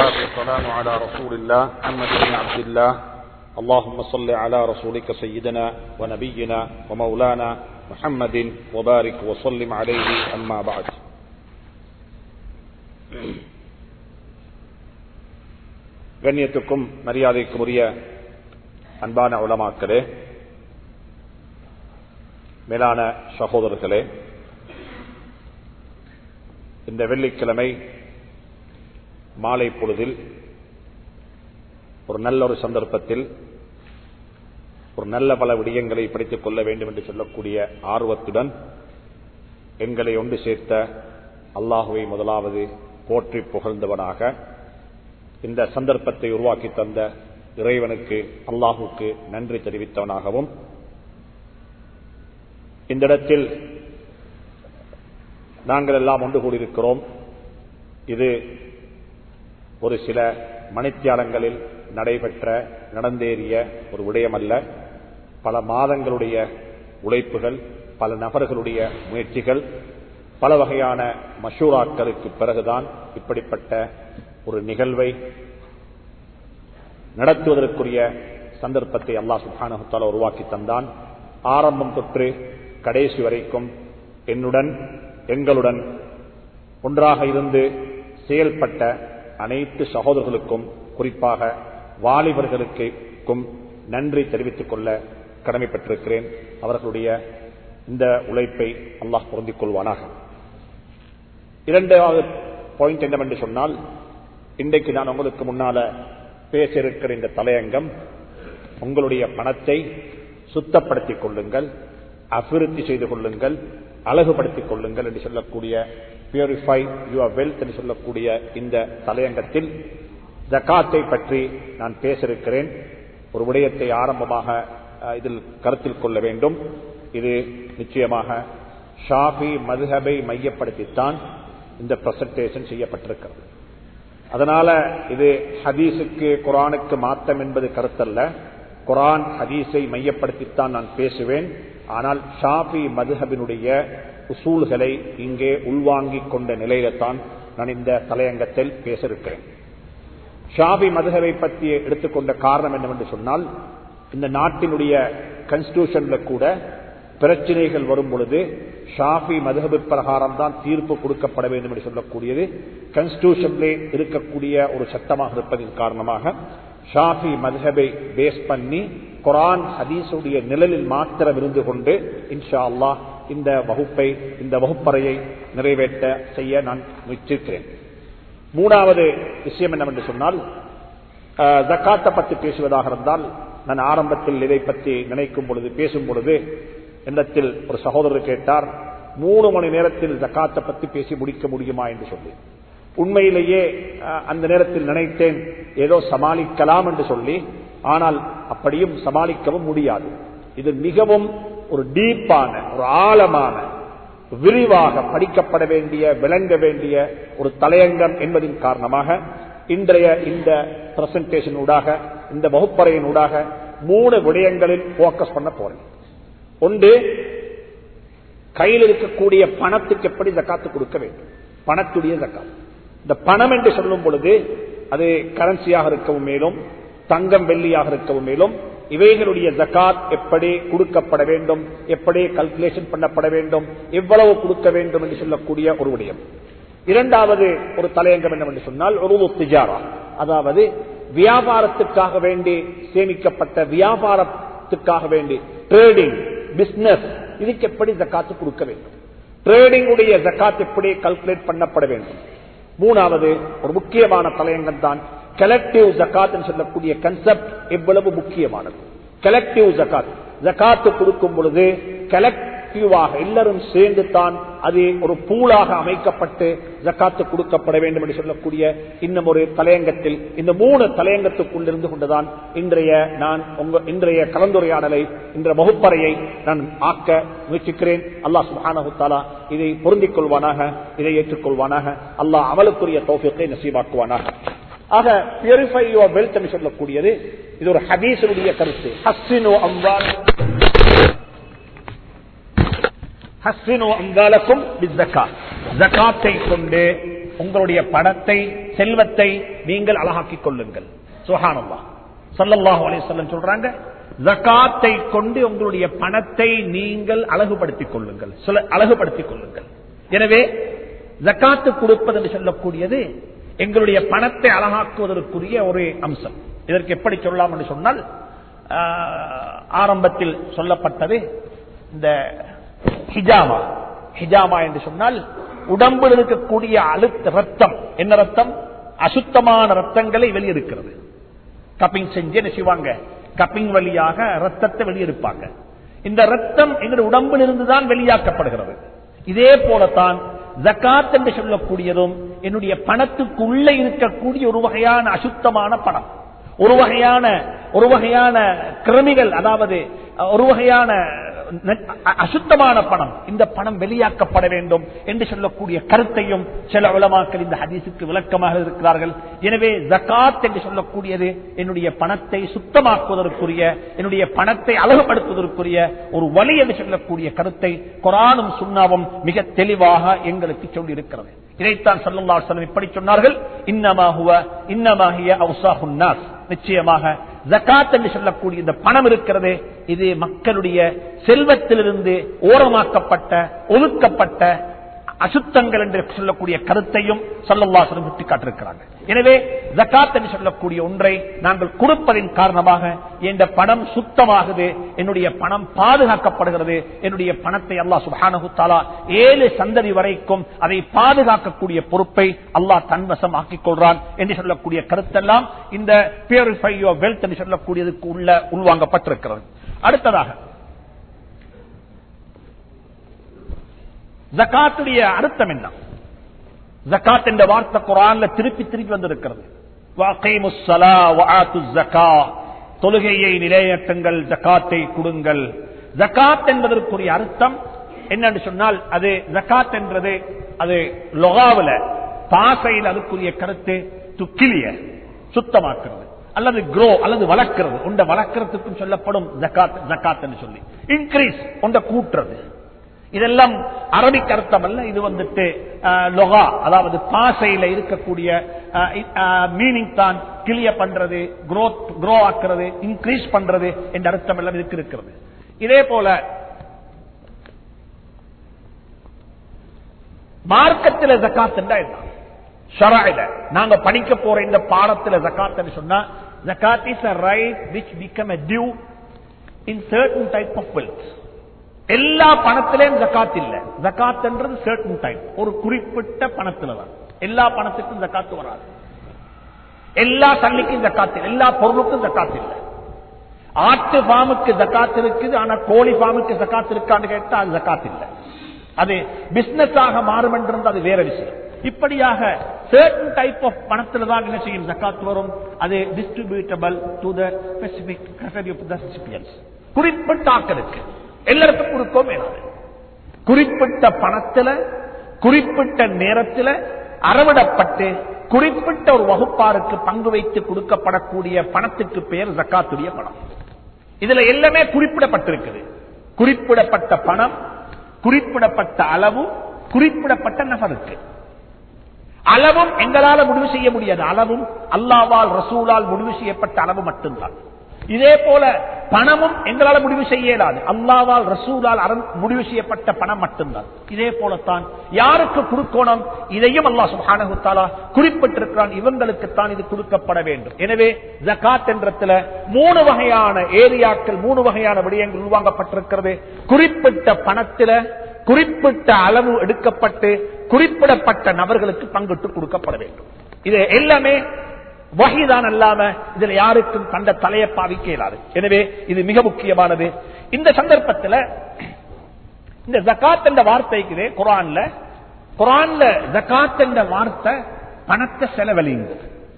والصلاة والسلام على رسول الله محمد بن عبد الله اللهم صل على رسولك سيدنا ونبينا ومولانا محمد وبارك وسلم عليه أما بعد கண்ணியத்துக்கும் மரியாதைக்கும் உரிய அன்பான உலமாக்களே மேலான சகோதரர்களே இந்த வெள்ளிக்கிழமை மாலை பொழுதில் ஒரு நல்ல ஒரு சந்தர்ப்பத்தில் ஒரு நல்ல பல விடயங்களை படித்துக் கொள்ள வேண்டும் என்று சொல்லக்கூடிய ஆர்வத்துடன் எங்களை ஒன்று சேர்த்த அல்லாஹுவை முதலாவது போற்றி புகழ்ந்தவனாக இந்த சந்தர்ப்பத்தை உருவாக்கி தந்த இறைவனுக்கு அல்லாஹுக்கு நன்றி தெரிவித்தவனாகவும் இந்த இடத்தில் நாங்கள் எல்லாம் ஒன்று கூடியிருக்கிறோம் இது ஒரு சில மணித்தியாலங்களில் நடைபெற்ற நடந்தேறிய ஒரு விடயம் அல்ல பல மாதங்களுடைய உழைப்புகள் பல நபர்களுடைய முயற்சிகள் பல வகையான மஷூராக்களுக்கு பிறகுதான் இப்படிப்பட்ட ஒரு நிகழ்வை நடத்துவதற்குரிய சந்தர்ப்பத்தை அல்லா சுஹானஹத்தால உருவாக்கி தந்தான் ஆரம்பம் தொற்று கடைசி வரைக்கும் என்னுடன் எங்களுடன் ஒன்றாக இருந்து செயல்பட்ட அனைத்து சகோதரர்களுக்கும் குறிப்பாக வாலிபர்களுக்கும் நன்றி தெரிவித்துக் கொள்ள கடமைப்பட்டிருக்கிறேன் அவர்களுடைய இந்த உழைப்பை அல்லாஹ் பொருந்திக் கொள்வானாக இரண்டாவது பாயிண்ட் என்னவென்று சொன்னால் இன்றைக்கு நான் உங்களுக்கு முன்னால பேச இருக்கிற இந்த தலையங்கம் உங்களுடைய பணத்தை சுத்தப்படுத்திக் கொள்ளுங்கள் அபிவிருத்தி செய்து கொள்ளுங்கள் அழகுபடுத்திக் கொள்ளுங்கள் என்று சொல்லக்கூடிய பியூரிஃபை யுவர் வெல்த் என்று சொல்லக்கூடிய இந்த தலையங்கத்தில் ஜக்காத்தை பற்றி நான் பேச இருக்கிறேன் ஒரு விடயத்தை ஆரம்பமாக இதில் கருத்தில் கொள்ள வேண்டும் இது நிச்சயமாக ஷாஃபி மதுஹபை மையப்படுத்தித்தான் இந்த பிரசன்டேஷன் செய்யப்பட்டிருக்கிறது அதனால இது ஹதீஸுக்கு குரானுக்கு மாத்தம் என்பது கருத்தல்ல குரான் ஹதீஸை மையப்படுத்தித்தான் நான் பேசுவேன் ஆனால் ஷாஃபி மதுஹபினுடைய உசூல்களை இங்கே உள்வாங்கிக் கொண்ட நிலையில்தான் நான் இந்த தலையங்கத்தில் பேச இருக்கிறேன் ஷாபி மதுகவை பற்றி எடுத்துக்கொண்ட காரணம் என்னவென்று சொன்னால் இந்த நாட்டினுடைய கன்ஸ்டியூஷன்ல கூட பிரச்சனைகள் வரும் பொழுது ஷாஃபி மதுகபு பிரகாரம் தான் தீர்ப்பு கொடுக்கப்பட வேண்டும் என்று சொல்லக்கூடியது கன்ஸ்டியூஷன்லே இருக்கக்கூடிய ஒரு சட்டமாக இருப்பதன் காரணமாக ஷாஃபி மதுஹபை பேஸ் பண்ணி குரான் ஹதீஸுடைய நிழலில் மாத்திரம் இருந்து கொண்டு இன்ஷா அல்லாஹ் இந்த வகுப்பை இந்த வகுப்பறையை நிறைவேற்ற செய்ய நான் முயற்சிக்கிறேன் மூணாவது விஷயம் என்னவென்று சொன்னால் ஜக்காத்தை பற்றி பேசுவதாக இருந்தால் நான் ஆரம்பத்தில் இதை பற்றி நினைக்கும் பொழுது பேசும் பொழுது என்னத்தில் ஒரு சகோதரர் கேட்டார் மூணு மணி நேரத்தில் ஜக்காத்தை பற்றி பேசி முடிக்க முடியுமா என்று சொல்லி உண்மையிலேயே அந்த நேரத்தில் நினைத்தேன் ஏதோ சமாளிக்கலாம் என்று சொல்லி ஆனால் அப்படியும் சமாளிக்கவும் முடியாது இது மிகவும் ஒரு டீப்பான ஒரு ஆழமான விரிவாக படிக்கப்பட வேண்டிய விளங்க வேண்டிய ஒரு தலையங்கம் என்பதின் காரணமாக இன்றைய இந்த பிரசன்டேஷன் ஊடாக இந்த வகுப்பறையின் ஊடாக மூணு விடயங்களில் போக்கஸ் பண்ண போறேன் ஒன்று கையில் இருக்கக்கூடிய பணத்துக்கு எப்படி ஜக்காத்து கொடுக்க வேண்டும் பணத்துடைய ஜக்காத் இந்த பணம் என்று சொல்லும் பொழுது அது கரன்சியாக இருக்கவும் மேலும் தங்கம் வெள்ளியாக இருக்கவும் மேலும் இவைகளுடைய ஜக்காத் எப்படி கொடுக்கப்பட வேண்டும் எப்படி கல்குலேஷன் பண்ணப்பட வேண்டும் எவ்வளவு கொடுக்க வேண்டும் என்று சொல்லக்கூடிய ஒரு விடயம் இரண்டாவது ஒரு தலையங்கம் என்னவென்று சொன்னால் ஒரு திஜாரா அதாவது வியாபாரத்துக்காக வேண்டி சேமிக்கப்பட்ட வியாபாரத்துக்காக வேண்டி ட்ரேடிங் பிசினஸ் இதுக்கு எப்படி ஜக்காத்து கொடுக்க வேண்டும் ட்ரேடிங் உடைய ஜக்காத் எப்படி கல்குலேட் பண்ணப்பட வேண்டும் மூணாவது ஒரு முக்கியமான தலையங்கம் தான் கலெக்டிவ் ஜக்காத் சொல்லக்கூடிய கன்செப்ட் எவ்வளவு முக்கியமானது கலெக்டிவ் ஜக்காத் ஜக்காத்து கொடுக்கும் பொழுது கலெக்டிவாக எல்லாரும் சேர்ந்து தான் அது ஒரு பூலாக அமைக்கப்பட்டு ஜக்காத்து கொடுக்கப்பட வேண்டும் என்று சொல்லக்கூடிய இன்னும் ஒரு தலையங்கத்தில் இந்த மூணு தலையங்கத்துக்குள் இருந்து கொண்டுதான் இன்றைய நான் உங்க இன்றைய கலந்துரையாடலை இன்ற வகுப்பறையை நான் ஆக்க முயற்சிக்கிறேன் அல்லாஹ் சுஹானஹுத்தாலா இதை பொருந்திக் கொள்வானாக இதை ஏற்றுக்கொள்வானாக அல்லாஹ் அமலுக்குரிய தோஃபியத்தை நசீவாக்குவானாக ஆக பியூரிஃபை யுவர் வெல்த் என்று சொல்லக்கூடியது இது ஒரு ஹதீசனுடைய கருத்து ஹஸ்ஸினு அம்வால் ஹஸ்ஸினு அம்வாலக்கும் ஜக்காத்தை கொண்டு உங்களுடைய பணத்தை செல்வத்தை நீங்கள் அழகாக்கிக் கொள்ளுங்கள் சுஹானல்லா சல்லல்லாஹு அலைஹி வஸல்லம் சொல்றாங்க ஜகாத்தை கொண்டு உங்களுடைய பணத்தை நீங்கள் அழகுபடுத்திக் கொள்ளுங்கள் சொல்ல- அழகுபடுத்திக் கொள்ளுங்கள் எனவே ஜக்காத்து கொடுப்பது என்று சொல்லக்கூடியது எங்களுடைய பணத்தை அழகாக்குவதற்குரிய ஒரு அம்சம் இதற்கு எப்படி சொல்லலாம் என்று சொன்னால் ஆஹ், ஆரம்பத்தில் சொல்லப்பட்டது இந்த ஹிஜாமா ஹிஜாமா என்று சொன்னால் உடம்பில் இருக்கக்கூடிய அழுத்த ரத்தம் என்ன ரத்தம் அசுத்தமான ரத்தங்களை வெளியெடுக்கிறது கப்பிங் செஞ்சு என்ன செய்வாங்க கப்பிங் வழியாக ரத்தத்தை வெளியெடுப்பாங்க இந்த ரத்தம் எங்களுடைய உடம்பில் இருந்துதான் வெளியாக்கப்படுகிறது இதே போலத்தான் ஜக்காத் என்று சொல்லக்கூடியதும் என்னுடைய பணத்துக்குள்ள இருக்கக்கூடிய ஒரு வகையான அசுத்தமான பணம் ஒரு வகையான ஒரு வகையான கிருமிகள் அதாவது ஒரு வகையான ந- அ- அசுத்தமான பணம் இந்த பணம் வெளியாக்கப்பட வேண்டும் என்று சொல்லக்கூடிய கருத்தையும் சில உலமாக்கள் இந்த ஹதீஸுக்கு விளக்கமாக இருக்கிறார்கள் எனவே ஜகாத் என்று சொல்லக்கூடியது என்னுடைய பணத்தை சுத்தமாக்குவதற்குரிய என்னுடைய பணத்தை அழகுபடுத்துவதற்குரிய ஒரு வழி என்று சொல்லக்கூடிய கருத்தை குரானும் சுண்ணாவும் மிக தெளிவாக எங்களுக்கு சொல்லி இருக்கிறது இதைத்தான் சல்லல்லாஹு அலைஹி வஸல்லம் இப்படி சொன்னார்கள் இன்னமாகுவ இன்னமாகிய அவுசாஹுன் நாஸ் நிச்சயமாக ஜகாத் என்று சொல்லக்கூடிய இந்த பணம் இருக்கிறது இது மக்களுடைய செல்வத்திலிருந்து ஓரமாக்கப்பட்ட ஒதுக்கப்பட்ட அசுத்தங்கள் என்று சொல்லக்கூடிய கருத்தையும் சல்லல்லாசனம் சுட்டி காட்டிருக்கிறாங்க எனவே ஜக்காத் என்று சொல்லக்கூடிய ஒன்றை நாங்கள் கொடுப்பதின் காரணமாக என்ற பணம் சுத்தமாகுது என்னுடைய பணம் பாதுகாக்கப்படுகிறது என்னுடைய பணத்தை அல்லாஹ் சுபானு தாலா ஏழு சந்ததி வரைக்கும் அதை பாதுகாக்கக்கூடிய பொறுப்பை அல்லாஹ் தன்வசம் ஆக்கிக் கொள்றான் என்று சொல்லக்கூடிய கருத்தெல்லாம் இந்த பியூரிஃபை யோர் வெல்த் என்று சொல்லக்கூடியதுக்கு உள்ள உள்வாங்கப்பட்டிருக்கிறது அடுத்ததாக ஜக்காத்துடைய அர்த்தம் என்ன ஜக்காத் என்ற வார்த்தை குரான்ல திருப்பி திருப்பி வந்திருக்கிறது வஅகீமுஸ் ஸலா வஆத்துஸ் ஸகா. தொழுகையை நிலையேற்றுங்கள் ஜக்காத்தை கொடுங்கள் ஜக்காத் என்பதற்குரிய அர்த்தம் என்னன்னு சொன்னால் அது ஜக்காத் என்றது அது லொகாவுல பாசையில் அதுக்குரிய கருத்து துக்கிலிய சுத்தமாக்குறது அல்லது grow அல்லது வளர்க்கிறது உண்ட வளர்க்கறதுக்கும் சொல்லப்படும் ஜக்காத் ஜக்காத் என்று சொல்லி இன்க்ரீஸ் உண்ட கூட்டுறது இதெல்லாம் அரபிக் அர்த்தம் அல்ல இது வந்துட்டு அஹ், லொகா அதாவது பாசையில இருக்கக்கூடிய மீனிங் தான் கிளிய பண்றது growth grow ஆக்குறது இன்க்ரீஸ் பண்றது என்ற அர்த்தம் எல்லாம் இதுக்கு இருக்கிறது இதே போல மார்க்கத்தில் ஜக்காத் என்றா என்ன ஷராயில நாங்க படிக்க போற இந்த பாடத்துல ஜக்காத் சொன்னா ஜக்காத் is a right which become a due in certain type of wealth எல்லா பணத்திலையும் ஜக்காத் இல்ல ஜக்காத் என்றது certain type ஒரு குறிப்பிட்ட பணத்துல தான் எல்லா பணத்துக்கும் ஜக்காத்து வராது எல்லா சல்லிக்கும் ஜக்காத் இல்லை எல்லா பொருளுக்கும் ஜக்காத் இல்லை ஆட்டு ஃபார்முக்கு ஜக்காத் இருக்குது ஆனா கோழி ஃபார்முக்கு ஜக்காத் இருக்கான்னு கேட்டா அது ஜக்காத் இல்லை அது பிசினஸ் ஆக மாறும் என்றிருந்தா அது வேற விஷயம் இப்படியாக certain டைப் ஆஃப் பணத்துல தான் என்ன செய்யும் ஜக்காத் வரும் அது distributable to the specific category of the recipients குறிப்பிட்ட ஆக்களுக்கு எல்லாருக்கும் கொடுக்கவும் வேணாது குறிப்பிட்ட பணத்துல குறிப்பிட்ட நேரத்துல அறவிடப்பட்டு குறிப்பிட்ட ஒரு வகுப்பாருக்கு பங்கு வைத்து கொடுக்கப்படக்கூடிய பணத்துக்கு பெயர் ஜக்காத்துடைய பணம் இதுல எல்லாமே குறிப்பிடப்பட்டிருக்குது குறிப்பிடப்பட்ட பணம் குறிப்பிடப்பட்ட அளவு குறிப்பிடப்பட்ட நபருக்கு அளவும் எங்களால முடிவு செய்ய முடியாது அளவும் அல்லாவால் ரசூலால் முடிவு செய்யப்பட்ட அளவு மட்டும்தான் இதே போல பணமும் எங்களால முடிவு செய்ய இயலாது அல்லாவால் ரசூலால் அரண் முடிவு செய்யப்பட்ட பணம் மட்டும்தான் இதே போலத்தான் யாருக்கு கொடுக்கணும் இதையும் அல்லாஹ் சுப்ஹானஹு தஆலா குறிப்பிட்டிருக்கிறான் இவங்களுக்குத்தான் இது கொடுக்கப்பட வேண்டும் எனவே ஜகாத் என்றத்துல மூணு வகையான ஏரியாக்கள் மூணு வகையான விடயங்கள் உருவாங்கப்பட்டிருக்கிறது குறிப்பிட்ட பணத்தில குறிப்பிட்ட அளவு எடுக்கப்பட்டு குறிப்பிடப்பட்ட நபர்களுக்கு பங்கிட்டு கொடுக்கப்பட வேண்டும் இது எல்லாமே வகைதான் அல்லாம இதுல யாருக்கும் கண்ட தலையை பாவிக்க இயலாது எனவே இது மிக முக்கியமானது இந்த சந்தர்ப்பத்தில் இந்த ஜக்காத் என்ற வார்த்தைக்கு குரான்ல குரான்ல ஜக்காத் என்ற வார்த்தை பணத்தை செலவழிங்க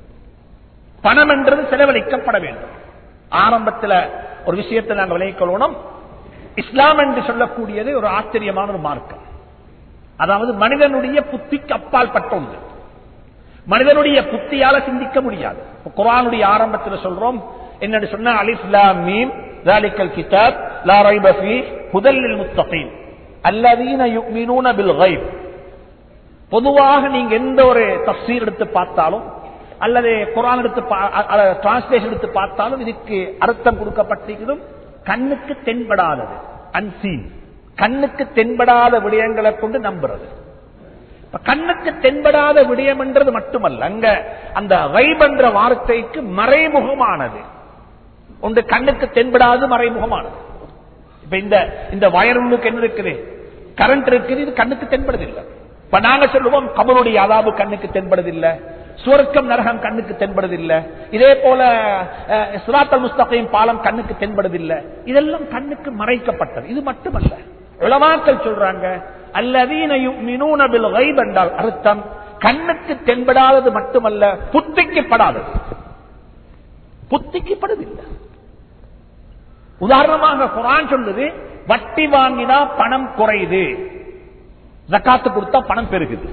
பணம் என்றது செலவழிக்கப்பட வேண்டும் ஆரம்பத்தில் ஒரு விஷயத்தை நாங்கள் விளைவிக்கணும் இஸ்லாம் என்று சொல்லக்கூடியது ஒரு ஆச்சரியமான ஒரு மார்க்கம் அதாவது மனிதனுடைய புத்திக்கு அப்பால் பட்ட ஒன்று மனிதனுடைய புத்தியால சிந்திக்க முடியாது குரானுடைய ஆரம்பத்தில் சொல்றோம் என்னன்னு சொன்னா அலிஸ்லாம் மீம் ذلك الكتاب لا ريب فيه هدى للمتقين الذين يؤمنون بالغيب பொதுவாக நீங்க எந்த ஒரு தப்சீர் எடுத்து பார்த்தாலும் அல்லது குரான் எடுத்து டிரான்ஸ்லேஷன் எடுத்து பார்த்தாலும் இதுக்கு அர்த்தம் கொடுக்கப்பட்டிருக்கிறதும் கண்ணுக்கு தென்படாதது அன்சீன் கண்ணுக்கு தென்படாத விடயங்களை கொண்டு நம்புறது இப்ப கண்ணுக்கு தென்படாத விடயம் என்றது மட்டுமல்ல அங்க அந்த வைப் என்ற வார்த்தைக்கு மறைமுகமானது ஒன்று கண்ணுக்கு தென்படாது மறைமுகமானது இப்ப இந்த இந்த வயருக்கு என்ன இருக்குது கரண்ட் இருக்குது இது கண்ணுக்கு தென்படுதில்லை இப்ப நாங்க சொல்லுவோம் கபருடைய அதாபு கண்ணுக்கு தென்படுதில்லை சுவர்க்கம் நரகம் கண்ணுக்கு தென்படுதில்லை இதே போல சுராத்தல் முஸ்தகையும் பாலம் கண்ணுக்கு தென்படுதில்லை இதெல்லாம் கண்ணுக்கு மறைக்கப்பட்டது இது மட்டுமல்ல உளமாக்கள் சொல்றாங்க அல்லதீனில் வைப் என்றால் அர்த்தம் கண்ணுக்கு தென்படாதது மட்டுமல்ல புத்திக்கப்படாதது புத்திக்கப்படுதில்லை உதாரணமாக குரான் சொல்லுது வட்டி வாங்கினா பணம் குறையுது ஜக்காத்து கொடுத்தா பணம் பெருகுது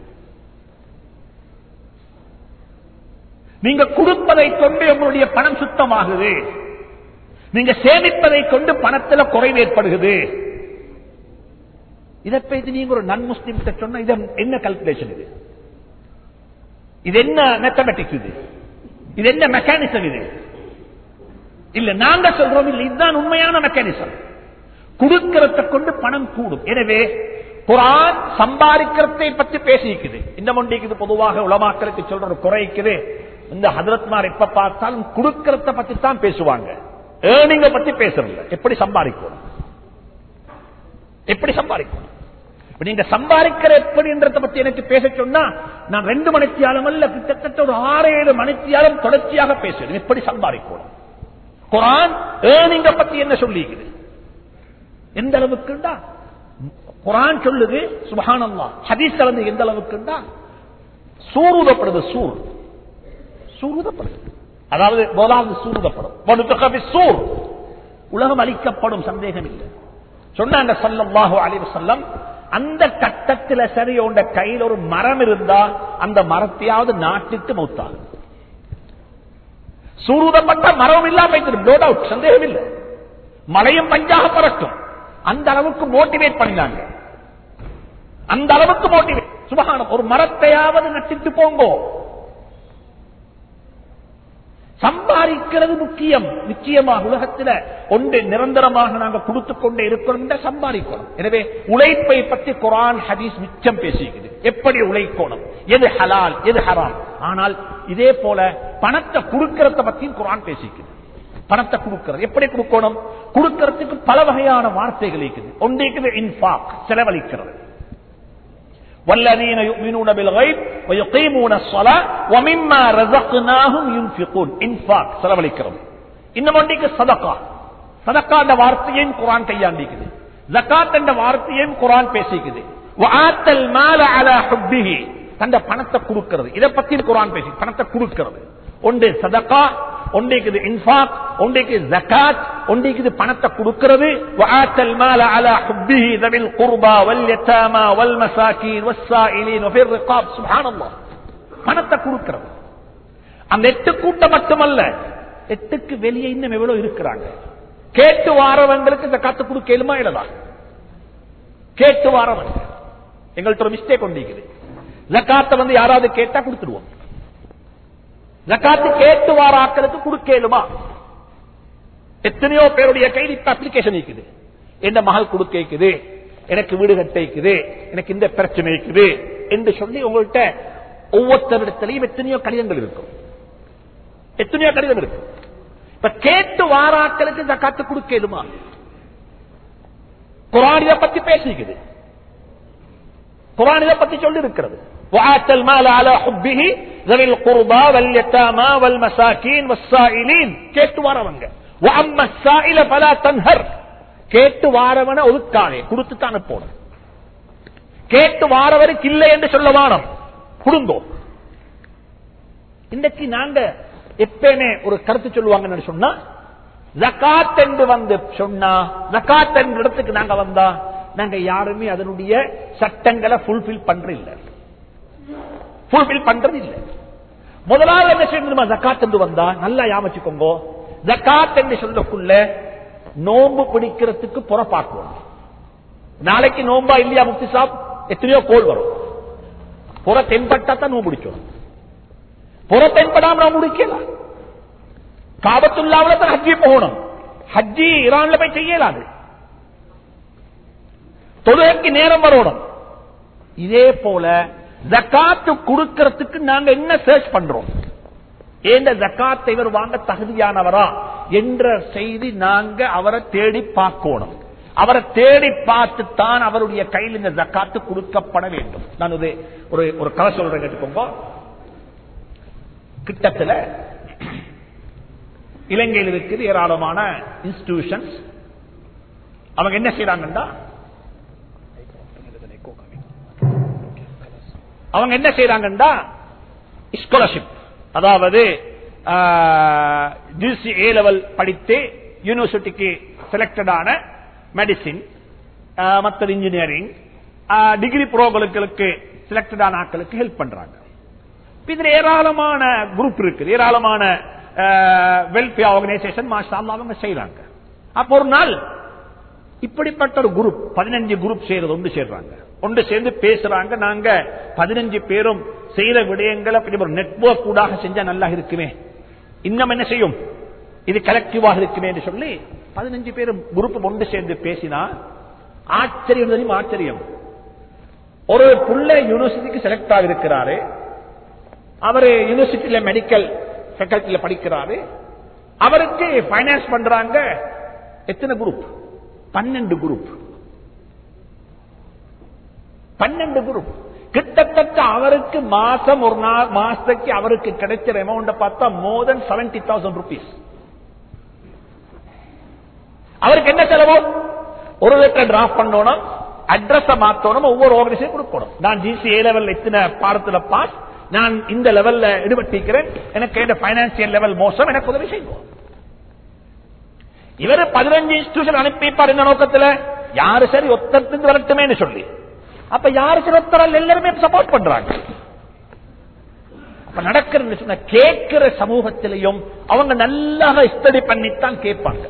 நீங்க கொடுப்பதை கொண்டு உங்களுடைய பணம் சுத்தமாகுது நீங்க சேமிப்பதை கொண்டு பணத்துல குறைவு ஏற்படுகிறது இதை பற்றி நீங்க ஒரு நன் முஸ்லிம் சொன்ன இது என்ன கல்குலேஷன் இது இது என்ன மேத்தமெட்டிக்ஸ் இது இது என்ன மெக்கானிசம் இது இல்ல நாங்க சொல்றோம் இல்ல இதுதான் உண்மையான மெக்கானிசம் கொடுக்கிறத கொண்டு பணம் கூடும் எனவே குரான் சம்பாதிக்கிறதை பற்றி பேசிக்குது இந்த மொண்டிக்குது பொதுவாக உலமாக்களுக்கு சொல்ற ஒரு குறைக்குது இந்த ஹதரத்மார் எப்ப பார்த்தாலும் கொடுக்கிறத பத்தி தான் பேசுவாங்க ஏர்னிங்க பத்தி பேசுறதில்ல எப்படி சம்பாதிக்கணும் எப்படி சம்பாதிக்கணும் நீங்க சம்பாதிக்கிற எப்படின்றத பத்தி எனக்கு பேச சொன்னா நான் ரெண்டு மணித்தியாலம் அல்ல கிட்டத்தட்ட ஒரு ஆறு ஏழு மணித்தியாலம் தொடர்ச்சியாக பேசுவேன் எப்படி சம்பாதிக்கணும் குரான் ஏர்னிங்க பத்தி என்ன சொல்லிக்குது எந்த அளவுக்குண்டா குரான் சொல்லுது சுபஹானல்லா ஹதீஸ் கலந்து எந்த அளவுக்குண்டா சூருதப்படுது சூர் சூருதப்படுது அதாவது முதலாவது சூருதப்படும் சூர் உலகம் அளிக்கப்படும் சந்தேகம் இல்லை சொன்னாங்க சல்லல்லாஹு அலைஹி வஸல்லம் அந்த கட்டத்தில் சரி உண்ட கையில் ஒரு மரம் இருந்தா அந்த மரத்தையாவது நாட்டிட்டு மௌத்தாகும் சூருதப்பட்ட மரம் இல்லாம வைத்திடும் நோ டவுட் சந்தேகம் இல்லை மழையும் பஞ்சாக பறக்கும் அந்த அளவுக்கு மோட்டிவேட் பண்ணினாங்க அந்த அளவுக்கு மோட்டிவேட் சுபகானம் ஒரு மரத்தையாவது நட்டிட்டு போங்கோ சம்பாதிக்கிறது முக்கியம் நிச்சயமாக உலகத்தில் ஒன்று நிரந்தரமாக நாங்கள் கொடுத்துக் கொண்டே இருக்கிறோம் சம்பாதிக்கணும் எனவே உழைப்பை பற்றி குரான் ஹதீஸ் மிச்சம் பேசிக்குது எப்படி உழைக்கணும் எது ஹலால் எது ஹராம் ஆனால் இதே போல பணத்தை கொடுக்கறத பத்தியும் குரான் பேசிக்குது பணத்தை கொடுக்கிறது எப்படி கொடுக்கணும் கொடுக்கறதுக்கு பல வகையான வார்த்தைகள் இருக்குது ஒன்றைக்குது இன்பாக் செலவழிக்கிறது والذين يؤمنون بالغيب ويقيمون الصلاة ومما رزقناهم ينفقون انفاق செலவழிக்கிறது இன்னும் ஒன்றைக்கு சதகா சதக்கா என்ற வார்த்தையையும் குரான் கையாண்டிக்குது ஜக்காத் என்ற வார்த்தையையும் குரான் பேசிக்குது وآتَ المال على حبه தந்த பணத்தை கொடுக்கிறது இதை பத்தி குரான் பேசி பணத்தை கொடுக்கிறது ஒன்று சதகா ஒன்றைக்கு இன்ஃபாக் ஒன்றைக்கு ஜக்காத் ஒன்றைக்கு பணத்தை கொடுக்கிறது وآتَ المال على حبه ذوي القربى واليتامى والمساكين والسائلين وفي الرقاب سبحان الله பணத்தை கொடுக்கிறது அந்த எட்டு கூட்டம் மட்டுமல்ல எட்டுக்கு வெளியே இன்னும் எவ்வளவு இருக்கிறாங்க கேட்டு வாரவங்களுக்கு ஜக்காத்து கொடுக்கலுமா இல்லதா கேட்டு வாரவங்க எங்கள்கிட்ட ஒரு மிஸ்டேக் ஒன்றிக்குது ஜக்காத்தை வந்து யாராவது கேட்டா கொடுத்துடுவோம் ஜக்காத்து கேட்டு வாராக்களுக்கு கொடுக்கலுமா எத்தனையோ பேருடைய கையில் இப்ப அப்ளிகேஷன் இருக்குது எந்த மகள் கொடுக்க இருக்குது எனக்கு வீடு கட்ட இருக்குது எனக்கு இந்த பிரச்சனை இருக்குது என்று சொல்லி உங்கள்கிட்ட ஒவ்வொருத்தரிடத்திலையும் எத்தனையோ கடிதங்கள் இருக்கும் எத்தனையோ கடிதம் இருக்கு இப்ப கேட்டு வாராக்களுக்கு ஜக்காத்து கொடுக்கலுமா குரானித பத்தி பேசிக்குது குரானித பத்தி சொல்லி இருக்கிறது وآت المال على حبه ذوي القربى واليتامى والمساكين والسائلين கேட்டு வாரவங்க وأما السائل فلا تنهر கேட்டு வாரவன ஒதுக்காதே கொடுத்து தான் போடும் கேட்டு வாரவருக்கு இல்லை என்று சொல்ல வாரம் குடுங்கோ இன்றைக்கு நாங்க எப்பயுமே ஒரு கருத்து சொல்லுவாங்கன்னு சொன்னா ஜக்காத் என்று வந்து சொன்னா ஜக்காத் என்ற இடத்துக்கு நாங்க வந்தா நாங்க யாருமே அதனுடைய சட்டங்களை ஃபுல்பில் பண்ற இல்லை ஃபுல்பில் பண்றது இல்லை முதலாவது என்ன செய்யணுமா ஜக்காத் என்று வந்தா நல்லா யாமச்சுக்கோங்க ஜக்காத் என்று சொல்லக்குள்ள நோன்பு பிடிக்கிறதுக்கு புறப்பாக்குவோம் நாளைக்கு நோம்பா இல்லையா முக்தி சாப் எத்தனையோ கோல் வரும் புற தென்பட்டா தான் நோம்பு பிடிச்சோம் புற தென்படாம நான் முடிக்கலாம் காபத்துள்ளாவில தான் ஹஜ்ஜி போகணும் ஹஜ்ஜி ஈரான்ல போய் செய்யலாது தொழுகைக்கு நேரம் வரணும் இதே போல ஜக்காத்து கொடுக்கறதுக்கு நாங்க என்ன சர்ச் பண்றோம் ஏந்த ஜக்காத்தை இவர் வாங்க தகுதியானவரா என்ற செய்தி நாங்க அவரை தேடி பார்க்கணும் அவரை தேடி பார்த்து தான் அவருடைய கையில் இந்த ஜக்காத்து கொடுக்கப்பட வேண்டும் நான் ஒரு ஒரு ஒரு கதை சொல்றேன் கேட்டுக்கோங்க கிட்டத்துல இலங்கையில் இருக்குது ஏராளமான இன்ஸ்டிடியூஷன்ஸ் அவங்க என்ன செய்யறாங்கன்னா அவங்க என்ன செய்யறாங்கன்னா ஸ்காலர்ஷிப் அதாவது ஜிசி ஏ லெவல் படித்து யூனிவர்சிட்டிக்கு செலக்டடான மெடிசின் மற்ற இன்ஜினியரிங் டிகிரி ப்ரோகளுக்கு செலக்டடான ஆட்களுக்கு ஹெல்ப் பண்றாங்க இதுல ஏராளமான குரூப் இருக்குது ஏராளமான வெல்ஃபேர் ஆர்கனைசேஷன் மாஷா அவங்க செய்யறாங்க அப்ப ஒரு நாள் இப்படிப்பட்ட ஒரு குரூப் பதினஞ்சு குரூப் செய்யறது ஒன்று சேர்றாங்க ஒன்று சேர்ந்து பேசுறாங்க நாங்க பதினஞ்சு பேரும் செய்யற விடயங்களை ஒரு நெட்வொர்க் கூடாக செஞ்சா நல்லா இருக்குமே இன்னும் என்ன செய்யும் இது கலெக்டிவாக இருக்குமே என்று சொல்லி பதினஞ்சு பேரும் குரூப் ஒன்று சேர்ந்து பேசினா ஆச்சரியம் தெரியும் ஆச்சரியம் ஒரு புள்ள யூனிவர்சிட்டிக்கு செலக்ட் ஆகிருக்கிறாரு அவரு யூனிவர்சிட்டியில மெடிக்கல் ஃபேக்கல்டியில படிக்கிறாரு அவருக்கு பைனான்ஸ் பண்றாங்க எத்தனை குரூப் பன்னெண்டு குரூப் பன்னெண்டு குரூப் கிட்டத்தட்ட அவருக்கு மாசம் ஒரு நாள் மாசத்துக்கு அவருக்கு கிடைக்கிற அமௌண்ட் பார்த்தா more than seventy thousand rupees அவருக்கு என்ன செலவு ஒரு லெட்டர் டிராஃப்ட் பண்ணணும் அட்ரஸ் மாத்தணும் ஒவ்வொரு ஆர்கனைசேஷன் கொடுக்கணும் நான் ஜிசி ஏ லெவல் எத்தனை பாடத்துல பாஸ் நான் இந்த லெவல்ல ஈடுபட்டிருக்கிறேன் எனக்கு இந்த பைனான்சியல் லெவல் மோசம் எனக்கு உதவி செய்வோம் இவர் பதினஞ்சு இன்ஸ்டிடியூஷன் அனுப்பிப்பார் இந்த நோக்கத்துல யாரு சரி ஒத்தத்துக்கு வரட்டுமே சொல்லி அப்ப யாரு சரி ஒத்தரால் எல்லாருமே சப்போர்ட் பண்றாங்க அப்ப நடக்கிறது சொன்ன கேட்கிற சமூகத்திலையும் அவங்க நல்லா ஸ்டடி பண்ணித்தான் கேட்பாங்க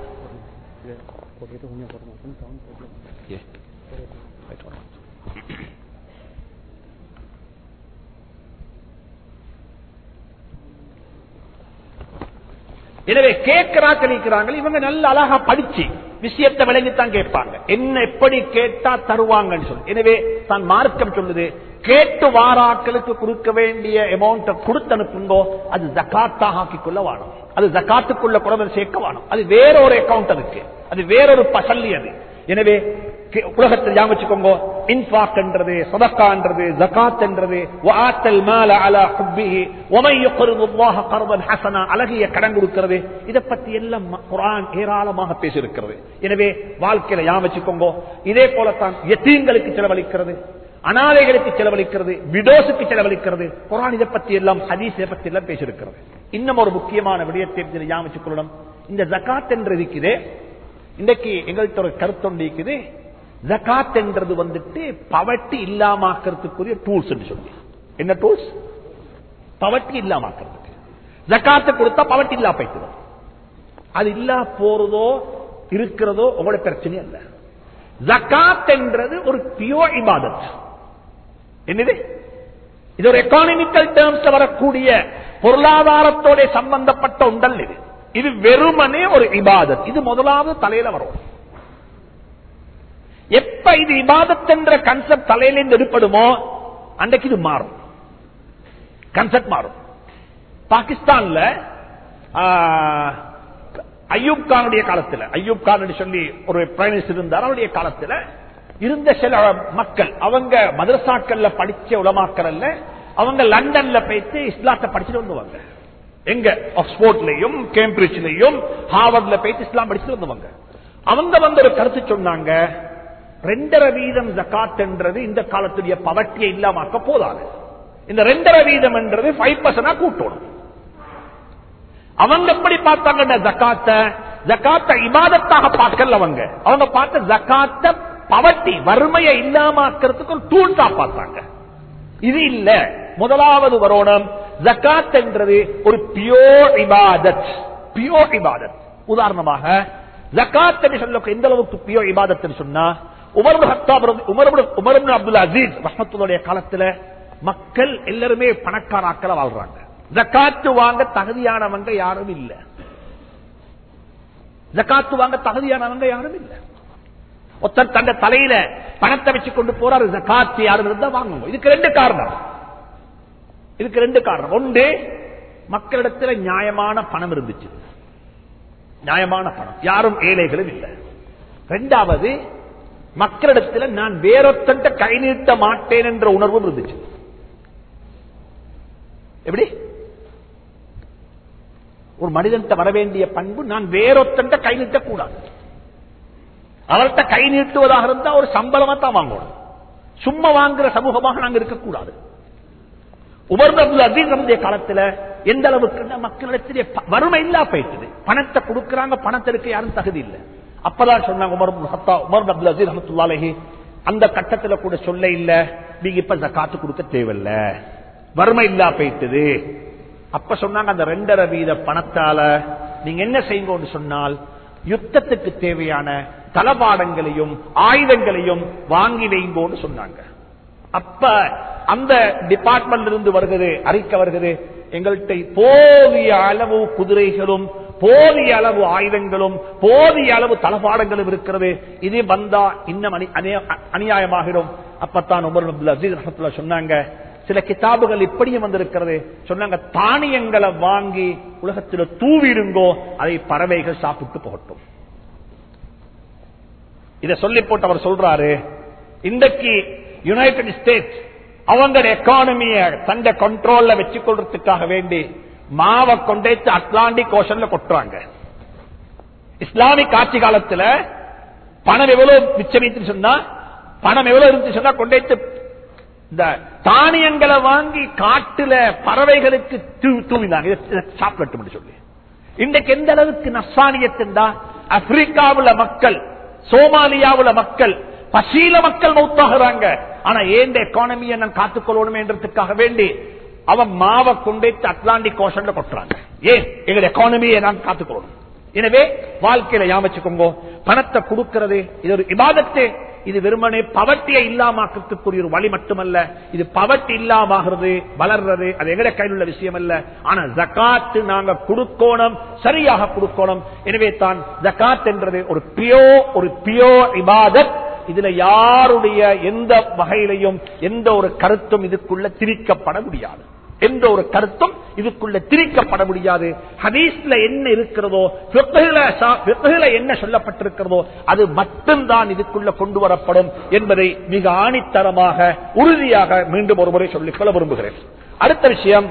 எனவே கேட்கிறாக்கள் இருக்கிறாங்க இவங்க நல்ல அழகா படிச்சு விஷயத்தை விளங்கித்தான் கேட்பாங்க என்ன எப்படி கேட்டா தருவாங்கன்னு சொல்லி எனவே தான் மார்க்கம் சொல்லுது கேட்டு வாராக்களுக்கு கொடுக்க வேண்டிய அமௌண்ட் கொடுத்து அனுப்புங்கோ அது ஜக்காத்தாக ஆக்கிக்கொள்ள வாணும் அது ஜக்காத்துக்குள்ள குழந்தை சேர்க்க வாணும் அது வேற ஒரு அக்கௌண்ட் அதுக்கு அது வேறொரு பசல்லி அது எனவே உலகத்தில் ஞாபகம் வச்சுக்கோங்க இன்ஃபாக் என்றது சதக்கான்றது ஜகாத் என்றது வாத்தல் மால அலா ஹுப்பிஹி ஒமை யுக்ரிதுல்லாஹ கர்தன் ஹஸனா அழகிய கடன் கொடுக்கிறது இத பத்தி எல்லாம் குர்ஆன் ஏராளமாக பேசியிருக்கிறது எனவே வாழ்க்கையில ஞாபகம் வச்சுக்கோங்க இதே போலத்தான் யத்தீங்களுக்கு செலவழிக்கிறது அனாதைகளுக்கு செலவழிக்கிறது விடோசுக்கு செலவழிக்கிறது குரான் இதை பத்தி எல்லாம் ஹதீஸ் இதை பத்தி எல்லாம் பேசியிருக்கிறது இன்னும் ஒரு முக்கியமான விடயத்தை ஞாபகம் வச்சுக்கொள்ளணும் இந்த ஜகாத் என்று இருக்குதே இன்றைக்கு எங்கள்கிட்ட ஒரு கருத்தொண்டு இருக்குது ஜகாத் என்றது வந்துட்டு பவட்டி இல்லாமக்கிறதுக்குரிய டூல்ஸ் என்று சொல்லி என்ன டூல்ஸ் பவட்டி இல்லாமக்கிறதுக்கு ஜக்காத்து கொடுத்தா பவட்டி இல்லா போயிட்டு அது இல்லா போறதோ இருக்கிறதோ உங்களோட பிரச்சனை அல்ல ஜக்காத் என்றது ஒரு பியோ இபாதத் என்னது இது ஒரு எக்கானமிக்கல் டேர்ம்ஸ்ல வரக்கூடிய பொருளாதாரத்தோட சம்பந்தப்பட்ட ஒன்றல் இது இது வெறுமனே ஒரு இபாதத் இது முதலாவது தலையில வரும் எப்ப இது இபாதத் என்ற கன்செப்ட் தலையிலிருந்து எடுப்படுமோ அன்றைக்கு இது மாறும் கன்செப்ட் மாறும் பாகிஸ்தான்ல அய்யூப் கானுடைய காலத்தில் அய்யூப் கான் சொல்லி ஒரு பிரைம் மினிஸ்டர் இருந்தார் அவருடைய காலத்தில் இருந்த சில மக்கள் அவங்க மதரசாக்கள்ல படிச்ச உலமாக்கள் அல்ல அவங்க லண்டன்ல போயிட்டு இஸ்லாத்தை படிச்சுட்டு வந்துவாங்க எங்க ஆக்ஸ்போர்ட்லயும் கேம்பிரிட்ஜ்லயும் ஹார்வர்ட்ல போயிட்டு இஸ்லாம் படிச்சுட்டு வந்தவங்க அவங்க வந்து ஒரு கருத்து சொன்னாங்க ரெண்டரை வீதம் ஜக்காத் என்றது இந்த காலத்துடைய பவட்டியை இல்லாமக்க போதாது இந்த ரெண்டரை வீதம் என்றது ஃபைவ் பர்சன்டா கூட்டணும் அவங்க எப்படி பார்த்தாங்க ஜக்காத்த ஜக்காத்த இமாதத்தாக பார்க்கல அவங்க அவங்க பார்த்த ஜக்காத்த பவட்டி வறுமையை இல்லாமக்கிறதுக்கு ஒரு டூல்ஸா பார்த்தாங்க இது இல்ல முதலாவது வரோணம் ஜக்காத் என்றது ஒரு பியோர் இபாதத் பியோர் இபாதத் உதாரணமாக ஜக்காத் என்று சொல்ல எந்த அளவுக்கு பியோர் இபாதத் சொன்னா Umar Khattab Umar Umar Abdul Aziz ரஹமத்துடைய காலத்துல மக்கள் எல்லாருமே பணக்காராக்கள வாழ்றாங்க ஜக்காத்து வாங்க தகுதியானவங்க யாரும் இல்ல ஜக்காத்து வாங்க தகுதியானவங்க யாரும் இல்ல ஒருத்தர் தந்த தலையில பணத்தை வச்சு கொண்டு போறாரு ஜக்காத்து யாரும் இருந்தா வாங்குவோம் இதுக்கு ரெண்டு காரணம் இதுக்கு ரெண்டு காரணம் ஒன்று மக்களிடத்துல நியாயமான பணம் இருந்துச்சு நியாயமான பணம் யாரும் ஏழைகளும் இல்லை ரெண்டாவது மக்களிடத்துல நான் வேறொத்தன்ட்ட கை நீட்ட மாட்டேன் என்ற உணர்வும் இருந்துச்சு எப்படி ஒரு மனிதன்ட்ட வர வேண்டிய பண்பு நான் வேறொத்தன்ட்ட கை நீட்டக்கூடாது அவர்கிட்ட கை நீட்டுவதாக இருந்தா ஒரு சம்பளமா தான் வாங்கணும் சும்மா வாங்குற சமூகமாக நாங்க இருக்கக்கூடாது உமர் அப்துல் அசீஸ் நம்முடைய காலத்துல எந்த அளவுக்கு மக்களிடத்திலே ப- வறுமை இல்லா போயிட்டுது பணத்தை கொடுக்கறாங்க பணத்தை இருக்க யாரும் தகுதி இல்லை அப்பதான் சொன்னாங்க Umar ibn Khattab, Umar Abdul Aziz ரஹமத்துல்லாஹி அந்த கட்டத்துல கூட சொல்ல இல்ல நீங்க இப்ப ஜக்காத்து கொடுக்க தேவையில்ல வறுமை இல்லா போயிட்டுது அப்ப சொன்னாங்க அந்த ரெண்டரை வீத பணத்தால நீங்க என்ன செய்யுங்கன்னு சொன்னால் யுத்தத்துக்கு தேவையான தளபாடங்களையும் ஆயுதங்களையும் வாங்கி வைங்கோன்னு சொன்னாங்க அப்ப அந்த டிபார்ட்மெண்ட் இருந்து வருகிறது அறிக்கை வருகிறது எங்கள்கிட்ட போதிய அளவு குதிரைகளும் போதிய அளவு ஆயுதங்களும் போதிய அளவு தளபாடங்களும் இருக்கிறது இது வந்தா இன்னும் அனி- அநிய- அநியாயமாகிடும் அப்பத்தான் உமர் அப்துல் அசீஸ் ரஹமத்துல்லா சொன்னாங்க சில கிதாபுகள் இப்படியும் வந்திருக்கிறது சொன்னாங்க தானியங்களை வாங்கி உலகத்தில் தூவிடுங்கோ அதை பறவைகள் சாப்பிட்டு போகட்டும் இத சொல்லி போட்டு அவர் சொல்றாரு இன்றைக்கு யுனைடெட் ஸ்டேட்ஸ் அவங்க எக்கானமிய தந்த கண்ட்ரோல்ல வச்சு கொள்றதுக்காக வேண்டி மாவை கொண்டேத்து அட்லாண்டிக் ஓஷன்ல கொட்டுறாங்க இஸ்லாமிக் ஆட்சி காலத்துல பணம் எவ்வளவு மிச்சமித்து சொன்னா பணம் எவ்வளவு இருந்து சொன்னா கொண்டேத்து இந்த தானியங்களை வாங்கி காட்டுல பறவைகளுக்கு தூ- தூவினாங்க இதை- இதை சாப்பிடட்டும் சொல்லி இன்றைக்கு எந்த அளவுக்கு நஸ்வானியத்தின் ஆப்பிரிக்காவுல மக்கள் சோமாலியாவுல மக்கள் பசீல மக்கள் மௌத்தாகிறாங்க ஆனா ஏந்த எக்கானமியை நான் காத்துக்கொள்ளணும் என்றதுக்காக வேண்டி அவன் மாவை கொண்டேத்து அட்லாண்டிக் ஓஷன்ல கொட்டுறாங்க ஏன் எங்க எக்கானமியை நான் காத்துக்கொள்ளணும் எனவே வாழ்க்கையில யாமச்சுக்கோங்க பணத்தை கொடுக்கிறது இது ஒரு இபாதத்து இது வெறுமனே பவட்டியை இல்லாமக்கக்கூடிய ஒரு வழி மட்டுமல்ல இது பவட்டி இல்லாமகிறது வளர்றது அது எங்கட கையில் உள்ள விஷயம் அல்ல ஆனா ஜக்காத்து நாங்க கொடுக்கணும் சரியாக கொடுக்கணும் எனவே தான் ஜக்காத் என்றது ஒரு பியோ ஒரு பியோ இபாதத் இதுல யாருடைய எந்த வகையிலையும் எந்த ஒரு கருத்தும் இதுக்குள்ள திரிக்கப்பட முடியாது எந்த ஒரு கருத்தும் இதுக்குள்ள திரிக்கப்பட முடியாது ஹதீஸ்ல என்ன இருக்கிறதோ fiqhல சா- fiqhல என்ன சொல்லப்பட்டிருக்கிறதோ அது மட்டும்தான் இதுக்குள்ள கொண்டு வரப்படும் என்பதை மிக ஆணித்தரமாக உறுதியாக மீண்டும் ஒருமுறை சொல்லிக்கொள்ள விரும்புகிறேன் அடுத்த விஷயம்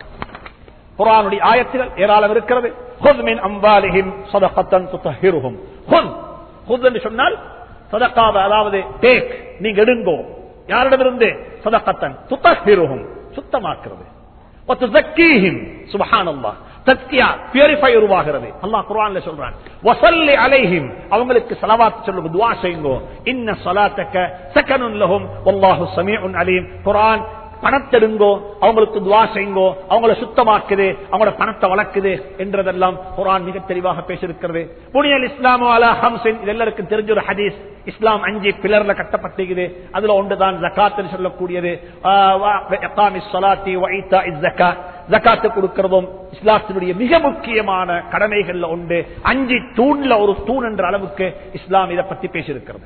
குரானுடைய ஆயத்துகள் ஏராளம் இருக்கிறது "ஹுத் மின் அம்வாலிஹிம் ஸதகத்தன் துதஹிருஹும்." ஹுத். ஹுத் என்று சொன்னால் சதக்காவ அதாவது டேக் நீங்க எடுங்கோ யாரிடமிருந்து சதக்கத்தன் துதஹிருஹும் சுத்தமாக்குறது وتزكيهم سبحان الله தத்கியா பியூரிஃபை உருவாகிறது அல்லாஹ் குர்ஆன்ல சொல்றான் வஸல்லி அலைஹிம் அவங்களுக்கு ஸலவாத் சொல்லுங்க துஆ செய்யுங்க இன்ன ஸலாத்தக சகனுன் லஹும் வல்லாஹு ஸமீஉன் அலீம் குர்ஆன் பணத்தெடுங்கோ அவங்களுக்கு துவா செய்யுங்கோ அவங்கள சுத்தமாக்குது அவங்களோட பணத்தை வளர்க்குது என்றதெல்லாம் குரான் மிக தெளிவாக பேசியிருக்கிறது புனியல் இஸ்லாமோ அலா ஹம்சின் இது எல்லாருக்கும் தெரிஞ்ச ஒரு ஹதீஸ் இஸ்லாம் அஞ்சு பிலர்ல கட்டப்பட்டிருக்குது அதுல ஒன்றுதான் ஜக்காத் சொல்லக்கூடியது ஆஹ் வ- இகாமிஸ் ஸலாத்தி வ ஈத்தாஇஸ் ஸகாத். ஜக்காத்து கொடுக்கிறதும் இஸ்லாத்தினுடைய மிக முக்கியமான கடமைகள்ல உண்டு அஞ்சு தூண்ல ஒரு தூண் என்ற அளவுக்கு இஸ்லாம் இதை பத்தி பேசியிருக்கிறது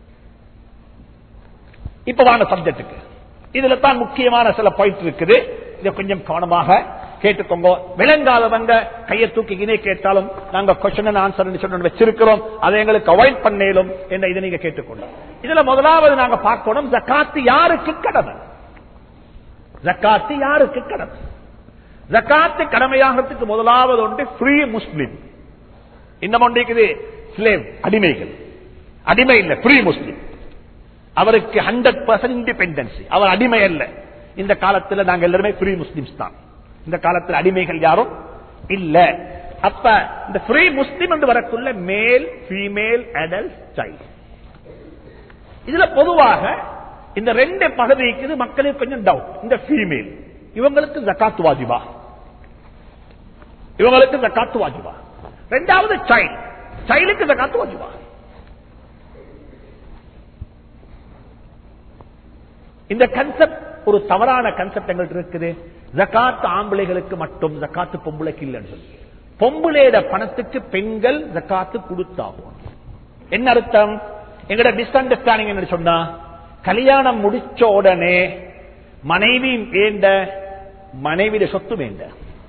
இப்ப வாங்க சப்ஜெக்டுக்கு இதுல தான் முக்கியமான சில பாயிண்ட் இருக்குது இதை கொஞ்சம் கவனமாக கேட்டுக்கோங்க விளங்காதவங்க கையை தூக்கி இணை கேட்டாலும் நாங்க கொஸ்டின் ஆன்சர் சொன்ன வச்சிருக்கிறோம் அதை எங்களுக்கு அவாய்ட் பண்ணேலும் என்ன இதை நீங்க கேட்டுக்கொள்ள இதுல முதலாவது நாங்க பார்க்கணும் ஜக்காத்து யாருக்கு கடமை ஜக்காத்து யாருக்கு கடமை ஜக்காத்து கடமையாகிறதுக்கு முதலாவது ஒன்று ஃப்ரீ முஸ்லிம் இன்னும் ஒன்று இருக்குது ஸ்லேவ் அடிமைகள் அடிமை இல்ல ஃப்ரீ முஸ்லிம் அவருக்கு ஹண்ட்ரட் பர்சன்ட் இண்டிபெண்டன்சி அவர் அடிமை அல்ல இந்த காலத்துல நாங்க எல்லாருமே ஃப்ரீ முஸ்லிம்ஸ் தான் இந்த காலத்துல அடிமைகள் யாரும் இல்ல அப்ப இந்த ஃப்ரீ முஸ்லிம் என்று வரக்குள்ள மேல் ஃபீமேல் அடல்ட் சைல்ட் இதுல பொதுவாக இந்த ரெண்டு பகுதிக்கு மக்களுக்கு கொஞ்சம் டவுட் இந்த ஃபீமேல் இவங்களுக்கு ஜக்காத்து வாஜிபா இவங்களுக்கு ஜக்காத்து வாஜிபா ரெண்டாவது சைல்ட் சைல்டுக்கு ஜக்காத்து வாஜிபா இந்த கன்செப்ட் ஒரு தவறான கன்செப்ட் எங்கள்கிட்ட இருக்குது ஜகாத் ஆம்பளைகளுக்கு மட்டும் ஜகாத்து பொம்பளைக்கு இல்லைன்னு சொல்லி பொம்பளையோட பணத்துக்கு பெண்கள் ஜக்காத்து கொடுத்தாகும் என்ன அர்த்தம் எங்கட மிஸ் அண்டர்ஸ்டாண்டிங் என்ன சொன்னா கல்யாணம் முடிச்ச உடனே மனைவி வேண்ட மனைவிட சொத்து வேண்ட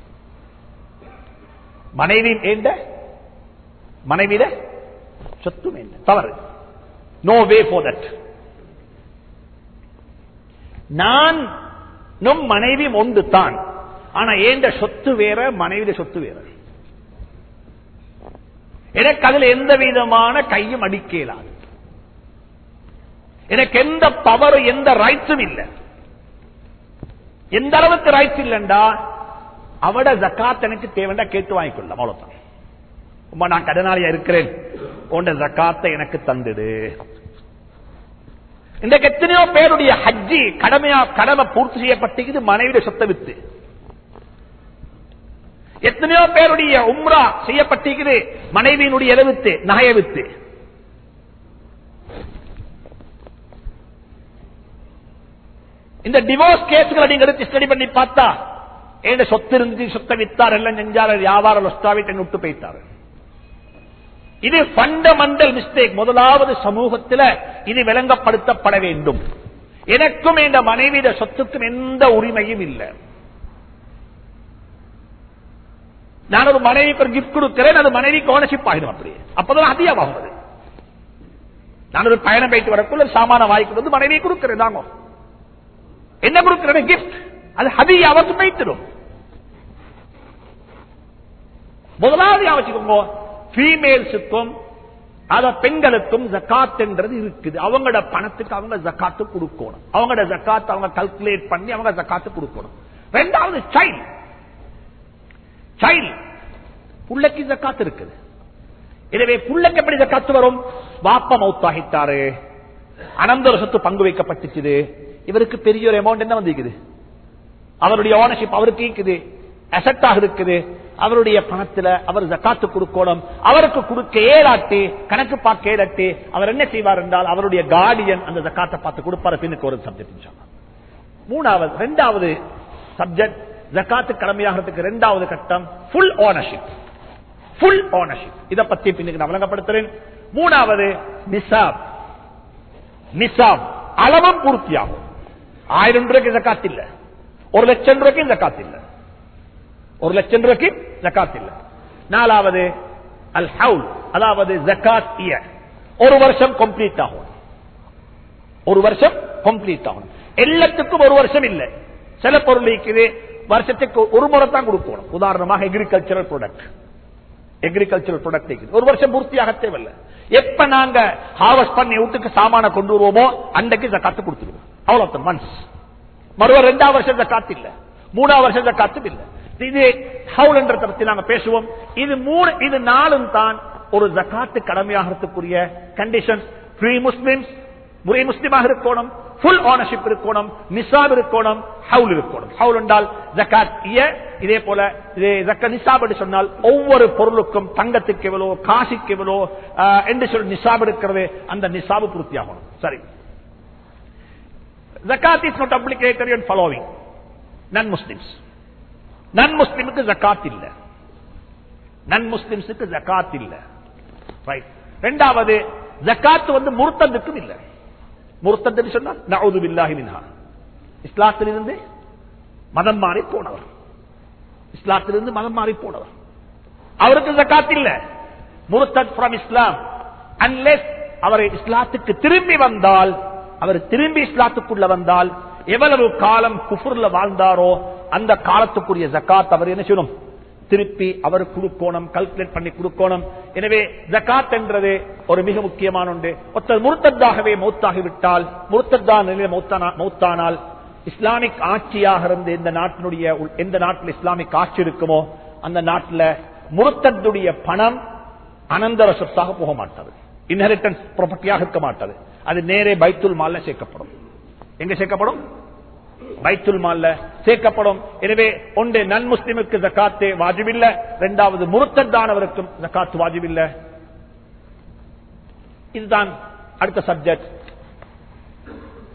மனைவி ஏண்ட மனைவிட சொத்து வேண்ட தவறு நோ வே போர் தட் நான் நம் மனைவி ஒன்று தான் ஆனா ஏண்ட சொத்து வேற மனைவிட சொத்து வேற எனக்கு அதுல எந்த விதமான கையும் அடிக்க இயலாது எனக்கு எந்த பவர் எந்த ரைட்ஸும் இல்லை எந்த அளவுக்கு ரைட்ஸ் இல்லைண்டா அவட ஜக்காத் எனக்கு தேவைண்டா கேட்டு வாங்கிக்கொள்ள அவ்வளவுதான் உமா நான் கடனாளியா இருக்கிறேன் உண்ட ஜக்காத்தை எனக்கு தந்துடு இன்றைக்கு எத்தனையோ பேருடைய ஹஜ்ஜி கடமையா கடமை பூர்த்தி செய்யப்பட்டிருக்குது மனைவிய சொத்தை வித்து எத்தனையோ பேருடைய உம்ரா செய்யப்பட்டிருக்குது மனைவியினுடைய இலவித்து நகைய வித்து இந்த டிவோர்ஸ் கேஸ்களை நீங்க எடுத்து ஸ்டடி பண்ணி பார்த்தா ஏன் சொத்து இருந்து சொத்தை வித்தார் எல்லாம் செஞ்சார் வியாபாரம் லொஸ்டாவிட்டு விட்டு போயிட்டாரு இது பண்டமெண்டல் மிஸ்டேக் முதலாவது சமூகத்தில் இது விளங்கப்படுத்தப்பட வேண்டும் எனக்கும் என் மனைவியிட சொத்துக்கும் எந்த உரிமையும் இல்லை நான் ஒரு மனைவிக்கு ஒரு கிஃப்ட் கொடுக்கிறேன் அது மனைவிக்கு ஓனர்ஷிப் ஆகிடும் அப்படி அப்பதான் அதிகமாகும் அது நான் ஒரு பயணம் போயிட்டு வரக்குள்ள சாமான வாய்க்கு வந்து மனைவியை கொடுக்கிறேன் தாங்க என்ன கொடுக்கிறேன் கிஃப்ட் அது ஹதியா அவருக்கு போய்த்திடும் முதலாவது யோசிச்சுக்கோங்க பீமேல்ஸுக்கும் அத பெண்களுக்கும் ஜக்காத் என்றது இருக்குது அவங்களோட பணத்துக்கு அவங்க ஜக்காத்து கொடுக்கணும் அவங்களோட ஜக்காத் அவங்க கல்குலேட் பண்ணி அவங்க ஜக்காத்து கொடுக்கணும் ரெண்டாவது சைல்ட் சைல்ட் புள்ளைக்கு ஜக்காத்து இருக்குது எனவே புள்ளைக்கு எப்படி ஜக்காத்து வரும் வாப்ப மௌத்தாகிட்டாரு அனந்தர சொத்து பங்கு வைக்கப்பட்டுச்சுது இவருக்கு பெரிய ஒரு அமௌண்ட் என்ன வந்திருக்குது அவருடைய ஓனர்ஷிப் அவருக்கு இருக்குது அசட்டாக இருக்குது அவருடைய பணத்துல அவர் ஜக்காத்து கொடுக்கணும் அவருக்கு கொடுக்க ஏலாட்டி கணக்கு பார்க்க ஏலாட்டி அவர் என்ன செய்வார் என்றால் அவருடைய கார்டியன் அந்த ஜக்காத்தை பார்த்து கொடுப்பார் பின்னுக்கு ஒரு சப்ஜெக்ட் மூணாவது ரெண்டாவது சப்ஜெக்ட் ஜக்காத்து கடமையாகிறதுக்கு ரெண்டாவது கட்டம் ஃபுல் ஓனர்ஷிப் ஃபுல் ஓனர்ஷிப் இதை பத்தி பின்னுக்கு நான் விளங்கப்படுத்துறேன் மூணாவது நிசாப் நிசாப் அளவும் பூர்த்தியாகும் ஆயிரம் ரூபாய்க்கு ஜக்காத் இல்ல ஒரு லட்சம் ரூபாய்க்கு ஜக்காத் இல்ல ஒரு லட்சம் ரூபாய்க்கு ஜக்காத் இல்ல நாலாவது அல் ஹவுல் அதாவது ஜக்காத் இயர் ஒரு வருஷம் கம்ப்ளீட் ஆகும் ஒரு வருஷம் கம்ப்ளீட் ஆகும் எல்லாத்துக்கும் ஒரு வருஷம் இல்லை சில பொருள் இருக்குது வருஷத்துக்கு ஒரு முறை தான் கொடுக்கணும் உதாரணமாக எக்ரிகல்ச்சரல் ப்ராடக்ட் எக்ரிகல்ச்சரல் ப்ராடக்ட் ஒரு வருஷம் பூர்த்தியாக தேவையில்லை எப்ப நாங்க ஹார்வெஸ்ட் பண்ணி வீட்டுக்கு சாமான கொண்டு வருவோமோ அன்றைக்கு ஜக்காத்து கொடுத்துருவோம் அவ்வளவு மன்ஸ் மறுவ ரெண்டாவது வருஷம் ஜக்காத்து இல்ல மூணாவது வருஷம் ஜக்காத்தும் இல்ல இது ஹவுல் என்ற பத்தி நாங்க பேசுவோம் இது மூணு இது நாலும் தான் ஒரு ஜக்காத்து கடமையாகிறதுக்குரிய கண்டிஷன் ஃப்ரீ முஸ்லிம்ஸ் முறை முஸ்லிமாக இருக்கணும் ஃபுல் ஓனர்ஷிப் இருக்கணும் நிசாப் இருக்கணும் ஹவுல் இருக்கணும் ஹவுல் என்றால் ஜக்காத் இதே போல ஜக்க நிசாப் என்று சொன்னால் ஒவ்வொரு பொருளுக்கும் தங்கத்துக்கு எவ்வளோ காசிக்கு எவ்வளோ என்று சொல்லி நிசாப் இருக்கிறது அந்த நிசாபு பூர்த்தியாகணும் சரி ஜக்காத் is not applicatory and following non Muslims non முஸ்லிமுக்கு ஜக்காத் இல்ல நன் முஸ்லிம்ஸுக்கு ஜக்காத் இல்ல ரைட் ரெண்டாவது ஜக்காத் வந்து முர்த்தத்துக்கும் இல்லை முர்த்தத்து சொன்னால் நவுது பில்லாஹி மின்ஹா இஸ்லாத்திலிருந்து மதம் மாறி போனவர் இஸ்லாத்திலிருந்து மதம் மாறி போனவர் அவருக்கு ஜக்காத் இல்ல முர்த்தத் ஃப்ரம் இஸ்லாம் அன்லெஸ் அவர் இஸ்லாத்துக்கு திரும்பி வந்தால் அவர் திரும்பி இஸ்லாத்துக்குள்ள வந்தால் எவ்வளவு காலம் குஃபுர்ல வாழ்ந்தாரோ அந்த காலத்துக்குரிய ஜக்காத் அவர் என்ன செய்யணும் திருப்பி அவர் கொடுக்கணும் கல்குலேட் பண்ணி கொடுக்கணும் எனவே ஜக்காத் என்றது ஒரு மிக முக்கியமான ஒன்று ஒருத்தர் முருத்தத்தாகவே மௌத்தாகிவிட்டால் முருத்தத்தா நிலையில மௌத்தானால் இஸ்லாமிக் ஆட்சியாக இருந்து எந்த நாட்டினுடைய எந்த நாட்டில் இஸ்லாமிக் ஆட்சி இருக்குமோ அந்த நாட்டில் முருத்தத்துடைய பணம் அனந்தர சொத்தாக போக மாட்டாது இன்ஹெரிட்டன்ஸ் ப்ராப்பர்ட்டியாக இருக்க மாட்டாது அது நேரே பைத்துல் மால்ல சேர்க்கப்படும் எங்க சேர்க்கப்படும் பைத்துல் மால்ல சேர்க்கப்படும் எனவே ஒன்று நன் முஸ்லிமுக்கு ஜக்காத்து வாஜிபில்ல இரண்டாவது முருத்தத்தானவருக்கும் ஜக்காத்து வாஜிபில்ல இதுதான் அடுத்த சப்ஜெக்ட்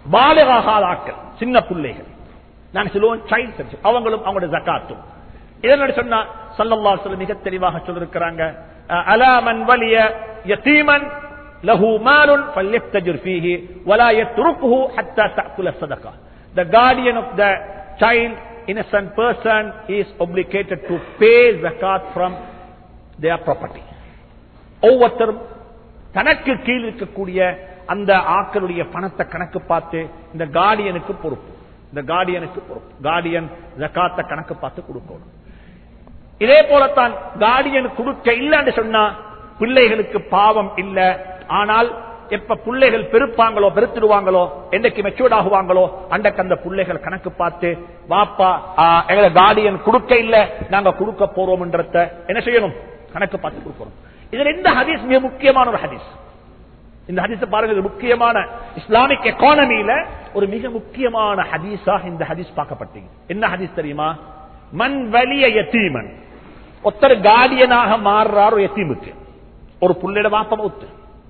பாலகாகாத ஆக்கள் சின்ன பிள்ளைகள் நான் சொல்லுவோம் சைல்ட் அவங்களும் அவங்களோட ஜக்காத்தும் இதனுடைய சொன்னா சல்லல்லா சொல்ல மிக தெளிவாக சொல்லிருக்கிறாங்க அலாமன் வலிய யதீமன் லஹு மாலுன் ஃபல்யஃப்தஜிர் ஃபீஹி வலா யத்ருக்குஹு ஹத்தா தஅக்குல ஸதகா the guardian of the child innocent person is obligated to pay zakat from their property ஒவ்வொருத்தரும் தனக்கு கீழ் இருக்கக்கூடிய அந்த ஆக்களுடைய பணத்தை கணக்கு பார்த்து இந்த கார்டியனுக்கு பொறுப்பு இந்த கார்டியனுக்கு பொறுப்பு கார்டியன் ஜக்காத்த கணக்கு பார்த்து கொடுக்கணும் இதே போலத்தான் கார்டியன் கொடுக்க இல்லைன்னு சொன்னா பிள்ளைகளுக்கு பாவம் இல்ல ஆனால் எப்ப பிள்ளைகள் பெருப்பாங்களோ பெருத்திடுவாங்களோ என்னைக்கு மெச்சூர்ட் ஆகுவாங்களோ அன்றைக்கு அந்த பிள்ளைகள் கணக்கு பார்த்து வாப்பா ஆ, எங்களை கார்டியன் கொடுக்க இல்ல நாங்க கொடுக்க போறோம்ன்றத என்ன செய்யணும் கணக்கு பார்த்து கொடுக்கணும் இதுல இந்த ஹதீஸ் மிக முக்கியமான ஒரு ஹதீஸ் இந்த ஹதீஸ் பாருங்க இது முக்கியமான இஸ்லாமிக் எக்கானமியில ஒரு மிக முக்கியமான ஹதீஸாக இந்த ஹதீஸ் பார்க்கப்பட்டீங்க என்ன ஹதீஸ் தெரியுமா மண் வலிய யத்தீமன் ஒருத்தர் கார்டியனாக மாறுறார் ஒரு யத்தீமுக்கு ஒரு புள்ளைட வாப்ப மவுத்து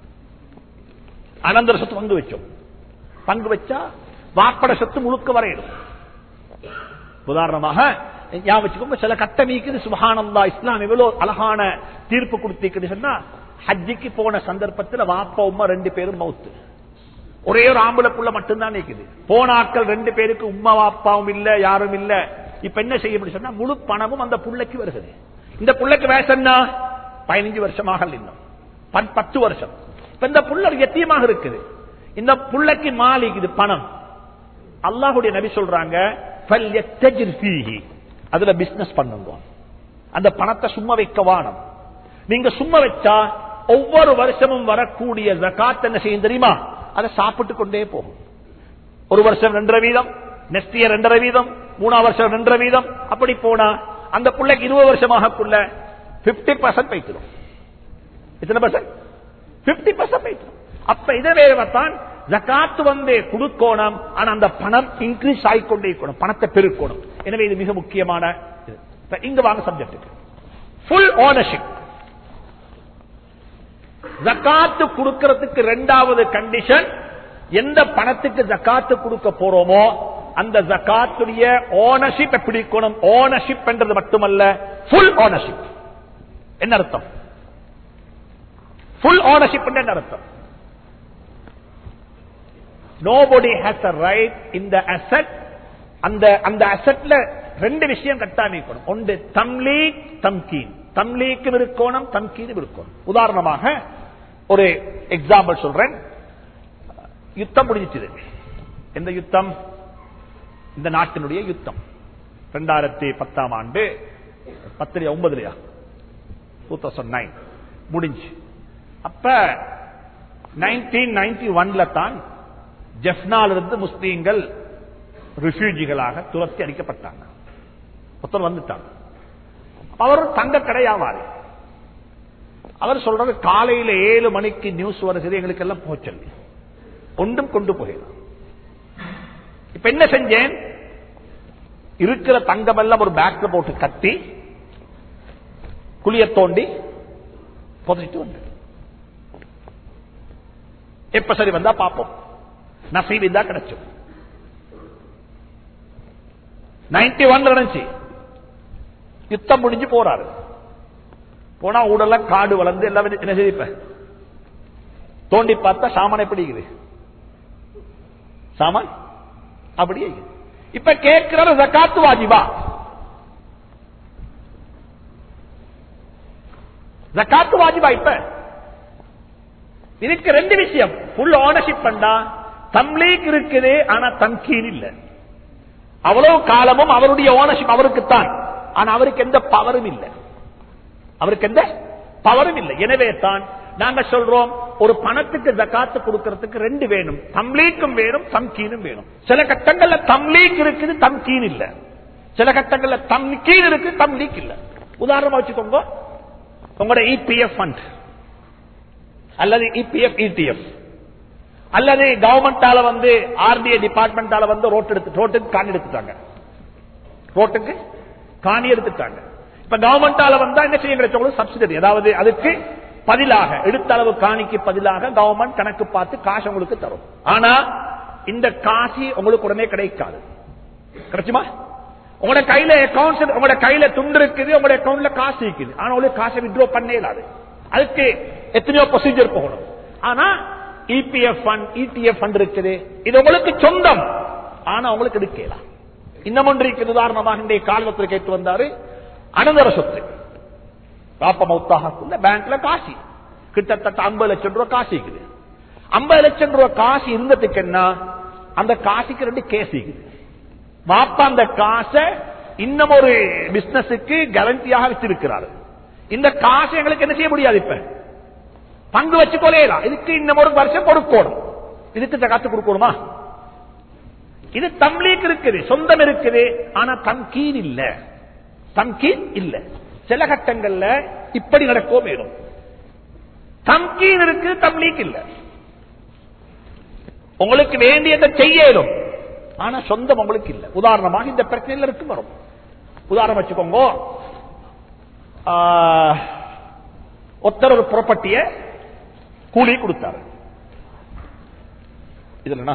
அனந்தர சொத்து பங்கு வச்சோம் பங்கு வச்சா வாப்பட சொத்து முழுக்க வரையிடும் உதாரணமாக ஞாபகம் வச்சுக்கோங்க சில கட்டமைக்குது சுபஹானல்லா இஸ்லாம் எவ்வளவு அழகான தீர்ப்பு கொடுத்திருக்குது சொன்னா ஹஜ்ஜிக்கு போன சந்தர்ப்பத்துல வாப்பா உம்மா ரெண்டு பேரும் மவுத்து ஒரே ஒரு ஆம்பளை புள்ள மட்டும்தான் நிக்குது போன ஆட்கள் ரெண்டு பேருக்கு உம்மா வாப்பாவும் இல்ல யாரும் இல்ல இப்ப என்ன செய்ய முடியும் சொன்னா முழு பணமும் அந்த புள்ளைக்கு வருகிறது இந்த புள்ளைக்கு வயசு என்ன பதினஞ்சு வருஷமாக இன்னும் பத்- பத்து வருஷம் இப்ப இந்த புள்ள எத்தியமாக இருக்குது இந்த புள்ளைக்கு மாலிக்குது பணம் அல்லாஹுடைய நபி சொல்றாங்க "ஃபல்யத்தஜிர் ஃபீஹி." அதுல பிசினஸ் பண்ணுங்க அந்த பணத்தை சும்மா வைக்க வானம் நீங்க சும்மா வச்சா ஒவ்வொரு வருஷமும் வரக்கூடிய ஜகாத் என்ன செய்யும் தெரியுமா அதை சாப்பிட்டு கொண்டே போகும் ஒரு வருஷம் ரெண்டரை வீதம் நெக்ஸ்ட் இயர் ரெண்டரை வீதம் மூணாம் வருஷம் ரெண்டரை வீதம் அப்படி போனா அந்த பிள்ளைக்கு இருபது வருஷமாகக்குள்ள பிப்டி பர்சன்ட் வைக்கிறோம் எத்தனை பர்சன்ட் பிப்டி பர்சன்ட் வைக்கிறோம் அப்ப இதே தான் ஜக்காத்து வந்து கொடுக்கணும் ஆனா அந்த பணம் இன்க்ரீஸ் ஆகிக்கொண்டே இருக்கணும் பணத்தை பெருக்கணும் எனவே இது மிக முக்கியமான இது. இப்ப இங்க வாங்க சப்ஜெக்ட் ஃபுல் ஓனர்ஷிப் ஜக்காத்து கொடுக்கிறதுக்கு ரெண்டாவது கண்டிஷன் எந்த பணத்துக்கு ஜக்காத்து கொடுக்க போறோமோ அந்த ஜக்காத்துடைய ஓனர்ஷிப் எப்படி இருக்கணும் ஓனர்ஷிப் என்றது மட்டுமல்ல ஃபுல் ஓனர்ஷிப் என்ன அர்த்தம் ஃபுல் ஓனர்ஷிப் என்ன அர்த்தம் நோபடி ஹேஸ் அ ரைட் இந்த அசட் அந்த அந்த அசட்ல ரெண்டு விஷயம் கட்டாம இருக்கணும் ஒன்று தம்லீக் தம்கீன் தம்லீக்கும் இருக்கணும் தம்கீனும் இருக்கணும் உதாரணமாக ஒரு எக்ஸாம்பிள் சொல்றேன் யுத்தம் முடிஞ்சிச்சது எந்த யுத்தம் இந்த நாட்டினுடைய யுத்தம் ரெண்டாயிரத்தி பத்தாம் ஆண்டு பத்துலயா ஒன்பதுலயா டூ தௌசண்ட் நைன் முடிஞ்சு அப்ப நைன்டீன் நைன்டி ஒன்ல தான் ஜெஃப்னால இருந்து முஸ்லீம்கள் ரிஃப்யூஜிகளாக துரத்தி அடிக்கப்பட்டாங்க ஒருத்தர் வந்துட்டாங்க அவர் தங்க கடை வியாபாரி அவர் சொல்றது காலையில ஏழு மணிக்கு நியூஸ் வருகிறது எங்களுக்கு எல்லாம் போச்சல் ஒன்றும் கொண்டு போயிடும் இப்ப என்ன செஞ்சேன் இருக்கிற தங்கம் எல்லாம் ஒரு பேக்ல போட்டு கட்டி குளிய தோண்டி புதைச்சிட்டு வந்து எப்ப சரி வந்தா பாப்போம் நசீப் இருந்தா கிடைச்சோம் நைன்டி ஒன் நடந்துச்சு யுத்தம் முடிஞ்சு போறாரு போனா ஊடெல்லாம் காடு வளர்ந்து எல்லாம் என்ன செய்திப்ப தோண்டி பார்த்தா சாமான் எப்படி இருக்குது சாமான் அப்படியே இருக்குது. இப்ப கேட்கிறாரு ஜக்காத்து வாஜிபா ஜக்காத்து வாஜிபா இப்ப இதுக்கு ரெண்டு விஷயம் ஃபுல் ஓனர்ஷிப் பண்ணா தம்லீக் இருக்குது ஆனா தம்கீன் இல்ல அவ்வளவு காலமும் அவருடைய ஓனர்ஷிப் அவருக்குத்தான் ஆனா அவருக்கு எந்த பவரும் இல்லை அவருக்கு எந்த பவரும் இல்லை எனவே தான் நாங்க சொல்றோம் ஒரு பணத்துக்கு ஜக்காத்து கொடுக்கறதுக்கு ரெண்டு வேணும் தம்லீக்கும் வேணும் தம்கீனும் வேணும் சில கட்டங்கள்ல தம்லீக் இருக்குது தம்கீன் இல்ல சில கட்டங்கள்ல தம்கீன் இருக்கு தம்லீக் இல்ல உதாரணமா வச்சுக்கோங்க உங்களோட இபிஎஃப் ஃபண்ட் அல்லது இபிஎஃப் இடிஎஃப் அல்லது கவர்மெண்டால வந்து ஆர்டிஐ டிபார்ட்மெண்டால வந்து ரோட் எடுத்து ரோட்டுக்கு காணி எடுத்துட்டாங்க ரோட்டுக்கு காணி எடுத்துட்டாங்க இப்ப கவர்மெண்டால வந்தா என்ன செய்ய கிடைச்சவங்களுக்கு சப்சிடரி அதாவது அதுக்கு பதிலாக எடுத்த அளவு காணிக்கு பதிலாக கவர்மெண்ட் கணக்கு பார்த்து காசு உங்களுக்கு தரும் ஆனா இந்த காசி உங்களுக்கு உடனே கிடைக்காது கிடைச்சுமா உங்களோட கையில அக்கௌண்ட் உங்களோட கையில துண்டு இருக்குது உங்களோட அக்கௌண்ட்ல காசு இருக்குது ஆனா உங்களுக்கு காசை வித்ரோ பண்ணே இல்லாது அதுக்கு எத்தனையோ ப்ரொசீஜர் போகணும் ஆனா இபிஎஃப் ஃபண்ட் இடிஎஃப் ஃபண்ட் இருக்குது இது உங்களுக்கு சொந்தம் ஆனா உங்களுக்கு எடுக்கலாம் இன்னும் ஒன்று இருக்குது உதாரணமாக இன்றைய காலத்தில் கேட்டு வந்தாரு அனந்தர சொத்து பாப்ப மௌத்தாகக்குள்ள பேங்க்ல காசி கிட்டத்தட்ட ஐம்பது லட்சம் ரூபாய் காசு இருக்குது ஐம்பது லட்சம் ரூபாய் காசு இருந்ததுக்கு என்ன அந்த காசுக்கு ரெண்டு கேஸ் இருக்குது வாப்பா அந்த காசை இன்னும் ஒரு பிசினஸுக்கு கேரண்டியாக வச்சிருக்கிறாரு இந்த காசை எங்களுக்கு என்ன செய்ய முடியாது இப்ப பங்கு வச்சு கொலையலாம் இதுக்கு இன்னும் ஒரு வருஷம் கொடுக்கணும் இதுக்கு காத்து கொடுக்கணுமா இது தம்லீக் இருக்குது சொந்தம் இருக்குது ஆனா தம்கீன் இல்ல தம்கீன் இல்ல சில கட்டங்கள்ல இப்படி நடக்கோ வேணும் தம்கீன் இருக்கு தம்லீக் இல்ல உங்களுக்கு வேண்டியதை செய்யணும் ஆனா சொந்தம் உங்களுக்கு இல்ல உதாரணமாக இந்த பிரச்சனையில இருக்கு வரும் உதாரணம் வச்சுக்கோங்க ஒருத்தர் ஒரு ப்ராப்பர்ட்டிய கூலி கொடுத்தாரு இதுலண்ணா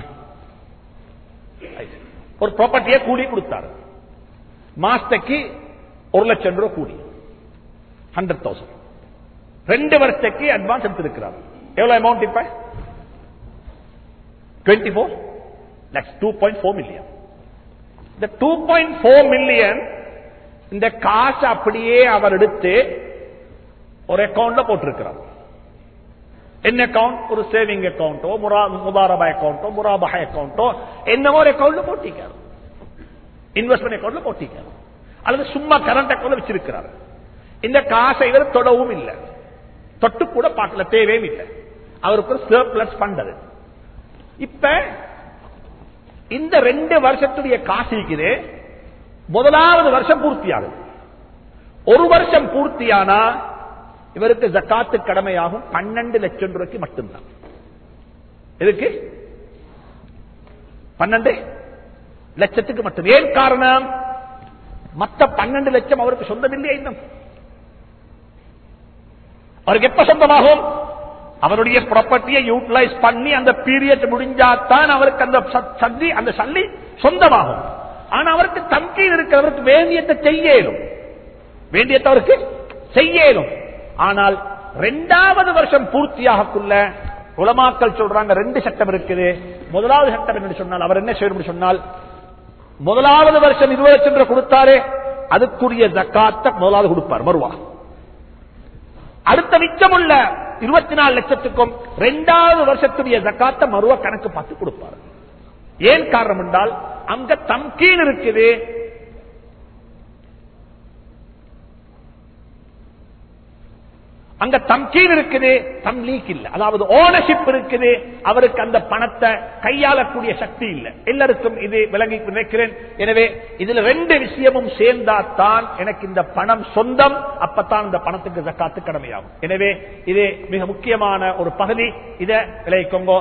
ஒரு ப்ராப்பர்ட்டிய கூலி கொடுத்தாரு மாசத்துக்கு ஒரு லட்சம் ரூபாய் கூலி ஹண்ட்ரட் தௌசண்ட் ரெண்டு வருஷத்துக்கு அட்வான்ஸ் எடுத்திருக்கிறார் எவ்வளவு அமௌண்ட் இப்ப twenty four lakhs two point four million இந்த டூ பாயிண்ட் ஃபோர் மில்லியன் இந்த காசு அப்படியே அவர் எடுத்து ஒரு அக்கௌண்ட்ல போட்டிருக்கிறார் என்ன அக்கௌண்ட் ஒரு சேவிங் அக்கௌண்ட்டோ முதாரபா அக்கௌண்ட்டோ முராபா அக்கௌண்ட்டோ என்னமோ ஒரு அக்கௌண்ட்ல போட்டிருக்காரு இன்வெஸ்ட்மெண்ட் அக்கௌண்ட்ல போட்டிருக்காரு அல்லது சும்மா கரண்ட் அக்கௌண்ட்ல வச்சிருக்கிறார் இந்த காசை இவர் தொடவும் இல்லை தொட்டு கூட பார்க்கல தேவையும் இல்லை அவருக்கு ஒரு சர்பிளஸ் பண்றது இப்ப இந்த ரெண்டு வருஷத்துடைய காசு இருக்குது முதலாவது வருஷம் பூர்த்தியாகுது ஒரு வருஷம் பூர்த்தியானா இவருக்கு ஜக்காத்து கடமையாகும் பன்னெண்டு லட்சம் ரூபாய்க்கு மட்டும்தான் எதுக்கு பன்னெண்டு லட்சத்துக்கு மட்டும் ஏன் காரணம் மத்த பன்னெண்டு லட்சம் அவருக்கு சொந்தம் இல்லையா இன்னும் அவருக்கு எப்ப சொந்தமாகும் அவருடைய ப்ராப்பர்ட்டியை யூட்டிலைஸ் பண்ணி அந்த பீரியட் முடிஞ்சாதான் அவருக்கு அந்த சந்தி அந்த சல்லி சொந்தமாகும் ஆனா அவருக்கு தம்கீன் இருக்கிறவருக்கு வேண்டியத்தை செய்யலும் வேண்டியத்தை அவருக்கு செய்யலும் ஆனால் ரெண்டாவது வருஷம் பூர்த்தியாகக்குள்ள உலமாக்கள் சொல்றாங்க ரெண்டு சட்டம் இருக்குது முதலாவது சட்டம் என்று சொன்னால் அவர் என்ன செய்யணும் சொன்னால் முதலாவது வருஷம் இருபது லட்சம் ரூபாய் கொடுத்தாரு அதுக்குரிய ஜக்காத்த முதலாவது கொடுப்பார் மறுவா அடுத்த மிச்சமுள்ள இருபத்தி நாலு லட்சத்துக்கும் இரண்டாவது வருஷத்துடைய ஜக்காத்த மறுவ கணக்கு பார்த்து கொடுப்பார் ஏன் காரணம் என்றால் அங்க தம்கீன் இருக்குது அங்க தம்கீன் இருக்குது தம்லீக் இல்ல அதாவது ஓனர்ஷிப் இருக்குது அவருக்கு அந்த பணத்தை கையாளக்கூடிய சக்தி இல்ல எல்லாருக்கும் இது விளங்கி நினைக்கிறேன் எனவே இதுல ரெண்டு விஷயமும் சேர்ந்தாத்தான் எனக்கு இந்த பணம் சொந்தம் அப்பத்தான் இந்த பணத்துக்கு ஜக்காத்து கடமையாகும் எனவே இது மிக முக்கியமான ஒரு பகுதி இதை விளைவிக்கோங்க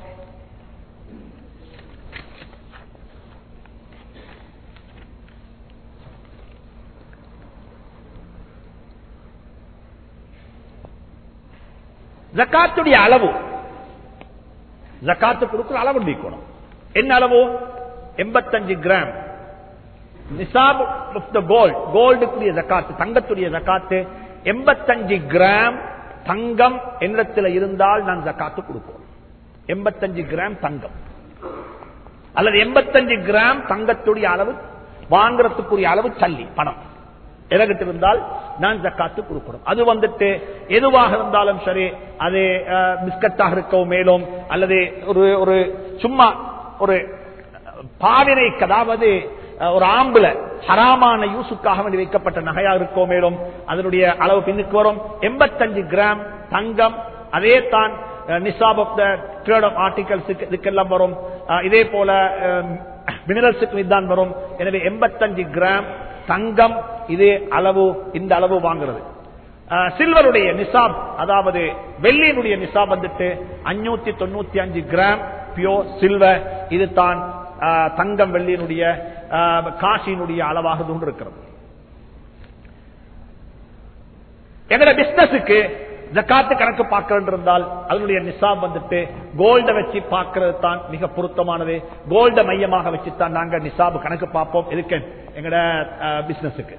ஜக்காத்துடைய அளவு ஜக்காத்து கொடுக்கிற அளவு நீக்கணும் என்ன அளவு எண்பத்தஞ்சு கிராம் நிசாப் கோல்ட் கோல்டுக்குரிய ஜக்காத்து தங்கத்துடைய ஜக்காத்து எண்பத்தஞ்சு கிராம் தங்கம் என்னிடத்தில் இருந்தால் நான் ஜக்காத்து கொடுப்போம் எண்பத்தஞ்சு கிராம் தங்கம் அல்லது எண்பத்தஞ்சு கிராம் தங்கத்துடைய அளவு வாங்குறதுக்குரிய அளவு சல்லி பணம் எனக்கிட்ட இருந்தால் நான் ஜக்காத்து கொடுக்கணும் அது வந்துட்டு எதுவாக இருந்தாலும் சரி அது பிஸ்கட்டாக இருக்கவும் மேலும் அல்லது ஒரு ஒரு சும்மா ஒரு பாவினை அதாவது ஒரு ஆம்புல ஹராமான யூசுக்காக வேண்டி வைக்கப்பட்ட நகையா இருக்கோ மேலும் அதனுடைய அளவு பின்னுக்கு வரும் எண்பத்தஞ்சு கிராம் தங்கம் அதே தான் நிசாப் of the trade of articles இதுக்கெல்லாம் வரும் இதே போல மினரல்ஸுக்கு இதுதான் வரும் எனவே எண்பத்தஞ்சு கிராம் தங்கம் இதே அளவு இந்த அளவு வாங்குறது சில்வருடைய நிசாப் அதாவது வெள்ளியினுடைய நிசாப் வந்துட்டு அஞ்சூத்தி தொண்ணூத்தி அஞ்சு கிராம் பியோ சில்வர் இது தான் தங்கம் வெள்ளியினுடைய காசியினுடைய அளவாக இருக்கிறது எங்கட பிசினஸுக்கு ஜக்காத்து கணக்கு பார்க்கறது இருந்தால் அதனுடைய நிசாப் வந்துட்டு கோல்ட வச்சு பார்க்கறது தான் மிக பொருத்தமானது கோல்ட மையமாக வச்சு தான் நாங்க நிசாப் கணக்கு பார்ப்போம் இருக்கு எங்கட பிசினஸுக்கு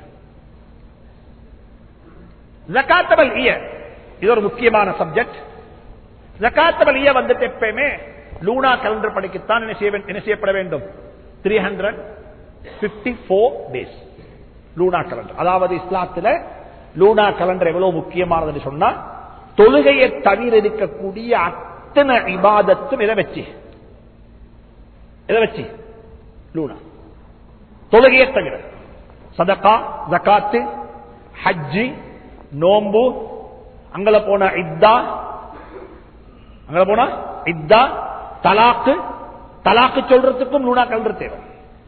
ஜக்காத்தபல் இய இது ஒரு முக்கியமான சப்ஜெக்ட் ஜக்காத்தபல் இய வந்துட்டு எப்பயுமே லூனா கேலண்டர் படிக்கத்தான் என்ன செய்ய வே- என்ன செய்யப்பட வேண்டும் three hundred fifty four days lunar calendar அதாவது இஸ்லாத்துல லூனா கலண்டர் எவ்வளவு முக்கியமானதுன்னு சொன்னா தொழுகையை தவிர இருக்கக்கூடிய அத்தனை இபாதத்தும் எதை வச்சு எதை வச்சு லூனா தொழுகையை தவிர சதகா ஜகாத்து ஹஜ்ஜி நோம்பு அங்கல போன இத்தா அங்க போனா இத்தா தலாக்கு தலாக்கு சொல்றதுக்கும் லூனா கலண்டர் தேவை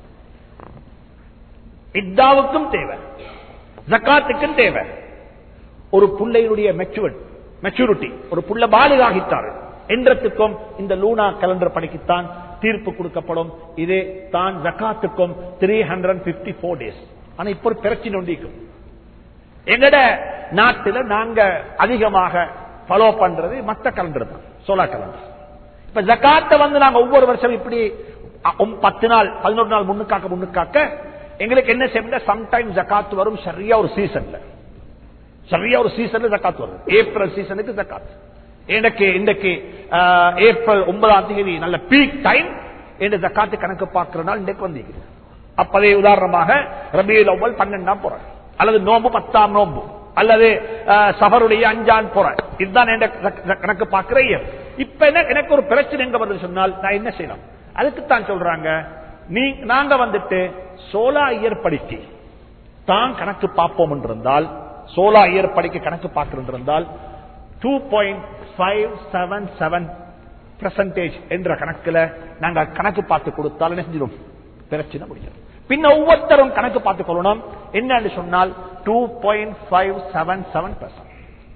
இத்தாவுக்கும் தேவை ஜக்காத்துக்கும் தேவை ஒரு புள்ளையினுடைய மெச்சுவல் மெச்சூரிட்டி ஒரு புள்ள பாலிகாகித்தார் என்றதுக்கும் இந்த லூனா கலண்டர் படிக்கத்தான் தீர்ப்பு கொடுக்கப்படும் இது தான் ஜக்காத்துக்கும் three hundred fifty four days ஆனா இப்ப ஒரு பிரச்சனை ஒன்றிக்கும் எங்கட நாட்டில் நாங்க அதிகமாக ஃபாலோ பண்றது மத்த கலண்டர் தான் சோலா கலண்டர் இப்ப ஜக்காத்தை வந்து நாங்க ஒவ்வொரு வருஷம் இப்படி அ- ஒம் பத்து நாள் பதினொரு நாள் முன்னுக்காக்க முன்னுக்காக்க எங்களுக்கு என்ன செய்ய சம்டைம் ஜக்காத் வரும் சரியா ஒரு சீசன்ல சரியா ஒரு சீசன்ல ஜக்காத் வரும் ஏப்ரல் சீசனுக்கு ஜக்காத் எனக்கு இன்றைக்கு ஆஹ், ஏப்ரல் ஒன்பதாம் தேதி நல்ல பீக் டைம் என்று ஜக்காத்து கணக்கு பார்க்கிற நாள் இன்றைக்கு வந்தீங்க அப்பதே உதாரணமாக ரபியுல் அவ்வல் பன்னெண்டாம் போறேன் அல்லது நோம்பு பத்தாம் நோம்பு அல்லது ஆஹ், சஃபருடைய அஞ்சாம் போறேன் இதுதான் என் கணக்கு பார்க்கிற இயர் இப்ப என்ன எனக்கு ஒரு பிரச்சனை எங்க வருது சொன்னால் நான் என்ன செய்யலாம் அதுக்குத்தான் சொல்றாங்க நீ நாங்க வந்துட்டு சோலா இயர் படிச்சு தான் கணக்கு பார்ப்போம் என்றிருந்தால் சோலா இயர் படிக்க கணக்கு பார்க்கிறது இருந்தால் two point five seven seven percentage என்ற கணக்குல நாங்க கணக்கு பார்த்து கொடுத்தால் என்ன செஞ்சிடும் பிரச்சனை முடியும் பின்ன ஒவ்வொருத்தரும் கணக்கு பார்த்துக் கொள்ளணும் என்னன்னு சொன்னால் two point five seven seven percent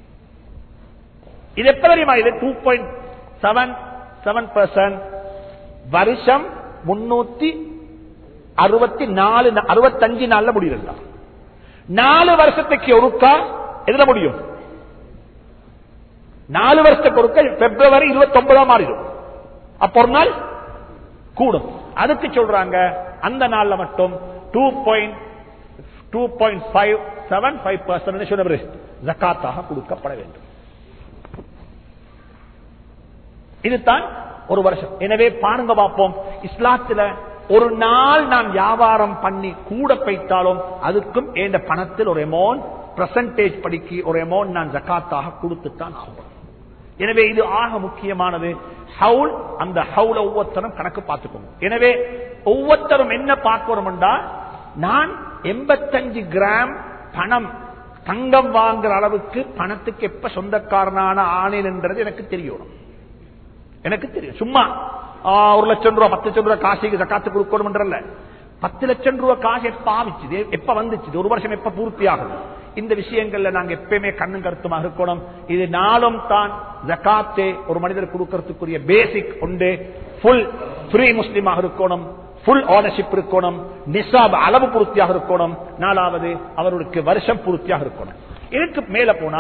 இது எப்ப தெரியுமா இது two point seven seven percent வருஷம் முன்னூத்தி அறுபத்தி நாலு அறுபத்தஞ்சு நாள்ல முடியுது நாலு வருஷத்துக்கு ஒருக்கா எதுல முடியும் நாலு வருஷத்துக்கு ஒருக்கா பிப்ரவரி இருபத்தி ஒன்பதாம் மாறிடும் அப்போ ஒரு நாள் கூடும் அதுக்கு சொல்றாங்க அந்த நாள்ல மட்டும் two point two point five seven five percent சொன்னவர் ஜக்காத்தாக கொடுக்கப்பட வேண்டும் இதுதான் ஒரு வருஷம் எனவே பாருங்க பார்ப்போம் இஸ்லாத்துல ஒரு நாள் நான் வியாபாரம் பண்ணி கூட பைத்தாலும் அதுக்கும் என் பணத்தில் ஒரு அமௌண்ட் பிரசன்டேஜ் படிக்கு ஒரு அமௌண்ட் நான் ஜக்காத்தாக கொடுத்துத்தான் ஆகும் எனவே இது ஆக முக்கியமானது ஹவுல் அந்த ஹவுல ஒவ்வொருத்தரும் கணக்கு பார்த்துக்கணும் எனவே ஒவ்வொருத்தரும் என்ன பார்க்கிறோம்டா நான் எண்பத்தஞ்சு கிராம் பணம் தங்கம் வாங்குற அளவுக்கு பணத்துக்கு எப்ப சொந்தக்காரனான ஆனேன் என்றது எனக்கு தெரியணும் எனக்கு தெரியும் சும்மா ஆ, ஒரு லட்சம் ரூபாய் பத்து லட்சம் ரூபாய் காசுக்கு ஜக்காத்து கொடுக்கணும்ன்றல்ல பத்து லட்சம் ரூபாய் காசு எப்ப ஆவிச்சுது எப்ப வந்துச்சு ஒரு வருஷம் எப்ப பூர்த்தி ஆகும் இந்த விஷயங்கள்ல நாங்க எப்பயுமே கண்ணும் கருத்துமாக இருக்கணும் இது நாளும் தான் ஜக்காத்தே ஒரு மனிதர் கொடுக்கறதுக்குரிய பேசிக் உண்டு ஃபுல் ஃப்ரீ முஸ்லீமாக இருக்கணும் ஃபுல் ஓனர்ஷிப் இருக்கணும் நிசாப் அளவு பூர்த்தியாக இருக்கணும் நாலாவது அவருக்கு வருஷம் பூர்த்தியாக இருக்கணும் இதுக்கு மேல போனா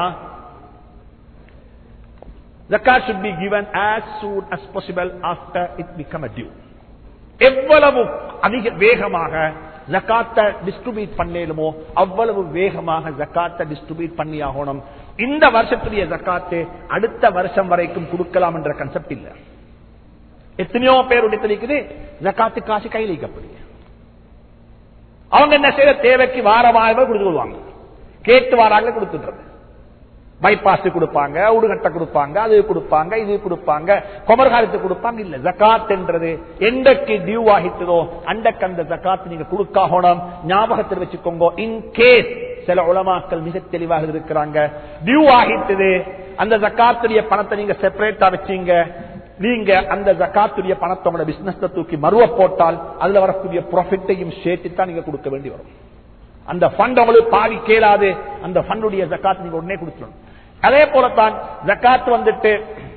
zakat should be given as soon as possible after it become a due எவ்வளவு அதிக வேகமாக ஜக்காத்தை டிஸ்ட்ரிபியூட் பண்ணலுமோ அவ்வளவு வேகமாக ஜக்காத்தை டிஸ்ட்ரிபியூட் பண்ணி ஆகணும் இந்த வருஷத்துடைய ஜக்காத்து அடுத்த வருஷம் வரைக்கும் கொடுக்கலாம் என்ற கன்செப்ட் இல்ல எத்தனையோ பேருடைய தெரிவிக்குது ஜக்காத்து காசு கையில் வைக்கப்படுது அவங்க என்ன செய்யற தேவைக்கு வார வாரம் கொடுத்து கொள்வாங்க கேட்டு வாராங்க கொடுத்துன்றது பைபாஸ் கொடுப்பாங்க உடுகட்டை கொடுப்பாங்க அது கொடுப்பாங்க இது கொடுப்பாங்க கொமர்காலத்து கொடுப்பாங்க இல்ல ஜக்காத் என்றது எண்டக்கு டியூ ஆகிட்டதோ அண்டக்கு அந்த ஜக்காத் நீங்க கொடுக்காகணும் ஞாபகத்தில் வச்சுக்கோங்க இன் கேஸ் சில உலமாக்கள் மிக தெளிவாக இருக்கிறாங்க டியூ ஆகிட்டது அந்த ஜக்காத்துடைய பணத்தை நீங்க செப்பரேட்டா வச்சீங்க நீங்க அந்த ஜக்காத்துடைய பணத்தை உங்களோட பிசினஸ் தூக்கி மறுவ போட்டால் அதுல வரக்கூடிய ப்ராஃபிட்டையும் சேர்த்து தான் நீங்க கொடுக்க வேண்டி வரும் அந்த ஃபண்ட் உங்களுக்கு பாவி கேளாது அந்த ஃபண்டுடைய ஜக்காத் நீங்க உடனே கொடுத்துடணும் அதே போலத்தான் ஜக்காத் வந்துட்டு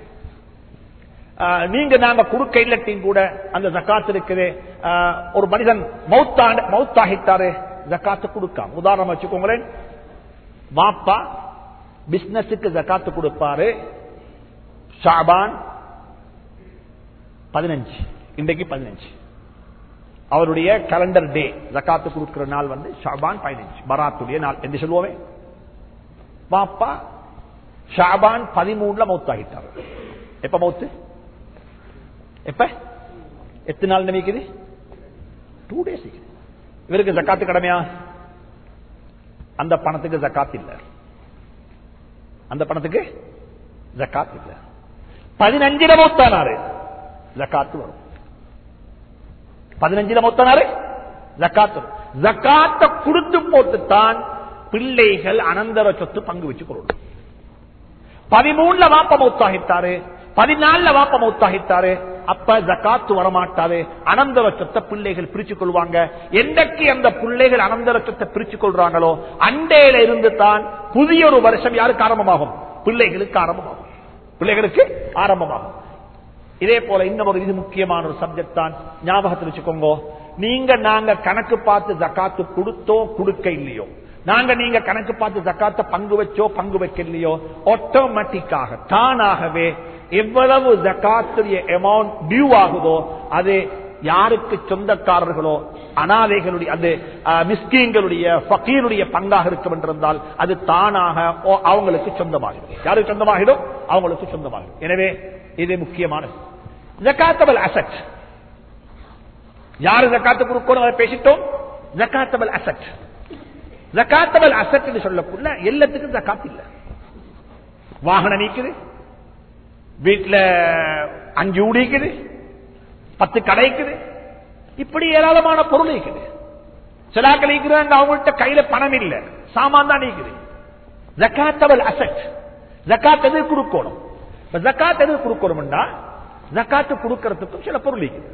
ஆஹ், நீங்க நாங்க கொடுக்க இல்லட்டையும் கூட அந்த ஜக்காத் இருக்குது ஆஹ், ஒரு மனிதன் மௌத்தாண்டு மௌத்தாகிட்டாரு ஜக்காத்து கொடுக்காம உதாரணம் வச்சுக்கோங்களேன் வாப்பா பிசினஸுக்கு ஜக்காத்து கொடுப்பாரு ஷாபான் பதினஞ்சு இன்றைக்கு பதினஞ்சு அவருடைய கலண்டர் டே ஜக்காத்து கொடுக்கிற நாள் வந்து ஷாபான் பதினஞ்சு பராத்துடைய நாள் என்று சொல்லுவோமே பாப்பா ஷாபான் பதிமூணுல மௌத்தாகிட்டார் எப்ப மௌத்து எப்ப எத்தனை நாள் நினைக்குது டூ டேஸ் இவருக்கு ஜக்காத்து கடமையா அந்த பணத்துக்கு ஜக்காத் இல்ல அந்த பணத்துக்கு ஜக்காத் இல்ல பதினஞ்சில மௌத்தானாரு ஜக்காத்து வரும் பதினஞ்சில மொத்தனாரு ஜக்காத்து ஜக்காத்த கொடுத்து போட்டுத்தான் பிள்ளைகள் அனந்தர சொத்து பங்கு வச்சு கொள்ளணும் பதிமூணுல வாப்ப மௌத்தாகிட்டாரு பதினாலுல வாப்ப மௌத்தாகிட்டாரு அப்ப ஜக்காத்து வரமாட்டாது அனந்தர சொத்தை பிள்ளைகள் பிரிச்சு கொள்வாங்க என்றைக்கு அந்த பிள்ளைகள் அனந்தர சொத்தை பிரிச்சு கொள்றாங்களோ அண்டையில இருந்து தான் புதிய ஒரு வருஷம் யாருக்கு ஆரம்பமாகும் பிள்ளைகளுக்கு ஆரம்பமாகும் பிள்ளைகளுக்கு ஆரம்பமாகும் இதே போல இன்னும் ஒரு இது முக்கியமான ஒரு சப்ஜெக்ட் தான் ஞாபகத்தில் வச்சுக்கோங்க நீங்க நாங்க கணக்கு பார்த்து ஜக்காத்து கொடுத்தோ கொடுக்க இல்லையோ நாங்க நீங்க கணக்கு பார்த்து ஜக்காத்த பங்கு வச்சோ பங்கு வைக்கலையோ ஆட்டோமேட்டிக்காக தானாகவே எவ்வளவு ஜக்காத்துடைய அமௌண்ட் டியூ ஆகுதோ அது யாருக்கு சொந்தக்காரர்களோ அனாதைகளுடைய அது மிஸ்கீன்களுடைய ஃபக்கீருடைய பங்காக இருக்கும் என்றிருந்தால் அது தானாக ஓ- அவங்களுக்கு சொந்தமாகிடும் யாருக்கு சொந்தமாகிடும் அவங்களுக்கு சொந்தமாகிடும் எனவே இது முக்கியமானது ஜக்காத்தபல் அசட் யாரு ஜக்காத்து கொடுக்கணும் அதை பேசிட்டோம் ஜக்காத்தபல் அசட் ஜக்காத்தபல் அசட் சொல்லக்குள்ள எல்லாத்துக்கும் ஜக்காத் இல்ல வாகனம் நீக்குது வீட்டுல அஞ்சு ஊடிக்குது பத்து கடைக்குது இப்படி ஏராளமான பொருள் இருக்குது சிலாக்கள் இருக்கிறாங்க அவங்கள்ட்ட கையில பணம் இல்ல சாமான் தான் நீக்குது ஜக்காத்தவல் அசட் ஜக்காத் எது கொடுக்கணும் இப்ப ஜக்காத் எது கொடுக்கணும்னா ஜக்காத்து கொடுக்கறதுக்கும் சில பொருள் இருக்குது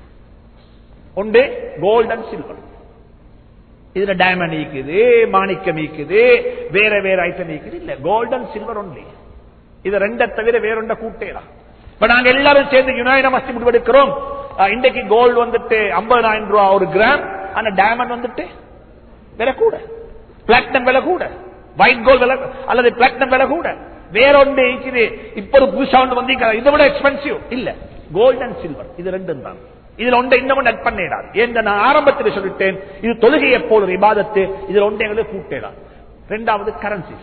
ஒன்று கோல்ட் அண்ட் சில்வர் இதுல டைமண்ட் இருக்குது மாணிக்கம் இருக்குது வேற வேற ஐட்டம் இருக்குது இல்ல கோல்ட் அண்ட் சில்வர் ஒன்லி இது ரெண்ட தவிர வேறொண்ட கூட்டேலாம் இப்ப நாங்க எல்லாரும் சேர்ந்து யுனைடெட் மஸ்தி முடிவெடுக்கிறோம் அஹ், இன்றைக்கு கோல்டு வந்துட்டு ஐம்பதாயிரம் ரூபாய் ஒரு கிராம் ஆனா டைமண்ட் வந்துட்டு விலை கூட பிளாட்டினம் விலை கூட ஒயிட் கோல்ட் விலை அல்லது பிளாட்டினம் விலை கூட வேற ஒன்று இருக்குது இப்ப ஒரு புதுசா ஒன்று வந்து இதை விட எக்ஸ்பென்சிவ் இல்ல கோல்ட் அண்ட் சில்வர் இது ரெண்டும் தான் இதுல ஒன்றை இன்னமும் நட் பண்ணிடாது ஏன் நான் ஆரம்பத்தில் சொல்லிட்டேன் இது தொழுகையை போல ஒரு இபாதத்து இதுல ஒன்றை எங்களுக்கு கூட்டேடாது ரெண்டாவது கரன்சிஸ்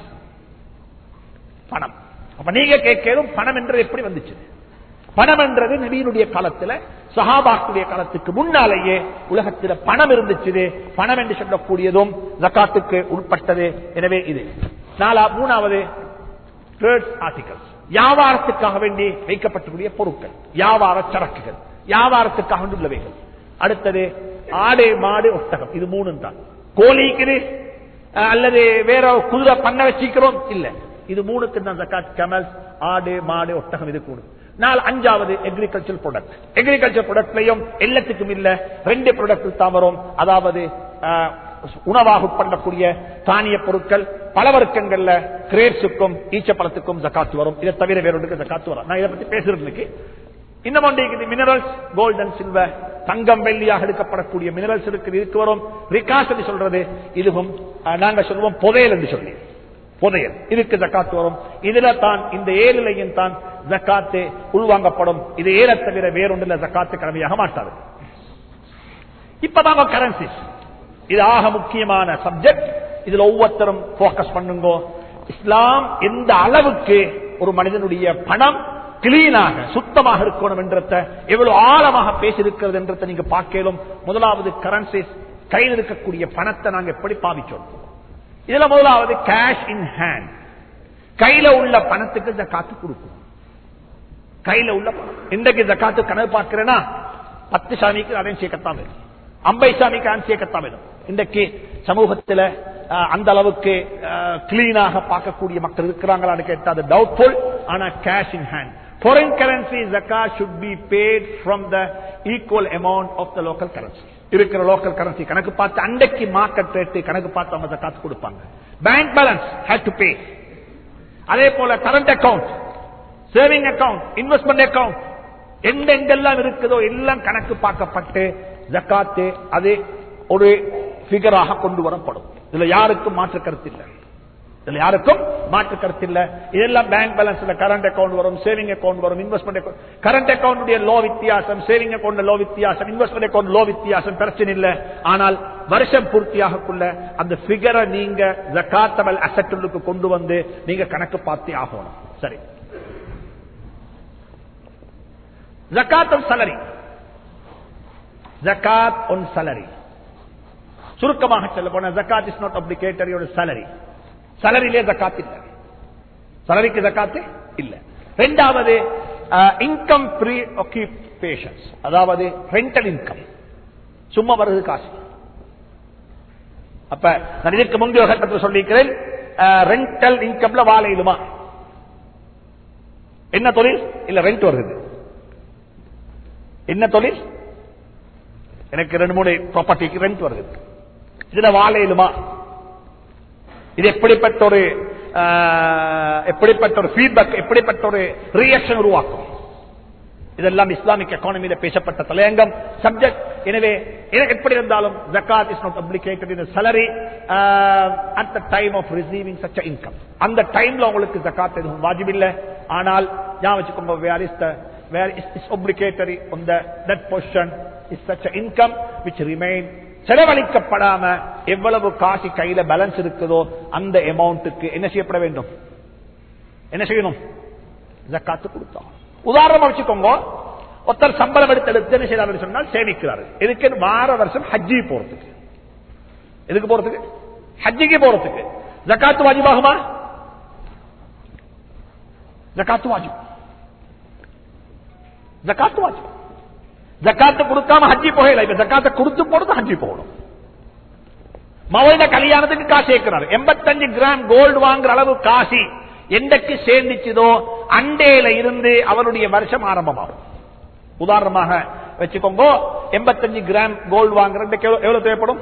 பணம் அப்ப நீங்க கேட்கணும் பணம் என்றது எப்படி வந்துச்சு பணம் என்றது நபியினுடைய காலத்துல சஹாபாக்குடைய காலத்துக்கு முன்னாலேயே உலகத்தில் பணம் இருந்துச்சு பணம் என்று சொல்லக்கூடியதும் ஜக்காத்துக்கு உட்பட்டது எனவே இது நாலா மூணாவது ஆர்டிகல்ஸ் வியாபாரத்துக்காக வேண்டி வைக்கப்பட்டக்கூடிய பொருட்கள் வியாபார சரக்குகள் வியாபாரத்துக்காக வேண்டி உள்ளவைகள் அடுத்தது ஆடு மாடு ஒட்டகம் இது மூணு தான் கோழிக்குது அஹ், அல்லது வேற குதிரை பண்ண வச்சிக்கிறோம் இல்ல இது மூணுக்கு தான் ஜக்காத் கமல் ஆடு மாடு ஒட்டகம் இது கூடும் நாள் அஞ்சாவது அக்ரிகல்ச்சர் ப்ராடக்ட் அக்ரிகல்ச்சர் ப்ராடக்ட்லயும் எல்லாத்துக்கும் இல்ல ரெண்டு ப்ராடக்ட் தான் வரும் அதாவது அஹ், உணவாக பண்ணக்கூடிய தானிய பொருட்கள் பல வர்க்கங்கள்ல கிரேப்ஸுக்கும் ஈச்சப்பழத்துக்கும் ஜக்காத்து வரும் இதை தவிர வேற ஒன்றுக்கு ஜக்காத்து வரும் நான் இதை பத்தி பேசுறதுக்கு இன்னும் ஒன்று இருக்குது மினரல்ஸ் கோல்ட் அண்ட் சில்வர் தங்கம் வெள்ளியாக எடுக்கப்படக்கூடிய மினரல்ஸ் இருக்கு இதுக்கு வரும் ரிகாஸ் என்று சொல்றது இதுவும் அஹ், நாங்க சொல்லுவோம் புதையல் என்று சொல்லி புதையல் இதுக்கு ஜக்காத்து வரும் இதுல தான் இந்த ஏழிலையும் தான் ஜக்காத்து உள்வாங்கப்படும் இது ஏழை தவிர வேறொன்றுல ஜக்காத்து கடமையாக மாட்டாது இப்பதான் கரன்சிஸ் இது ஆக முக்கியமான சப்ஜெக்ட் இதுல ஒவ்வொருத்தரும் போக்கஸ் பண்ணுங்க இஸ்லாம் எந்த அளவுக்கு ஒரு மனிதனுடைய பணம் கிளீனாக சுத்தமாக இருக்கணும் என்றத எவ்வளவு ஆழமாக பேசியிருக்கிறது என்றதை நீங்க பார்க்கலும் முதலாவது கரன்சிஸ் கையில் இருக்கக்கூடிய பணத்தை நாங்க எப்படி பாவிச்சோம் இதுல முதலாவது கேஷ் இன் ஹேண்ட் கையில உள்ள பணத்துக்கு ஜக்காத்து கொடுக்கணும் கையில உள்ள பணம் இன்றைக்கு ஜக்காத்து கனவு பார்க்கிறேன்னா பத்து சாமிக்கு அதையும் சேர்க்கத்தான் வேணும் ஐம்பது சாமிக்கு அதையும் சேர்க்கத்தான் வேணும் இன்றைக்கு சமூகத்துல அஹ், அந்த அளவுக்கு கிளீனாக பார்க்கக்கூடிய மக்கள் இருக்கிறாங்களான்னு கேட்டா அது டவுட்ஃபுல் ஆனா cash in hand foreign currency zakat should be paid from the equal amount of the local currency இருக்கிற லோக்கல் கரன்சி கணக்கு பார்த்து அன்றைக்கு மார்க்கெட் ரேட்டு கணக்கு பார்த்து அவங்க ஜக்காத்து கொடுப்பாங்க bank balance had to pay அதே போல current account saving account investment account எங்க எங்கெல்லாம் இருக்குதோ எல்லாம் கணக்கு பார்க்கப்பட்டு ஜக்காத்து அது ஒரு பிகராக கொண்டு வரப்படும் இதுல யாருக்கும் மாற்று கருத்து இல்லை இதுல யாருக்கும் மாற்று கருத்து இல்ல இதெல்லாம் பேங்க் பேலன்ஸ்ல கரண்ட் அக்கவுண்ட் வரும் சேவிங் அக்கவுண்ட் வரும் இன்வெஸ்ட்மெண்ட் அக்கவுண்ட் கரண்ட் அக்கவுண்ட் லோ வித்தியாசம் சேவிங் அக்கவுண்ட் லோ வித்தியாசம் இன்வெஸ்ட்மெண்ட் அக்கவுண்ட் லோ வித்தியாசம் பிரச்சனை இல்ல ஆனால் வருஷம் பூர்த்தியாகக்குள்ள அந்த பிகரை நீங்க ஜக்காத்தமல் அசட்டுக்கு கொண்டு வந்து நீங்க கணக்கு பார்த்தே ஆகணும் சரி ஜக்காத் on salary ஜக்காத் on salary சுருக்கமாக சொல்ல போன ஜக்காத் இஸ் நாட் obligatory ஒரு salary salary ஜக்காத் இல்ல salary ஜக்காத் இல்ல இரண்டாவது இன்கம் ப்ரீ ஆக்கியூபேஷன்ஸ் அதாவது ரெண்டல் இன்கம் சும்மா வருது காசு அப்ப நான் இதற்கு முந்தைய கட்டத்தில் சொல்லியிருக்கிறேன் ரெண்டல் இன்கம்ல வாழையிலுமா என்ன தொழில் இல்ல ரெண்ட் வருது என்ன தொழில் எனக்கு ரெண்டு மூணு ப்ராப்பர்ட்டிக்கு ரெண்ட் வருது இதுல வாழையிலுமா இது எப்படிப்பட்ட ஒரு ஆஹ், எப்படிப்பட்ட ஒரு ஃபீட்பேக் எப்படிப்பட்ட ஒரு ரியாக்ஷன் உருவாக்கும் இதெல்லாம் இஸ்லாமிக் எக்கானமியில பேசப்பட்ட தலையங்கம் சப்ஜெக்ட் எனவே எ- எப்படி இருந்தாலும் ஜக்காத் is not applicated in salary at the time of receiving such income அந்த டைம்ல உங்களுக்கு ஜக்காத் எதுவும் வாஜிப் இல்ல ஆனால் ஞாபகம் வச்சுக்கோங்க where is the where is is obligatory on the that portion is such a income which remain செலவழிக்கப்படாம எவ்வளவு காசு கையில பேலன்ஸ் இருக்குதோ அந்த அமௌண்ட்டுக்கு என்ன செய்யப்பட வேண்டும் என்ன செய்யணும் ஜக்காத்து கொடுத்தோம் உதாரணமா வச்சுக்கோங்க ஒருத்தர் சம்பளம் எடுத்து எடுத்து என்ன செய்யறாரு சொன்னால் சேமிக்கிறாரு எதுக்கு வார வருஷம் ஹஜ்ஜி போறதுக்கு எதுக்கு போறதுக்கு ஹஜ்ஜிக்கு போறதுக்கு ஜக்காத்து வாஜிபாகுமா ஜக்காத்து வாஜிப் ஜக்காத்து வாஜிப் ஜக்காத்து கொடுக்காம ஹஜ்ஜி போகல இப்ப ஜக்காத்தை கொடுத்து போறது ஹஜ்ஜி போகணும் மவள கல்யாணத்துக்கு காசு சேர்க்கிறார் எண்பத்தஞ்சு கிராம் கோல்டு வாங்குற அளவு காசி எந்தக்கு சேர்ந்துச்சுதோ அண்டேல இருந்து அவருடைய வருஷம் ஆரம்பமாகும் உதாரணமாக வச்சுக்கோங்க எண்பத்தஞ்சு கிராம் கோல்டு வாங்குறதுக்கு எவ்வளவு எவ்வளவு தேவைப்படும்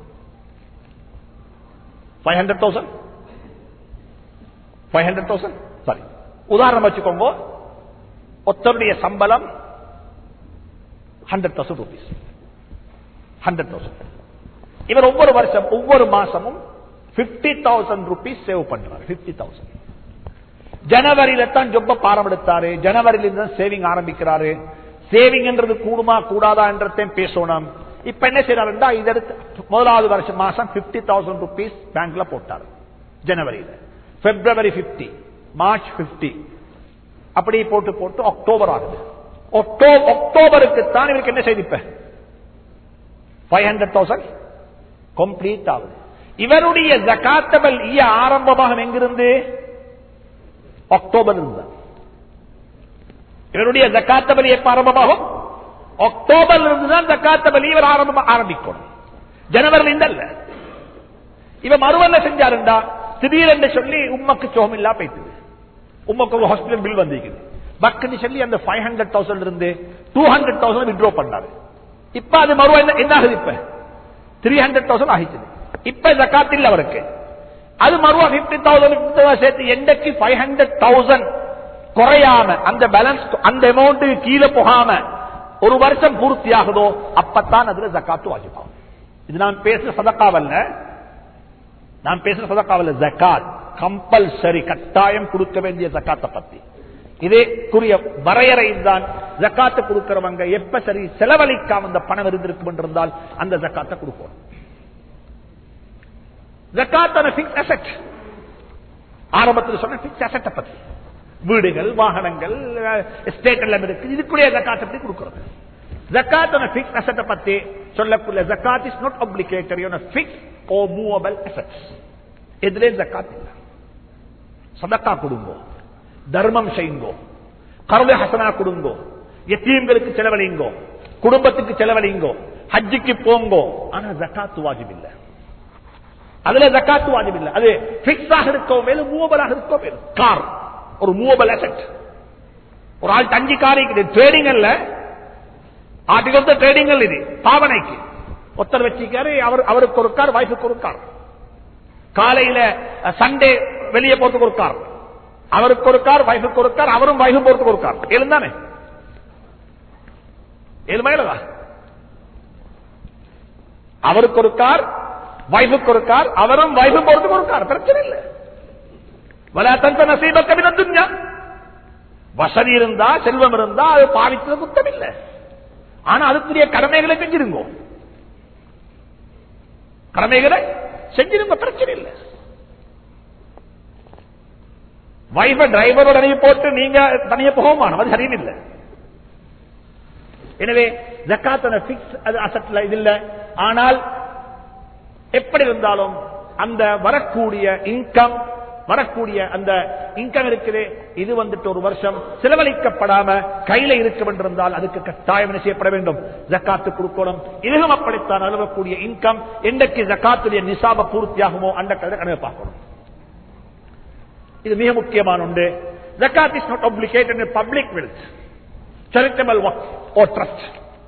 five hundred thousand five hundred thousand sorry உதாரணம் வச்சுக்கோங்க ஒருத்தருடைய சம்பளம் hundred thousand rupees hundred thousand இவர் ஒவ்வொரு வருஷம் ஒவ்வொரு மாசமும் பிப்டி தௌசண்ட் ருபீஸ் சேவ் பண்றாரு பிப்டி தௌசண்ட் ஜனவரியில தான் ஜொப்ப பாரம் எடுத்தாரு ஜனவரியில இருந்து தான் சேவிங் ஆரம்பிக்கிறாரு சேவிங் என்றது கூடுமா கூடாதா என்றதையும் பேசணும் இப்ப என்ன செய்யறாருன்னா இதற்கு முதலாவது வருஷம் மாசம் பிப்டி தௌசண்ட் ருபீஸ் பேங்க்ல போட்டாரு ஜனவரியில பிப்ரவரி பிப்டி மார்ச் பிப்டி அப்படி போட்டு போட்டு அக்டோபர் ஆகுது அக்டோ- அக்டோபருக்கு தான் இவருக்கு என்ன செய்தி இப்ப ஃபைவ் ஹண்ட்ரட் தௌசண்ட் கம்ப்ளீட் ஆகுது இவருடைய ஜகாத்தபல் ஈய ஆரம்பமாக எங்கிருந்து அக்டோபர் இருந்து இவருடைய ஜக்காத்தபலி எப்ப ஆரம்பமாகும் அக்டோபர்ல இருந்து தான் ஜக்காத்தபலி இவர் ஆரம்பம் ஆரம்பிக்கணும் ஜனவரில இருந்து அல்ல இவ மறுவல்ல செஞ்சாருண்டா திடீரென்று சொல்லி உம்மக்கு சோகம் இல்லா போயிட்டுது உமக்கு ஒரு ஹாஸ்பிட்டல் பில் வந்திருக்குது பக்குன்னு சொல்லி அந்த ஃபைவ் ஹண்ட்ரட் தௌசண்ட் இருந்து டூ ஹண்ட்ரட் தௌசண்ட் வித்ரோ பண்ணாரு இப்ப அது மறுவா என்ன என்ன ஆகுது இப்ப த்ரீ ஹண்ட்ரட் தௌசண்ட் ஆகிச்சு இப்ப ஜக்காத் இல்ல அவருக்கு அது மறுவா பிப்டி தௌசண்ட் சேர்த்து எண்டைக்கு ஃபைவ் ஹண்ட்ரட் தௌசண்ட் குறையாம அந்த பேலன்ஸ் அந்த அமௌண்ட் கீழே போகாம ஒரு வருஷம் பூர்த்தி ஆகுதோ அப்பத்தான் அதுல ஜக்காத்து வாஜிப்பாகும் இது நான் பேசுற சதக்காவல்ல நான் பேசுற சதக்காவல்ல ஜக்காத் கம்பல்சரி கட்டாயம் கொடுக்க வேண்டிய ஜக்காத்தை பத்தி இதேக்குரிய வரையறை தான் ஜக்காத்தை கொடுக்கிறவங்க எப்ப சரி செலவழிக்காம அந்த பணம் இருந்திருக்கும் என்றிருந்தால் அந்த ஜக்காத்தை கொடுப்போம் ஜக்காத்தான பிக்ஸ் அசெட் ஆரம்பத்தில் சொன்ன பிக்ஸ் அசெட்டை பத்தி வீடுகள் வாகனங்கள் எஸ்டேட் எல்லாம் இருக்கு இதுக்குரிய ஜக்காத்தை பத்தி கொடுக்கிறது ஜக்காத்தான பிக்ஸ் அசெட்டை பத்தி சொல்லக்கூடிய ஜக்காத் is not obligatory on a fixed or movable assets எதிலே ஜக்காத் இல்லை சதக்கா கொடுங்கோ தர்மம் செய்யுங்கோ கருளை ஹசனா கொடுங்கோ எத்தீம்களுக்கு செலவழிங்கோ குடும்பத்துக்கு செலவழிங்கோ ஹஜ்ஜுக்கு போங்கோ ஆனா ஜக்காத்து வாஜிப் இல்ல அதுல ஜக்காத்து வாஜிப் இல்ல அது பிக்ஸாக இருக்கோ மேலும் மூவபலாக இருக்கோ மேலும் கார் ஒரு மூவபல் அசெட் ஒரு ஆள் அஞ்சு கார் இருக்குது ட்ரேடிங் அல்ல ஆர்டிகல் ட்ரேடிங் இது பாவனைக்கு ஒருத்தர் வச்சிருக்காரு அவர் அவருக்கு ஒரு கார் வைஃபுக்கு ஒரு கார் காலையில சண்டே வெளியே போறதுக்கு ஒரு கார் அவருக்கு ஒரு கார் வைஃபுக்கு ஒரு கார் அவரும் வைஃபு போறதுக்கு ஒரு கார் எழுந்தானே ஏழுமா இல்லதா அவருக்கு ஒரு கார் வைஃபுக்கு ஒரு கார் அவரும் வைஃபு போறதுக்கு ஒரு கார் பிரச்சனை இல்லை வலாத்தந்த நசீபக்க மின துன்யா வசதி இருந்தா செல்வம் இருந்தா அது பாவித்தது குத்தம் இல்லை ஆனா அதுக்குரிய கடமைகளை செஞ்சிருங்கோ கடமைகளை செஞ்சிருங்க பிரச்சனை இல்லை வைஃப டிரைவரோட அணைய போட்டு நீங்க தனிய போகமான அது சரியில்லை எனவே ஜக்காத்தன பிக்ஸ் அது அசட்ல இது இல்ல ஆனால் எப்படி இருந்தாலும் அந்த வரக்கூடிய இன்கம் வரக்கூடிய அந்த இன்கம் இருக்குது இது வந்துட்டு ஒரு வருஷம் செலவழிக்கப்படாம கையில இருக்கும் என்றிருந்தால் அதுக்கு கட்டாயம் என்ன செய்யப்பட வேண்டும் ஜக்காத்து கொடுக்கணும் இதுவும் அப்படித்தான் அழுவக்கூடிய இன்கம் என்றைக்கு ஜக்காத்துடைய நிசாப பூர்த்தியாகுமோ அந்த கணக்கு பார்க்கணும் இது மிக முக்கியமான ஒன்று ஜக்காத் is not obligated in public wealth charitable work or trust.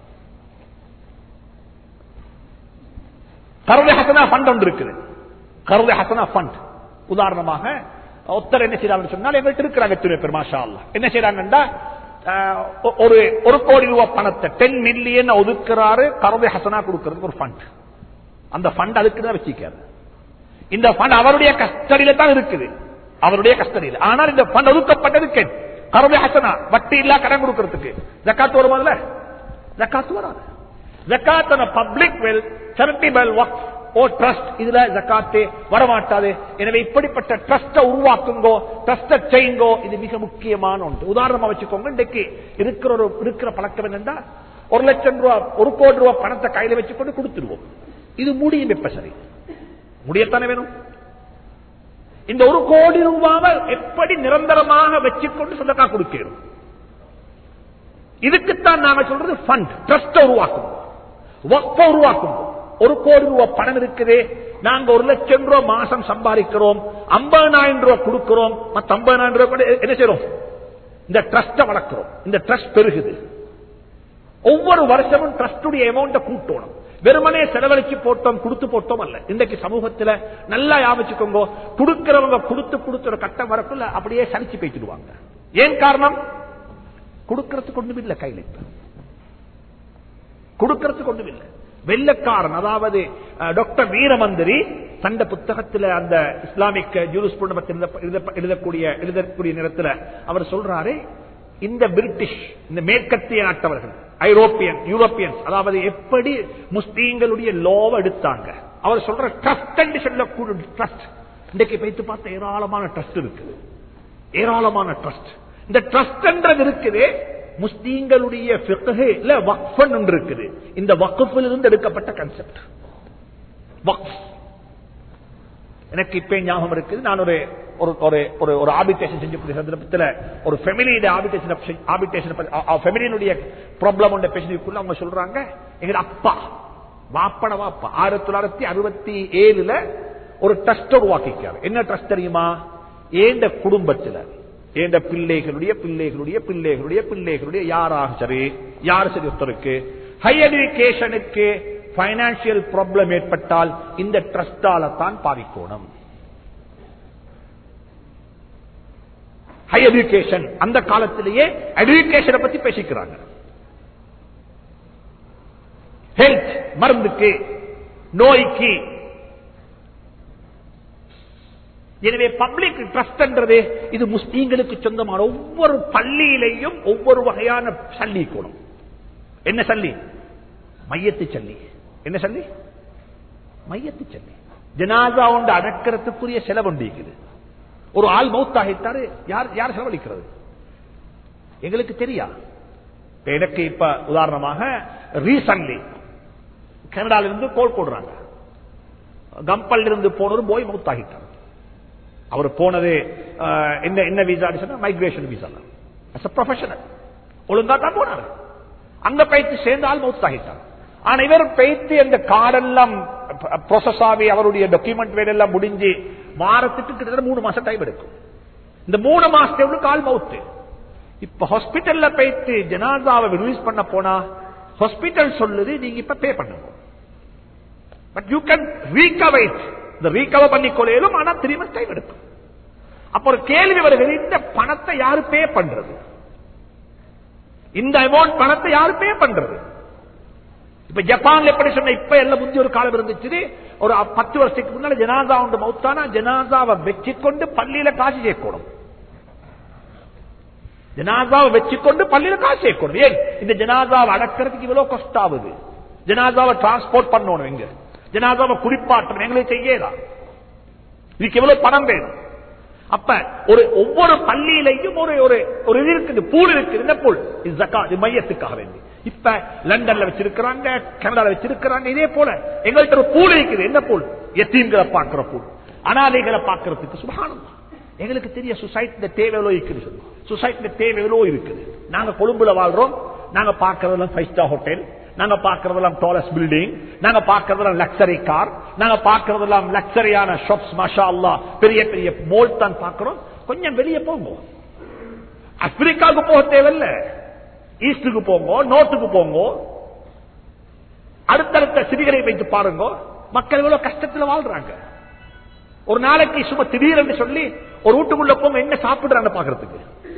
கருதை ஹசனா ஃபண்ட் ஒன்று இருக்குது கருதை ஹசனா ஃபண்ட் உதாரணமாக ஒருத்தர் என்ன செய்யறாங்க சொன்னால் எங்கள்கிட்ட இருக்கிறாங்க எத்தனை பேர் மாஷா அல்லாஹ். என்ன செய்யறாங்கன்னா அஹ், ஒ- ஒரு ஒரு கோடி ரூபாய் பணத்தை டென் மில்லியன் ஒதுக்குறாரு கருதை ஹசனா கொடுக்கறதுக்கு ஒரு ஃபண்ட் அந்த ஃபண்ட் அதுக்கு தான் வச்சிருக்காரு இந்த ஃபண்ட் அவருடைய கஸ்டடியில தான் இருக்குது அவருடைய கஸ்டடியில் ஆனால் இந்த ஃபண்ட் ஒதுக்கப்பட்டதுக்கு கருதை ஹசனா வட்டி இல்லா கடன் கொடுக்கறதுக்கு ஜக்காத்து வருமாதுல ஜக்காத்து வராது ஜக்காத் public wealth charitable work or trust இதுல ஜக்காத்து வரமாட்டாது எனவே இப்படிப்பட்ட ட்ரஸ்ட உருவாக்குங்கோ ட்ரஸ்ட செய்யுங்கோ இது மிக முக்கியமான ஒன்று உதாரணமா வச்சுக்கோங்க இன்றைக்கு இருக்கிற ஒரு இருக்கிற பழக்கம் என்னன்னா ஒரு லட்சம் ரூபாய் ஒரு கோடி ரூபாய் பணத்தை கையில வச்சுக்கொண்டு கொடுத்துருவோம் இது முடியும் எப்ப சரி முடியத்தானே வேணும் இந்த ஒரு கோடி ரூபாவை எப்படி நிரந்தரமாக வச்சுக்கொண்டு சொந்தக்கா கொடுக்கணும் இதுக்குத்தான் நாங்க சொல்றது ஃபண்ட் ட்ரஸ்ட் உருவாக்கும் வக்ஃப உருவாக்கும் ஒரு கோடி ரூபாய் பணம் இருக்குது நாங்க ஒரு லட்சம் ரூபாய் மாசம் சம்பாதிக்கிறோம் ஐம்பதாயிரம் ரூபாய் கொடுக்கிறோம் மத்த ஐம்பதாயிரம் ரூபாய் கூட என்ன செய்யறோம் இந்த ட்ரஸ்ட வளர்க்கிறோம் இந்த ட்ரஸ்ட் பெருகுது ஒவ்வொரு வருஷமும் ட்ரஸ்டுடைய அமௌண்ட கூட்டணும் வெறுமனே செலவழிச்சு போட்டோம் கொடுத்து போட்டோம் அல்ல இன்றைக்கு சமூகத்துல நல்லா யாபிச்சுக்கோங்க கொடுக்கிறவங்க கொடுத்து கொடுத்து ஒரு கட்டம் வரக்குள்ள அப்படியே சலிச்சு பேசிடுவாங்க ஏன் காரணம் கொடுக்கறதுக்கு ஒண்ணும் இல்லை கையில் இப்ப கொடுக்கறதுக்கு ஒண்ணும் இல்லை வெள்ளக்காரன் அதாவது அஹ், டாக்டர் வீரமந்திரி தந்த புத்தகத்துல அந்த இஸ்லாமிக் ஜூரிஸ் எழுதக்கூடிய எழுதக்கூடிய நேரத்தில் அவர் சொல்றாரு இந்த பிரிட்டிஷ் இந்த மேற்கத்திய நாட்டவர்கள் ஐரோப்பியன் யூரோப்பியன்ஸ் அதாவது எப்படி முஸ்லீம்களுடைய லோவை எடுத்தாங்க அவர் சொல்ற ட்ரஸ்ட் என்று சொல்லக்கூடிய ட்ரஸ்ட் இன்றைக்கு வைத்து பார்த்த ஏராளமான ட்ரஸ்ட் இருக்குது ஏராளமான ட்ரஸ்ட் இந்த ட்ரஸ்ட் என்றது இருக்குது முஸ்லீம்களுடைய ஃபிக்ஹ்ல வக்ஃபன் ஒன்று இருக்குது இந்த வக்ஃபில் இருந்து எடுக்கப்பட்ட கான்செப்ட் வக்ஃப் எனக்கு இப்ப ஞாபகம் இருக்குது நான் ஒரு ஒரு ஒரு ஒரு ஒரு ஆபிடேஷன் செஞ்சக்கூடிய சந்தர்ப்பத்தில் ஒரு ஃபெமிலியோட ஆபிடேஷன் ஆபிடேஷன் ஃபெமிலியினுடைய ப்ராப்ளம் ஒன்ற பேசினதுக்குள்ள அவங்க சொல்றாங்க எங்க அப்பா வாப்பட வாப்பா ஆயிரத்தி தொள்ளாயிரத்தி அறுபத்தி ஏழுல ஒரு ட்ரஸ்ட் உருவாக்கிக்காரு என்ன ட்ரஸ்ட் தெரியுமா ஏண்ட குடும்பத்துல ஏண்ட பிள்ளைகளுடைய பிள்ளைகளுடைய பிள்ளைகளுடைய பிள்ளைகளுடைய யாராக சரி யார் சரி ஒருத்தருக்கு ஹை எஜுகேஷனுக்கு பைனான்சியல் ப்ராப்ளம் ஏற்பட்டால் இந்த ட்ரஸ்டால தான் பாதிக்கணும் ஹை எஜுகேஷன் அந்த காலத்திலேயே எஜுகேஷனை பத்தி பேசிக்கிறாங்க ஹெல்த் மருந்துக்கு நோய்க்கு எனவே பப்ளிக் ட்ரஸ்ட்ன்றது இது முஸ்லீம்களுக்கு சொந்தமான ஒவ்வொரு பள்ளியிலையும் ஒவ்வொரு வகையான சல்லி கூடும் என்ன சல்லி மையத்து சல்லி என்ன சல்லி மையத்து சல்லி ஜனாதா உண்டு அடக்கிறதுக்குரிய செலவு உண்டு இருக்குது ஒரு ஆள் மௌத்தாகிட்டாரு யார் யார் செலவழிக்கிறது எங்களுக்கு தெரியா இப்ப எனக்கு இப்ப உதாரணமாக ரீசன்லி கனடால இருந்து கோல் போடுறாங்க கம்பல் இருந்து போனவர் போய் மௌத்தாகிட்டார் அவர் போனது அஹ், என்ன என்ன விசா மைக்ரேஷன் விசா ப்ரொஃபஷனல் ஒழுங்கா தான் போனாரு அங்க பயிற்சி சேர்ந்தால் மௌத்தாகிட்டார் ஆனா இவர் பயிற்சி அந்த கார்டெல்லாம் ப்ரோசஸ் ஆகி அவருடைய டாக்குமெண்ட் வேலையெல்லாம் முடிஞ்சு வாரத்துக்கு கிட்டத்தட்ட மூணு மாசம் டைம் எடுக்கும் இந்த மூணு மாசத்துக்கு கால் மவுத்து இப்ப ஹாஸ்பிட்டல்ல போயிட்டு ஜனாதாவை ரிலீஸ் பண்ண போனா ஹாஸ்பிட்டல் சொல்லுது நீங்க இப்ப பே பண்ணுங்க பட் யூ கேன் ரீகவர் இந்த ரீகவர் பண்ணி கொள்ளையிலும் ஆனா திரும்ப டைம் எடுக்கும் அப்ப ஒரு கேள்வி வருகிறது இந்த பணத்தை யாரு பே பண்றது இந்த அமௌண்ட் பணத்தை யாரு பே பண்றது இப்ப ஜப்பான்ல எப்படி சொன்ன இப்ப எல்லாம் முந்தி ஒரு காலம் இருந்துச்சு ஒரு பத்து வருஷத்துக்கு முன்னால ஜனாதா உண்டு மௌத்தானா ஜனாதாவை வச்சுக்கொண்டு பள்ளியில காசு சேர்க்கணும் ஜனாதாவை வச்சுக்கொண்டு பள்ளியில காசு சேர்க்கணும் ஏன் இந்த ஜனாதாவை அடக்கிறதுக்கு இவ்வளவு கஷ்ட ஆகுது ஜனாதாவை டிரான்ஸ்போர்ட் பண்ணணும் எங்க ஜனாதாவை குடிப்பாட்டணும் எங்களுக்கு செய்யலாம் இதுக்கு எவ்வளவு பணம் வேணும் அப்ப ஒரு ஒவ்வொரு பள்ளியிலையும் ஒரு ஒரு ஒரு இது இருக்குது பூல் இருக்குது என்ன பூல் இது ஜக்கா இது மையத்துக்காக வேண்டி இப்ப லண்டன்ல வச்சிருக்கிறாங்க கனடால வச்சிருக்கிறாங்க இதே போல எங்கள்கிட்ட ஒரு பூல் இருக்குது என்ன பூல் எத்தீம்களை பார்க்கிற பூல் அனாதைகளை பார்க்கறதுக்கு சுபானம் எங்களுக்கு தெரிய சொசைட்டில தேவை எவ்வளவு இருக்குது சொசைட்டில தேவை எவ்வளவு இருக்குது நாங்க கொழும்புல வாழ்றோம் நாங்க பார்க்கறதெல்லாம் ஃபைவ் ஸ்டார் ஹோட்டல் நாங்க பார்க்கறதெல்லாம் டாலஸ் பில்டிங் நாங்க பார்க்கறதெல்லாம் லக்ஸரி கார் நாங்க பார்க்கறதெல்லாம் லக்ஸரியான ஷாப்ஸ் மாஷா அல்லா பெரிய பெரிய மோல் தான் பார்க்கிறோம் கொஞ்சம் வெளியே போங்க ஆப்பிரிக்காவுக்கு போக தேவையில்ல ஈஸ்டுக்கு போங்க நோட்டுக்கு போங்க அடுத்தடுத்த சிறிகளை வைத்து பாருங்க மக்கள் எவ்வளவு கஷ்டத்துல வாழ்றாங்க ஒரு நாளைக்கு சும்மா திடீர்னு சொல்லி ஒரு வீட்டுக்குள்ள போங்க என்ன சாப்பிடுறாங்க பாக்குறதுக்கு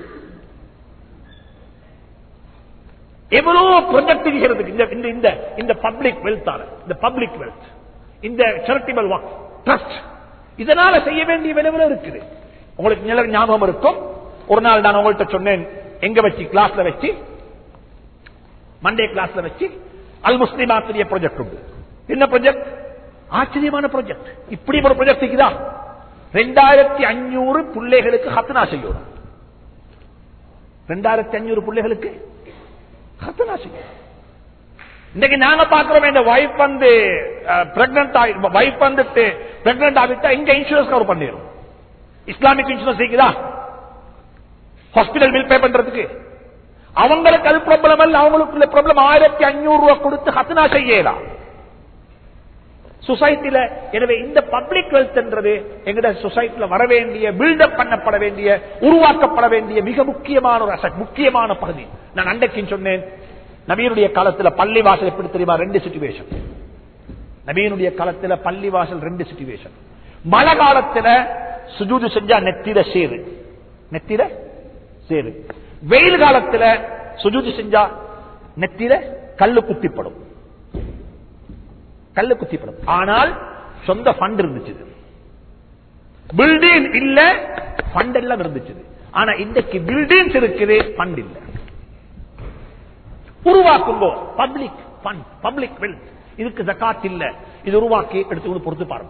எவ்வளவு ப்ரொஜெக்ட் செய்யறதுக்கு இந்த இந்த இந்த இந்த பப்ளிக் வெல்த்தால இந்த பப்ளிக் வெல்த் இந்த சேரிட்டபிள் ஒர்க் ட்ரஸ்ட் இதனால செய்ய வேண்டிய விளைவுல இருக்குது உங்களுக்கு நில ஞாபகம் இருக்கும் ஒரு நாள் நான் உங்கள்கிட்ட சொன்னேன் எங்க வச்சு கிளாஸ்ல வச்சு மண்டே கிளாஸ்ல வச்சு அல் முஸ்லிம் ஆசிரிய ப்ராஜெக்ட் உண்டு என்ன ப்ராஜெக்ட் ஆச்சரியமான ப்ராஜெக்ட் இப்படி ஒரு ப்ராஜெக்ட் இருக்குதா ரெண்டாயிரத்தி அஞ்சூறு பிள்ளைகளுக்கு ஹத்னா செய்யணும் ரெண்டாயிரத்தி அஞ்சூறு பிள்ளைகளுக்கு ஹத்னா செய்யணும் இன்னைக்கு நாங்க பாக்குறோம் இந்த வைஃப் வந்து பிரெக்னன்ட் ஆகி வைஃப் வந்துட்டு பிரெக்னன்ட் ஆகிட்டா இங்க இன்சூரன்ஸ் கவர் பண்ணிடும் இஸ்லாமிக் இன்சூரன்ஸ் இருக்குதா ஹாஸ்பிட்டல் பில் பே பண்றதுக்கு அவங்களுக்கு அது ப்ராப்ளம் அல்ல அவங்களுக்கு ப்ராப்ளம் ஆயிரத்தி அஞ்சூறு ரூபாய் கொடுத்து ஹத்னா செய்யலாம் சொசைட்டில எனவே இந்த பப்ளிக் வெல்த் என்றது எங்கட சொசைட்டில வர வேண்டிய பில்டப் பண்ணப்பட வேண்டிய உருவாக்கப்பட வேண்டிய மிக முக்கியமான ஒரு அசட் முக்கியமான பகுதி நான் அன்றைக்கு சொன்னேன் நவீனுடைய காலத்துல பள்ளி வாசல் எப்படி தெரியுமா ரெண்டு சிச்சுவேஷன் நவீனுடைய காலத்துல பள்ளி வாசல் ரெண்டு சிச்சுவேஷன் மழை காலத்துல சுஜூது செஞ்சா நெத்திர சேரு நெத்திர சேரு வெயில் காலத்துல சுஜூது செஞ்சா நெத்திர கல்லு குத்திப்படும் கல்லு குத்திப்படும் ஆனால் சொந்த ஃபண்ட் இருந்துச்சு பில்டிங் இல்ல ஃபண்ட் எல்லாம் இருந்துச்சு ஆனா இன்றைக்கு பில்டிங்ஸ் இருக்குது ஃபண்ட் இல்ல உருவாக்குங்கோ பப்ளிக் ஃபண்ட் பப்ளிக் வெல்த் இதுக்கு ஜக்காத் இல்ல இது உருவாக்கி எடுத்து பொறுத்து பாருங்க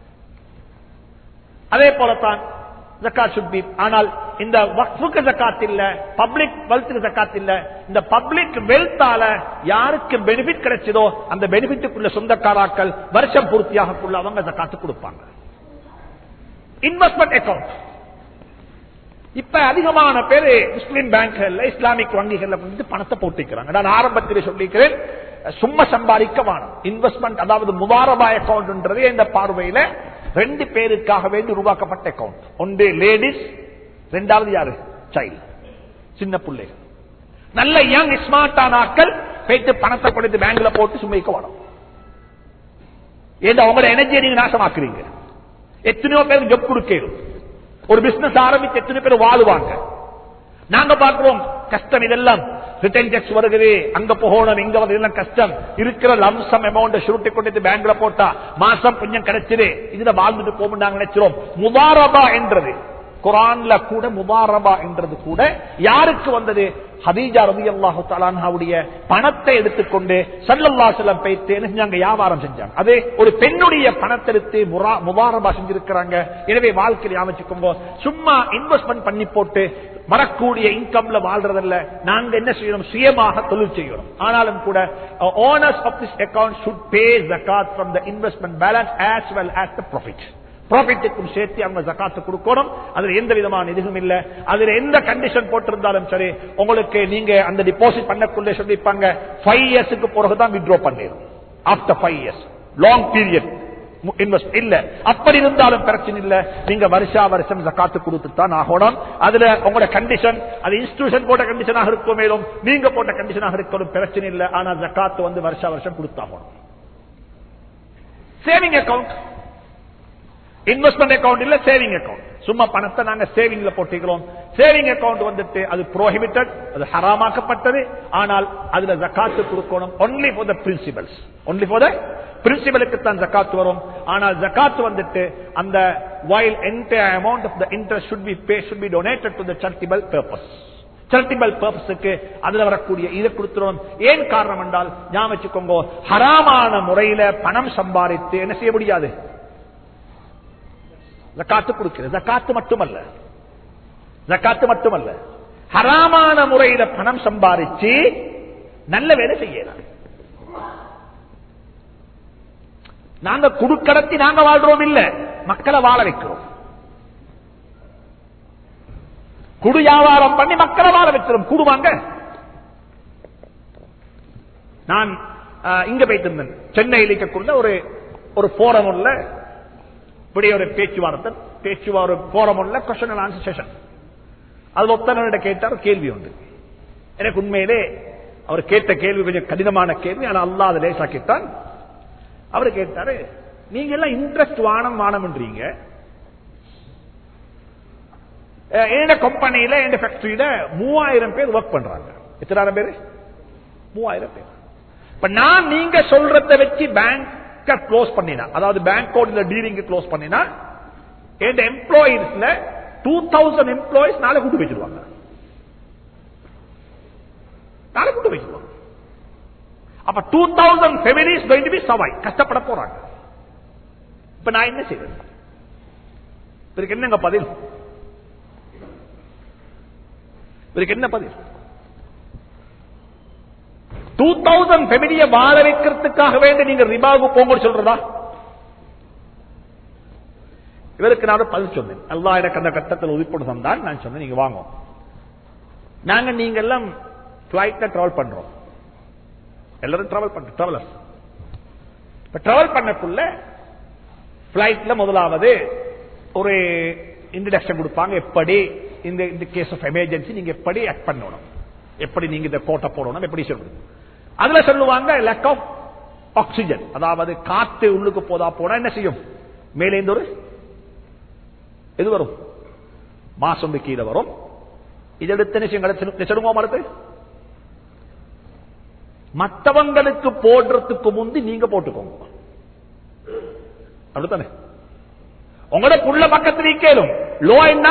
அதே போலத்தான் ஜக்காத் சுட் பி ஆனால் இந்த வக்ஃபுக்கு ஜக்காத் இல்ல பப்ளிக் வெல்த்துக்கு ஜக்காத் இல்ல இந்த பப்ளிக் வெல்த்தால யாருக்கு பெனிஃபிட் கிடைச்சதோ அந்த பெனிஃபிட்டுக்குள்ள சொந்தக்காராக்கள் வருஷம் பூர்த்தியாகக்குள்ள அவங்க ஜக்காத்து கொடுப்பாங்க இன்வெஸ்ட்மெண்ட் அக்கௌண்ட் இப்ப அதிகமான பேரு முஸ்லிம் பேங்க்ல இஸ்லாமிக் வங்கிகள்ல வந்து பணத்தை போட்டிக்கிறாங்க நான் ஆரம்பத்தில் சொல்லிக்கிறேன் சும்மா சம்பாதிக்க வேணும் இன்வெஸ்ட்மெண்ட் அதாவது முதாரபா அக்கௌண்ட் இந்த பார்வையில ரெண்டு பேருக்காக வேண்டி உருவாக்கப்பட்ட அக்கௌண்ட் ஒன்று லேடிஸ் ரெண்டாவது யாரு சைல்டு சின்ன பிள்ளைகள் நல்ல யங் ஸ்மார்ட்டான ஆக்கள் போயிட்டு பணத்தை கொடுத்து பேங்க்ல போட்டு சும்மைக்க வேணும் ஏன்னா உங்களோட எனர்ஜியை நீங்க நாசமாக்குறீங்க எத்தனையோ பேருக்கு ஜப் கொடுக்கணும் ஒரு பிசினஸ் ஆரம்பிச்சு எத்தனை பேர் வாழுவாங்க நாங்க பார்க்கிறோம் கஷ்டம் இதெல்லாம் ரிட்டர்ன் டேக்ஸ் வருகிறது அங்க போகணும் இங்க வந்து இதெல்லாம் கஷ்டம் இருக்கிற லம்சம் அமௌண்ட் சுருட்டி கொண்டு பேங்க்ல போட்டா மாசம் கொஞ்சம் கிடைச்சது இதுல வாழ்ந்துட்டு போகும் நாங்க நினைச்சிரோம் முபாரபா என்றது குரான்ல கூட முபாரபா என்றது கூட யாருக்கு வந்தது ஹதீஜா ரவி அல்லாஹு தலான்ஹாவுடைய பணத்தை எடுத்துக்கொண்டு சல்லல்லா செல்லம் பைத்து என்ன செஞ்சாங்க வியாபாரம் செஞ்சாங்க அது ஒரு பெண்ணுடைய பணத்தை எடுத்து முபாரபா செஞ்சிருக்கிறாங்க எனவே வாழ்க்கையில் அமைச்சுக்கோங்க சும்மா இன்வெஸ்ட்மெண்ட் பண்ணி போட்டு வரக்கூடிய இன்கம்ல வாழ்றதல்ல நாங்க என்ன செய்யணும் சுயமாக தொழில் செய்யணும் ஆனாலும் கூட owners of this account should pay ஜக்காத் from the investment balance as well as the profit ப்ராஃபிட்டுக்கும் சேர்த்து அவங்க ஜக்காத்து கொடுக்கணும் அதுல எந்த விதமான இதுவும் இல்ல அதுல எந்த கண்டிஷன் போட்டிருந்தாலும் சரி உங்களுக்கு நீங்க அந்த டிபாசிட் பண்ணக்குள்ளே சொல்லிப்பாங்க ஃபைவ் இயர்ஸுக்கு பிறகுதான் வித்ரோ பண்ணிடும் after five years long period invest இல்ல அப்படி இருந்தாலும் பிரச்சனை இல்ல நீங்க வருஷா வருஷம் ஜக்காத்து கொடுத்து தான் ஆகணும் அதுல உங்களோட கண்டிஷன் அது இன்ஸ்டிடியூஷன் போட்ட கண்டிஷனாக இருக்கும் மேலும் நீங்க போட்ட கண்டிஷனாக இருக்கணும் பிரச்சனை இல்ல ஆனா ஜக்காத்து வந்து வருஷா வருஷம் கொடுத்தாகணும் சேவிங் அக்கௌண்ட் இன்வெஸ்ட்மெண்ட் அக்கவுண்ட் இல்ல சேவிங் அக்கவுண்ட் சும்மா பணத்தை நாங்க சேவிங்ல போட்டிக்கிறோம் சேவிங் அக்கவுண்ட் வந்துட்டு அது புரோஹிபிட்டட் அது ஹராமாக்கப்பட்டது ஆனால் அதுல ஜக்காத்து கொடுக்கணும் only for the principals only for the பிரின்சிபலுக்கு தான் ஜக்காத்து வரும் ஆனால் ஜக்காத்து வந்துட்டு அந்த while entire amount of the interest should be pay should be donated to the charitable purpose charitable purposeக்கு அதுல வரக்கூடிய இதை கொடுத்துரும் ஏன் காரணம் என்றால் ஞாபகம் வச்சுக்கோங்க ஹராமான முறையில பணம் சம்பாதித்து என்ன செய்ய முடியாது ஜக்காத்து கொடுக்கிறது ஜக்காத்து மட்டுமல்ல ஜக்காத்து மட்டுமல்ல ஹராமான முறையில பணம் சம்பாதிச்சு நல்ல வேலை செய்யலாம் நாங்க குடுக்கடத்தி நாங்க வாழ்றோம் இல்ல மக்களை வாழ வைக்கிறோம் குடு வியாபாரம் பண்ணி மக்களை வாழ வைக்கிறோம் குடுவாங்க நான் ஆஹ், இங்க போயிட்டு இருந்தேன் சென்னையில் இருக்கக்குள்ள ஒரு ஒரு போரம் உள்ள இப்படி ஒரு பேச்சுவார்த்தை பேச்சுவா ஒரு போரம் உள்ள கொஸ்டின் அண்ட் ஆன்சர் செஷன் அதுல ஒத்தனிட கேட்டார் ஒரு கேள்வி உண்டு எனக்கு உண்மையிலே அவர் கேட்ட கேள்வி கொஞ்சம் கடினமான கேள்வி ஆனால் அல்லாத லேசா கேட்டான் அவர் கேட்டாரு நீங்க எல்லாம் இன்ட்ரெஸ்ட் வானம் வானம்ன்றீங்க அஹ், என்னோட கம்பெனியில என் ஃபேக்டரியில மூவாயிரம் பேர் ஒர்க் பண்றாங்க எத்தனாயிரம் பேர் மூவாயிரம் பேர் இப்ப நான் நீங்க சொல்றத வச்சு பேங்க க்ளோஸ் பண்ணினா அதாவது பேங்கோட டீலிங் க்ளோஸ் பண்ணினா என் எம்ப்ளாயிஸ்ல டூ தௌசண்ட் எம்ப்ளாயிஸ் நாளை கூட்டு வச்சிருவாங்க நாளை கூட்டு வச்சிருவாங்க அப்ப two thousand families going to be survive கஷ்டப்பட போறாங்க இப்ப நான் என்ன செய்வேன் இதற்கு என்னங்க பதில் இதற்கு என்ன பதில் டூ தௌசண்ட் ஃபெமிலிய வாழ வைக்கிறதுக்காக வேண்டி நீங்க ரிபாவுக்கு போங்க சொல்றதா இவருக்கு நான் பதில் சொன்னேன் அல்லா எனக்கு அந்த கட்டத்தில் உதிப்படு தந்தான் நான் சொன்னேன் நீங்க வாங்க நாங்க நீங்க எல்லாம் பிளைட்ல டிராவல் பண்றோம் எல்லாரும் டிராவல் பண்ற டிராவலர்ஸ் இப்ப டிராவல் பண்ணக்குள்ள பிளைட்ல முதலாவது ஒரு இன்ட்ரடக்ஷன் கொடுப்பாங்க எப்படி இந்த இந்த கேஸ் ஆஃப் எமர்ஜென்சி நீங்க எப்படி ஆக்ட் பண்ணணும் எப்படி நீங்க இந்த கோட்டை போடணும் எப்படி சொல்லணும் அதுல சொல்லுவாங்க லேக் ஆஃப் ஆக்சிஜன் அதாவது காத்து உள்ளுக்கு போதா போனா என்ன செய்யும் மேலே இருந்து ஒரு எது வரும் மாசம் கீழே வரும் இது எடுத்து என்ன செய்யும் சொல்லுவோம் மறுத்து மற்றவங்களுக்கு போடுறதுக்கு முந்தி நீங்க போட்டுக்கோங்க அப்படித்தானே உங்களோட புள்ள பக்கத்தில் கேளும் லோ என்ன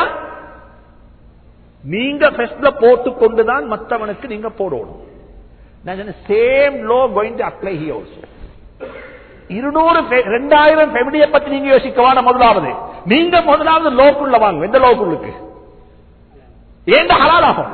நீங்க ஃபெஸ்ட்ல போட்டு கொண்டுதான் மற்றவனுக்கு நீங்க போடணும் same law going to apply he also இருநூறு ரெண்டாயிரம் ஃபெமிலியை பத்தி நீங்க யோசிக்கவான முதலாவது நீங்க முதலாவது லோக்குள்ள வாங்க எந்த லோக்குள்ளுக்கு ஏண்ட ஹலால் ஆகும்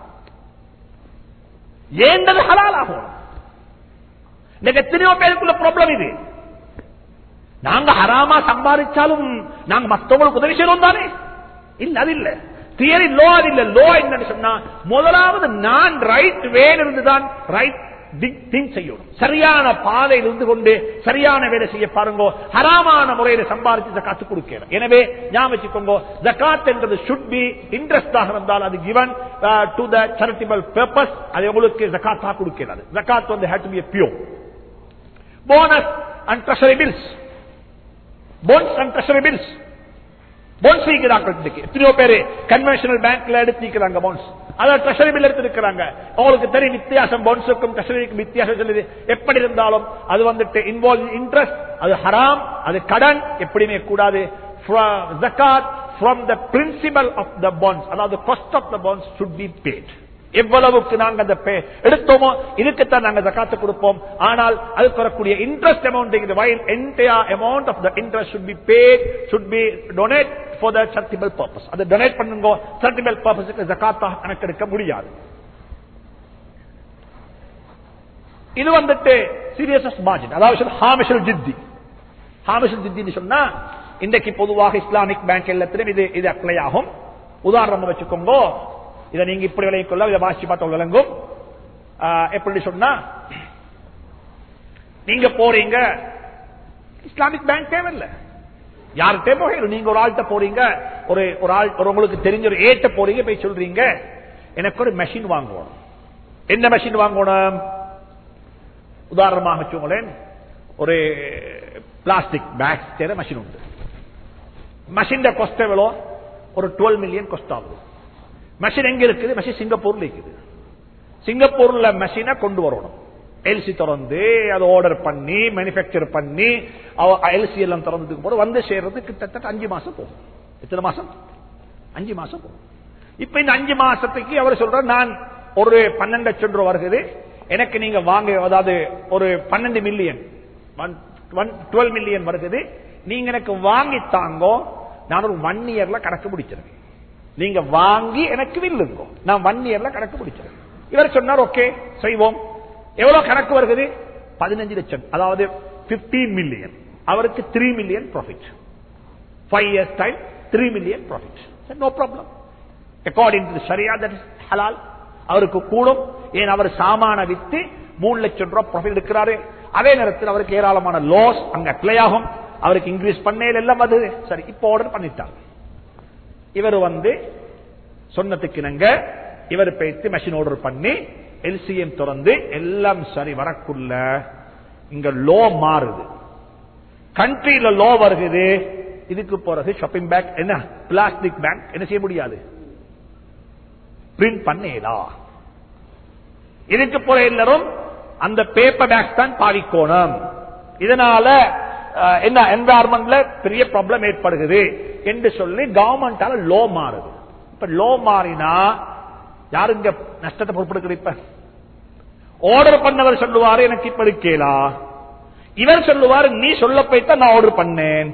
ஏண்டது ஹலால் ஆகும் இன்னைக்கு எத்தனையோ பேருக்குள்ள ப்ராப்ளம் இது நாங்க ஹராமா சம்பாதிச்சாலும் நாங்க மற்றவங்களுக்கு உதவி செய்யறோம் தானே இல்ல அது இல்ல தியரி லோ அது இல்ல லோ என்னன்னு சொன்னா முதலாவது நான் ரைட் வேன் இருந்துதான் ரைட் திங்க் செய்யணும் சரியான பாதையில் இருந்து கொண்டு சரியான வேலை செய்ய பாருங்க ஹராமான முறையில சம்பாதிச்சு ஜக்காத்து கொடுக்கணும் எனவே ஞாபகம் வச்சுக்கோங்க ஜக்காத் என்றது சுட் பி இன்ட்ரெஸ்டாக இருந்தால் அது given to the charitable purpose அது உங்களுக்கு ஜக்காத்தா கொடுக்கிறது ஜக்காத் வந்து had to be pure bonus and treasury bills bonds and treasury bills bonds நீக்கிறாங்க எத்தனையோ பேரு கன்வென்ஷனல் பேங்க்ல எடுத்து நீக்கிறாங்க போன்ஸ் அதான் ட்ரெஷரி பில் எடுத்திருக்கிறாங்க உங்களுக்கு தெரியும் வித்தியாசம் போன்ஸுக்கும் ட்ரெஷரிக்கும் வித்தியாசம் சொல்லுது எப்படி இருந்தாலும் அது வந்துட்டு இன்வால்வ் இன்ட்ரெஸ்ட் அது ஹராம் அது கடன் எப்படியுமே கூடாது ஜக்காத் from the principal of the bonds அதாவது cost of the bonds should be paid எவ்வளவுக்கு நாங்க அந்த எடுத்தோமோ இதுக்குத்தான் நாங்க ஜக்காத்து கொடுப்போம் ஆனால் அதுக்கு வரக்கூடிய interest amount while entire amount of the interest should be paid should be donate for the charitable purpose அதை டொனேட் பண்ணுங்க சர்டிபிள் பர்பஸுக்கு ஜக்காத்தாக கணக்கெடுக்க முடியாது இது வந்துட்டு சீரியஸ் மார்ஜின் அதாவது ஹாமிஷல் ஜித்தி ஹாமிஷல் ஜித்தின்னு சொன்னா இன்றைக்கு பொதுவாக இஸ்லாமிக் பேங்க் எல்லாத்திலும் இது இது அப்ளை ஆகும் உதாரணம் வச்சுக்கோங்க இதை நீங்க இப்படி விளைவிக்கொள்ள இதை வாசி பார்த்து விளங்கும் எப்படி சொன்னா நீங்க போறீங்க இஸ்லாமிக் பேங்க் தேவையில்லை யார்கிட்ட போக நீங்க ஒரு ஆள்கிட்ட போறீங்க ஒரு ஒரு ஆள் ஒரு உங்களுக்கு தெரிஞ்ச ஒரு ஏட்ட போறீங்க போய் சொல்றீங்க எனக்கு ஒரு மெஷின் வாங்கணும் என்ன மெஷின் வாங்கணும் உதாரணமாக வச்சுங்களேன் ஒரு பிளாஸ்டிக் பேக் செய்யற மெஷின் உண்டு மெஷின் கொஸ்ட் எவ்வளோ ஒரு டுவெல் மில்லியன் கொஸ்ட் ஆகுது மெஷின் எங்க இருக்குது மெஷின் சிங்கப்பூர்ல இருக்குது சிங்கப்பூர்ல மெஷினை கொண்டு வரணும் எல்சி திறந்து அதை ஆர்டர் பண்ணி மேனுபேக்சர் பண்ணி எல்சி எல்லாம் திறந்ததுக்கு போது வந்து சேர்றது கிட்டத்தட்ட அஞ்சு மாசம் போகும் எத்தனை மாசம் அஞ்சு மாசம் போகும் இப்ப இந்த அஞ்சு மாசத்துக்கு அவர் சொல்றார் நான் ஒரு பன்னெண்டு லட்சம் ரூபாய் வருகிறது எனக்கு நீங்க வாங்க அதாவது ஒரு பன்னெண்டு மில்லியன் டுவெல் மில்லியன் வருகிறது நீங்க எனக்கு வாங்கி தாங்கோ நான் ஒரு ஒன் இயர்ல கணக்கு முடிச்சிருவேன் நீங்க வாங்கி எனக்கு வில்லுங்க நான் ஒன் இயர்ல கணக்கு முடிச்சிருவேன் இவர் சொன்னார் ஓகே செய்வோம் எவ்வளவு கணக்கு வருகிறது பதினஞ்சு லட்சம் அதாவது பிப்டீன் மில்லியன் அவருக்கு three million profit five years time three million profit no problem according to சரியா தட் இஸ் ஹலால் அவருக்கு கூடும் ஏன் அவர் சாமான வித்து மூணு லட்சம் ரூபாய் ப்ராஃபிட் எடுக்கிறாரு அதே நேரத்தில் அவருக்கு ஏராளமான லாஸ் அங்க அப்ளை ஆகும் அவருக்கு இன்க்ரீஸ் பண்ணையில் எல்லாம் அது சரி இப்போ ஆர்டர் பண்ணிட்டாங்க இவர் வந்து சொன்னதுக்கு இணங்க இவர் பேத்து மெஷின் ஆர்டர் பண்ணி எல்சிஎம் திறந்து எல்லாம் சரி வரக்குள்ள இங்க லோ மாறுது கண்ட்ரியில லோ வருகிறது இதுக்கு போறது ஷாப்பிங் பேக் என்ன பிளாஸ்டிக் பேங்க் என்ன செய்ய முடியாது பிரிண்ட் பண்ணேலா இதுக்கு போற எல்லாரும் அந்த பேப்பர் பேக் தான் பாவிக்கோணும் இதனால அஹ், என்ன என்வாரன்மெண்ட்ல பெரிய ப்ராப்ளம் ஏற்படுகிறது என்று சொல்லி கவர்மெண்டால லோ மாறுது இப்ப லோ மாறினா யாருங்க நஷ்டத்தை பொறுப்பெடுக்கிற இப்ப ஆர்டர் பண்ணவர் சொல்லுவாரு எனக்கு இப்ப இருக்கேலா இவர் சொல்லுவாரு நீ சொல்ல போய்தான் நான் ஆர்டர் பண்ணேன்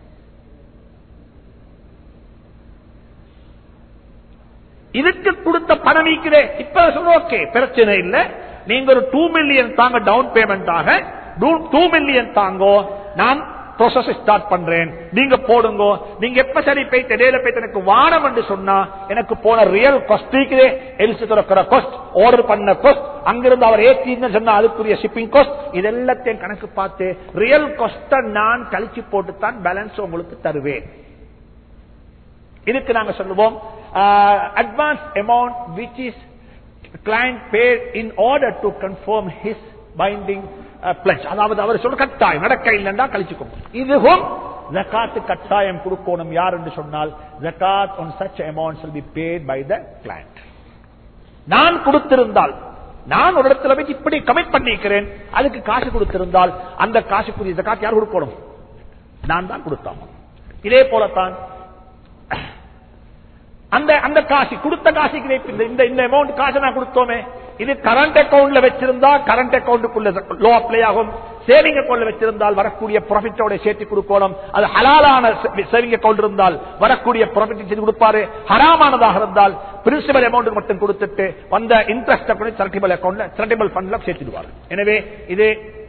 இதுக்கு கொடுத்த பணம் நீக்குதே இப்ப சொல்ற ஓகே பிரச்சனை இல்ல நீங்க ஒரு டூ மில்லியன் தாங்க டவுன் பேமெண்டாக டூ மில்லியன் தாங்கோ நான் ப்ரோசஸ் ஸ்டார்ட் பண்றேன் நீங்க போடுங்க நீங்க எப்ப சரி போயிட்டு இடையில போயிட்டு எனக்கு வானம் என்று சொன்னா எனக்கு போன ரியல் காஸ்ட் இருக்குதே எல்சி துறக்கிற காஸ்ட் ஆர்டர் பண்ண காஸ்ட் அங்கிருந்து அவர் ஏற்றின்னு சொன்னா அதுக்குரிய ஷிப்பிங் காஸ்ட் இது எல்லாத்தையும் கணக்கு பார்த்து ரியல் காஸ்ட நான் கழிச்சு போட்டு தான் பேலன்ஸ் உங்களுக்கு தருவேன் இதுக்கு நாங்க சொல்லுவோம் advance amount which is client paid in order to confirm his binding plus அதாவது அவர் சொல்ற கட்டாயம் நடக்க இல்லைன்னா கழிச்சுக்கோங்க இதுவும் ஜக்காத்து கட்டாயம் கொடுக்கணும் யார் என்று சொன்னால் ஜக்காத் on such amounts will be paid by the client நான் கொடுத்திருந்தால் நான் ஒரு இடத்துல போய் இப்படி கமிட் பண்ணிக்கிறேன் அதுக்கு காசு கொடுத்திருந்தால் அந்த காசுக்குரிய ஜக்காத் யார் கொடுக்கணும் நான் தான் கொடுத்தான் இதே போலத்தான் அந்த அந்த காசு கொடுத்த காசுக்கு இந்த இந்த இந்த அமௌண்ட் காசு நான் கொடுத்தோமே இது கரண்ட் அக்கவுண்ட்ல வச்சிருந்தா கரண்ட் அக்கவுண்டுக்குள்ள லோ அப்ளை ஆகும் சேவிங் அக்கவுண்ட்ல வச்சிருந்தால் வரக்கூடிய ப்ராஃபிட்டோட சேர்த்து கொடுக்கணும் அது ஹலாலான சேவிங் அக்கவுண்ட் இருந்தால் வரக்கூடிய ப்ராஃபிட் செய்து கொடுப்பாரு ஹராமானதாக இருந்தால் பிரின்சிபல் அமௌண்ட் மட்டும் கொடுத்துட்டு வந்த இன்ட்ரெஸ்ட் கூட சரட்டிபல் அக்கவுண்ட்ல சரட்டிபல் ஃபண்ட்ல சேர்த்துடுவார் எனவே இது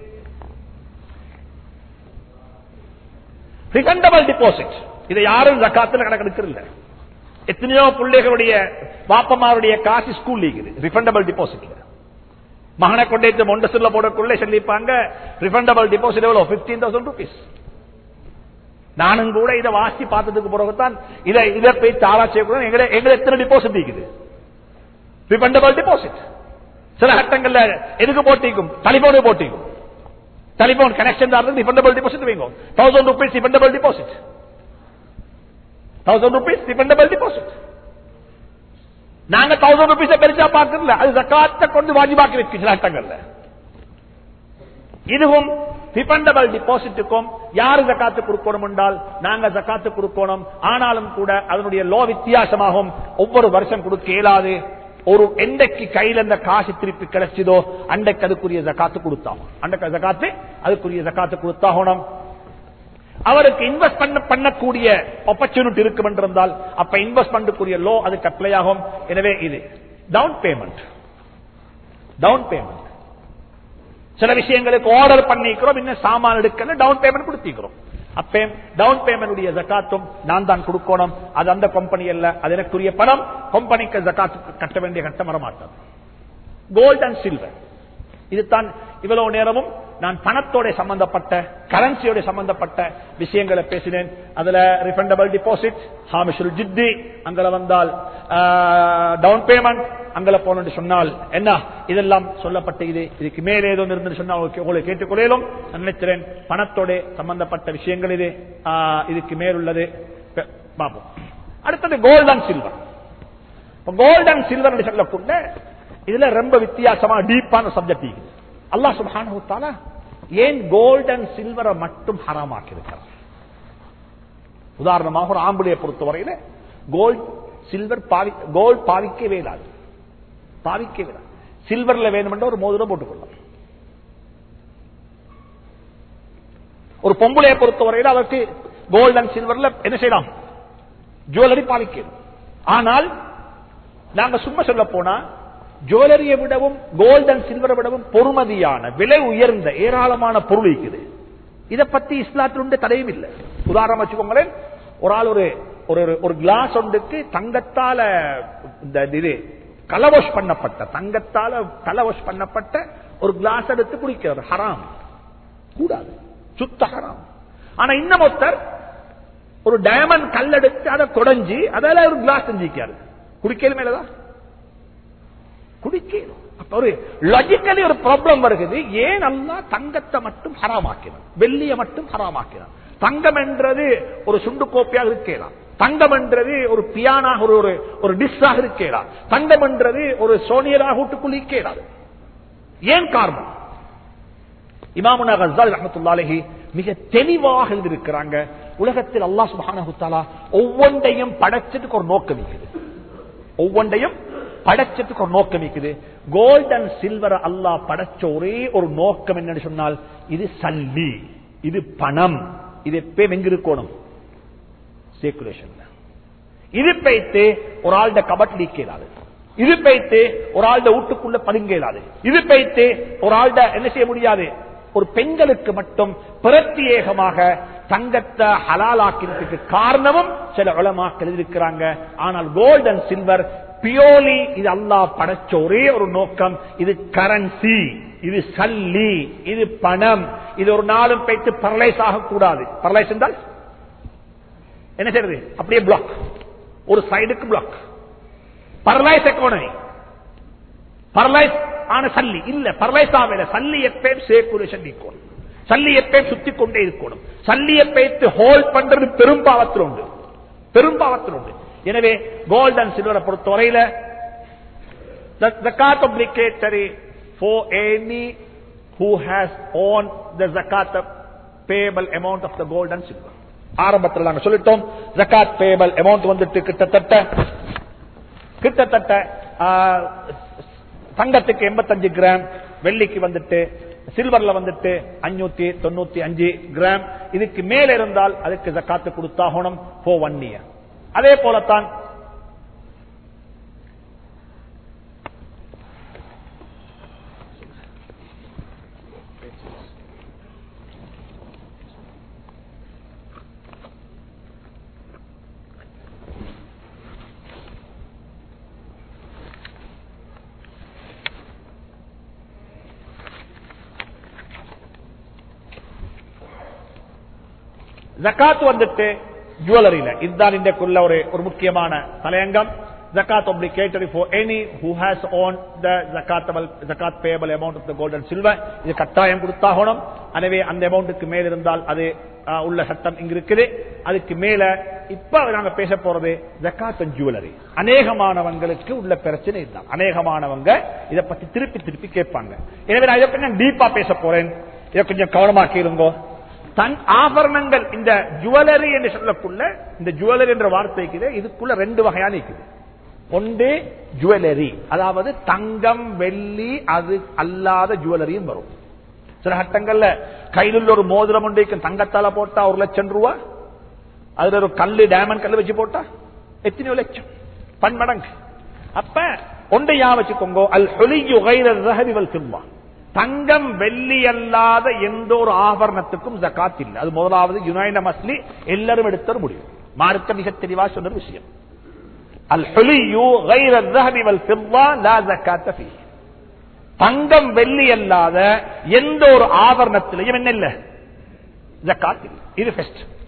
ரிஃபண்டபிள் டிபாசிட் இதை யாரும் ஜக்காத்துல கணக்கெடுக்கிறது எத்தனையோ பிள்ளைகளுடைய பாப்பமாருடைய காசு ஸ்கூல் இருக்குது ரிஃபண்டபிள் டிபாசிட்ல மகனை கொண்டே மொண்டசுல போடக்குள்ளே சொல்லிப்பாங்க ரிஃபண்டபிள் டிபாசிட் எவ்வளவு பிப்டீன் தௌசண்ட் ருபீஸ் நானும் கூட இதை வாசி பார்த்ததுக்கு பிறகுதான் இதை இதை போய் தாரா செய்யக்கூடாது எங்களை எங்களை எத்தனை டிபாசிட் இருக்குது ரிஃபண்டபிள் டிபாசிட் சில கட்டங்கள்ல எதுக்கு போட்டிக்கும் டெலிபோனு போட்டிக்கும் டெலிபோன் கனெக்ஷன் தான் ரிஃபண்டபிள் டிபாசிட் வைங்க thousand rupees refundable deposit thousand rupees dependable deposit நாங்க தௌசண்ட் ருபீஸ் பெருசா பாக்குறல அது ஜக்காத்த கொண்டு வாஜிபாக்கி வச்சு சில சட்டங்கள்ல இதுவும் டிபெண்டபிள் டிபாசிட்டுக்கும் யாரு ஜக்காத்து கொடுக்கணும் என்றால் நாங்க ஜக்காத்து கொடுக்கணும் ஆனாலும் கூட அதனுடைய லோ வித்தியாசமாகும் ஒவ்வொரு வருஷம் கொடுக்க இயலாது ஒரு எண்டைக்கு கையில இந்த காசு திருப்பி கிடைச்சதோ அண்டைக்கு அதுக்குரிய ஜக்காத்து கொடுத்தாகும் அண்டைக்கு ஜக்காத்து அதுக்குரிய ஜக்காத்து கொடுத்தாகணும் அவருக்கு இன்வெஸ்ட் பண்ண பண்ணக்கூடிய ஆப்பர்ச்சுனிட்டி இருக்கும் என்றிருந்தால் அப்ப இன்வெஸ்ட் பண்ணக்கூடிய லோ அதுக்கு அப்ளை ஆகும் எனவே இது டவுன் பேமெண்ட் டவுன் பேமெண்ட் சில விஷயங்களுக்கு ஆர்டர் பண்ணிக்கிறோம் இன்னும் சாமான் எடுக்கணும் டவுன் பேமெண்ட் கொடுத்திக்கிறோம் அப்ப டவுன் பேமெண்ட் ஜக்காத்தும் நான் தான் கொடுக்கணும் அது அந்த கம்பெனி அல்ல அது எனக்குரிய பணம் கம்பெனிக்கு ஜக்காத்து கட்ட வேண்டிய கட்டம் வரமாட்டது கோல்ட் அண்ட் சில்வர் இதுதான் இவ்வளவு நேரமும் நான் பணத்தோட சம்பந்தப்பட்ட கரன்சியோட சம்பந்தப்பட்ட விஷயங்களை பேசினேன் அதுல ரிஃபண்டபிள் டிபாசிட் ஹாமிஷுல் ஜித்தி அங்க வந்தால் டவுன் பேமெண்ட் அங்கல போன சொன்னால் என்ன இதெல்லாம் சொல்லப்பட்ட இது இதுக்கு மேலே ஏதோ இருந்து சொன்னால் உங்களை கேட்டுக்கொள்ளும் நான் நினைக்கிறேன் பணத்தோட சம்பந்தப்பட்ட விஷயங்கள் இது இதுக்கு மேலுள்ளது பெ- பார்ப்போம் அடுத்தது gold and silver gold and silver சொல்லக்கூடிய இதுல ரொம்ப வித்தியாசமான டீப்பான சப்ஜெக்ட் இருக்குது அல்லாஹ் சுப்ஹானஹு வ தஆலா ஏன் கோல்ட் அண்ட் சில்வரை மட்டும் ஹராமாக்கி இருக்கிறார் உதாரணமாக ஒரு ஆம்பளையை பொறுத்தவரையில கோல்ட் சில்வர் பாவி கோல்ட் பாவிக்கவே இல்லாது பாவிக்கவே இல்லாது சில்வர்ல வேணுமென்ற ஒரு மோதிரம் போட்டுக்கொள்ளலாம் ஒரு பொம்பளையை பொறுத்தவரையில் அவருக்கு கோல்ட் அண்ட் சில்வர்ல என்ன செய்யலாம் ஜுவல்லரி பாவிக்கணும் ஆனால் நாங்க சும்மா சொல்ல போனா ஜுவல்லரியை விடவும் கோல்ட் அண்ட் சில்வரை விடவும் பொறுமதியான விலை உயர்ந்த ஏராளமான பொருள் இருக்குது இதை பத்தி இஸ்லாத்திலுண்டு தடையும் இல்லை உதாரணம் வச்சுக்கோங்களேன் ஒரு ஆள் ஒரு ஒரு ஒரு கிளாஸ் ஒன்றுக்கு தங்கத்தால இந்த இது கலவாஷ் பண்ணப்பட்ட தங்கத்தால கலவாஷ் பண்ணப்பட்ட ஒரு கிளாஸ் எடுத்து குடிக்கிறது ஹராம் கூடாது சுத்த ஹராம் ஆனா இன்னும் ஒருத்தர் ஒரு டயமண்ட் கல் எடுத்து அதை குடைஞ்சி அதால ஒரு கிளாஸ் செஞ்சிக்காரு குடிக்கல மேலதான் குடிக்கணும் அப்ப ஒரு லாஜிக்கலி ஒரு ப்ராப்ளம் வருகிறது ஏன் அல்லா தங்கத்தை மட்டும் ஹராமாக்கினான் வெள்ளியை மட்டும் ஹராமாக்கினான் தங்கம் என்றது ஒரு சுண்டு கோப்பையாக இருக்கலாம் தங்கம் என்றது ஒரு பியானாக ஒரு ஒரு ஒரு டிஷ்ஷாக இருக்கலாம் தங்கம் என்றது ஒரு சோனியராக வீட்டுக்குள் இருக்கலாது ஏன் காரணம் இமாமுனா கஸ்ஸாலி ரஹ்மத்துல்லாஹி மிக தெளிவாக எழுதியிருக்கிறாங்க உலகத்தில் அல்லாஹ் சுப்ஹானஹு தஆலா ஒவ்வொன்றையும் படைச்சதுக்கு ஒரு நோக்கம் இருக்குது ஒவ்வொன்றையும் படைச்சதுக்கு ஒரு நோக்கம் இருக்குது கோல்ட் அண்ட் சில்வர் அல்லாஹ் படைச்ச ஒரே ஒரு நோக்கம் என்னன்னு சொன்னால் இது சல்லி இது பணம் இது எப்பயும் எங்க இருக்கணும் சர்க்குலேஷன் இது பைத்து ஒரு ஆள்ட கபட் லீக்கலாது இது பைத்து ஒரு ஆள்ட வீட்டுக்குள்ள பதுங்க இயலாது இது பைத்து ஒரு ஆள்ட என்ன செய்ய முடியாது ஒரு பெண்களுக்கு மட்டும் பிரத்யேகமாக தங்கத்தை ஹலாலாக்கிறதுக்கு காரணமும் சில உலமாக்கள் எழுதியிருக்கிறாங்க ஆனால் கோல்ட் அண்ட் சில்வர் பியோலி இது அல்லாஹ் படைச்ச ஒரே ஒரு நோக்கம் இது கரன்சி இது சல்லி இது பணம் இது ஒரு நாளும் பைத்து பரலைஸ் ஆகக்கூடாது பரலைஸ் என்றால் என்ன செய்யறது அப்படியே பிளாக் ஒரு சைடுக்கு பிளாக் பரலைஸ் எக்கானமி பரலைஸ் ஆன சல்லி இல்ல பரலைஸ் ஆகல சல்லி எப்பயும் சேர்க்குலேஷன் நீக்கணும் சல்லி எப்பயும் சுத்தி கொண்டே இருக்கணும் சல்லி எப்பயத்து ஹோல்ட் பண்றது பெரும்பாவத்தில் உண்டு பெரும்பாவத்தில் உண்டு எனவே கோல்ட் அண்ட் சில்வரை பொறுத்தவரையில the zakat obligatory for any who has owned the zakat payable amount of the gold and silver ஆரம்பத்தில் நாங்க சொல்லிட்டோம் ஜக்காத் பேபிள் அமௌண்ட் வந்துட்டு கிட்டத்தட்ட கிட்டத்தட்ட ஆ, தங்கத்துக்கு 85 கிராம் வெள்ளிக்கு வந்துட்டு சில்வர்ல வந்துட்டு அஞ்சூத்தி தொண்ணூத்தி அஞ்சு கிராம் இதுக்கு மேல இருந்தால் அதுக்கு ஜக்காத்து கொடுத்தாகணும் for ஒன் இயர் அதே போலத்தான் ஜக்காத் வந்துட்டு ஜுவல்லரியில இதுதான் இன்றைக்குள்ள ஒரு ஒரு முக்கியமான தலையங்கம் ஜக்காத் obligatory for any who has owned the zakatable zakat payable amount of the gold and silver இது கட்டாயம் கொடுத்தாகணும் எனவே அந்த அமௌண்ட்டுக்கு மேல் இருந்தால் அது ஆஹ், உள்ள சட்டம் இங்க இருக்குது அதுக்கு மேல இப்ப நாங்க பேச போறது ஜக்காத் அண்ட் ஜுவல்லரி அநேகமானவங்களுக்கு உள்ள பிரச்சனை இதுதான் அநேகமானவங்க இதை பத்தி திருப்பி திருப்பி கேட்பாங்க எனவே நான் இதை கொஞ்சம் டீப்பா பேச போறேன் இதை கொஞ்சம் கவனமா கேளுங்க தன் ஆபரணங்கள் இந்த ஜுவல்லரி என்று சொல்லக்குள்ள இந்த ஜுவல்லரி என்ற வார்த்தைக்கு இதுக்குள்ள ரெண்டு வகையா இருக்குது ஒன்று ஜுவல்லரி அதாவது தங்கம் வெள்ளி அது அல்லாத ஜுவல்லரியும் வரும் சில கட்டங்கள்ல கையில் உள்ள ஒரு மோதிரம் ஒன்று இருக்கும், தங்கத்தால போட்டா ஒரு லட்சம் ரூபா அதுல ஒரு கல்லு டைமண்ட் கல்லு வச்சு போட்டா எத்தனையோ லட்சம் பன்மடங்கு அப்ப ஒன்றை யா வச்சுக்கோங்க அல் ஹொலியு கைரல் சிம்மா தங்கம் வெள்ளி அல்லாத எந்த ஒரு ஆபரணத்துக்கும் ஜக்காத் இல்லை அது முதலாவது யுனைட மஸ்லி எல்லாரும் எடுத்த ஒரு முடிவு மார்க்க மிக தெளிவா சொன்ன ஒரு விஷயம் அல் ஹொலியு கைரல் சிம்மா லா ஜக்காத்த ஃபீ தங்கம் வெள்ளி அல்லாத எந்த ஒரு ஆபரணத்திலையும் என்ன இல்ல ஜக்காத் இல்லை இது ஃபர்ஸ்ட்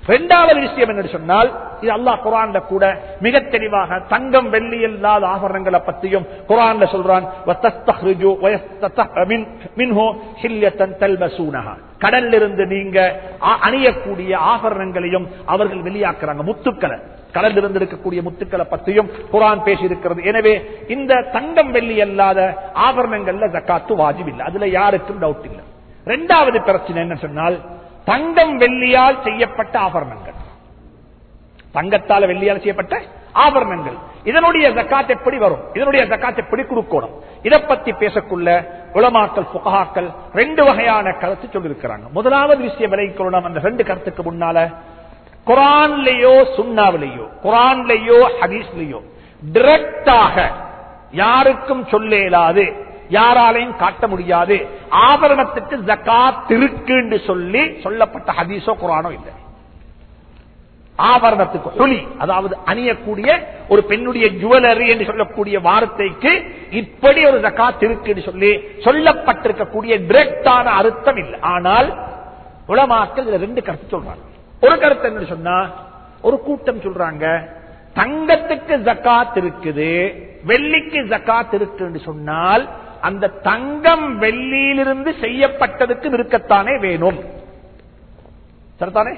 இரண்டாவது விஷயம் என்ன சொன்னால் இது அல்லாஹ் குரான்ல கூட மிக தெளிவாக தங்கம் வெள்ளி இல்லாத ஆபரணங்களை பற்றியும் குரான்ல சொல்றான் "வத்தஸ்தஹ்ரிஜு வயஸ்ததஹ் மின்- மின்ஹு ஹில்யத்தன் தல்பசூனஹா." கடல்ல இருந்து நீங்க அ- அணியக்கூடிய ஆபரணங்களையும் அவர்கள் வெளியாக்குறாங்க முத்துக்களை கடலில் இருந்து இருக்கக்கூடிய முத்துக்களை பற்றியும் குரான் பேசி இருக்கிறது எனவே இந்த தங்கம் வெள்ளி அல்லாத ஆபரணங்கள்ல ஜக்காத்து வாஜிப் இல்லை அதுல யாருக்கும் டவுட் இல்லை இரண்டாவது பிரச்சனை என்ன சொன்னால் தங்கம் வெள்ளியால் செய்யப்பட்ட ஆபரணங்கள் தங்கத்தால வெள்ளியால் செய்யப்பட்ட ஆபரணங்கள் இதனுடைய ஜக்காத் எப்படி வரும் இதனுடைய ஜக்காத் எப்படி கொடுக்கணும் இதை பத்தி பேசக்குள்ள உலமாக்கல் புகாக்கள் ரெண்டு வகையான கருத்து சொல்லியிருக்கிறாங்க முதலாவது விஷயம் விலைக்கொள்ளணும் அந்த ரெண்டு கருத்துக்கு முன்னால குரான்லயோ சுண்ணாவிலேயோ குரான்லயோ ஹதீஸ்லயோ டிரெக்டாக யாருக்கும் சொல்ல இயலாது யாராலையும் காட்ட முடியாது ஆபரணத்துக்கு ஜக்காத் இருக்குன்னு சொல்லி சொல்லப்பட்ட ஹதீஸோ குரானோ இல்லை ஆபரணத்துக்கு ஒளி அதாவது அணியக்கூடிய ஒரு பெண்ணுடைய ஜுவலரி என்று சொல்லக்கூடிய வார்த்தைக்கு இப்படி ஒரு ஜக்காத் இருக்குன்னு சொல்லி சொல்லப்பட்டிருக்கக்கூடிய டிரெக்டான அர்த்தம் இல்லை ஆனால் உலமாக்கள் இதுல ரெண்டு கருத்து சொல்றாங்க ஒரு கருத்து என்ன சொன்னா ஒரு கூட்டம் சொல்றாங்க தங்கத்துக்கு ஜக்காத் இருக்குது வெள்ளிக்கு ஜக்காத் இருக்குன்னு சொன்னால் அந்த தங்கம் வெள்ளியிலிருந்து செய்யப்பட்டதுக்கு இருக்கத்தானே வேணும் சரிதானே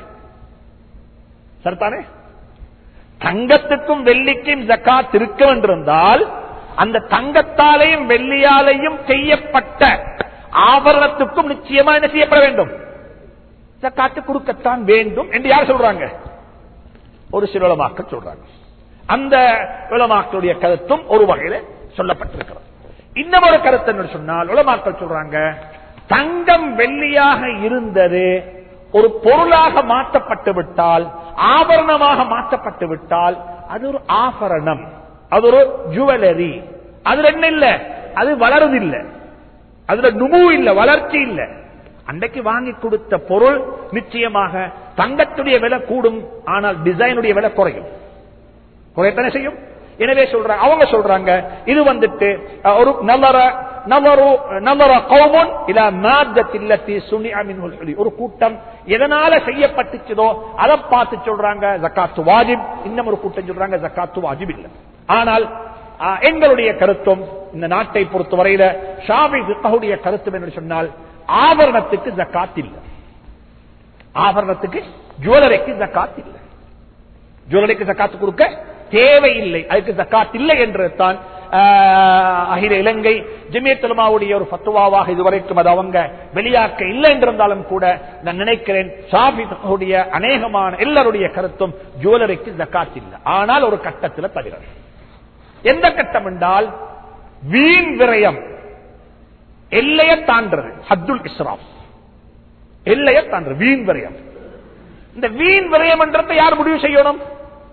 சரிதானே தங்கத்துக்கும் வெள்ளிக்கும் ஜக்காத் இருக்க வேண்டியிருந்தால் அந்த தங்கத்தாலையும் வெள்ளியாலையும் செய்யப்பட்ட ஆபரணத்துக்கும் நிச்சயமா என்ன செய்யப்பட வேண்டும் ஜக்காத்து கொடுக்கத்தான் வேண்டும் என்று யார் சொல்றாங்க ஒரு சில உலமாக்கள் சொல்றாங்க அந்த உலமாக்களுடைய கருத்தும் ஒரு வகையில சொல்லப்பட்டிருக்கிறது இன்னும் ஒரு கருத்து என்ன சொன்னால் உலமாக்கள் சொல்றாங்க தங்கம் வெள்ளியாக இருந்தது ஒரு பொருளாக மாற்றப்பட்டு விட்டால் ஆபரணமாக மாற்றப்பட்டு விட்டால் அது ஒரு ஆபரணம் அது ஒரு ஜுவலரி அதுல என்ன இல்ல அது வளருதில்லை அதுல நுமு இல்ல வளர்ச்சி இல்ல அன்றைக்கு வாங்கி கொடுத்த பொருள் நிச்சயமாக தங்கத்துடைய விலை கூடும் ஆனால் டிசைனுடைய விலை குறையும் குறையத்தானே செய்யும் எனவே சொல்றாங்க அவங்க சொல்றாங்க இது வந்துட்டு அஹ், ஒரு நவர நவரு நவர கௌமுன் இல மாத்தத்தில்லத்தி சுனிஅ மின்ஹுல் ஹுலி. ஒரு கூட்டம் எதனால செய்யப்பட்டுச்சதோ அதை பார்த்து சொல்றாங்க ஜக்காத்து வாஜிப் இன்னும் ஒரு கூட்டம் சொல்றாங்க ஜக்காத்து வாஜிப் இல்லை ஆனால் அஹ், எங்களுடைய கருத்தும் இந்த நாட்டை பொறுத்தவரையில ஷாபி ஃபிக்ஹுடைய கருத்தும் என்று சொன்னால் ஆபரணத்துக்கு ஜக்காத் இல்லை ஆபரணத்துக்கு ஜுவலரிக்கு ஜக்காத் இல்லை ஜுவலரிக்கு ஜக்காத்து கொடுக்க தேவையில்லை அதுக்கு ஜக்காத் இல்லை என்று தான் அகில இலங்கை ஜிமியத்துலமாவுடைய ஒரு பத்துவாவாக இதுவரைக்கும் அது அவங்க வெளியாக்க இல்லை என்றிருந்தாலும் கூட நான் நினைக்கிறேன் ஷாபிடைய அநேகமான எல்லாருடைய கருத்தும் ஜுவலரிக்கு ஜக்காத் இல்லை ஆனால் ஒரு கட்டத்தில் தவிர எந்த கட்டம் என்றால் வீண் விரயம் எல்லையை தாண்டது ஹத்துல் இஸ்ராப் எல்லையை தாண்டது வீண் விரயம் இந்த வீண் விரயம் என்றதை யார் முடிவு செய்யணும்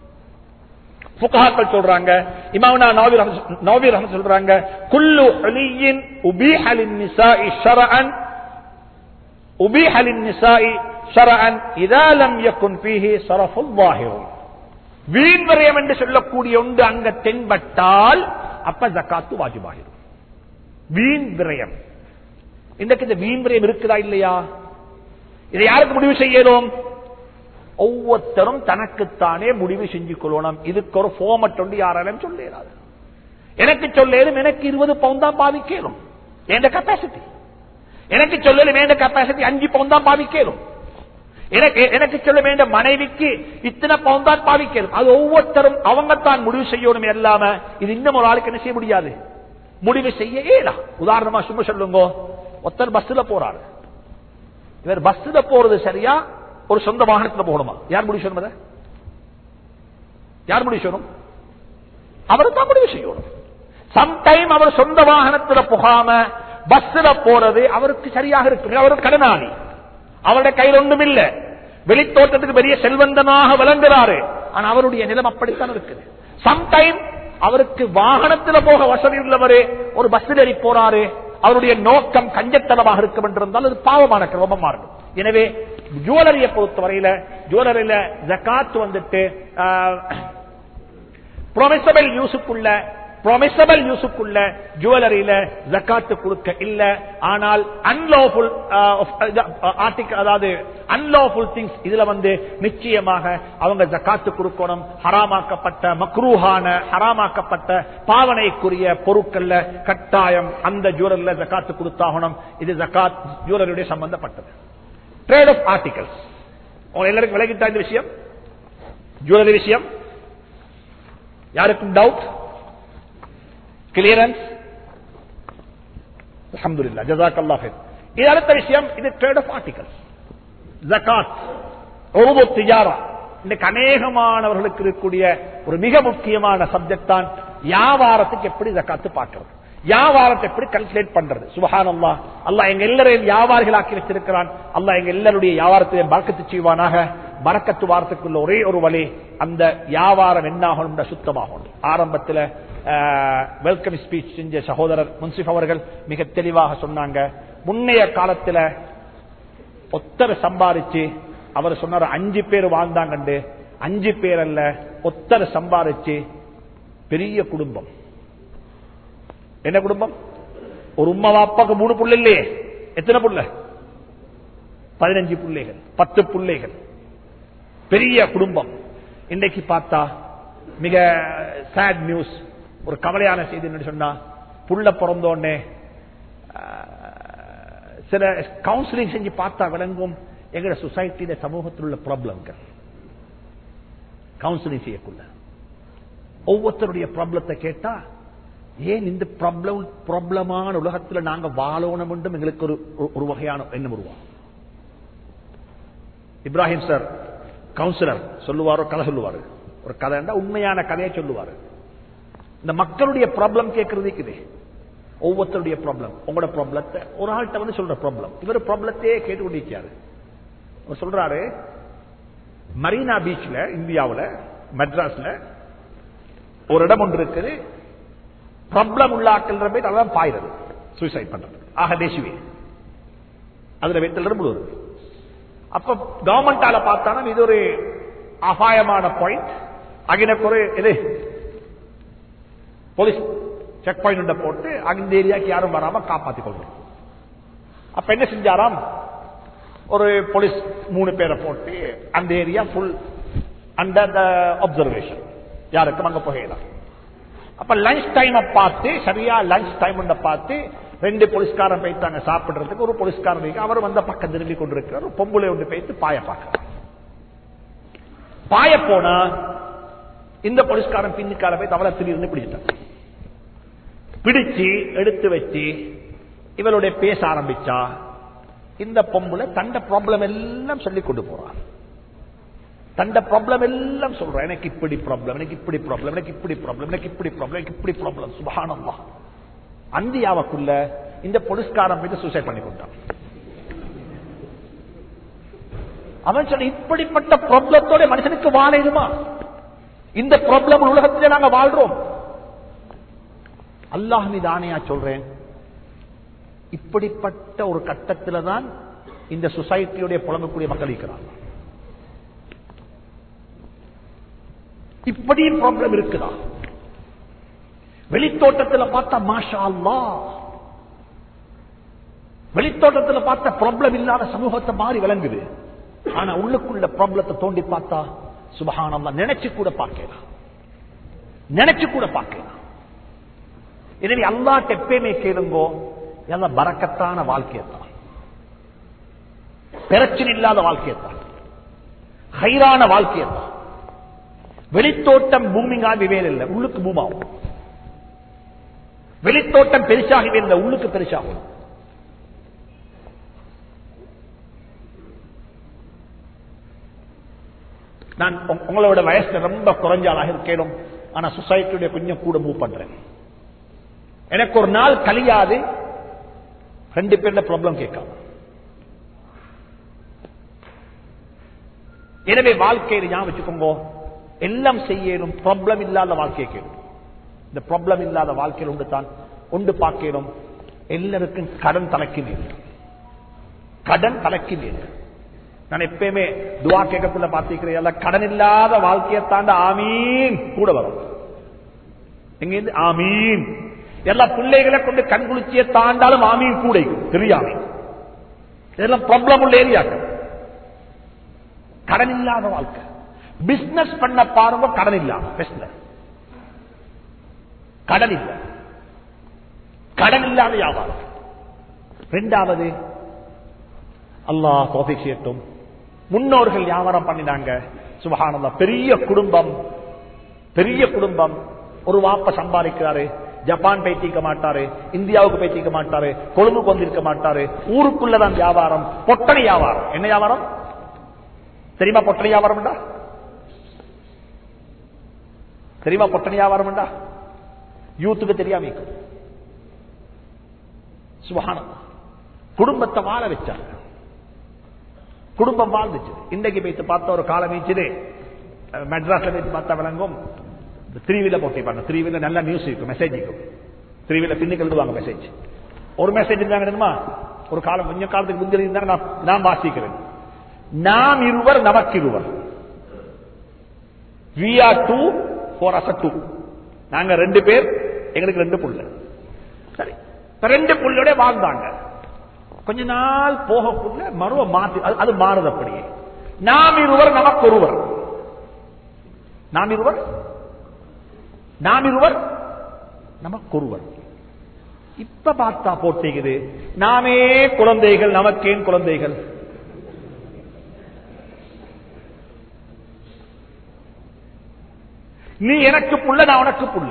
புகாக்கள் சொல்றாங்க இமாமனா நவீர் நவீர் சொல்றாங்க குல்லு அலியின் உபீஹலின் நிசாஇ ஷரஅன் உபீஹலின் நிசாஇ ஷரஅன் இதா லம் யகுன் ஃபீஹி ஸரஃபுல் ظاهிரும் வீண் விரயம் என்று சொல்லக்கூடிய ஒன்று அங்க தென்பட்டால் அப்ப ஜக்காத்து வாஜிபாகிரும் வீண் விரயம் இன்றைக்கு இந்த வீண் விரயம் இருக்குதா இல்லையா இதை யாருக்கு முடிவு செய்யணும் ஒவ்வொருத்தரும் தனக்குத்தானே முடிவு செஞ்சு கொள்ளணும் இதுக்கு ஒரு போமட் ஒன்று யாராலும் சொல்லிடாது எனக்கு சொல்லேரும் எனக்கு இருபது பவுன் தான் பாதிக்கலும் என் கெப்பாசிட்டி எனக்கு சொல்லலும் என் கெப்பாசிட்டி அஞ்சு பவுன் தான் பாதிக்கலும் எனக்கு எனக்கு சொல்ல வேண்ட மனைவிக்கு இத்தனை பவுன் தான் பாதிக்கலும் அது ஒவ்வொருத்தரும் அவங்க தான் முடிவு செய்யணும் இல்லாம இது இன்னும் ஒரு ஆளுக்கு என்ன செய்ய முடியாது முடிவு செய்ய ஏலா உதாரணமா சும்மா சொல்லுங்க ஒருத்தர் பஸ்ல போறாரு இவர் பஸ்ல போறது சரியா ஒரு சொந்த வாகனத்துல போகணுமா யார் முடிவு செய்யணும் அதை? யார் முடிவு செய்யணும் அவர் தான் முடிவு செய்யணும் சம்டைம் அவர் சொந்த வாகனத்துல போகாம பஸ்ல போறது அவருக்கு சரியாக இருக்கு அவர் கடனாளி அவருடைய கையில் ஒன்றும் இல்ல வெளித்தோட்டத்துக்கு பெரிய செல்வந்தனாக விளங்குறாரு ஆனா அவருடைய நிலம் அப்படித்தான் இருக்குது சம்டைம் அவருக்கு வாகனத்துல போக வசதி உள்ளவரு ஒரு பஸ்ஸில் ஏறி போறாரு அவருடைய நோக்கம் கஞ்சத்தனமாக இருக்கும் என்றிருந்தால் அது பாவமான கிரமமா இருக்கும் எனவே ஜுவலரியை பொறுத்தவரையில ஜுவலரியில ஜக்காத் வந்துட்டு ப்ரொமிசபிள் யூஸுக்குள்ள ப்ரொமிசபிள் யூஸுக்குள்ள ஜுவல்லரியில ஜக்காத்து கொடுக்க இல்ல ஆனால் அன்லாஃபுல் ஆர்டிகல் அதாவது அன்லாஃபுல் திங்ஸ் இதுல வந்து நிச்சயமாக அவங்க ஜக்காத்து கொடுக்கணும் ஹராமாக்கப்பட்ட மக்ரூஹான ஹராமாக்கப்பட்ட பாவனைக்குரிய பொருட்கள்ல கட்டாயம் அந்த ஜுவலரில ஜக்காத்து கொடுத்தாகணும் இது ஜக்காத் ஜுவலரியுடைய சம்பந்தப்பட்டது ட்ரேட் ஆஃப் ஆர்டிகல்ஸ் உங்க எல்லாருக்கும் விலகிட்டா இந்த விஷயம் ஜுவல்லரி விஷயம் யாருக்கும் டவுட் கிளியரன்ஸ் அல்ஹம்துலில்லாஹ் ஜஸாக்கல்லாஹ் ஹைர் இது அடுத்த விஷயம் இது ட்ரேட் ஆஃப் ஆர்டிகல்ஸ் ஜகாத் உருது திஜாரா இன்னைக்கு அநேகமானவர்களுக்கு இருக்கக்கூடிய ஒரு மிக முக்கியமான சப்ஜெக்ட் தான் வியாபாரத்துக்கு எப்படி ஜக்காத்து பார்க்கிறது வியாபாரத்தை எப்படி கல்குலேட் பண்றது சுபஹான் அல்லா அல்லாஹ் எங்க எல்லாரையும் வியாபாரிகளாக்கி வச்சிருக்கிறான் அல்லாஹ் எங்க எல்லாருடைய வியாபாரத்தையும் பறக்கத்து செய்வானாக பறக்கத்து வாரத்துக்குள்ள ஒரே ஒரு வழி அந்த வியாபாரம் என்னாகணும் சுத்தமாகணும் ஆரம்பத்தில் வெல்கம் ஸ்பீச் செஞ்ச சகோதரர் முன்சிப் அவர்கள் மிக தெளிவாக சொன்னாங்க முன்னைய காலத்துல ஒத்தர் சம்பாரிச்சு அவர் சொன்னார் அஞ்சு பேர் வாழ்ந்தாங்கண்டு அஞ்சு பேர் அல்ல ஒத்தர் சம்பாரிச்சு பெரிய குடும்பம் என்ன குடும்பம் ஒரு உம்மா வாப்பாக்கு மூணு புள்ள இல்லையே எத்தனை புள்ள பதினஞ்சு பிள்ளைகள் பத்து பிள்ளைகள் பெரிய குடும்பம் இன்னைக்கு பார்த்தா மிக சேட் நியூஸ் ஒரு கவலையான செய்தி என்ன சொன்னா புள்ள பிறந்தோடனே சில கவுன்சிலிங் செஞ்சு பார்த்தா விளங்கும் எங்கட சொசைட்டியில சமூகத்தில் உள்ள ப்ராப்ளம்கள் கவுன்சிலிங் செய்யக்குள்ள ஒவ்வொருத்தருடைய ப்ராப்ளத்தை கேட்டா ஏன் இந்த ப்ராப்ளம் ப்ராப்ளமான உலகத்துல நாங்க வாழணும் என்றும் எங்களுக்கு ஒரு ஒரு வகையான எண்ணம் உருவாகும் இப்ராஹிம் சார் கவுன்சிலர் சொல்லுவாரோ கதை சொல்லுவாரு ஒரு கதை உண்மையான கதையை சொல்லுவாரு இந்த மக்களுடைய ப்ராப்ளம் கேட்கறதுக்கு இது ஒவ்வொருத்தருடைய ப்ராப்ளம் உங்களோட ப்ராப்ளத்தை ஒரு ஆள்கிட்ட வந்து சொல்ற ப்ராப்ளம் இவர் ப்ராப்ளத்தையே கேட்டுக்கொண்டிருக்காரு அவர் சொல்றாரு மரீனா பீச்ல இந்தியாவில் மெட்ராஸ்ல ஒரு இடம் ஒன்று இருக்குது ப்ராப்ளம் உள்ள ஆட்கள் போய் அதான் பாயிறது சூசைட் பண்றது ஆக தேசிவே அதுல வெத்தல் முழுவது அப்ப கவர்மெண்டால பார்த்தாலும் இது ஒரு அபாயமான பாயிண்ட் அகினக்கு ஒரு இது போலீஸ் செக் பாயிண்ட் போட்டு அந்த ஏரியாக்கு யாரும் வராம காப்பாத்திக் கொள்றோம் அப்ப என்ன செஞ்சாராம் ஒரு போலீஸ் மூணு பேரை போட்டு அந்த area full under the observation யாருக்கும் அங்க போகலாம் அப்ப லஞ்ச் டைம் பார்த்து சரியா லஞ்ச் டைம் பார்த்து ரெண்டு போலீஸ்காரன் போயிட்டாங்க சாப்பிடுறதுக்கு ஒரு போலீஸ்காரன் அவர் வந்த பக்கம் திரும்பி கொண்டிருக்கிறார் பொம்புலை ஒன்று போயிட்டு பாய பார்க்க பாய போனா இந்த போலீஸ்காரன் பின்னுக்கார போய் தவளை திடீர்னு பிடிச்சிட்டான் பிடிச்சு எடுத்து வச்சு இவளுடைய பேச ஆரம்பிச்சா இந்த பொம்புல தண்ட ப்ராப்ளம் எல்லாம் சொல்லி கொண்டு போறான் தண்ட ப்ராப்ளம் எல்லாம் சொல்றான் எனக்கு இப்படி ப்ராப்ளம் எனக்கு இப்படி ப்ராப்ளம் எனக்கு இப்படி ப்ராப்ளம் எனக்கு இப்படி ப்ராப்ளம் எனக்கு இப்படி ப்ராப்ளம் சுபகானம்மா அந்தியாவுக்குள்ள இந்த போலீஸ்காரன் போயிட்டு சூசைட் பண்ணி கொண்டான் அவன் சொன்ன இப்படிப்பட்ட ப்ராப்ளத்தோட மனுஷனுக்கு வாழையுமா இந்த ப்ராப்ளம் உலகத்திலே நாங்க வாழ்றோம் அல்லாஹ் மீது ஆணையா சொல்றேன் இப்படிப்பட்ட ஒரு கட்டத்தில் தான் இந்த சொசைட்டியுடைய புலங்கக்கூடிய மக்கள் இருக்கிறாங்க இப்படியும் ப்ராப்ளம் இருக்குதா வெளித்தோட்டத்தில் பார்த்தா மாஷா அல்லா வெளித்தோட்டத்தில் பார்த்த ப்ராப்ளம் இல்லாத சமூகத்தை மாறி விளங்குது ஆனா உள்ளுக்குள்ள ப்ராப்ளத்தை தோண்டி பார்த்தா சுபகானம்மா நினைச்சு கூட பார்க்கலாம் நினைச்சு கூட பார்க்கலாம் எனவே அல்லாட்ட எப்பயுமே கேளுங்கோ எல்லாம் பறக்கத்தான வாழ்க்கையத்தான் பிரச்சனை இல்லாத வாழ்க்கையத்தான் ஹைரான வாழ்க்கையத்தான் வெளித்தோட்டம் பூமிங்காகி வேலை இல்லை உள்ளுக்கு பூமாவும் வெளித்தோட்டம் பெருசாகவே இல்லை உள்ளுக்கு பெருசாகும் நான் உங்களோட வயசுல ரொம்ப குறைஞ்சாலாக இருக்கேனும் ஆனா சொசைட்டியுடைய கொஞ்சம் கூட மூவ் பண்றேன் எனக்கு ஒரு நாள் கழியாது ரெண்டு பேர்ல ப்ராப்ளம் கேட்காம எனவே வாழ்க்கையில் ஞாபகம் வச்சுக்கோங்க எல்லாம் செய்யணும் ப்ராப்ளம் இல்லாத வாழ்க்கையை கேளும் இந்த ப்ராப்ளம் இல்லாத வாழ்க்கையில் உண்டு தான் உண்டு பார்க்கணும் எல்லாருக்கும் கடன் தலைக்கினேன் கடன் தலைக்கினேன் நான் எப்பயுமே துவா கேட்கக்குள்ள பார்த்திருக்கிறேன் கடன் இல்லாத வாழ்க்கையை தாண்ட ஆமீன் கூட வரும் எங்கிருந்து ஆமீன் எல்லா பிள்ளைகளை கொண்டு கண்குளிச்சிய தாண்டாலும் ஆமீன் கூட தெரியாம இதெல்லாம் ப்ராப்ளம் உள்ள ஏரியாக்கள் கடன் இல்லாத வாழ்க்கை பிசினஸ் பண்ண பாருங்க கடன் இல்லாம பிசினஸ் கடன் இல்ல கடன் இல்லாத வியாபாரம் இரண்டாவது அல்லாஹ் தோஃபி செய்யட்டும் முன்னோர்கள் வியாபாரம் பண்ணினாங்க சுபஹானல்லா பெரிய குடும்பம் பெரிய குடும்பம் ஒரு வாப்ப சம்பாதிக்கிறாரு ஜப்பான் பேட்டிக்க மாட்டாரு இந்தியாவுக்கு பேட்டிக்க மாட்டாரு கொழும்புக்கு வந்திருக்க மாட்டாரு ஊருக்குள்ளதான் வியாபாரம் பொட்டணி வியாபாரம் என்ன வியாபாரம் தெரியுமா பொட்டணி வியாபாரம் தெரியுமா பொட்டணி வியாபாரம் யூத்துக்கு தெரியாம சுபஹானம் குடும்பத்தை வாழ வச்சாங்க குடும்பம் வாழ்ந்துச்சு இன்றைக்கு போய்த்து பார்த்த ஒரு காலம் வீச்சுது மெட்ராஸ்ல போய்த்து பார்த்தா விளங்கும் த்ரீவில போட்டி பண்ண த்ரீவில நல்ல நியூஸ் இருக்கும் மெசேஜ் இருக்கும் த்ரீவில பின்னுக்கு எழுதுவாங்க மெசேஜ் ஒரு மெசேஜ் இருந்தாங்க தெரியுமா ஒரு காலம் கொஞ்ச காலத்துக்கு முந்தைய இருந்தாங்க நான் நான் வாசிக்கிறேன் நாம் இருவர் நமக்கு இருவர் வி ஆர் டூ போர் அச டூ நாங்க ரெண்டு பேர் எங்களுக்கு ரெண்டு புள்ள சரி இப்ப ரெண்டு புள்ளோட வாழ்ந்தாங்க கொஞ்ச நாள் போகக்குள்ள மருவ மாத்தி அது- அது மாறுது அப்படியே நாம் இருவர் நமக்கு ஒருவர் நாம் இருவர் நாம் இருவர் நமக்கு ஒருவர் இப்ப பார்த்தா போட்டிக்குது நாமே குழந்தைகள் நமக்கேன் குழந்தைகள் நீ எனக்கு புள்ள நான் உனக்கு புள்ள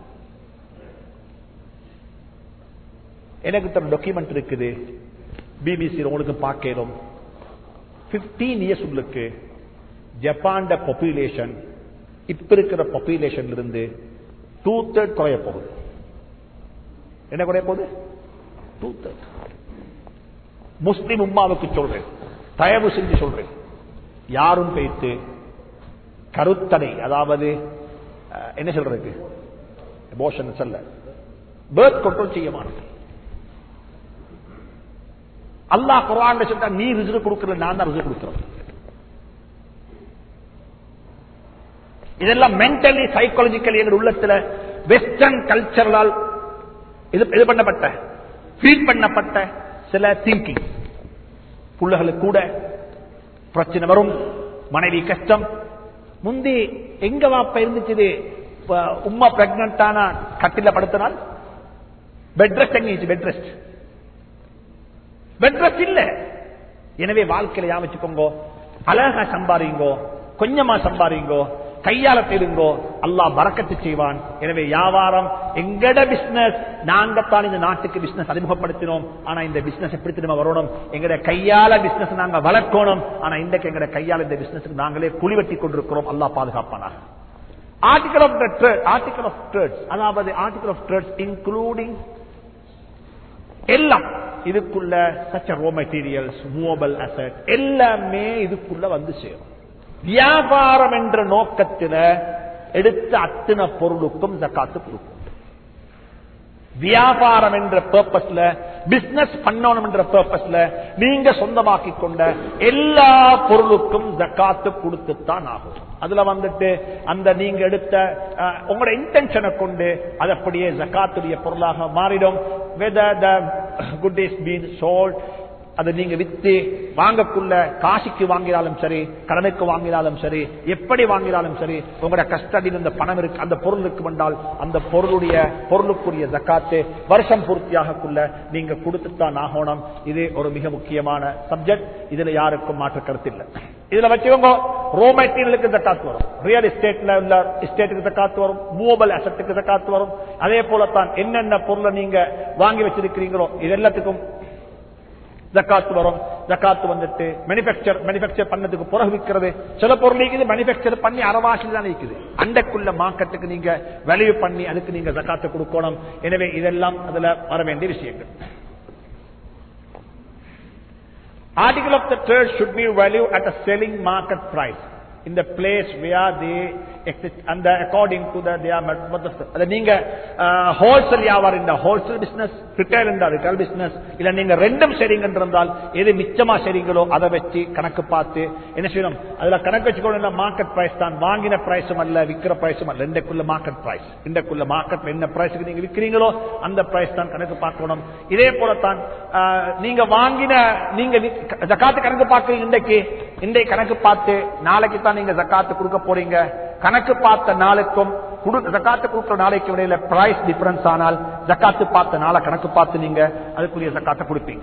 எனக்கு ஒரு டாக்குமெண்ட் இருக்குது பிபிசி உங்களுக்கு பார்க்கணும் 15 இயர்ஸ் உள்ளுக்கு ஜப்பான் பாப்புலேஷன் இப்ப இருக்கிற பாப்புலேஷன் இருந்து டூ தேர்ட் குறைய போகுது என்ன குறைய போகுது டூ தேர்ட் முஸ்லிம் உம்மாவுக்கு சொல்றேன் தயவு செஞ்சு சொல்றேன் யாரும் பேத்து கருத்தடை அதாவது அஹ், என்ன சொல்றதுக்கு அபோஷன் சொல்ல பேர்த் கண்ட்ரோல் செய்ய மாட்டேன் அல்லாஹ் குரான் சொல்லிட்டா நீ ரிசு கொடுக்கல நான் தான் ரிசு கொடுக்கிறேன் இதெல்லாம் மென்டலி சைக்காலஜிக்கலி எங்க உள்ளத்துல வெஸ்டர்ன் கல்ச்சரலால் இது இது பண்ணப்பட்ட ஃபீட் பண்ணப்பட்ட சில திங்கிங் புள்ளகளுக்கு கூட பிரச்சனை வரும் மனைவி கஷ்டம் முந்தி எங்க வாப்ப இருந்துச்சு இப்ப உம்மா பிரெக்னன்ட் ஆனா கட்டில படுத்தினால் பெட் ரெஸ்ட் எங்க பெட் ரெஸ்ட் பெட் ரெஸ்ட் இல்ல எனவே வாழ்க்கையில யா வச்சுக்கோங்க அழகா சம்பாரிங்கோ கொஞ்சமா சம்பாரிங்கோ கையால தேடுங்கோ அல்லாஹ் பறக்கத்து செய்வான் எனவே வியாபாரம் எங்கட பிசினஸ் நாங்கத்தான் இந்த நாட்டுக்கு பிசினஸ் அறிமுகப்படுத்தினோம் ஆனா இந்த பிசினஸ் எப்படி திரும்ப வரணும் எங்கட கையால பிசினஸ் நாங்க வளர்க்கணும் ஆனா இன்றைக்கு எங்கட கையால இந்த பிசினஸ் நாங்களே குழிவெட்டி கொண்டிருக்கிறோம் அல்லாஹ் பாதுகாப்பானாக article of article of trades அதாவது ஆர்டிகல் ஆஃப் ட்ரேட்ஸ் இன்க்ளூடிங் எல்லாம் இதுக்குள்ள சச்ச ரோ மெட்டீரியல்ஸ் மூவபிள் அசட் எல்லாமே இதுக்குள்ள வந்து சேரும் வியாபாரம் என்ற நோக்கத்தில் எடுத்த அத்தனை பொருளுக்கும் ஜக்காத்து கொடுக்கும் வியாபாரம் என்ற பர்பஸ்ல பிசினஸ் பண்ணணும் என்ற பர்பஸ்ல நீங்க சொந்தமாக்கி கொண்ட எல்லா பொருளுக்கும் ஜக்காத்து கொடுத்துத்தான் ஆகும் அதுல வந்துட்டு அந்த நீங்க எடுத்த அஹ், உங்களோட இன்டென்ஷனை கொண்டு அது அப்படியே ஜக்காத்துடைய பொருளாக மாறிடும் whether the good is been sold அதை நீங்க வித்து வாங்கக்குள்ள காசிக்கு வாங்கினாலும் சரி கடனுக்கு வாங்கினாலும் சரி எப்படி வாங்கினாலும் சரி உங்களோட கஸ்டடியில் இந்த பணம் இருக்கு அந்த பொருள் இருக்கு வந்தால் அந்த பொருளுடைய பொருளுக்குரிய ஜக்காத்து வருஷம் பூர்த்தியாகக்குள்ள நீங்க கொடுத்துத்தான் ஆகணும் இது ஒரு மிக முக்கியமான சப்ஜெக்ட் இதுல யாருக்கும் மாற்று கருத்து இல்லை இதுல வச்சுக்கோங்க ரோ மெட்டீரியலுக்கு ஜக்காத்து வரும் ரியல் எஸ்டேட்ல உள்ள எஸ்டேட்டுக்கு ஜக்காத்து வரும் மூவபிள் அசட்டுக்கு ஜக்காத்து வரும் அதே போலத்தான் என்னென்ன பொருளை நீங்க வாங்கி வச்சிருக்கிறீங்களோ இது எல்லாத்துக்கும் ஜக்காத்து வரும் ஜக்காத்து வந்துட்டு மேனுபேக்சர் மேனுபேக்சர் பண்ணதுக்கு பிறகு விற்கிறது சில பொருள் இருக்குது மேனுபேக்சர் பண்ணி அரவாசில் தான் இருக்குது அண்டைக்குள்ள மார்க்கெட்டுக்கு நீங்க வேல்யூ பண்ணி அதுக்கு நீங்க ஜக்காத்து கொடுக்கணும் எனவே இதெல்லாம் அதுல வர வேண்டிய விஷயங்கள் Article of the trade should be valued at a selling market price in the place where they அந்த அக்கார்டிங் டு த நீங்க ஹோல்சேல் வியாபாரம் இந்த ஹோல்சேல் பிசினஸ் ரிட்டைல் இந்த ரிட்டைல் பிசினஸ் இல்ல நீங்க ரெண்டும் சரிங்க இருந்தால் எது மிச்சமா சரிங்களோ அதை வச்சு கணக்கு பார்த்து என்ன செய்யணும் அதுல கணக்கு வச்சுக்கணும் மார்க்கெட் பிரைஸ் தான் வாங்கின பிரைஸும் அல்ல விக்கிற பிரைஸும் அல்ல ரெண்டுக்குள்ள மார்க்கெட் பிரைஸ் இன்றைக்குள்ள மார்க்கெட் என்ன பிரைஸுக்கு நீங்க விற்கிறீங்களோ அந்த பிரைஸ் தான் கணக்கு பார்க்கணும் இதே போலத்தான் ஆஹ், நீங்க வாங்கின நீங்க விக்- ஜக்காத்து கணக்கு பார்க்கறீங்க இன்றைக்கு இன்றைக்கு கணக்கு பார்த்து நாளைக்கு தான் நீங்க ஜக்காத்து கொடுக்க போறீங்க கணக்கு பார்த்த நாளுக்கும் குடு- ஜக்காத்து கொடுக்கிற நாளைக்கு இடையில பிரைஸ் டிஃபரன்ஸ் ஆனால் ஜக்காத்து பார்த்த நாளை கணக்கு பார்த்து நீங்க அதுக்குரிய ஜக்காத்தை கொடுப்பீங்க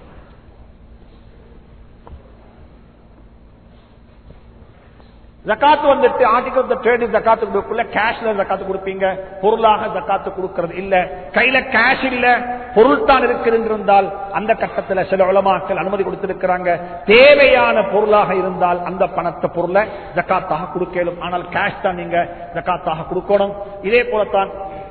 ஜக்காத்து வந்துட்டு ஆர்டிகல் ஆஃப் ட்ரேட் ஜக்காத்து கொடுக்கல கேஷ்ல ஜக்காத்து கொடுப்பீங்க பொருளாக ஜக்காத்து கொடுக்கிறது இல்ல கையில கேஷ் இல்ல பொருள் தான் இருக்கிறால் அந்த கட்டத்துல சில உலமாக்கள் அனுமதி கொடுத்திருக்கிறாங்க தேவையான பொருளாக இருந்தால் அந்த பணத்தை பொருளை ஜக்காத்தாக கொடுக்கலும் ஆனால் கேஷ் தான் நீங்க ஜக்காத்தாக கொடுக்கணும் இதே போலத்தான்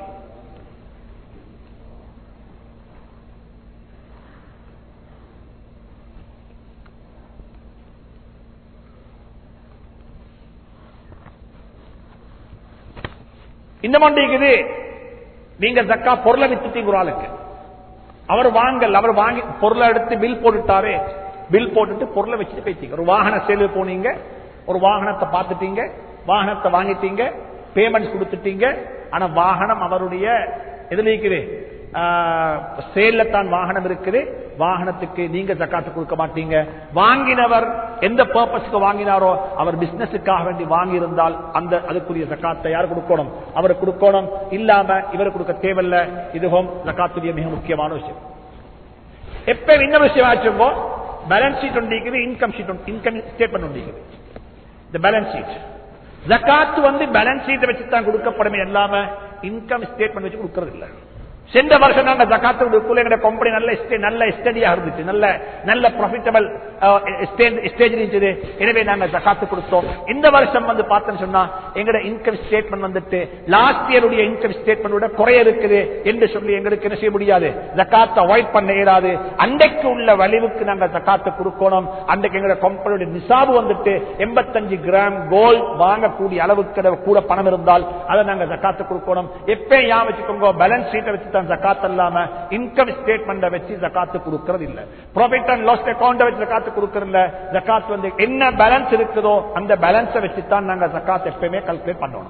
இந்த மண்டிக்குது நீங்க ஜக்கா பொருளை வித்துட்டீங்க ஒரு ஆளுக்கு அவர் வாங்கல் அவர் வாங்கி பொருளை எடுத்து பில் போட்டுட்டாரு பில் போட்டுட்டு பொருளை வச்சுட்டு போயிட்டீங்க ஒரு வாகன சேல் போனீங்க ஒரு வாகனத்தை பார்த்துட்டீங்க வாகனத்தை வாங்கிட்டீங்க பேமெண்ட் கொடுத்துட்டீங்க ஆனா வாகனம் அவருடைய எதுல இருக்குது சேல்ல தான் வாகனம் இருக்குது வாகனத்துக்கு நீங்க ஜக்காத்து கொடுக்க மாட்டீங்க வாங்கினவர் எந்த பர்பஸ்க்கு வாங்கினாரோ அவர் பிசினஸுக்காக வேண்டி வாங்கியிருந்தால் அந்த அதுக்குரிய ஜக்காத்தை யார் கொடுக்கணும் அவர் கொடுக்கணும் இல்லாம இவர் கொடுக்க தேவையில்ல இதுவும் ஜக்காத்துடைய மிக முக்கியமான விஷயம் எப்ப இன்னொரு விஷயம் ஆச்சுங்கோ பேலன்ஸ் ஷீட் ஒன்றிக்குது இன்கம் ஷீட் இன்கம் ஸ்டேட்மெண்ட் ஒன்றிக்குது இந்த பேலன்ஸ் ஷீட் ஜக்காத்து வந்து பேலன்ஸ் ஷீட்டை வச்சு தான் கொடுக்கப்படுமே இல்லாம இன்கம் ஸ்டேட்மெண்ட் வச்சு கொடுக்கறது இல்ல சென்ற வருஷம் நாங்க ஜக்காத்து கொடுக்கல எங்க கம்பெனி நல்ல estate- நல்ல ஸ்டடியா இருந்துச்சு நல்ல நல்ல ப்ராஃபிட்டபிள் ஸ்டேஜ் இருந்துச்சு எனவே நாங்க ஜக்காத்து கொடுத்தோம் இந்த வருஷம் வந்து பார்த்தோம்னு சொன்னா எங்கட இன்கம் ஸ்டேட்மெண்ட் வந்துட்டு லாஸ்ட் இயருடைய இன்கம் ஸ்டேட்மெண்ட் விட குறைய இருக்குது என்று சொல்லி எங்களுக்கு என்ன செய்ய முடியாது ஜக்காத்தை அவாய்ட் பண்ண இயலாது அன்றைக்கு உள்ள வலிவுக்கு நாங்க ஜக்காத்து கொடுக்கணும் அன்றைக்கு எங்க கம்பெனியுடைய நிசாபு வந்துட்டு எண்பத்தஞ்சு கிராம் கோல்ட் வாங்கக்கூடிய அளவுக்கு கூட பணம் இருந்தால் அதை நாங்க ஜக்காத்து கொடுக்கணும் எப்ப யா வச்சுக்கோங்க பேலன்ஸ் ஷீட்டை வச்சு தான் ஜக்காத் இல்லாம இன்கம் ஸ்டேட்மெண்ட் வச்சு ஜக்காத்து கொடுக்கறது இல்ல ப்ராஃபிட் அண்ட் லாஸ் அக்கௌண்ட் வச்சு ஜக்காத்து கொடுக்கறது இல்ல ஜக்காத் வந்து என்ன பேலன்ஸ் இருக்குதோ அந்த பேலன்ஸை வச்சு தான் நாங்க ஜக்காத் எப்பயுமே கல்குலேட் பண்ணணும்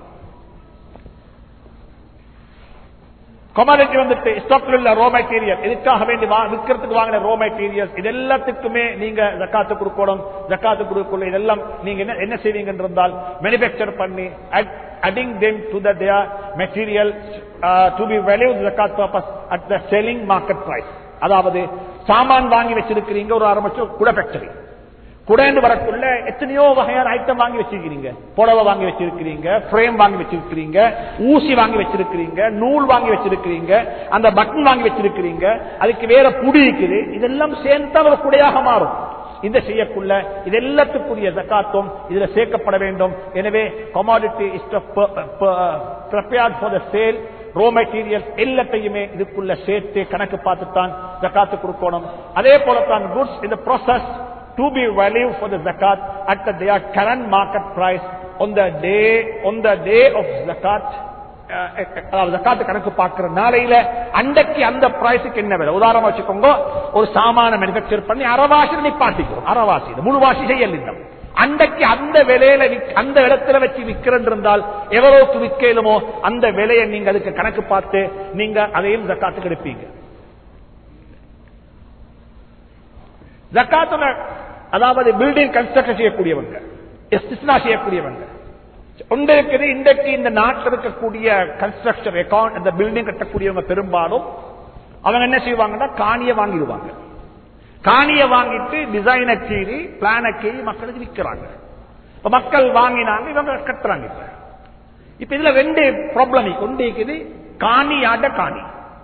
கொமாடிட்டி வந்துட்டு ஸ்டாக்ல உள்ள ரோ மெட்டீரியல் இதுக்காக வேண்டி வா- விற்கிறதுக்கு வாங்கின ரோ மெட்டீரியல் இது எல்லாத்துக்குமே நீங்க ஜக்காத்து கொடுக்கணும் ஜக்காத்து கொடுக்கல இதெல்லாம் நீங்க என்ன என்ன செய்வீங்க இருந்தால் மேனுபேக்சர் பண்ணி adding them to the their material uh, to be valued zakat purpose at the selling market price அதாவது சாமான் வாங்கி வச்சிருக்கிறீங்க ஒரு ஆரம்பிச்சு குட ஃபேக்டரி குடேண்டு வரக்குள்ள எத்தனையோ வகையான ஐட்டம் வாங்கி வச்சிருக்கிறீங்க புடவை வாங்கி வச்சிருக்கிறீங்க ஃப்ரேம் வாங்கி வச்சிருக்கிறீங்க ஊசி வாங்கி வச்சிருக்கிறீங்க நூல் வாங்கி வச்சிருக்கிறீங்க அந்த பட்டன் வாங்கி வச்சிருக்கிறீங்க அதுக்கு வேற புடி இருக்குது இதெல்லாம் சேர்ந்து ஒரு குடையாக மாறும் இந்த செய்யக்குள்ள இது எல்லாத்துக்குரிய ஜக்காத்தும் இதுல சேர்க்கப்பட வேண்டும் எனவே commodity is prepared for the sale raw material எல்லாத்தையுமே இதுக்குள்ள சேர்த்து கணக்கு பார்த்துத்தான் ஜக்காத்து கொடுக்கணும் அதே போலத்தான் குட்ஸ் இந்த process to be valued for the zakat at the, their current market price on the day on the day of zakat uh, அதாவது ஜக்காத்து கணக்கு பார்க்கிற நாளையில அன்றைக்கு அந்த பிரைஸுக்கு என்ன விலை உதாரணம் வச்சுக்கோங்க ஒரு சாமான மேனுபேக்சர் பண்ணி அறவாசி நிப்பாட்டிக்கிறோம் அறவாசி இது முழுவாசி செய்யல் இல்லை அன்றைக்கு அந்த விலையில விக்- அந்த இடத்துல வச்சு விற்கிறன் இருந்தால் எவ்வளவுக்கு விற்கலுமோ அந்த விலையை நீங்க அதுக்கு கணக்கு பார்த்து நீங்க அதையும் ஜக்காத்துக்கு எடுப்பீங்க ஜக்காத்துல அதாவது பில்டிங் கன்ஸ்ட்ரக்ஷன் செய்யக்கூடியவங்க எஸ்டிஸ்னா செய்யக்கூடியவங்க ஒன்று இருக்குது இன்றைக்கு இந்த நாட்டில் இருக்கக்கூடிய கன்ஸ்ட்ரக்ஷன் அக்கௌண்ட் இந்த பில்டிங் கட்டக்கூடியவங்க பெரும்பாலும் அவங்க என்ன செய்வாங்கன்னா காணியை வாங்கிடுவாங்க காணியை வாங்கிட்டு டிசைனை கீறி பிளானை கீறி மக்களுக்கு விற்கிறாங்க இப்ப மக்கள் வாங்கினாங்க இவங்க கட்டுறாங்க இப்ப இப்ப இதுல ரெண்டு ப்ராப்ளம் கொண்டு இருக்குது காணி ஆட காணி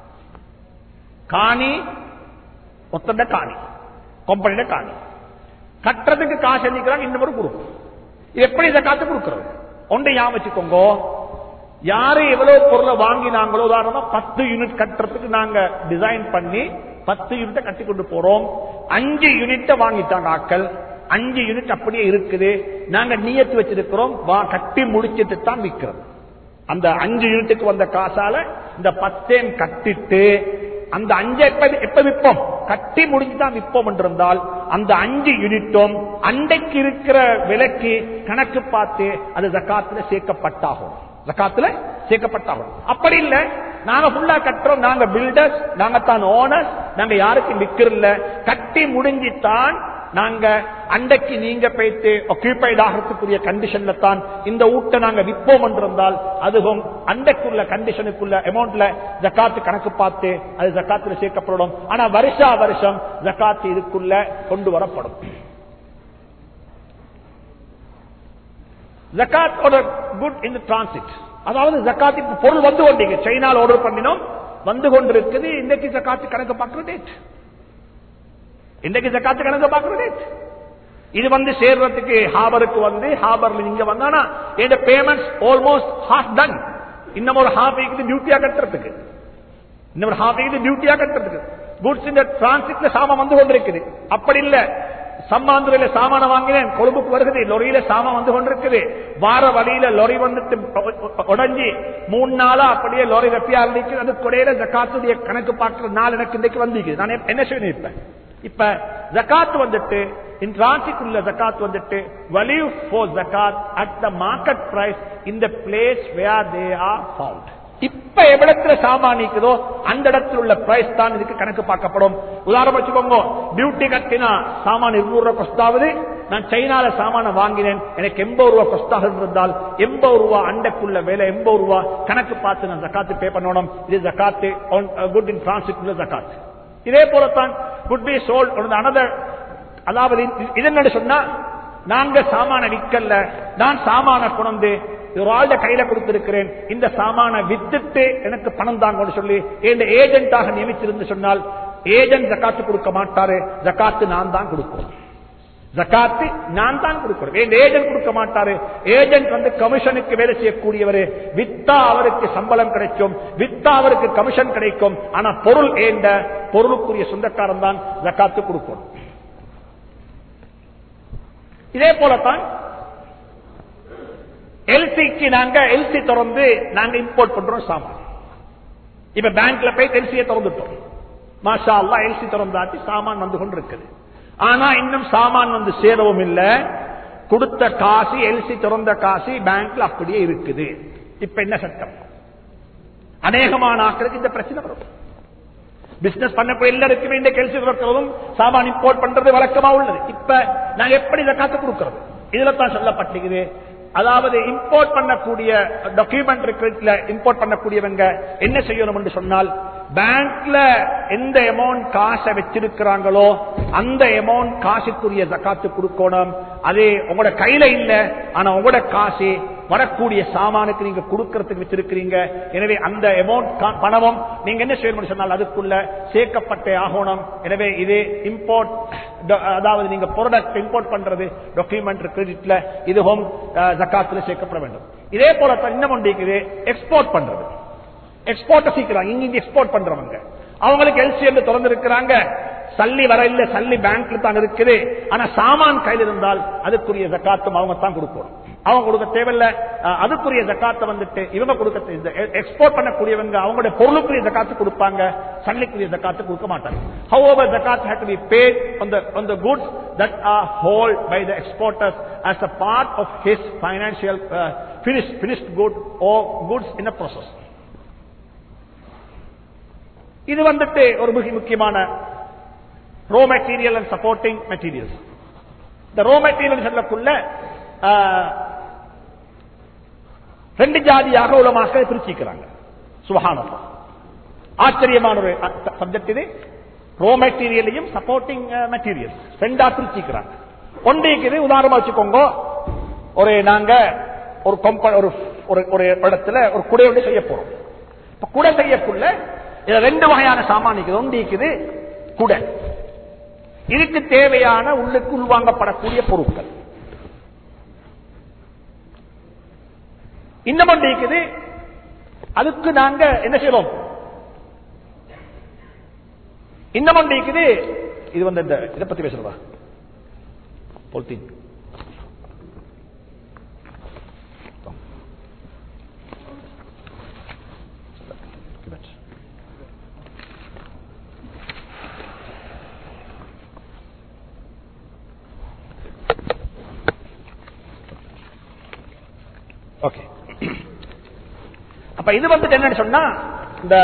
காணி ஒத்தண்ட காணி கம்பெனியில காணி கட்டுறதுக்கு காசு எண்ணிக்கிறாங்க இந்த ஒரு குரூப் இது எப்படி இதை காத்து கொடுக்கிறது ஒன்றை ஞாபகம் வச்சுக்கோங்க யாரு எவ்வளவு பொருளை வாங்கினாங்களோ உதாரணமா பத்து யூனிட் கட்டுறதுக்கு நாங்க டிசைன் பண்ணி பத்து யூனிட்டை கட்டி கொண்டு போறோம் அஞ்சு யூனிட்டை வாங்கிட்டாங்க ஆக்கள் அஞ்சு யூனிட் அப்படியே இருக்குது நாங்க நியத்து வச்சிருக்கிறோம் வா கட்டி முடிச்சிட்டு தான் விற்கிறோம் அந்த அஞ்சு யூனிட்டுக்கு வந்த காசால இந்த பத்தேன் கட்டிட்டு அந்த அஞ்சு எப்ப எப்ப விற்போம் கட்டி முடிஞ்சு தான் விற்போம் என்றிருந்தால் அந்த அஞ்சு யூனிட்டும் அண்டைக்கு இருக்கிற விலைக்கு கணக்கு பார்த்து அது ஜக்காத்துல சேர்க்கப்பட்டாகும் ஜக்காத்துல சேர்க்கப்பட்டாகும் அப்படி இல்ல நாங்க ஃபுல்லா கட்டுறோம் நாங்க பில்டர்ஸ் நாங்க தான் ஓனர்ஸ் நாங்க யாருக்கும் விற்கிறல கட்டி முடிஞ்சித்தான் நாங்க அண்டைக்கு நீங்க போயிட்டு ஆக்கியூபைட் ஆகிறதுக்குரிய கண்டிஷன்ல தான் இந்த ஊட்ட நாங்க விற்போம் என்றிருந்தால் அதுவும் அண்டைக்குள்ள கண்டிஷனுக்குள்ள அமௌண்ட்ல ஜக்காத்து கணக்கு பார்த்து அது ஜக்காத்துல சேர்க்கப்படும் ஆனா வருஷா வருஷம் ஜக்காத்து இதுக்குள்ள கொண்டு வரப்படும் ஜக்காத் குட் இன் டிரான்சிட் அதாவது ஜக்காத் இப்ப பொருள் வந்து கொண்டீங்க சைனால ஆர்டர் பண்ணினோம் வந்து கொண்டிருக்குது இன்னைக்கு ஜக்காத்து கணக்கு பார்க்கிற டேட் இன்னைக்கு ஜக்காத்து கணக்கு பார்க்கிற டேட் இது வந்து சேர்றதுக்கு ஹாபருக்கு வந்து ஹாபர்ல நீங்க வந்தானா இந்த பேமெண்ட்ஸ் ஆல்மோஸ்ட் ஹாஃப் டன் இன்னும் ஒரு ஹாஃப் வீக்கு டியூட்டியா கட்டுறதுக்கு இன்னும் ஒரு ஹாஃப் வீக்கு டியூட்டியா கட்டுறதுக்கு குட்ஸ் இந்த டிரான்சிட்ல சாமான் வந்து கொண்டிருக்குது அப்படி இல்ல சம்மாந்துறையில சாமான வாங்கினேன் கொழும்புக்கு வருகிறது லொரியில சாமான் வந்து கொண்டிருக்குது வார வழியில லொரி வந்துட்டு உடஞ்சி மூணு நாளா அப்படியே லொரி வெப்பியா இருந்துச்சு அந்த கொடையில ஜக்காத்துடைய கணக்கு பார்க்கிற நாள் எனக்கு இன்றைக்கு வந்திருக்கு நான் என்ன செய்யணும் இப்ப இப்ப ஜக்காத் வந்துட்டு in transit உள்ள ஜக்காத் வந்துட்டு value for zakat at the market price in the place where they are found இப்ப எவ்வளத்துல சாமான் நிக்குதோ அந்த இடத்துல உள்ள பிரைஸ் தான் இதுக்கு கணக்கு பார்க்கப்படும் உதாரணம் வச்சுக்கோங்க டியூட்டி கட்டினா சாமான் இருநூறு ரூபாய் கொஸ்டாவது நான் சைனால சாமான வாங்கினேன் எனக்கு எண்பது ரூபாய் கொஸ்டாக இருந்தால் எண்பது ரூபாய் அண்டைக்குள்ள வேலை எண்பது ரூபாய் கணக்கு பார்த்து நான் ஜக்காத்து பே பண்ணணும் இது ஜக்காத்து குட் இன் டிரான்சிட் உள்ள ஜக்காத் இதே போலத்தான் குட் பி சோல்ட் அனதர் அதாவது இது என்ன சொன்னா நாங்க சாமான விற்கல நான் சாமான கொண்டு ஒரு ஆள்ட கையில கொடுத்திருக்கிறேன் இந்த சாமான வித்துட்டு எனக்கு பணம் தாங்கன்னு சொல்லி என் ஏஜென்டாக நியமிச்சிருந்து சொன்னால் ஏஜென்ட் ஜக்காத்து கொடுக்க மாட்டாரு ஜக்காத்து நான் தான் கொடுப்போம் ஜக்காத்து நான் தான் கொடுக்கிறேன் என் ஏஜென்ட் கொடுக்க மாட்டாரு ஏஜென்ட் வந்து கமிஷனுக்கு வேலை செய்யக்கூடியவர் வித்தா அவருக்கு சம்பளம் கிடைக்கும் வித்தா அவருக்கு கமிஷன் கிடைக்கும் ஆனா பொருள் ஏண்ட பொருளுக்குரிய சொந்தக்காரன் தான் ஜக்காத்து கொடுக்கணும் இதே போலத்தான் எல்சிக்கு நாங்க எல்சி திறந்து நாங்க இம்போர்ட் பண்றோம் சாமான் இப்ப பேங்க்ல போய் எல்சியை திறந்துட்டோம் மாஷா அல்லா எல்சி திறந்தாச்சு சாமான் வந்து கொண்டு இருக்குது ஆனா இன்னும் சாமான் வந்து சேரவும் இல்ல கொடுத்த காசு எல்சி திறந்த காசு பேங்க்ல அப்படியே இருக்குது இப்ப என்ன சட்டம் அநேகமான ஆக்களுக்கு இந்த பிரச்சனை வரும் பிசினஸ் பண்ணக்கூடிய எல்லாருக்குமே இந்த கெல்சி திறக்கிறதும் சாமான் இம்போர்ட் பண்றது வழக்கமா உள்ளது இப்ப நாங்க எப்படி இதை காத்து கொடுக்கிறது இதுல தான் சொல்லப்பட்டிருக்குது அதாவது இம்போர்ட் பண்ணக்கூடிய டாக்குமெண்ட் இருக்கிறதுல இம்போர்ட் பண்ணக்கூடியவங்க என்ன செய்யணும் என்று சொன்னால் பேங்க்ல எந்த அமௌண்ட் காசை வச்சிருக்கிறாங்களோ அந்த அமௌண்ட் காசுக்குரிய ஜக்காத்து கொடுக்கணும் அது உங்களோட கையில இல்ல ஆனா உங்களோட காசு வரக்கூடிய சாமானுக்கு நீங்க கொடுக்கறதுக்கு வச்சிருக்கிறீங்க எனவே அந்த அமௌண்ட் பணமும் நீங்க என்ன செய்யணும் சொன்னால் அதுக்குள்ள சேர்க்கப்பட்டே ஆகணும் எனவே இது இம்போர்ட் அதாவது நீங்க ப்ராடக்ட் இம்போர்ட் பண்றது டாக்குமெண்ட் கிரெடிட்ல இதுவும் ஜக்காத்துல சேர்க்கப்பட வேண்டும் இதே போல இன்னும் ஒன்று எக்ஸ்போர்ட் பண்றது எக்ஸ்போர்ட் சீக்கிறாங்க இங்க எக்ஸ்போர்ட் பண்றவங்க அவங்களுக்கு எல்சி என்று திறந்து இருக்கிறாங்க சல்லி வர இல்ல சல்லி பேங்க்ல தான் இருக்குது ஆனா சாமான் கையில் இருந்தால் அதுக்குரிய ஜக்காத்தும் அவங்க தான் கொடுக்கணும் அவங்க கொடுக்க தேவையில்ல அதுக்குரிய ஜக்காத்தை வந்துட்டு இவங்க கொடுக்க எக்ஸ்போர்ட் பண்ணக்கூடியவங்க அவங்களுடைய பொருளுக்குரிய ஜக்காத்து கொடுப்பாங்க சல்லிக்குரிய ஜக்காத்து கொடுக்க மாட்டாங்க however zakat had to be paid on the on the goods that are held by the exporters as a part of his financial uh, finished finished good or goods in a process இது வந்துட்டு ஒரு மிக முக்கியமான raw material and supporting materials இந்த raw material சொல்லக்குள்ள ரெண்டு ஜாதியாக உலமாக்க பிரிச்சிக்கிறாங்க சுகானம் ஆச்சரியமான ஒரு சப்ஜெக்ட் இது ரோ மெட்டீரியலையும் சப்போர்ட்டிங் மெட்டீரியல் ரெண்டா பிரிச்சிக்கிறாங்க ஒன்றைக்கு உதாரணமா வச்சுக்கோங்க ஒரு நாங்க ஒரு கம்பெனி ஒரு ஒரு இடத்துல ஒரு குடை ஒன்று செய்ய போறோம் இப்ப குடை செய்யக்குள்ள இதுல ரெண்டு வகையான சாமான் இருக்குது ஒன்று இருக்குது குடை இதுக்கு தேவையான உள்ளுக்கு உள்வாங்கப்படக்கூடிய பொருட்கள் இன்னும் ஒன்று இருக்குது அதுக்கு நாங்க என்ன செய்வோம் இன்னும் ஒன்று இருக்குது இது வந்து இந்த இதை பத்தி பேசுறதா பொலித்தீன் ஓகே அப்ப இது வந்துட்டு என்னன்னு சொன்னா இந்த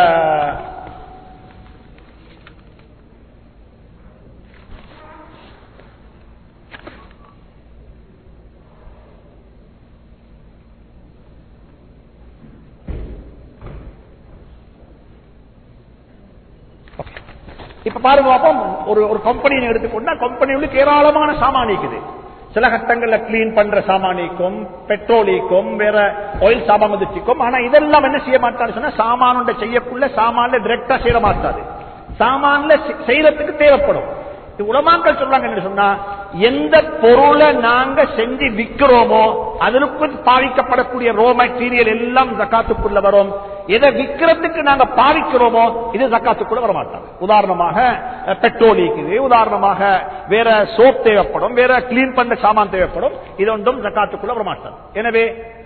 இப்ப பாருங்க பாப்போம் ஒரு ஒரு கம்பெனியை எடுத்துக்கொண்டா கம்பெனிகளுக்கு ஏராளமான சாமான் இருக்குது சில கட்டங்கள்ல கிளீன் பண்ற சாமானிக்கும் பெட்ரோலிக்கும் வேற ஆயில் சாமான் வந்துச்சுக்கும் ஆனா இதெல்லாம் என்ன செய்ய மாட்டாரு சொன்னா சாமானுண்ட செய்யக்குள்ள சாமான்ல டிரெக்டா செய்ய மாட்டாது சாமான்ல செ- செய்யறதுக்கு தேவைப்படும் இது உலமாக்கள் சொல்றாங்க என்ன சொன்னா எந்த பொருளை நாங்க செஞ்சு விக்கிறோமோ அதற்கு பாவிக்கப்படக்கூடிய ரோ மெட்டீரியல் எல்லாம் ஜக்காத்துக்குள்ள வரும் எதை விக்கிறதுக்கு நாங்க பாவிக்கிறோமோ இது ஜக்காத்துக்குள்ள வர மாட்டாங்க உதாரணமாக அஹ், பெட்ரோல் இருக்குது உதாரணமாக வேற சோப் தேவைப்படும் வேற கிளீன் பண்ண சாமான் தேவைப்படும் இது ஒன்றும் ஜக்காத்துக்குள்ள வர மாட்டாங்க எனவே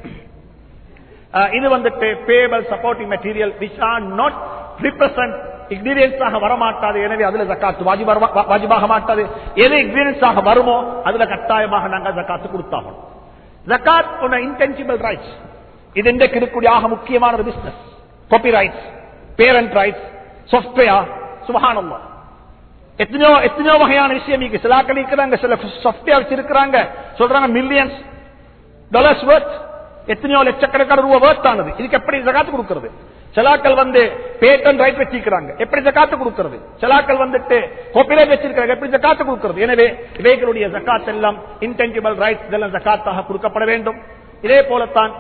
அஹ், இது வந்துட்டு payable supporting material which are not represent இக்னீரியன்ஸ் ஆக வரமாட்டாது எனவே அதுல ஜக்காத்து வாஜிபா- வா- வாஜிபாக மாட்டாது எது இக்னீரியன்ஸ் ஆக வருமோ அதுல கட்டாயமாக நாங்க ஜக்காத்து கொடுத்தாகணும் ஜக்காத் ஒன் இன்டென்சிபிள் ரைட்ஸ் இது இன்றைக்கு இருக்கக்கூடிய ஆக முக்கியமான ஒரு business copyrights patent rights software சுபகானம்மா எத்தனையோ எத்தனையோ வகையான விஷயம் இருக்கு சிலாக்கள் இருக்கிறாங்க சில சாஃப்ட்வேர் வச்சிருக்கிறாங்க சொல்றாங்க மில்லியன்ஸ் டாலர்ஸ் வர்த் எத்தனையோ லட்சக்கணக்கான ரூபாய் வர்த் ஆனது இதுக்கு எப்படி ஜகாத்து கொடுக்கிறது சிலாக்கள் வந்து பேட்டன் ரைட் வச்சிருக்கிறாங்க எப்படி ஜக்காத்து கொடுக்கிறது சிலாக்கள் வந்துட்டு காப்பிரைட் வச்சிருக்காங்க எப்படி ஜக்காத்து கொடுக்கிறது எனவே இவைகளுடைய ஜக்காத் எல்லாம் இன்டென்ஜிபிள் ரைட்ஸ் இதெல்லாம் ஜக்காத்தாக கொடுக்கப்பட வேண்டும் இதே போலத்தான்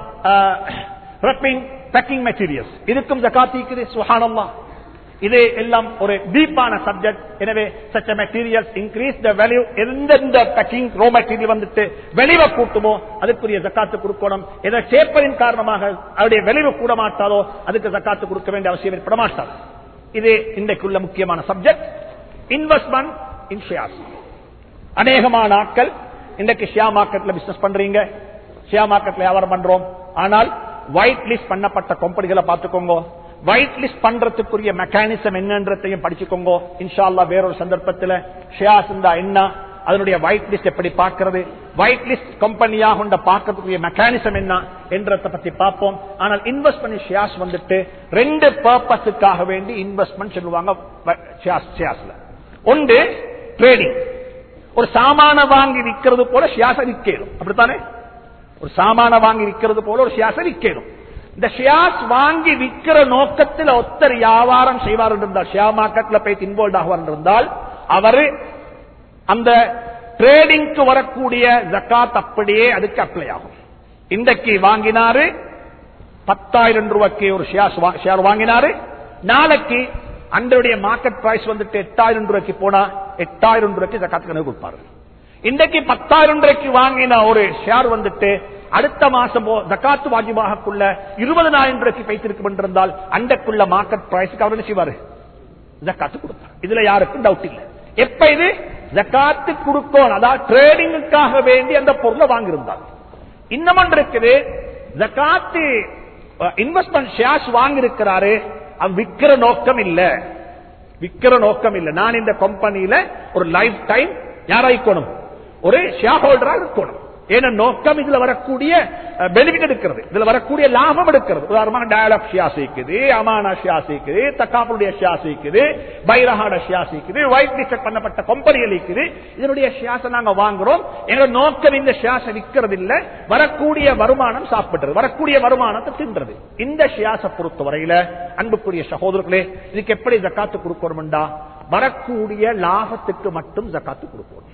ரப்பிங் பேக்கிங் மெட்டீரியல்ஸ் இதுக்கும் ஜக்காத் இருக்குது சுஹானல்லா இது எல்லாம் ஒரு டீப்பான சப்ஜெக்ட் எனவே such materials increase the value எந்தெந்த பேக்கிங் ரோ மெட்டீரியல் வந்துட்டு வெளிவ கூட்டுமோ அதுக்குரிய ஜக்காத்து கொடுக்கணும் எதை சேர்ப்பதின் காரணமாக அவருடைய வெளிவு கூட மாட்டாதோ அதுக்கு ஜக்காத்து கொடுக்க வேண்டிய அவசியம் ஏற்பட மாட்டாது இது இன்றைக்குள்ள முக்கியமான சப்ஜெக்ட் இன்வெஸ்ட்மெண்ட் இன் ஷேர்ஸ் அநேகமான ஆட்கள் இன்றைக்கு ஷியா மார்க்கெட்ல பிசினஸ் பண்றீங்க ஷியா மார்க்கெட்ல வியாபாரம் பண்றோம் ஆனால் ஒயிட் லிஸ்ட் பண்ணப்பட்ட கம்பெனிகளை பார்த்துக்கோங்க ஒயிட் லிஸ்ட் பண்றதுக்குரிய மெக்கானிசம் என்னன்றதையும் படிச்சுக்கோங்க இன்ஷா அல்லாஹ் வேறொரு சந்தர்ப்பத்தில் ஷியாஸ் இருந்தா என்ன அதனுடைய ஒயிட் லிஸ்ட் எப்படி பார்க்கிறது ஒயிட் லிஸ்ட் கம்பெனியாக கொண்ட பார்க்கறதுக்குரிய மெக்கானிசம் என்ன என்றதை பத்தி பார்ப்போம் ஆனால் இன்வெஸ்ட்மெண்ட் ஷேர்ஸ் வந்துட்டு ரெண்டு பர்பஸுக்காக வேண்டி இன்வெஸ்ட்மெண்ட் சொல்லுவாங்க ஷேர்ஸ்ல ஒன்று ட்ரேடிங் ஒரு சாமான வாங்கி விற்கிறது போல ஷியாச விற்கணும் அப்படித்தானே ஒரு சாமான வாங்கி விற்கிறது போல ஒரு ஷியாச விற்கணும் இந்த ஷியாஸ் வாங்கி விற்கிற நோக்கத்தில் ஒத்தர் வியாபாரம் செய்வார் இருந்தால் ஷியா மார்க்கெட்ல போய் இன்வால்வ் ஆகுவார் இருந்தால் அவரு அந்த ட்ரேடிங்க்கு வரக்கூடிய ஜக்காத் அப்படியே அதுக்கு அப்ளை ஆகும் இன்றைக்கு வாங்கினாரு பத்தாயிரம் ரூபாய்க்கு ஒரு ஷேர் வாங்கினாரு நாளைக்கு அன்றைய மார்க்கெட் பிரைஸ் வந்துட்டு எட்டாயிரம் ரூபாய்க்கு போனா எட்டாயிரம் ரூபாய்க்கு ஜக்காத்து கணக்கு கொடுப்பாரு இன்றைக்கு பத்தாயிரம் ரூபாய்க்கு வாங்கின ஒரு ஷேர் வந்துட்டு அடுத்த மாசம் ஜக்காத்து வாஜிபாகக்குள்ள இருபதனாயிரம் ரூபாய்க்கு வைத்திருக்கும் என்றிருந்தால் அண்டக்குள்ள மார்க்கெட் பிரைஸுக்கு அவர் என்ன செய்வாரு ஜக்காத்து கொடுப்பார் இதுல யாருக்கும் டவுட் இல்லை எப்ப இது ஜக்காத்து கொடுக்கணும் அதாவது ட்ரேடிங்குக்காக வேண்டி அந்த பொருளை வாங்கியிருந்தால் இன்னும் ஒன்று இருக்குது ஜக்காத்து இன்வெஸ்ட்மெண்ட் ஷேர்ஸ் வாங்கியிருக்கிறாரு அவன் விற்கிற நோக்கம் இல்ல விற்கிற நோக்கம் இல்ல நான் இந்த கம்பெனியில ஒரு லைஃப் டைம் யாராய்க்கணும் ஒரு ஷேர் ஹோல்டரா இருக்கணும் ஏன்னா நோக்கம் இதுல வரக்கூடிய பெனிஃபிட் எடுக்கிறது இதுல வரக்கூடிய லாபம் எடுக்கிறது உதாரணமாக டயலாக் ஷியாஸ் இருக்குது அமானா ஷியாஸ் இருக்குது தக்காப்புடைய ஷியாஸ் இருக்குது பைரஹாட ஷியாஸ் இருக்குது ஒயிட் லிஸ்ட் பண்ணப்பட்ட கம்பெனிகள் இருக்குது இதனுடைய ஷியாஸை நாங்க வாங்குறோம் எங்க நோக்கம் இந்த ஷியாஸை விற்கிறது இல்ல வரக்கூடிய வருமானம் சாப்பிடுறது வரக்கூடிய வருமானத்தை தின்றது இந்த ஷியாஸை பொறுத்தவரையில அன்புக்குரிய சகோதரர்களே இதுக்கு எப்படி ஜக்காத்து கொடுக்கணும்டா வரக்கூடிய லாபத்துக்கு மட்டும் ஜக்காத்து கொடுக்கணும்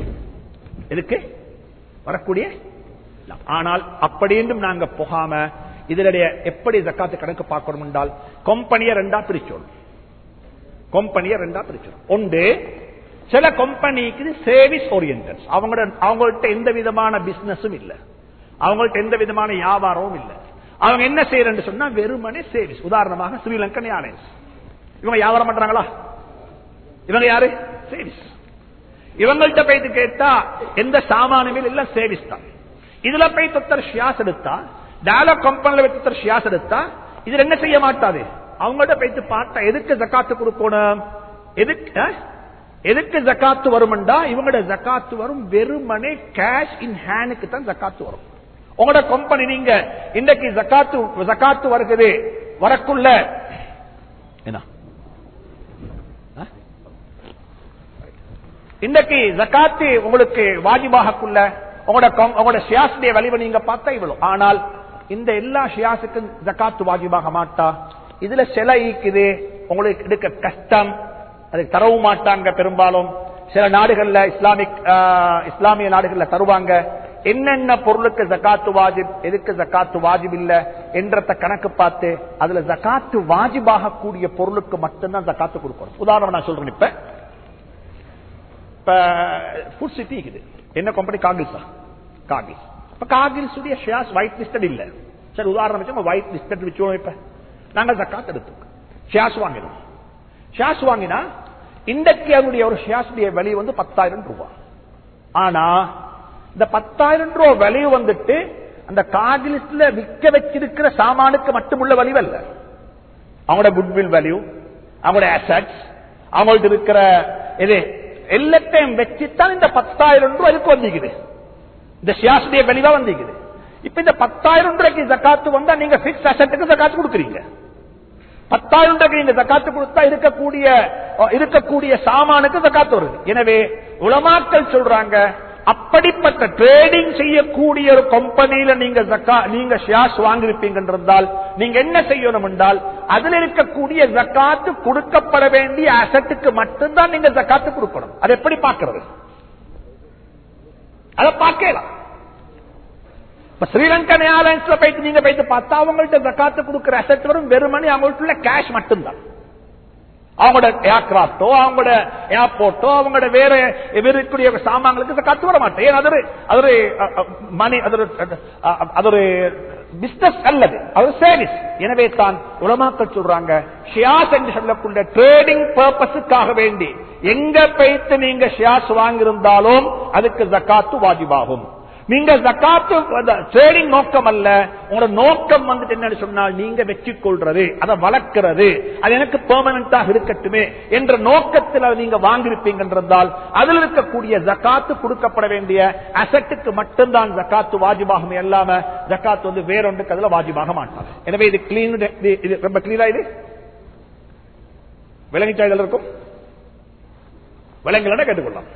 இதுக்கு வரக்கூடிய ஆனால் அப்படி என்றும் நாங்க போகாம இதனுடைய எப்படி ஜக்காத்து கணக்கு பார்க்கணும் என்றால் கம்பெனியை ரெண்டா பிரிச்சோம் கம்பெனியை ரெண்டா பிரிச்சோம் ஒன்று சில கம்பெனிக்கு சேவிஸ் ஓரியன்ட் அவங்க அவங்கள்ட்ட எந்த விதமான பிசினஸும் இல்ல அவங்கள்ட்ட எந்த விதமான வியாபாரமும் இல்ல அவங்க என்ன செய்யறன்னு சொன்னா வெறுமனே சேவிஸ் உதாரணமாக ஸ்ரீலங்கன் ஏர்லைன்ஸ் இவங்க வியாபாரம் பண்றாங்களா இவங்க யாரு சேவிஸ் இவங்கள்ட்ட போயிட்டு கேட்டா எந்த சாமானுமே இல்ல சேவிஸ் தான் இதுல போய் தொத்தர் ஷியாஸ் எடுத்தா டயலாக் கம்பெனில போய் தொத்தர் ஷியாஸ் எடுத்தா இதுல என்ன செய்ய மாட்டாது அவங்கள்ட்ட போயிட்டு பார்த்தா எதுக்கு ஜக்காத்து கொடுக்கணும் எதுக்கு அஹ்? எதுக்கு ஜக்காத்து வரும்டா இவங்களோட ஜக்காத்து வரும் வெறுமனே கேஷ் இன் ஹேண்டுக்கு தான் ஜக்காத்து வரும் உங்களோட கம்பெனி நீங்க இன்றைக்கு ஜக்காத்து ஜக்காத்து வருகிறது வரக்குள்ள என்ன அஹ்? இன்றைக்கு ஜக்காத்து உங்களுக்கு வாஜிபாகக்குள்ள உங்களோட கம்- உங்களோட ஷியாசுடைய வலிவை நீங்க பார்த்தா இவ்வளவு ஆனால் இந்த எல்லா ஷியாசுக்கும் ஜக்காத்து வாஜிபாக மாட்டா இதுல சில ஈக்குது உங்களுக்கு எடுக்க கஷ்டம் அதுக்கு தரவும் மாட்டாங்க பெரும்பாலும் சில நாடுகள்ல இஸ்லாமிக் ஆஹ், இஸ்லாமிய நாடுகள்ல தருவாங்க என்னென்ன பொருளுக்கு ஜக்காத்து வாஜிப் எதுக்கு ஜக்காத்து வாஜிப் இல்ல என்றத கணக்கு பார்த்து அதுல ஜக்காத்து வாஜிபாக கூடிய பொருளுக்கு மட்டும்தான் ஜக்காத்து கொடுக்கணும் உதாரணம் நான் சொல்றேன் இப்ப இப்ப ஃபுட் சிட்டி இருக்குது என்ன கம்பெனி காகில்ஸா காகில் இப்ப காகில்ஸ் உடைய ஷேர்ஸ் ஒயிட் லிஸ்டட் இல்ல சரி உதாரணம் வச்சு ஒயிட் லிஸ்டட் வச்சுக்கோம் இப்ப நாங்க ஜக்காத் எடுத்தோம் ஷேர்ஸ் வாங்கினோம் ஷேர்ஸ் வாங்கினா இன்றைக்கு அதனுடைய ஒரு ஷேர்ஸுடைய விலை வந்து பத்தாயிரம் ரூபாய் ஆனா இந்த பத்தாயிரம் ரூபாய் விலை வந்துட்டு அந்த காகிலிஸ்ட்ல விற்க வச்சிருக்கிற சாமானுக்கு மட்டுமுள்ள வலிவு அல்ல அவங்களோட குட்வில் வேல்யூ அவங்களோட அசட்ஸ் அவங்கள்ட்ட இருக்கிற இது எல்லாத்தையும் வச்சுத்தான் இந்த பத்தாயிரம் ரூபாய் இதுக்கு வந்திருக்குது இந்த ஷியாசுடைய வெளிவா வந்திருக்குது இப்ப இந்த பத்தாயிரம் ரூபாய்க்கு ஜக்காத்து வந்தா நீங்க பிக்ஸ் அசட்டுக்கு ஜக்காத்து கொடுக்குறீங்க பத்தாயிரம் ரூபாய்க்கு நீங்க ஜக்காத்து கொடுத்தா இருக்கக்கூடிய இருக்கக்கூடிய சாமானுக்கு ஜக்காத்து வருது எனவே உலமாக்கள் சொல்றாங்க அப்படிப்பட்ட ட்ரேடிங் செய்யக்கூடிய ஒரு கம்பெனியில நீங்க ஜக்கா நீங்க ஷியாஸ் வாங்கிருப்பீங்க என்றால் நீங்க என்ன செய்யணும் என்றால் அதுல இருக்கக்கூடிய ஜக்காத்து கொடுக்கப்பட வேண்டிய அசட்டுக்கு மட்டும்தான் நீங்க ஜக்காத்து கொடுக்கணும் அதை எப்படி பார்க்கிறது அதை பார்க்கலாம் இப்ப ஸ்ரீலங்கன் ஏர்லைன்ஸ்ல போயிட்டு நீங்க போயிட்டு பார்த்தா அவங்கள்ட்ட ஜக்காத்து கொடுக்கிற அசட் வரும் வெறுமனே அவங்கள்ட்ட கேஷ் மட்டும்தான் அவங்களோட ஏர்கிராப்டோ அவங்களோட ஏர்போர்ட்டோ அவங்களோட வேற இருக்கக்கூடிய சாமான்களுக்கு ஜக்காத்து வர மாட்டேன் ஏன் அது ஒரு- அது ஒரு அ, அ, மணி அது ஒரு அ, அ, அது ஒரு பிசினஸ் அல்லது அது சர்வீஸ் எனவே தான் உலமாக்கள் சொல்றாங்க ஷியாஸ் என்று சொல்லக்கூடிய ட்ரேடிங் பர்பஸுக்காக வேண்டி எங்க போயிட்டு நீங்க ஷியாஸ் வாங்கியிருந்தாலும் அதுக்கு ஜக்காத்து வாஜிபாகும் நீங்க ஜக்காத்து ட்ரேடிங் நோக்கம் அல்ல உங்களோட நோக்கம் வந்துட்டு என்னன்னு சொன்னால் நீங்க வெற்றிக் கொள்றது அதை வளர்க்கிறது அது எனக்கு பெர்மனண்டாக இருக்கட்டுமே என்ற நோக்கத்தில் நீங்க வாங்கியிருப்பீங்கன்றால் அதில் இருக்கக்கூடிய ஜக்காத்து கொடுக்கப்பட வேண்டிய அசட்டுக்கு மட்டும்தான் ஜக்காத்து வாஜிபாகுமே இல்லாம ஜக்காத்து வந்து வேறொன்றுக்கு அதுல வாஜிபாக மாட்டாங்க எனவே இது கிளீன் இது ரொம்ப கிளீனா இது விளங்கிட்டா இதுல இருக்கும் விலங்குகளை கேட்டுக்கொள்ளலாம்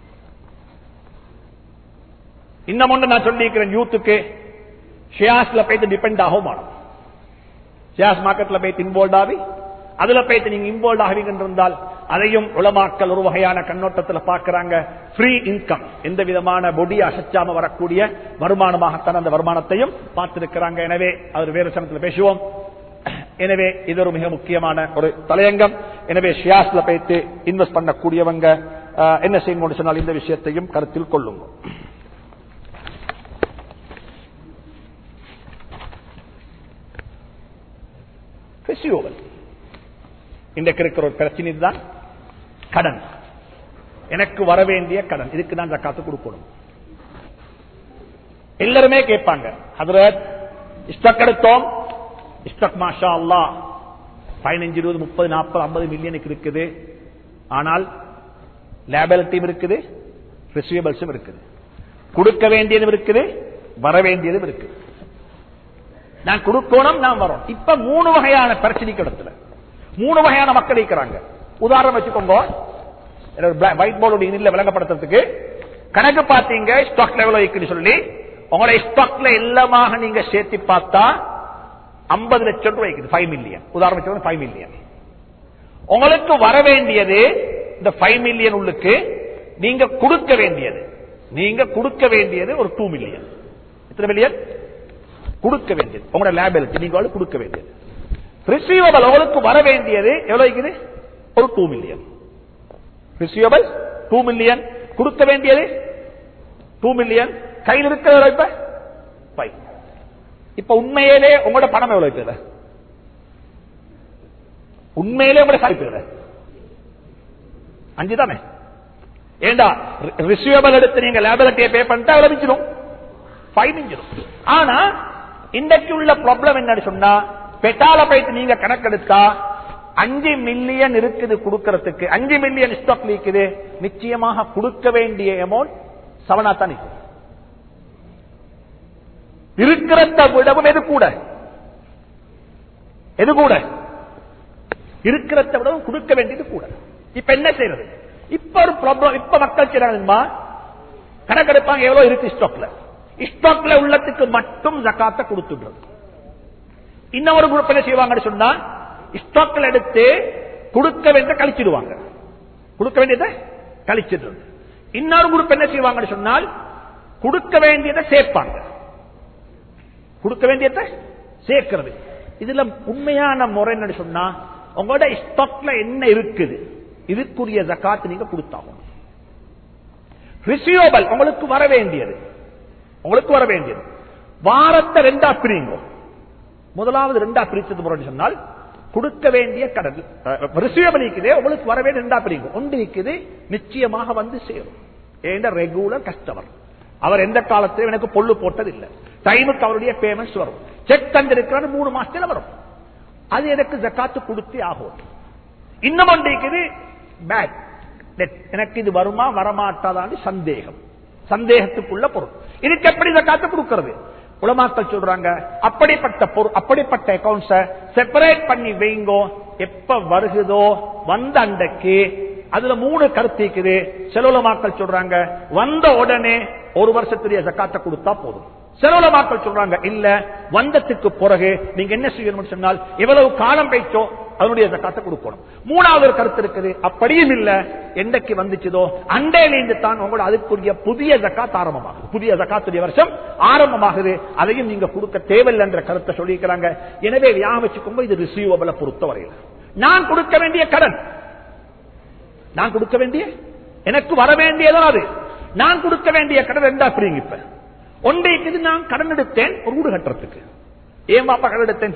இன்னும் ஒன்று நான் சொல்லியிருக்கிறேன் யூத்துக்கு ஷேர்ஸ்ல போயிட்டு டிபெண்ட் ஆகும் மாட்டோம் ஷேர்ஸ் மார்க்கெட்ல போயிட்டு இன்வால்வ் ஆகி அதுல போயிட்டு நீங்க இன்வால்வ் ஆகுவீங்க இருந்தால் அதையும் உலமாக்கல் ஒரு வகையான கண்ணோட்டத்தில் பார்க்கறாங்க ஃப்ரீ இன்கம் எந்த விதமான பொடி அசைச்சாம வரக்கூடிய வருமானமாகத்தான் அந்த வருமானத்தையும் பார்த்திருக்கிறாங்க எனவே அது வேறு சமயத்தில் பேசுவோம் எனவே இது ஒரு மிக முக்கியமான ஒரு தலையங்கம் எனவே ஷியாஸ்ல போயிட்டு இன்வெஸ்ட் பண்ணக்கூடியவங்க அஹ், என்ன செய்யணும் சொன்னால் இந்த விஷயத்தையும் கருத்தில் கொள்ளுங்க Receivable. இன்றைக்கு இருக்கிற ஒரு பிரச்சனை தான் கடன் எனக்கு வர வேண்டிய கடன் இதுக்கு தான் ஜக்காத்து கொடுக்கணும் எல்லாருமே கேட்பாங்க ஹதரத் ஸ்டாக் எடுத்தோம் ஸ்டாக் மாஷா அல்லா பதினஞ்சு இருபது முப்பது நாற்பது ஐம்பது மில்லியனுக்கு இருக்குது ஆனால் லேபலிட்டியும் இருக்குது ரிசீவபிள்ஸும் இருக்குது கொடுக்க வேண்டியதும் இருக்குது வர வேண்டியதும் இருக்குது நான் கொடுக்கணும் நான் வரோம் இப்ப மூணு வகையான பிரச்சனைக்கு இடத்துல மூணு வகையான மக்கள் இருக்கிறாங்க உதாரணம் வச்சுக்கோங்க ஒயிட் போர்டு இனில விளங்கப்படுத்துறதுக்கு கணக்கு பார்த்தீங்க ஸ்டாக் லெவல் இருக்குன்னு சொல்லி உங்களோட ஸ்டாக்ல எல்லாமாக நீங்க சேர்த்து பார்த்தா ஐம்பது லட்சம் ரூபாய் இருக்குது ஃபைவ் மில்லியன் உதாரணம் ஃபைவ் மில்லியன் உங்களுக்கு வர வேண்டியது இந்த ஃபைவ் மில்லியன் உள்ளுக்கு நீங்க கொடுக்க வேண்டியது நீங்க கொடுக்க வேண்டியது ஒரு டூ மில்லியன் எத்தனை மில்லியன் கொடுக்க வேண்டியது உங்களோட லேபிலிட்டி நீங்க வந்து கொடுக்க வேண்டியது ரிசீவபிள் உங்களுக்கு வர வேண்டியது எவ்வளவு இருக்குது ஒரு two million receivable two million கொடுக்க வேண்டியது டூ மில்லியன் கையில் இருக்கிற இப்ப ஃபைவ் இப்ப உண்மையிலே உங்களோட பணம் எவ்வளவு இப்ப இதுல? உண்மையிலே உங்களோட சாய்ப்பு அஞ்சு தானே ஏண்டா ரிசீவபிள் எடுத்து நீங்க லேபலிட்டியை பே பண்ணிட்டா விளைவிச்சிடும் ஃபைன் இஞ்சிடும் ஆனா இன்றைக்கு உள்ள ப்ராப்ளம் என்னன்னு சொன்னா பெட்டால போயிட்டு நீங்க கணக்கெடுத்தா அஞ்சு மில்லியன் இருக்குது கொடுக்கறதுக்கு அஞ்சு மில்லியன் ஸ்டாக் இருக்குது நிச்சயமாக கொடுக்க வேண்டிய அமௌண்ட் செவனா தான் நிற்கும் இருக்கிறத விடவும் எது கூட எது கூட இருக்கிறத விடவும் கொடுக்க வேண்டியது கூட இப்ப என்ன செய்யறது இப்ப ஒரு ப்ராப்ளம் இப்ப மக்கள் செய்யறாங்கம்மா கணக்கெடுப்பாங்க எவ்வளவு இருக்கு ஸ்டாக்ல ஸ்டாக்ல உள்ளத்துக்கு மட்டும் ஜக்காத்த கொடுத்துடுறது இன்னொரு குரூப் என்ன செய்வாங்கன்னு சொன்னா ஸ்டாக்ல எடுத்து கொடுக்க வேண்டிய கழிச்சிடுவாங்க கொடுக்க வேண்டியதை கழிச்சிடுறது இன்னொரு குரூப் என்ன செய்வாங்கன்னு சொன்னால் கொடுக்க வேண்டியதை சேர்ப்பாங்க கொடுக்க வேண்டியதை சேர்க்கிறது இதுல உண்மையான முறை என்ன சொன்னா உங்களோட ஸ்டாக்ல என்ன இருக்குது இதுக்குரிய ஜக்காத்து நீங்க கொடுத்தாகும் ரிசீவபிள் உங்களுக்கு வர வேண்டியது உங்களுக்கு வர வேண்டியது வாரத்தை ரெண்டா பிரிங்க முதலாவது ரெண்டா பிரிச்சது முறை சொன்னால் கொடுக்க வேண்டிய கடன் ரிசீவபிள் இருக்குது உங்களுக்கு வர வேண்டிய ரெண்டா பிரிங்க ஒன்று இருக்குது நிச்சயமாக வந்து சேரும் ஏண்ட ரெகுலர் கஸ்டமர் அவர் எந்த காலத்திலும் எனக்கு பொல்லு போட்டது இல்லை டைமுக்கு அவருடைய பேமெண்ட்ஸ் வரும் செக் தந்திருக்கிறார் மூணு மாசத்துல வரும் அது எனக்கு ஜக்காத்து கொடுத்தே ஆகும் இன்னும் ஒன்று இருக்குது பேட் எனக்கு இது வருமா வரமாட்டாதான்னு சந்தேகம் சந்தேகத்துக்குள்ள பொருள் இதுக்கு எப்படி ஜக்காத்து கொடுக்கிறது உலமாக்கள் சொல்றாங்க அப்படிப்பட்ட பொருள் அப்படிப்பட்ட அக்கௌண்ட்ஸ செப்பரேட் பண்ணி வைங்கோ எப்ப வருகுதோ வந்த அண்டைக்கு அதுல மூணு கருத்து இருக்குது செலவுலமாக்கள் சொல்றாங்க வந்த உடனே ஒரு வருஷத்துடைய ஜக்காத்தை கொடுத்தா போதும் செலவுலமாக்கள் சொல்றாங்க இல்ல வந்தத்துக்கு பிறகு நீங்க என்ன செய்யணும்னு சொன்னால் எவ்வளவு காலம் வைச்சோ அதனுடைய ஜக்காத்தை கொடுக்கணும் மூணாவது ஒரு கருத்து இருக்குது அப்படியும் இல்ல என்றைக்கு வந்துச்சதோ அண்டையிலிருந்து தான் உங்களோட அதுக்குரிய புதிய ஜக்காத் ஆரம்பமாகுது புதிய ஜக்காத்துடைய வருஷம் ஆரம்பமாகுது அதையும் நீங்க கொடுக்க தேவையில்லை என்ற கருத்தை சொல்லியிருக்கிறாங்க எனவே ஞாபகம் வச்சுக்கோங்க இது ரிசீவபிள பொறுத்தவரையில் நான் கொடுக்க வேண்டிய கடன் நான் கொடுக்க வேண்டிய எனக்கு வர வேண்டியதான் அது நான் கொடுக்க வேண்டிய கடன் ரெண்டா பிரிங்க இப்ப ஒன்றைக்கு நான் கடன் எடுத்தேன் ஒரு வீடு கட்டுறதுக்கு ஏன் பாப்பா கடன் எடுத்தேன்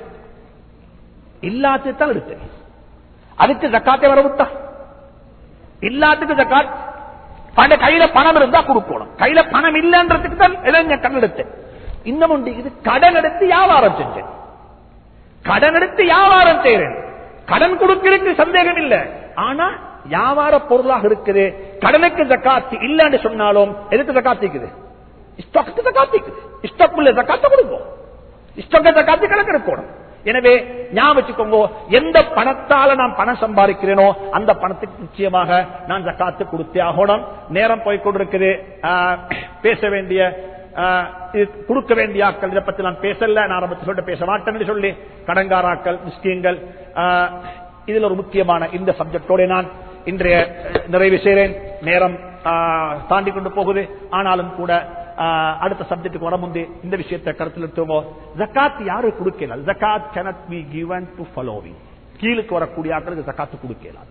இல்லாதது தான் எடுத்தேன் அதுக்கு ஜக்காத்தை வர விட்டா இல்லாததுக்கு ஜக்காத் பண்ட கையில பணம் இருந்தா கொடுக்கணும் கையில பணம் இல்லைன்றதுக்கு தான் இளைஞர் கடன் எடுத்தேன் இன்னும் ஒன்று இது கடன் எடுத்து வியாபாரம் செஞ்சேன் கடன் எடுத்து வியாபாரம் செய்யறேன் கடன் கொடுக்கிறதுக்கு சந்தேகம் இல்லை ஆனா வியாபார பொருளாக இருக்குது கடனுக்கு ஜக்காத்து இல்லன்னு சொன்னாலும் எதுக்கு ஜக்காத்து இருக்குது ஸ்டாக்கு ஜக்காத்து இருக்குது ஸ்டாக் உள்ள ஜக்காத்தை கொடுப்போம் ஸ்டாக்க ஜக்காத்து கணக்கு இருக்கணும் எனவே ஞாபகம் வச்சுக்கோங்க எந்த பணத்தால நான் பணம் சம்பாதிக்கிறேனோ அந்த பணத்துக்கு நிச்சயமாக நான் ஜக்காத்து கொடுத்தே ஆகணும் நேரம் போய் கொண்டிருக்குது பேச வேண்டிய கொடுக்க வேண்டிய ஆக்கள் இதை பத்தி நான் பேசல நான் ஆரம்பத்தில் சொல்லிட்டு பேச மாட்டேன்னு சொல்லி கடங்காராக்கள் முஸ்லீம்கள் இதுல ஒரு முக்கியமான இந்த சப்ஜெக்டோட நான் இன்றைய நிறைவு செய்கிறேன் நேரம் தாண்டி கொண்டு போகுது ஆனாலும் கூட அடுத்த சப்ஜெக்டுக்கு வர முந்தைய இந்த விஷயத்தை கருத்தில் எடுத்துவோ ஜக்காத் யாரு கொடுக்கல ஜக்காத் cannot be given to following கீழுக்கு வரக்கூடிய ஆக்களுக்கு ஜக்காத்து கொடுக்கலாம்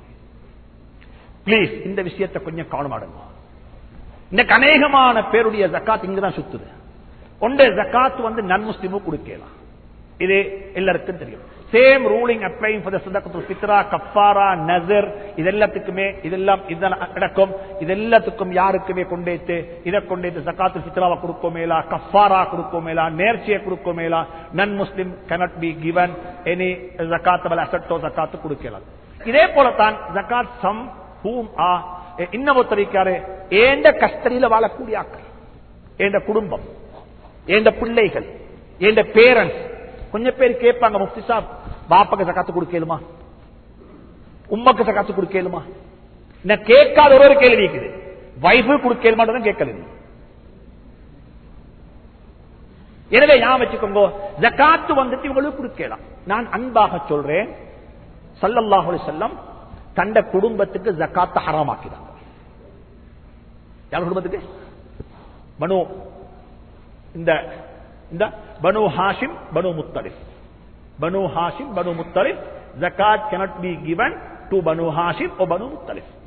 பிளீஸ் இந்த விஷயத்தை கொஞ்சம் கவனமாடுங்க இந்த அநேகமான பேருடைய ஜக்காத் இங்கதான் சுத்துது ஒன்று ஜக்காத் வந்து நன் முஸ்லிமும் கொடுக்கலாம் இது எல்லாருக்கும் தெரியும் சேம் ரூலிங் அப்ளைங் ஃபார் சதகத்துல் ஃபித்ரா கஃபாரா நசர் இதெல்லாத்துக்குமே இதெல்லாம் இதெல்லாம் நடக்கும் இதெல்லாத்துக்கும் யாருக்குமே கொண்டேத்து இதை கொண்டேத்து ஜக்காத்து ஃபித்ராவை கொடுக்கோமேலா கஃபாரா கொடுக்கோமேலா நேர்ச்சியை கொடுக்கோமேலா non Muslim cannot be given any ஜக்காத்து அசட்டோ ஜக்காத்து கொடுக்கலாம் இதே போலத்தான் ஜக்காத் சம் ஹூம் ஆ இன்னும் ஒருத்தரிக்காரு ஏண்ட கஸ்தரியில வாழக்கூடிய ஆக்கள் ஏண்ட குடும்பம் ஏண்ட பிள்ளைகள் ஏண்ட பேரண்ட்ஸ் கொஞ்சம் பேர் கேட்பாங்க முஃப்தி சாப் பாப்பாக்கு சக்காத்து கொடுக்கலுமா உம்மக்கு சக்காத்து கொடுக்கலுமா நான் கேட்காத ஒரு ஒரு கேள்வி இருக்குது வைஃபு கொடுக்கலுமான்றதும் கேட்கல எனவே ஞாபகம் வச்சுக்கோங்க ஜக்காத்து வந்துட்டு இவங்களுக்கு கொடுக்கலாம் நான் அன்பாக சொல்றேன் சல்லல்லாஹு அலைஹி வஸல்லம் தண்ட குடும்பத்துக்கு ஜக்காத்த ஹராமாக்கிறாங்க யார் குடும்பத்துக்கு மனு இந்த இந்த பனு ஹாஷிம் பனு முத்தலிப் பனு ஹாஷிம் பனு முத்தலிப் ஜக்காத் cannot be given to Banu Hashim or பனு முத்தலிப்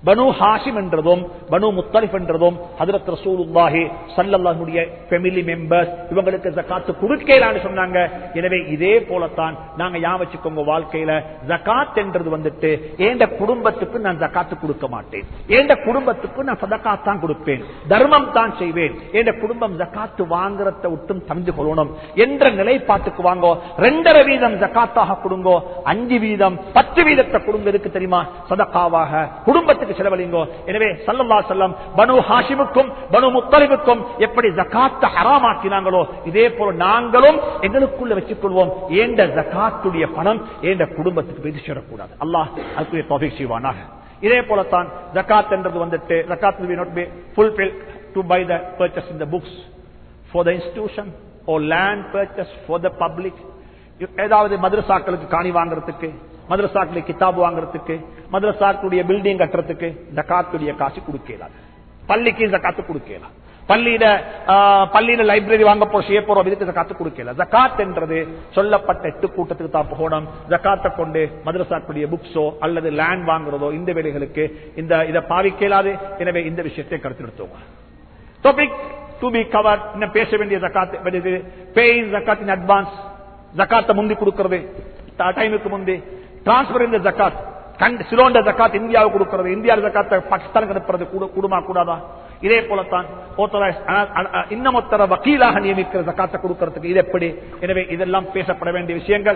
பனு ஹாஷிம் என்றதும் பனு முத்தலிஃப் என்றதும் ஹதரத் ரசூலுல்லாஹி ஸல்லல்லாஹுடைய ஃபேமிலி மெம்பர்ஸ் இவங்களுக்கு ஜகாத் கொடுக்கலான்னு சொன்னாங்க எனவே இதே போலத்தான் நாங்க யா வச்சுக்கோங்க வாழ்க்கையில ஜகாத் என்றது வந்துட்டு ஏண்ட குடும்பத்துக்கு நான் ஜகாத்து கொடுக்க மாட்டேன் ஏண்ட குடும்பத்துக்கு நான் சதகாத் தான் கொடுப்பேன் தர்மம் தான் செய்வேன் ஏண்ட குடும்பம் ஜகாத்து வாங்குறத விட்டும் தந்து கொள்ளணும் என்ற நிலைப்பாட்டுக்கு வாங்கோ ரெண்டரை வீதம் ஜகாத்தாக கொடுங்கோ அஞ்சு வீதம் பத்து வீதத்தை கொடுங்க எதுக்கு தெரியுமா சதகாவாக குடும்பத்துக்கு செலவழிங்கோ எனவே சல்லல்லா செல்லம் பனு ஹாஷிமுக்கும் பனு முத்தலிபுக்கும் எப்படி ஜகாத்த ஹராமாக்கினாங்களோ இதே போல நாங்களும் எங்களுக்குள்ள வச்சுக் கொள்வோம் ஏண்ட ஜகாத்துடைய பணம் ஏண்ட குடும்பத்துக்கு போய் சேரக்கூடாது அல்லாஹ் அதுக்குரிய தொகை செய்வானாக இதே போலத்தான் ஜகாத் என்றது வந்துட்டு ஜகாத் will not be fulfilled to buy the purchase in the books for the institution or land purchase for the public ஏதாவது மதரசாக்களுக்கு காணி வாங்குறதுக்கு மதரசாக்களுக்கு கிதாபு வாங்குறதுக்கு மதரசாக்களுடைய பில்டிங் கட்டுறதுக்கு ஜகாத்துடைய காசு கொடுக்கலாம் பள்ளிக்கு ஜகாத்து கொடுக்கலாம் பள்ளியில ஆ, பள்ளியில லைப்ரரி வாங்க போ செய்ய போறோம் இதுக்கு ஜக்காத்து கொடுக்கல ஜக்காத் என்றது சொல்லப்பட்ட எட்டு கூட்டத்துக்கு தான் போகணும் ஜக்காத்தை கொண்டு மதரசாக்குடைய புக்ஸோ அல்லது லேண்ட் வாங்குறதோ இந்த வேலைகளுக்கு இந்த இதை பாவிக்கலாது எனவே இந்த விஷயத்தை கருத்தெடுத்தோம் டாபிக் டு பி கவர் இன்னும் பேச வேண்டிய ஜக்காத் பேயிங் ஜக்காத் இன் அட்வான்ஸ் ஜக்காத்தை முந்தி கொடுக்கிறது டைமுக்கு முந்தி டிரான்ஸ்பர் இந்த ஜக்காத் கண்டு சிலோண்ட ஜக்காத் இந்தியாவுக்கு கொடுக்கிறது இந்தியா ஜக்காத்தை பாகிஸ்தானுக்கு அனுப்புறது கூட- கூடுமா கூடாதா இதே போலத்தான் authorized, அ- அ- அ- இன்னும் ஒருத்தர வக்கீலாக நியமிக்கிற ஜக்காத்தை கொடுக்கிறதுக்கு இது எப்படி எனவே இதெல்லாம் பேசப்பட வேண்டிய விஷயங்கள்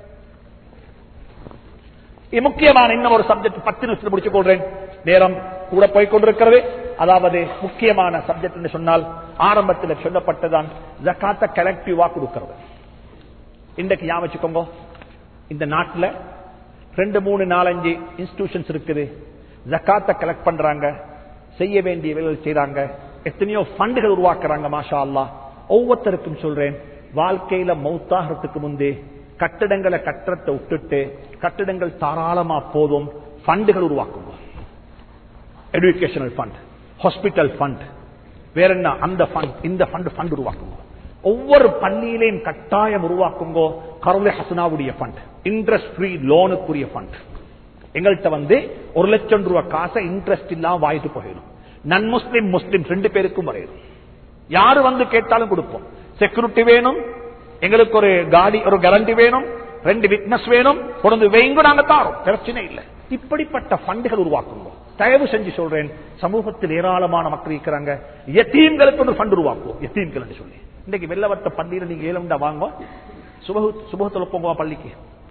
இது முக்கியமான இன்னும் ஒரு சப்ஜெக்ட் பத்து நிமிஷத்தில் முடிச்சுக் கொள்றேன் நேரம் கூட போய் கொண்டிருக்கிறது அதாவது முக்கியமான சப்ஜெக்ட் என்று சொன்னால் ஆரம்பத்தில் சொல்லப்பட்டதான் ஜக்காத்த கலெக்டிவா கொடுக்கிறது இன்றைக்கு ஞாபகம் வச்சுக்கோங்க இந்த நாட்டில் ரெண்டு மூணு நாலஞ்சு இன்ஸ்டிடியூஷன்ஸ் இருக்குது ஜக்காத்தை கலெக்ட் பண்றாங்க செய்ய வேண்டிய வேலைகள் செய்றாங்க எத்தனையோ ஃபண்டுகள் உருவாக்குறாங்க மாஷா அல்லாஹ் ஒவ்வொருத்தருக்கும் சொல்றேன் வாழ்க்கையில மௌத்தாகிறதுக்கு முந்தே கட்டிடங்களை கட்டத்தை விட்டுட்டு கட்டிடங்கள் தாராளமா போதும் ஃபண்டுகள் உருவாக்குவோம் எஜுகேஷனல் ஃபண்ட் ஹாஸ்பிட்டல் ஃபண்ட் வேற என்ன அந்த ஃபண்ட் இந்த ஃபண்ட் ஃபண்ட் உருவாக்குங்க ஒவ்வொரு பள்ளியிலையும் கட்டாயம் உருவாக்குங்கோ கருளை ஹசனாவுடைய ஃபண்ட் இன்ட்ரெஸ்ட் ஃப்ரீ லோனுக்குரிய ஃபண்ட் எங்கள்கிட்ட வந்து ஒரு லட்சம் ரூபாய் காசை இன்ட்ரெஸ்ட் இல்லாம வாங்கிட்டு போயிடும் நன் முஸ்லிம் முஸ்லிம் ரெண்டு பேருக்கும் வரையும் யாரு வந்து கேட்டாலும் கொடுப்போம் செக்யூரிட்டி வேணும் எங்களுக்கு ஒரு காடி ஒரு கேரண்டி வேணும் ரெண்டு விட்னஸ் வேணும் கொண்டு வைங்க நாங்க தாரோம் பிரச்சனை இல்லை இப்படிப்பட்ட ஃபண்டுகள் உருவாக்குங்க தயவு செஞ்சு சொல்றேன் சமூகத்தில் ஏராளமான மக்கள் இருக்கிறாங்க எத்தீம்களுக்கு ஒரு ஃபண்ட் உருவாக்குவோம் எத்தீம்கள் என்று சொல்லி இன்னைக்கு வெள்ளவத்த பள்ளியில நீங்க ஏழம்டா வாங்க சுபகு சுபகத்துல போங்க பள்ளிக்கு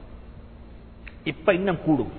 இப்ப இன்னும் கூடும்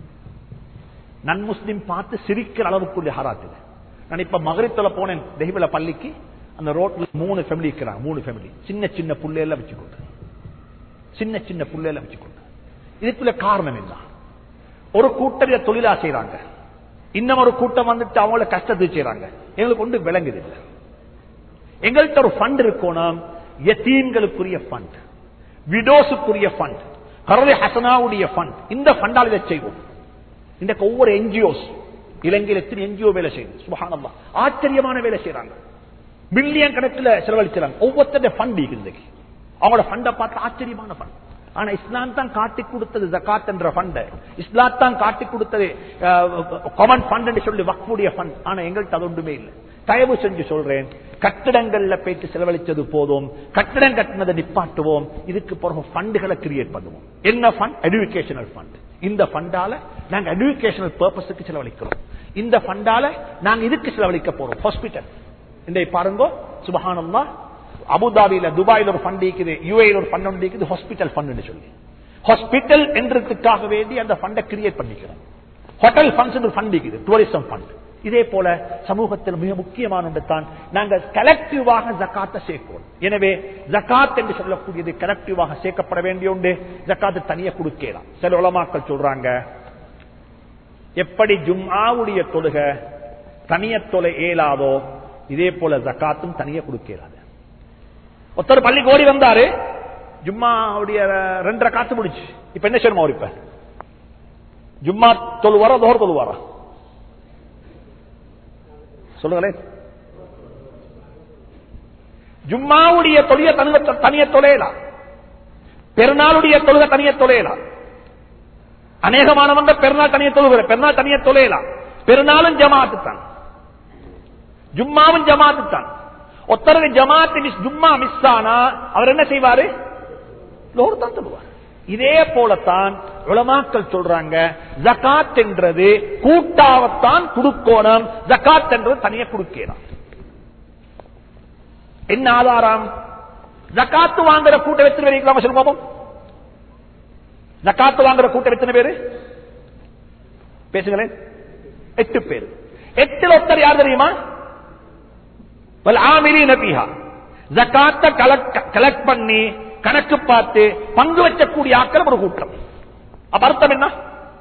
நன் முஸ்லிம் பார்த்து சிரிக்கிற அளவுக்குள்ள ஹராத்துது நான் இப்ப மகரித்துல போனேன் தெய்வல பள்ளிக்கு அந்த ரோட்ல மூணு ஃபேமிலி இருக்கிறாங்க மூணு ஃபேமிலி சின்ன சின்ன புள்ளையெல்லாம் வச்சுக்கொண்டு சின்ன சின்ன புள்ளையெல்லாம் வச்சுக்கொண்டு இதுக்குள்ள காரணம் என்ன ஒரு கூட்டரிய தொழிலா செய்யறாங்க இன்னும் ஒரு கூட்டம் வந்துட்டு அவங்கள கஷ்டத்தை செய்யறாங்க எங்களுக்கு ஒன்று விளங்குது இல்லை எங்கள்கிட்ட ஒரு ஃபண்ட் இருக்கணும் எத்தீன்களுக்குரிய ஃபண்ட் விடோஸுக்குரிய ஃபண்ட் கரலை ஹசனாவுடைய ஃபண்ட் இந்த ஃபண்டால் இதை செய்வோம் இன்றைக்கு ஒவ்வொரு என்ஜிஓஸ் இலங்கையில் எத்தனை என்ஜிஓ வேலை செய்யுது சுபஹானல்லா ஆச்சரியமான வேலை செய்யறாங்க மில்லியன் கணக்கில் செலவழிச்சாங்க ஒவ்வொருத்தருடைய ஃபண்ட் இன்றைக்கு அவங்களோட ஃபண்டை பார்த்து ஆச்சரியமான ஃபண்ட் ஆனா இஸ்லாம் தான் காட்டி கொடுத்தது ஜகாத் என்ற ஃபண்ட் இஸ்லாம் தான் காட்டி கொடுத்தது காமன் ஃபண்ட் சொல்லி வக்ஃபுடைய ஃபண்ட் ஆனா எங்கள்கிட்ட அது ஒன்றுமே இல்லை தயவு செஞ்சு சொல்றேன் கட்டிடங்கள்ல போயிட்டு செலவழிச்சது போதும் கட்டிடம் கட்டினதை நிப்பாட்டுவோம் இதுக்கு பிறகு ஃபண்டுகளை கிரியேட் பண்ணுவோம் என்ன ஃபண்ட் எஜுகேஷனல் ஃபண்ட் இந்த ஃபண்டால நாங்க எஜுகேஷனல் பர்பஸுக்கு செலவழிக்கிறோம் இந்த ஃபண்டால நாங்க இதுக்கு செலவழிக்க போறோம் ஹாஸ்பிட்டல் இந்த பாருங்க சுபஹானம்மா அபுதாபியில துபாயில ஒரு ஃபண்ட் இருக்குது யூஏல ஒரு ஃபண்ட் இருக்குது ஹாஸ்பிட்டல் ஃபண்ட் சொல்லி ஹாஸ்பிட்டல் என்றதுக்காக வேண்டி அந்த ஃபண்டை கிரியேட் பண்ணிக்கிறோம் ஹோட்டல் ஃபண்ட்ஸ் ஒரு ஃபண்ட் இருக்குது டூரிசம் ஃபண்ட் இதே போல சமூகத்தில் மிக முக்கியமான ஒன்று தான் நாங்கள் கலெக்டிவாக ஜக்காத்தை சேர்க்கிறோம் எனவே ஜக்காத் என்று சொல்லக்கூடியது கலெக்டிவாக சேர்க்கப்பட வேண்டிய ஒன்று ஜக்காத்து தனியா கொடுக்கலாம் சில உலமாக்கள் சொல்றாங்க எப்படி ஜும்ஆவுடைய தொழுக தனிய தொலை ஏலாதோ இதே போல ஜக்காத்தும் தனியா கொடுக்கிறாது ஒருத்தர் பள்ளி கோடி வந்தாரு ஜும்மாவுடைய ரெண்டரை காத்து முடிச்சு இப்ப என்ன செய்யணும் அவர் இப்ப ஜும்மா தொழுவாரா தோர் தொழுவாரா சொல்லுங்களேன் ஜும்மாவுடைய தொழிய தனிய தொலையலாம் பெருநாளுடைய தொழுக தனிய தொலையலாம் அநேகமானவங்க பெருநாள் தனிய தொழுகிற பெருநாள் தனிய தொலையலாம் பெருநாளும் ஜமாத்து தான் ஜும்மாவும் ஜமாத்து தான் ஒருத்தருக்கு ஜமாத்து மிஸ் ஜும்மா மிஸ் ஆனா அவர் என்ன செய்வாரு லோர் தான் சொல்லுவார் இதே போலத்தான் உலமாக்கள் சொல்றாங்க ஜகாத் என்றது கூட்டாவத்தான் குடுக்கோணம் ஜகாத் என்றது தனியா குடுக்கலாம் என்ன ஆதாரம் ஜக்காத்து வாங்குற கூட்டம் எத்தனை பேர் இருக்கலாமா சொல்லுங்க பாப்போம் ஜக்காத்து வாங்குற கூட்டம் எத்தனை பேரு பேசுங்களேன் எட்டு பேர் எட்டுல ஒருத்தர் யார் தெரியுமா ஆமிலீன பிஹா ஜக்காத்த கலெக்ட் பண்ணி கணக்கு பார்த்து பங்கு வச்சக்கூடிய ஆக்கள் ஒரு கூட்டம் அப்ப அர்த்தம் என்ன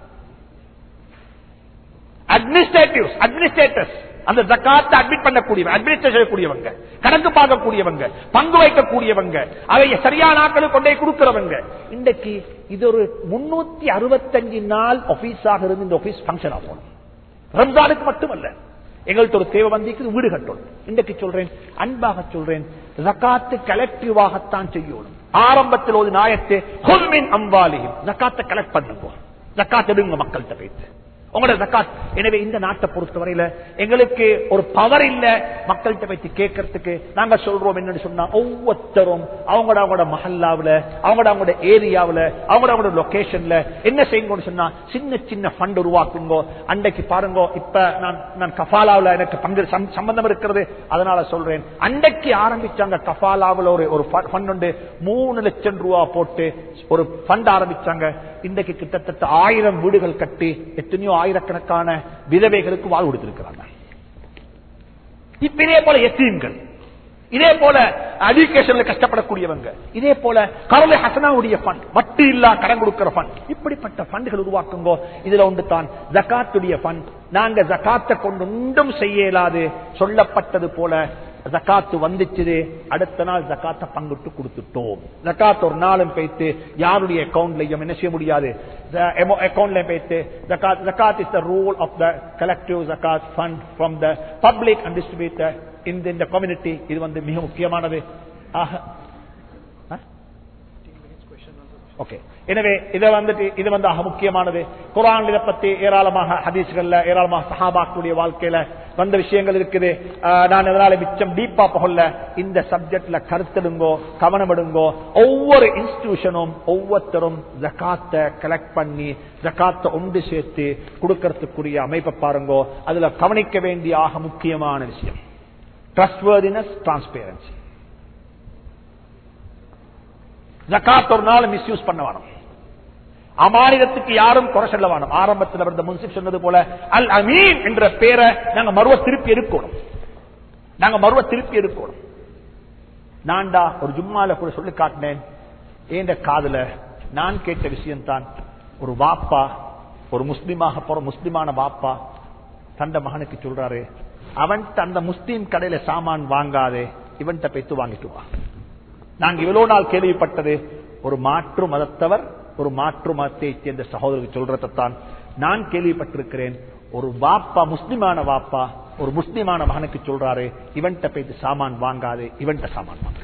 அட்மினிஸ்ட்ரேட்டிவ் அட்மினிஸ்ட்ரேட்டர்ஸ் அந்த ஜக்காத்தை அட்மிட் பண்ணக்கூடியவங்க அட்மினிஸ்ட்ரேட் செய்யக்கூடியவங்க கணக்கு பார்க்கக்கூடியவங்க பங்கு வைக்கக்கூடியவங்க அதை சரியான ஆக்களுக்கு கொண்டே கொடுக்கிறவங்க இன்றைக்கு இது ஒரு முன்னூத்தி அறுபத்தஞ்சு நாள் ஆபீஸாக இருந்து இந்த ஆபீஸ் பங்கன் ஆகும் ரம்ஜானுக்கு மட்டுமல்ல எங்கள்கிட்ட ஒரு தேவை வந்திக்கு வீடு கட்டணும் இன்றைக்கு சொல்றேன் அன்பாக சொல்றேன் ஜக்காத்து கலெக்டிவாகத்தான் செய்யணும் ஆரம்பத்தில் ஒரு நாயத்து ஹொல்மின் அம்பாலியும் ஜக்காத்தை கலெக்ட் பண்ணுங்க ஜக்காத் எடுங்க மக்கள்கிட்ட போயிட்டு உங்களோட ஜக்காத் எனவே இந்த நாட்டை பொறுத்தவரையில எங்களுக்கு ஒரு பவர் இல்ல மக்கள்கிட்ட பத்தி கேட்கறதுக்கு நாங்க சொல்றோம் என்னன்னு சொன்னா ஒவ்வொருத்தரும் அவங்களோட அவங்களோட மஹல்லாவுல அவங்களோட அவங்களோட ஏரியாவுல அவங்களோட அவங்களோட லொகேஷன்ல என்ன செய்யுங்கன்னு சொன்னா சின்ன சின்ன ஃபண்ட் உருவாக்குங்க அன்றைக்கு பாருங்க இப்ப நான் நான் கஃபாலாவுல எனக்கு பங்கு சம்- சம்பந்தம் இருக்கிறது அதனால சொல்றேன் அன்றைக்கு ஆரம்பிச்சாங்க கஃபாலாவுல ஒரு ஒரு ஃபண்ட் உண்டு மூணு லட்சம் ரூபா போட்டு ஒரு ஃபண்ட் ஆரம்பிச்சாங்க இன்றைக்கு கிட்டத்தட்ட ஆயிரம் வீடுகள் கட்டி எத்தனையோ ஆயிரக்கணக்கான விதவைகளுக்கு வாழ் கொடுத்திருக்கிறாங்க இப்ப இதே போல எத்தீன்கள் இதே போல எஜுகேஷன்ல கஷ்டப்படக்கூடியவங்க இதே போல கரலை ஹசனாவுடைய ஃபண்ட் வட்டி இல்லா கடன் கொடுக்கிற ஃபண்ட் இப்படிப்பட்ட ஃபண்டுகள் உருவாக்குங்கோ இதுல ஒன்று தான் ஜக்காத்துடைய ஃபண்ட் நாங்க ஜக்காத்தை கொண்டு ஒன்றும் செய்ய இயலாது சொல்லப்பட்டது போல ஜக்காத்து வந்துச்சு அடுத்த நாள் ஜக்காத்தை பங்கிட்டு கொடுத்துட்டோம் ஜக்காத் ஒரு நாளும் போய்த்து யாருடைய அக்கௌண்ட்லயும் என்ன செய்ய முடியாது அக்கௌண்ட்ல போய்த்து ஜக்காத் ஜக்காத் is the rule of the collective ஜக்காத் fund from the public and distributor இந்த இந்த கம்யூனிட்டி இது வந்து மிக முக்கியமானது ஆக ஓகே எனவே இதை வந்துட்டு இது வந்து ஆக முக்கியமானது குரான் இதை பத்தி ஏராளமாக ஹதீஸ்கள்ல ஏராளமாக சஹாபாக்குடைய வாழ்க்கையில வந்த விஷயங்கள் இருக்குது ஆஹ் நான் இதனால மிச்சம் டீப்பா போகல இந்த சப்ஜெக்ட்ல கருத்தெடுங்கோ கவனமெடுங்கோ ஒவ்வொரு இன்ஸ்டிடியூஷனும் ஒவ்வொருத்தரும் ஜக்காத்தை கலெக்ட் பண்ணி ஜக்காத்தை ஒன்று சேர்த்து கொடுக்கறதுக்குரிய அமைப்பை பாருங்கோ அதுல கவனிக்க வேண்டிய ஆக முக்கியமான விஷயம் ட்ரஸ்ட்வர்தினஸ் டிரான்ஸ்பேரன்சி ஜக்காத் ஒரு நாள் மிஸ்யூஸ் பண்ண வேணும் அமானிதத்துக்கு யாரும் குறை சொல்ல வேணும் ஆரம்பத்தில் இருந்த முன்சிப் சொன்னது போல அல் அமீன் என்ற பேரை நாங்க மறுவ திருப்பி எடுக்கணும் நாங்க மறுவ திருப்பி எடுக்கணும் நான்டா ஒரு ஜும்மால கூட சொல்லி காட்டினேன் ஏண்ட காதுல நான் கேட்ட விஷயம் தான் ஒரு வாப்பா ஒரு முஸ்லிமாக போற முஸ்லிமான வாப்பா தந்த மகனுக்கு சொல்றாரு அவன் அந்த முஸ்லீம் கடையில சாமான் வாங்காதே இவன்கிட்ட போய்த்து வாங்கிட்டு வா நாங்க இவ்வளவு நாள் கேள்விப்பட்டது ஒரு மாற்று மதத்தவர் ஒரு மாற்று மதத்தை சேர்ந்த சகோதரருக்கு சொல்றதைத்தான் நான் கேள்விப்பட்டிருக்கிறேன் ஒரு வாப்பா முஸ்லிமான வாப்பா ஒரு முஸ்லிமான மகனுக்கு சொல்றாரு இவன்கிட்ட போயிட்டு சாமான் வாங்காது இவன்கிட்ட சாமான் வாங்க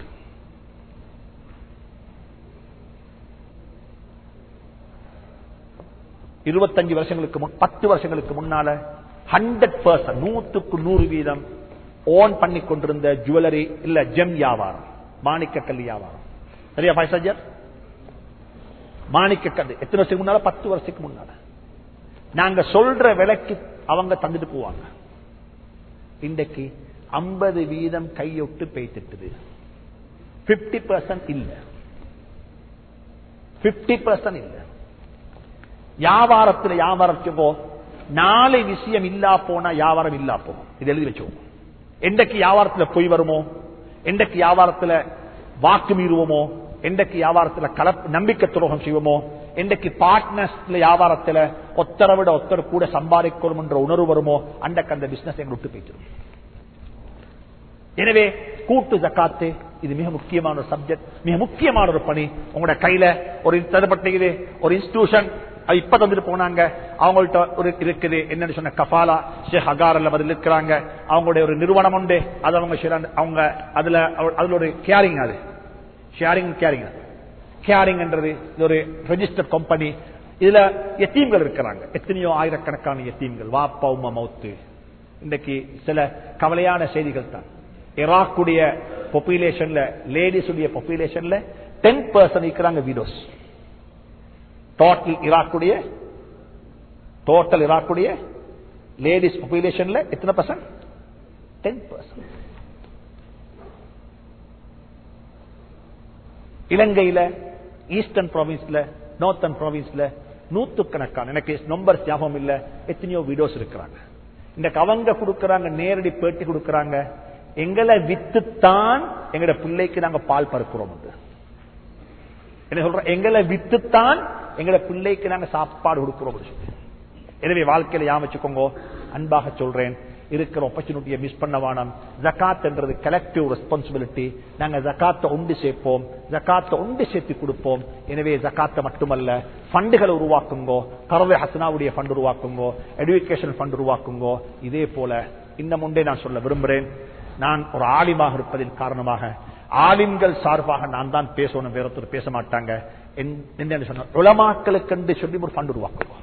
இருபத்தஞ்சு வருஷங்களுக்கு முன் பத்து வருஷங்களுக்கு முன்னால ஹண்ட்ரட் பர்சன்ட் நூத்துக்கு நூறு வீதம் ஓன் பண்ணி கொண்டிருந்த ஜுவல்லரி இல்ல ஜெம் வியாபாரம் மாணிக்க கல் வியாபாரம் சரியா பாய்சாஜர் மாணிக்க கல் எத்தனை வருஷத்துக்கு முன்னால பத்து வருஷத்துக்கு முன்னால நாங்க சொல்ற விலைக்கு அவங்க தந்துட்டு போவாங்க இன்றைக்கு ஐம்பது வீதம் கையொட்டு பெய்திட்டுது பிப்டி பர்சன்ட் இல்ல பிப்டி பர்சன்ட் இல்ல வியாபாரத்தில் வியாபாரத்துக்கோ நாலு விஷயம் இல்லா போனா வியாபாரம் இல்லா போகும் இது எழுதி வச்சுக்கோங்க என்றைக்கு வியாபாரத்தில் பொய் வருமோ என்றைக்கு வியாபாரத்தில் வாக்கு மீறுவோமோ என்றைக்கு வியாபாரத்தில் கலப் நம்பிக்கை துரோகம் செய்வோமோ என்றைக்கு பார்ட்னர்ஸ்ல வியாபாரத்தில் ஒத்தரை விட ஒத்தர் கூட சம்பாதிக்கணும் என்ற உணர்வு வருமோ அன்றைக்கு அந்த பிசினஸ் எங்க விட்டு போயிட்டு எனவே கூட்டு ஜக்காத்து இது மிக முக்கியமான ஒரு சப்ஜெக்ட் மிக முக்கியமான ஒரு பணி உங்களோட கையில ஒரு தரப்பட்டது ஒரு இன்ஸ்டிடியூஷன் அது இப்ப தந்துட்டு போனாங்க அவங்கள்ட்ட ஒரு இருக்குது என்னன்னு சொன்ன கபாலா ஷேக் அகாரில் பதில் இருக்கிறாங்க அவங்களுடைய ஒரு நிறுவனம் உண்டு அது அவங்க செய்றாங்க. அவங்க அதுல அதுல ஒரு கேரிங் அது ஷேரிங் கேரிங் கேரிங் என்றது இது ஒரு ரெஜிஸ்டர்ட் கம்பெனி இதுல எத்தீம்கள் இருக்கிறாங்க எத்தனையோ ஆயிரக்கணக்கான எத்தீம்கள் வாப்பா உமா மௌத்து இன்றைக்கு சில கவலையான செய்திகள் தான் ஈராக்குடைய பாப்புலேஷன்ல லேடிஸ் உடைய பாப்புலேஷன்ல டென் பர்சன்ட் இருக்கிறாங்க விடோஸ் டோட்டல் ஈராக்குடைய டோட்டல் ஈராக்குடைய லேடிஸ் பாப்புலேஷன்ல எத்தனை பர்சன்ட் டென் பர்சன்ட் இலங்கையில ஈஸ்டர்ன் ப்ராவின்ஸ்ல நார்த்தன் ப்ராவின்ஸ்ல நூத்துக்கணக்கான எனக்கு நம்பர் ஞாபகம் இல்ல எத்தனையோ வீடியோஸ் இருக்கிறாங்க இந்த அவங்க கொடுக்கறாங்க நேரடி பேட்டி கொடுக்கறாங்க எங்களை வித்துத்தான் எங்கட பிள்ளைக்கு நாங்க பால் பறக்கிறோம் என்று. என்ன சொல்ற எங்களை வித்துத்தான் எங்கட பிள்ளைக்கு நாங்க சாப்பாடு கொடுக்கிறோம் என்று சொல்லி. எனவே வாழ்க்கையில யா வச்சுக்கோங்க அன்பாக சொல்றேன் இருக்கிற ஆப்பர்ச்சுனிட்டியை மிஸ் பண்ண வேணாம் ஜகாத் என்றது கலெக்டிவ் ரெஸ்பான்சிபிலிட்டி நாங்க ஜகாத்தை உண்டு சேர்ப்போம் ஜகாத்தை உண்டு சேர்த்து கொடுப்போம் எனவே ஜகாத்தை மட்டுமல்ல ஃபண்டுகளை உருவாக்குங்கோ கரவை ஹசனாவுடைய ஃபண்ட் உருவாக்குங்கோ எடுகேஷன் ஃபண்ட் உருவாக்குங்கோ இதே போல இன்னும் ஒன்றே நான் சொல்ல விரும்புகிறேன் நான் ஒரு ஆலிமாக இருப்பதின் காரணமாக ஆலிம்கள் சார்பாக நான் தான் பேசணும் வேற ஒருத்தர் பேச மாட்டாங்க என்- என்ன சொன்ன உலமாக்களுக்கு சொல்லி ஒரு ஃபண்ட் உருவாக்குவோம்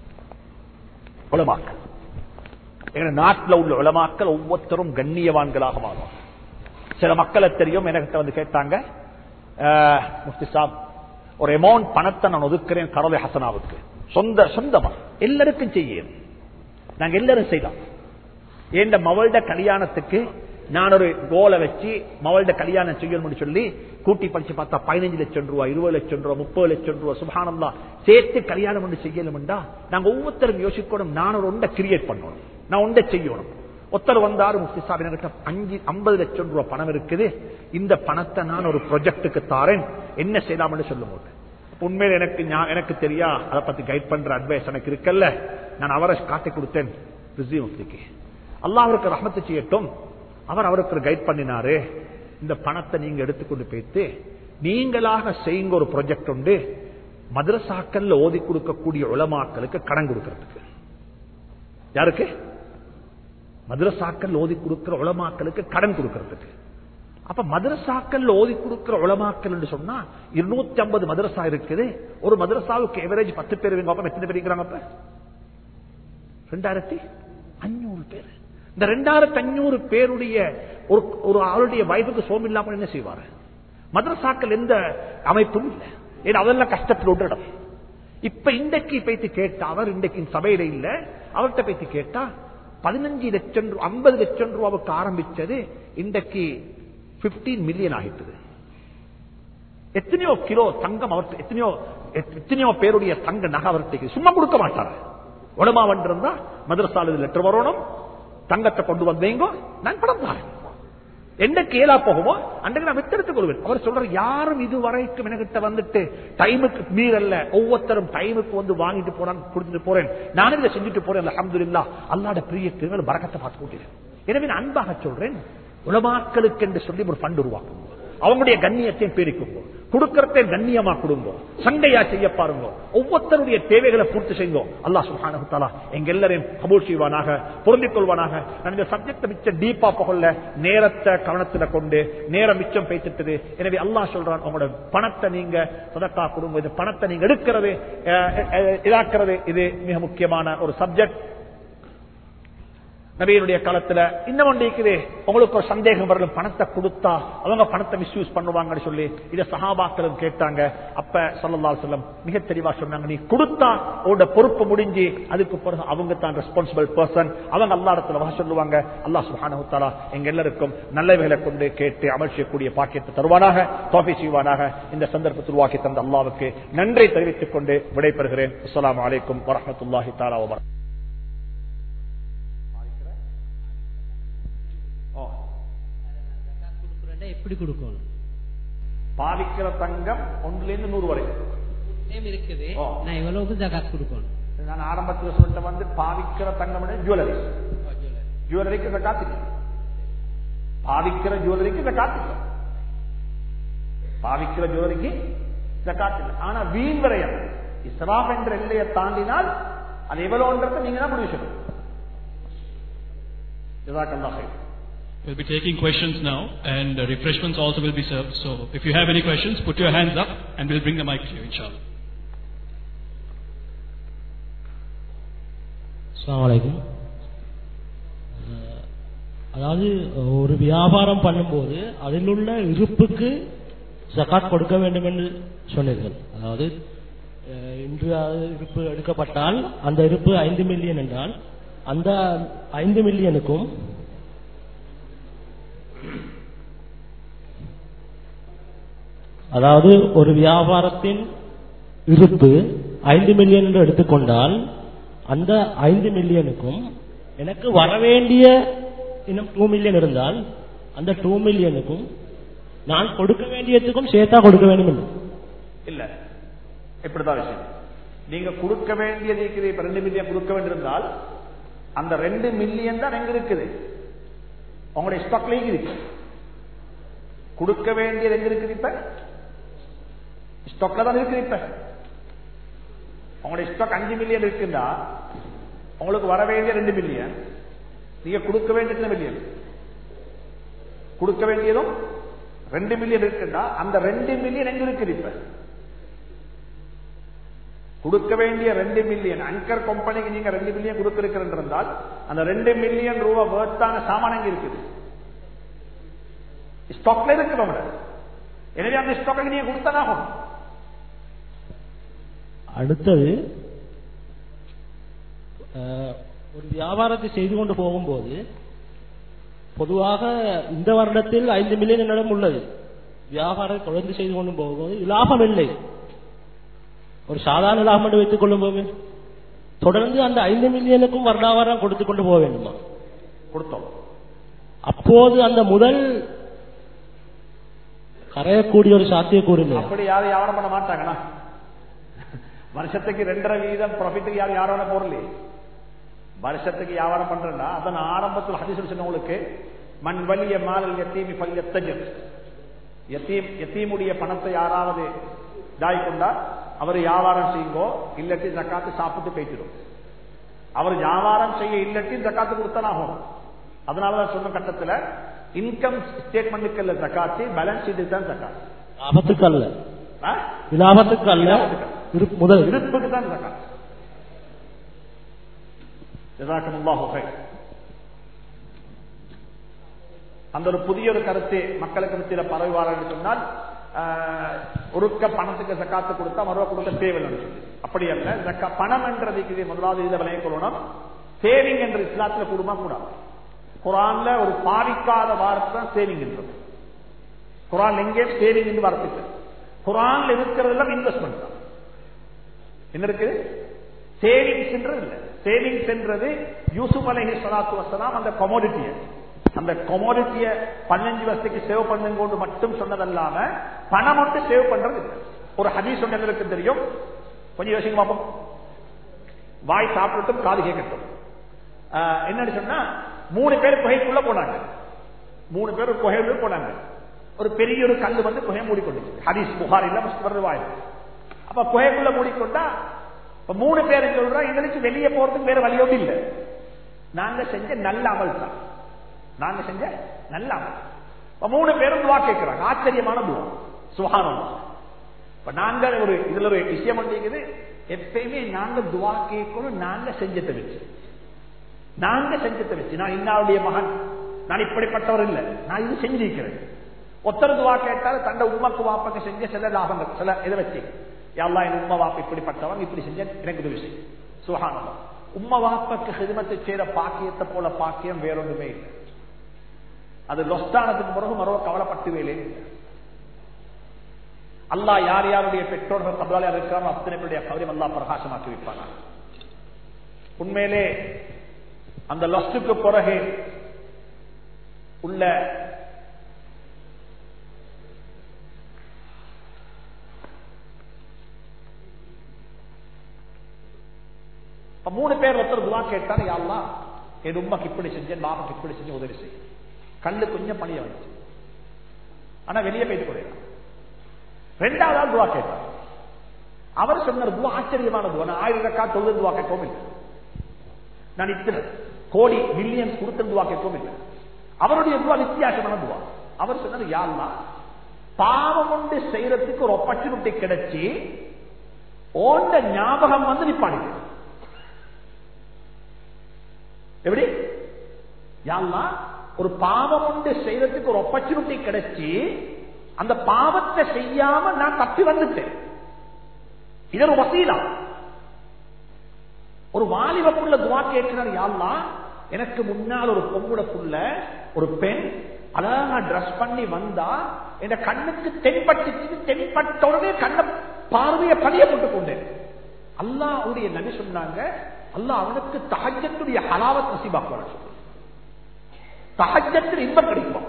உலமாக்கள் எங்க நாட்டில் உள்ள உலமாக்கள் ஒவ்வொருத்தரும் கண்ணியவான்களாக மாறும் சில மக்களை தெரியும் எனக்கு வந்து கேட்டாங்க அஹ், முஃப்தி சாப் ஒரு அமௌண்ட் பணத்தை நான் ஒதுக்குறேன் கரவை ஹசனாவுக்கு சொந்த சொந்தமா எல்லாருக்கும் செய்யணும் நாங்க எல்லாரும் செய்யலாம் ஏண்ட மவள்ட கல்யாணத்துக்கு நான் ஒரு கோலை வச்சு மவள்ட கல்யாணம் செய்யணும்னு சொல்லி கூட்டி படிச்சு பார்த்தா பதினஞ்சு லட்சம் ரூபாய் இருபது லட்சம் ரூபாய் முப்பது லட்சம் ரூபாய் சுபானந்தா சேர்த்து கல்யாணம் ஒன்று செய்யணும்டா நாங்க ஒவ்வொருத்தரும் யோசிக்கணும் நான் ஒரு ஒன்றை கிரியேட் பண்ணணும் நான் ஒன்றை செய்யணும் ஒருத்தர் வந்தாரு முஃப்தி சாப் என்கிட்ட அஞ்சு ஐம்பது லட்சம் ரூபாய் பணம் இருக்குது இந்த பணத்தை நான் ஒரு ப்ரொஜெக்டுக்கு தாரேன் என்ன செய்யலாம்னு சொல்லும் போது உண்மையில் எனக்கு ஞா- எனக்கு தெரியா அதை பத்தி கைட் பண்ற அட்வைஸ் எனக்கு இருக்கல்ல நான் அவரை காட்டி கொடுத்தேன் ரிசி முஃப்திக்கு அல்லாஹ் அவருக்கு ரஹமத்து செய்யட்டும் அவர் அவருக்கு ஒரு கைட் பண்ணினாரு இந்த பணத்தை நீங்க எடுத்துக்கொண்டு போயிட்டு நீங்களாக செய்யுங்க ஒரு ப்ராஜெக்ட் உண்டு மதரசாக்கள்ல ஓதி கொடுக்கக்கூடிய உலமாக்களுக்கு கடன் கொடுக்கறதுக்கு யாருக்கு மதரசாக்கள் ஓதி கொடுக்கிற உலமாக்களுக்கு கடன் கொடுக்கறதுக்கு அப்ப மதரசாக்கள் ஓதி கொடுக்கிற உலமாக்கள் என்று சொன்னா இருநூத்தி ஐம்பது மதரசா இருக்குது ஒரு மதரசாவுக்கு எவரேஜ் பத்து பேர் இவங்க அப்ப எத்தனை பேர் இருக்கிறாங்க அப்ப ரெண்டாயிரத்தி அஞ்சூறு பேர் இந்த ரெண்டாயிரத்தி அஞ்சூறு பேருடைய ஒரு ஒரு ஆளுடைய வயதுக்கு சோம் இல்லாம என்ன செய்வாரு மதரசாக்கள் எந்த அமைப்பும் இல்லை ஏன்னா அதெல்லாம் கஷ்டத்தில் ஒரு இடம் இப்ப இன்றைக்கு பேத்தி கேட்டா அவர் இன்றைக்கு சபையில இல்ல அவர்கிட்ட பேத்தி கேட்டா பதினஞ்சு லட்சம் ரூ- ஐம்பது லட்சம் ரூபாவுக்கு ஆரம்பிச்சது இன்றைக்கு 15 மில்லியன் ஆகிட்டது எத்தனையோ கிலோ தங்கம் அவர் எத்தனையோ எத்- எத்தனையோ பேருடைய தங்க நகை அவர்கிட்ட சும்மா கொடுக்க மாட்டாரு உடமா வந்திருந்தா மதரசால லெட்டர் வரணும் தங்கத்தை கொண்டு வந்தீங்க நான் படம் தாரேன் எந்த கேலா போகுமோ அன்றைக்கு நான் வித்தெடுத்துக் கொள்வேன் அவர் சொல்ற யாரும் இதுவரைக்கும் என்கிட்ட வந்துட்டு டைமுக்கு மீறல்ல ஒவ்வொருத்தரும் டைமுக்கு வந்து வாங்கிட்டு போறான் கொடுத்துட்டு போறேன் நானும் இதை செஞ்சுட்டு போறேன் அல்ஹம்துலில்லாஹ் அல்லாட பிரிய கிருங்கள் பரக்கத்தை பார்த்து கூட்டிறேன் எனவே நான் அன்பாக சொல்றேன் உலமாக்களுக்கு என்று சொல்லி ஒரு ஃபண்ட் உருவாக்குங்க அவங்களுடைய கண்ணியத்தையும் பெருக்குங்க கொடுக்கறதை கண்ணியமா கொடுங்க சண்டையா செய்ய பாருங்க ஒவ்வொருத்தருடைய தேவைகளை பூர்த்தி செய்யுங்க அல்லாஹ் சுப்ஹானஹு தஆலா எங்க எல்லாரையும் கபூல் செய்வானாக பொருந்திக் கொள்வானாக நான் இந்த சப்ஜெக்ட் மிச்சம் டீப்பா போகல நேரத்தை கவனத்துல கொண்டு நேரம் மிச்சம் பேசிட்டது எனவே அல்லாஹ் சொல்றான் உங்களோட பணத்தை நீங்க சதக்கா கொடுங்க இந்த பணத்தை நீங்க எடுக்கிறது அஹ், அஹ், இதாக்குறது இது மிக முக்கியமான ஒரு சப்ஜெக்ட் நபியினுடைய காலத்துல இன்னும் ஒன்று இருக்குது உங்களுக்கு ஒரு சந்தேகம் வரலும் பணத்தை கொடுத்தா அவங்க பணத்தை மிஸ்யூஸ் பண்ணுவாங்கன்னு சொல்லி இதை சஹாபாக்களும் கேட்டாங்க அப்ப சல்லல்லாஹு செல்லம் மிக தெளிவா சொன்னாங்க நீ கொடுத்தா உன்னோட பொறுப்பு முடிஞ்சு அதுக்கு பிறகு அவங்க தான் ரெஸ்பான்சிபிள் பர்சன் அவங்க அல்லா இடத்துல வக சொல்லுவாங்க அல்லாஹ் சுப்ஹானஹு தஆலா எங்க எல்லாருக்கும் நல்லவைகளை கொண்டு கேட்டு அமல் செய்யக்கூடிய பாக்கியத்தை தருவானாக தோஃபி செய்வானாக இந்த சந்தர்ப்பத்தில் உருவாக்கி தந்த அல்லாவுக்கு நன்றி தெரிவித்துக் கொண்டு விடைபெறுகிறேன் அஸ்ஸலாமு அலைக்கும் வரஹ்மத்துல்லாஹி தஆலா வபரகாத்துஹு கொடுக்குறேன்டா எப்படி கொடுக்கணும் பாவிக்கிற தங்கம் ஒன்றுல இருந்து நூறு வரை நேம் இருக்குது ஓ. நான் எவ்வளவுக்கு ஜகாத் கொடுக்கணும் நான் ஆரம்பத்தில் சொல்லிட்ட வந்து பாவிக்கிற தங்கம் ஜுவல்லரி ஜுவல்லரிக்கு இந்த காத்துக்கு பாவிக்கிற ஜுவல்லரிக்கு இந்த காத்துக்கு பாவிக்கிற ஜுவல்லரிக்கு இந்த காத்து ஆனா வீண் விரயம் இஸ்ராப் என்ற எல்லையை தாண்டினால் அது எவ்வளவுன்றத நீங்க தான் முடிவு செய்யணும் ஜஸாக்கல்லாஹ் ஹைர். We'll be taking questions now, and uh, refreshments also will be served. So, if you have any questions, put your hands up, and we'll bring the mic to you, inshallah. அஸ்ஸலாமு அலைக்கும் அஹ், அதாவது ஒரு வியாபாரம் பண்ணும்போது அதில் உள்ள இருப்புக்கு ஜகாத் கொடுக்க வேண்டும் என்று சொன்னீர்கள் அதாவது அஹ், இன்று அது இருப்பு எடுக்கப்பட்டால் அந்த இருப்பு ஐந்து மில்லியன் என்றால் அந்த ஐந்து மில்லியனுக்கும் அதாவது ஒரு வியாபாரத்தின் இருப்பு ஐந்து மில்லியன் என்று எடுத்துக்கொண்டால் அந்த ஐந்து மில்லியனுக்கும் எனக்கு வரவேண்டிய இன்னும் டூ மில்லியன் இருந்தால் அந்த டூ மில்லியனுக்கும் நான் கொடுக்க வேண்டியதுக்கும் சேர்த்தா கொடுக்க வேண்டும் என்று இல்ல இப்படிதான் விஷயம் நீங்க கொடுக்க வேண்டியது இருக்குது இப்ப ரெண்டு மில்லியன் கொடுக்க வேண்டியிருந்தால் அந்த ரெண்டு மில்லியன் தான் எங்க இருக்குது உங்களுடைய ஸ்டாக்ல இருக்கு கொடுக்க வேண்டியது எங்க இருக்குது இப்ப ஸ்டாக்ல தான் இருக்குது இப்ப உங்களுடைய ஸ்டாக் அஞ்சு மில்லியன் இருக்குன்னா உங்களுக்கு வர வேண்டிய ரெண்டு மில்லியன் நீங்க கொடுக்க வேண்டிய எத்தனை மில்லியன் கொடுக்க வேண்டியதும் ரெண்டு மில்லியன் இருக்குன்னா அந்த ரெண்டு மில்லியன் எங்க இருக்குது இப்ப கொடுக்க வேண்டிய ரெண்டு மில்லியன் அங்கர் கம்பெனிக்கு நீங்க ரெண்டு மில்லியன் கொடுத்திருக்கிறேன் இருந்தால் அந்த ரெண்டு மில்லியன் ரூபாய் வேர்த்தான சாமான் எங்க இருக்குது ஸ்டாக்ல இருக்கு நம்மள எனவே அந்த ஸ்டாக்கை நீங்க கொடுத்தனாகும் அடுத்தது அஹ், ஒரு வியாபாரத்தை செய்து கொண்டு போகும்போது பொதுவாக இந்த வருடத்தில் ஐந்து மில்லியன் என்னிடம் உள்ளது வியாபாரம் தொடர்ந்து செய்து கொண்டு போகும்போது லாபம் இல்லை ஒரு சாதாரண லாபம் என்று வைத்துக் கொள்ளும் போது தொடர்ந்து அந்த ஐந்து மில்லியனுக்கும் வருடாவாரம் கொடுத்து கொண்டு போக வேண்டுமா கொடுத்தோம் அப்போது அந்த முதல் கரையக்கூடிய ஒரு சாத்தியக்கூறு இல்லையா அப்படி யாரும் வியாபாரம் பண்ண மாட்டாங்கண்ணா வருஷத்துக்கு ரெண்டரை வீதம் ப்ராஃபிட்டுக்கு யாரும் யாரும் போறலையே வருஷத்துக்கு வியாபாரம் பண்றா அதான் ஆரம்பத்தில் ஹதீஸ் சொன்னவங்களுக்கு மண் வலிய மாலல் எத்தீமி பல் எத்தஜம் எத்தீம் எத்தீமுடைய பணத்தை யாராவது தாய் கொண்டா அவர் வியாபாரம் செய்யுங்கோ இல்லட்டி ஜக்காத்து சாப்பிட்டு பேசிடும் அவர் வியாபாரம் செய்ய இல்லட்டி ஜக்காத்து கொடுத்தனாகும் அதனாலதான் சொன்ன கட்டத்துல இன்கம் ஸ்டேட்மெண்ட்டுக்கு இல்ல ஜக்காத்து பேலன்ஸ் ஷீட்டு தான் ஜக்காத்து லாபத்துக்கு அல்ல ஆ? லாபத்துக்கு அல்ல இரு- முதல் இருப்புக்கு தான் ஜக்காத் ஜஸாக்கமுல்லாஹு ஹைர். அந்த ஒரு புதிய ஒரு கருத்து மக்களுக்கு மத்தியில பரவாயில்லை என்று சொன்னால் ஆஹ், ஒருக்க பணத்துக்கு ஜக்காத்து கொடுத்தா மறுவ கொடுக்க தேவையில்லை சொல்லி அப்படி அல்ல ஜக்கா பணம் என்றதுக்கு இது முதலாவது இதை விளைய கொள்ளணும் சேவிங் என்ற இஸ்லாத்துல கூடுமா கூடாது குரான்ல ஒரு பாதிக்காத வார்த்தை தான் சேவிங் என்றது குரான் எங்கே சேவிங் என்று வார்த்தை குரான்ல இருக்கிறதெல்லாம் இன்வெஸ்ட்மெண்ட் தான் என்ன இருக்குது சேவிங்ஸ் இல்ல சேவிங்ஸ் என்றது யூசுப் அலைஹி ஸலாத்து வஸலாம் அந்த கொமோடிட்டிய அந்த கொமோடிட்டிய பதினஞ்சு வருஷத்துக்கு சேவ் பண்ணுங்க கொண்டு மட்டும் சொன்னதல்லாம பணம் மட்டும் சேவ் பண்றது இல்ல ஒரு ஹதீஸ் சொன்னதற்கு தெரியும் கொஞ்சம் யோசிங்க பார்ப்போம் வாய் சாப்பிடட்டும் காது கேட்கட்டும் ஆஹ், என்னன்னு சொன்னா மூணு பேர் குகைக்குள்ள போனாங்க மூணு பேர் ஒரு குகைக்குள்ள போனாங்க ஒரு பெரிய ஒரு கல்லு வந்து குகை மூடிக்கொண்டு ஹதீஸ் புகாரில் முஸ்லிம் வாயில் அப்ப குகைக்குள்ள மூடிக்கொண்டா இப்ப மூணு பேர் சொல்றா எங்களுக்கு வெளியே போறதுக்கு வேற வழியோடு இல்லை நாங்க செஞ்ச நல்ல அமல் தான் நாங்க செஞ்ச நல்ல அமல் இப்ப மூணு பேரும் துவா கேட்கிறாங்க ஆச்சரியமான துவா சுகானம் இப்ப நாங்க ஒரு இதுல ஒரு விஷயம் இருக்குது எப்பயுமே நாங்க துவா கேட்கணும் நாங்க செஞ்சதை வச்சு நாங்க செஞ்சதை வச்சு நான் இன்னாருடைய மகன் நான் இப்படிப்பட்டவர் இல்லை நான் இது செஞ்சிருக்கிறேன் ஒத்தர் துவா கேட்டால் தண்ட உண்மைக்கு வாப்பக்கு செஞ்ச சில லாபங்கள் சில இதை வச்சு யாழ்லா என் உம்மா வாப்ப இப்படிப்பட்டவங்க இப்படி செஞ்ச எனக்கு உதவி செய்யும் சுகானம் உம்மா வாப்பக்கு ஹிதமத்தை செய்யற பாக்கியத்தை போல பாக்கியம் வேறொன்றுமே இல்லை அது லொஸ்டானதுக்கு பிறகு மறுவ கவலைப்பட்டு வேலே அல்லாஹ் யார் யாருடைய பெற்றோர்கள் கபலாளியாக இருக்கிறாரோ அத்தனை பேருடைய கவலையும் அல்லாஹ் பிரகாசமாக்கி வைப்பாங்க உண்மையிலே அந்த லஸ்டுக்கு பிறகு உள்ள இப்ப மூணு பேர் ஒருத்தர் துவா கேட்டாரு யாழ்லா என் உண்மைக்கு இப்படி செஞ்சேன் பாபாக்கு இப்படி செஞ்சு உதவி செய்யும் கல்லு கொஞ்சம் பணிய வந்துச்சு ஆனா வெளியே போயிட்டு போயிடலாம் ரெண்டாவது ஆள் துவா கேட்டார் அவர் சொன்ன துவா ஆச்சரியமான துவா நான் ஆயிரம் ரக்கா தொழுது துவா கேட்கவும் இல்லை நான் இத்தனை கோடி மில்லியன்ஸ் கொடுத்த துவா கேட்கவும் இல்லை அவருடைய துவா வித்தியாசமான துவா அவர் சொன்னது யாருன்னா பாவம் ஒன்று செய்யறதுக்கு ஒரு ஆப்பர்ச்சுனிட்டி கிடைச்சி ஓண்ட ஞாபகம் வந்து நிப்பாடிது யாழ்லா ஒரு பாவம் ஒன்று செய்யறதுக்கு ஒரு opportunity கிடைச்சி அந்த பாவத்தை செய்யாம நான் தப்பி வந்துட்டேன் இது ஒரு வசீலா ஒரு வாலிப புள்ள துவா கேட்கிறார் யாழ்லா எனக்கு முன்னால் ஒரு பொம்புட புள்ள ஒரு பெண் அழகா ட்ரெஸ் பண்ணி வந்தா என் கண்ணுக்கு தென்பட்டுச்சு தென்பட்ட உடனே கண்ண பார்வையை பதிய போட்டுக் கொண்டேன் அல்லாஹ்வுடைய நபி சொன்னாங்க அல்லாஹ் அவனுக்கு தஹஜத்துடைய ஹலாவத் நசீபாக்குவான் தஹஜத்தில் இன்பம் கிடைக்கும்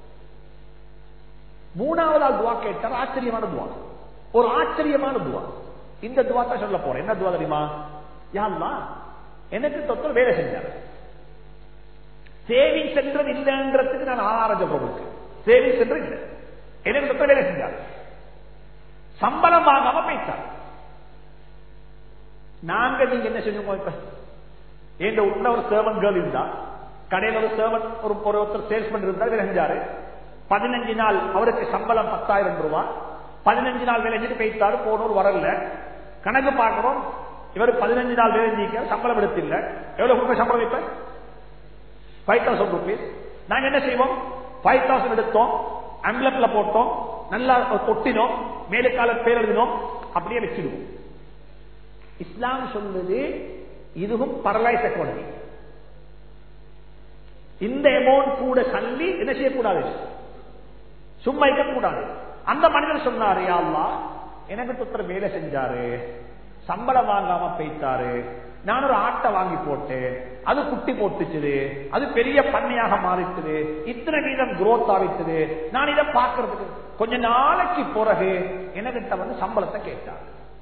மூணாவது ஆள் துவா கேட்டார் ஆச்சரியமான துவா ஒரு ஆச்சரியமான துவா இந்த துவா தான் சொல்ல போறேன் என்ன துவா தெரியுமா யாருமா எனக்கு தொத்தர் வேலை செஞ்சார் சேவிங் சென்டர் இல்லைன்றதுக்கு நான் ஆதாரம் சொல்றேன் சேவிங் சென்டர் இல்லை எனக்கு தொத்தர் வேலை செஞ்சார் சம்பளம் வாங்காம போயிட்டார் நாங்க நீங்க என்ன செஞ்சோம் இப்ப எங்க உள்ள ஒரு சேவன் கேர்ள் இருந்தா கடையில் ஒரு சேவன் ஒரு ஒரு ஒருத்தர் சேல்ஸ்மேன் இருந்தார் வேலை செஞ்சாரு பதினஞ்சு நாள் அவருக்கு சம்பளம் பத்தாயிரம் ரூபாய் பதினஞ்சு நாள் வேலை செஞ்சு போயிட்டாரு போனோர் வரல கணக்கு பார்க்கிறோம் இவர் பதினஞ்சு நாள் வேலை செஞ்சிருக்கார் சம்பளம் எடுத்தில்ல எவ்வளவு கொடுக்க சம்பளம் இப்ப ஃபைவ் தௌசண்ட் ருபீஸ் நாங்க என்ன செய்வோம் ஃபைவ் தௌசண்ட் எடுத்தோம் அம்பலப்ல போட்டோம் நல்லா கொட்டினோம் மேலுக்கால பேர் எழுதினோம் அப்படியே வச்சிடுவோம் இஸ்லாம் சொல்லுது இதுவும் பரலைஸ் எக்கானமி இந்த அமௌண்ட் கூட தள்ளி என்ன செய்யக்கூடாது சும்மா இருக்கக்கூடாது அந்த மனிதர் சொன்னாரு யா அல்லாஹ் எனக்கு புத்தர் வேலை செஞ்சாரு சம்பளம் வாங்காம போயிட்டாரு நான் ஒரு ஆட்டை வாங்கி போட்டேன் அது குட்டி போட்டுச்சுது அது பெரிய பண்ணையாக மாறிட்டுது இத்தனை வீதம் குரோத் ஆகிட்டுது நான் இதை பார்க்கறதுக்கு கொஞ்ச நாளைக்கு பிறகு என்கிட்ட வந்து சம்பளத்தை கேட்டார்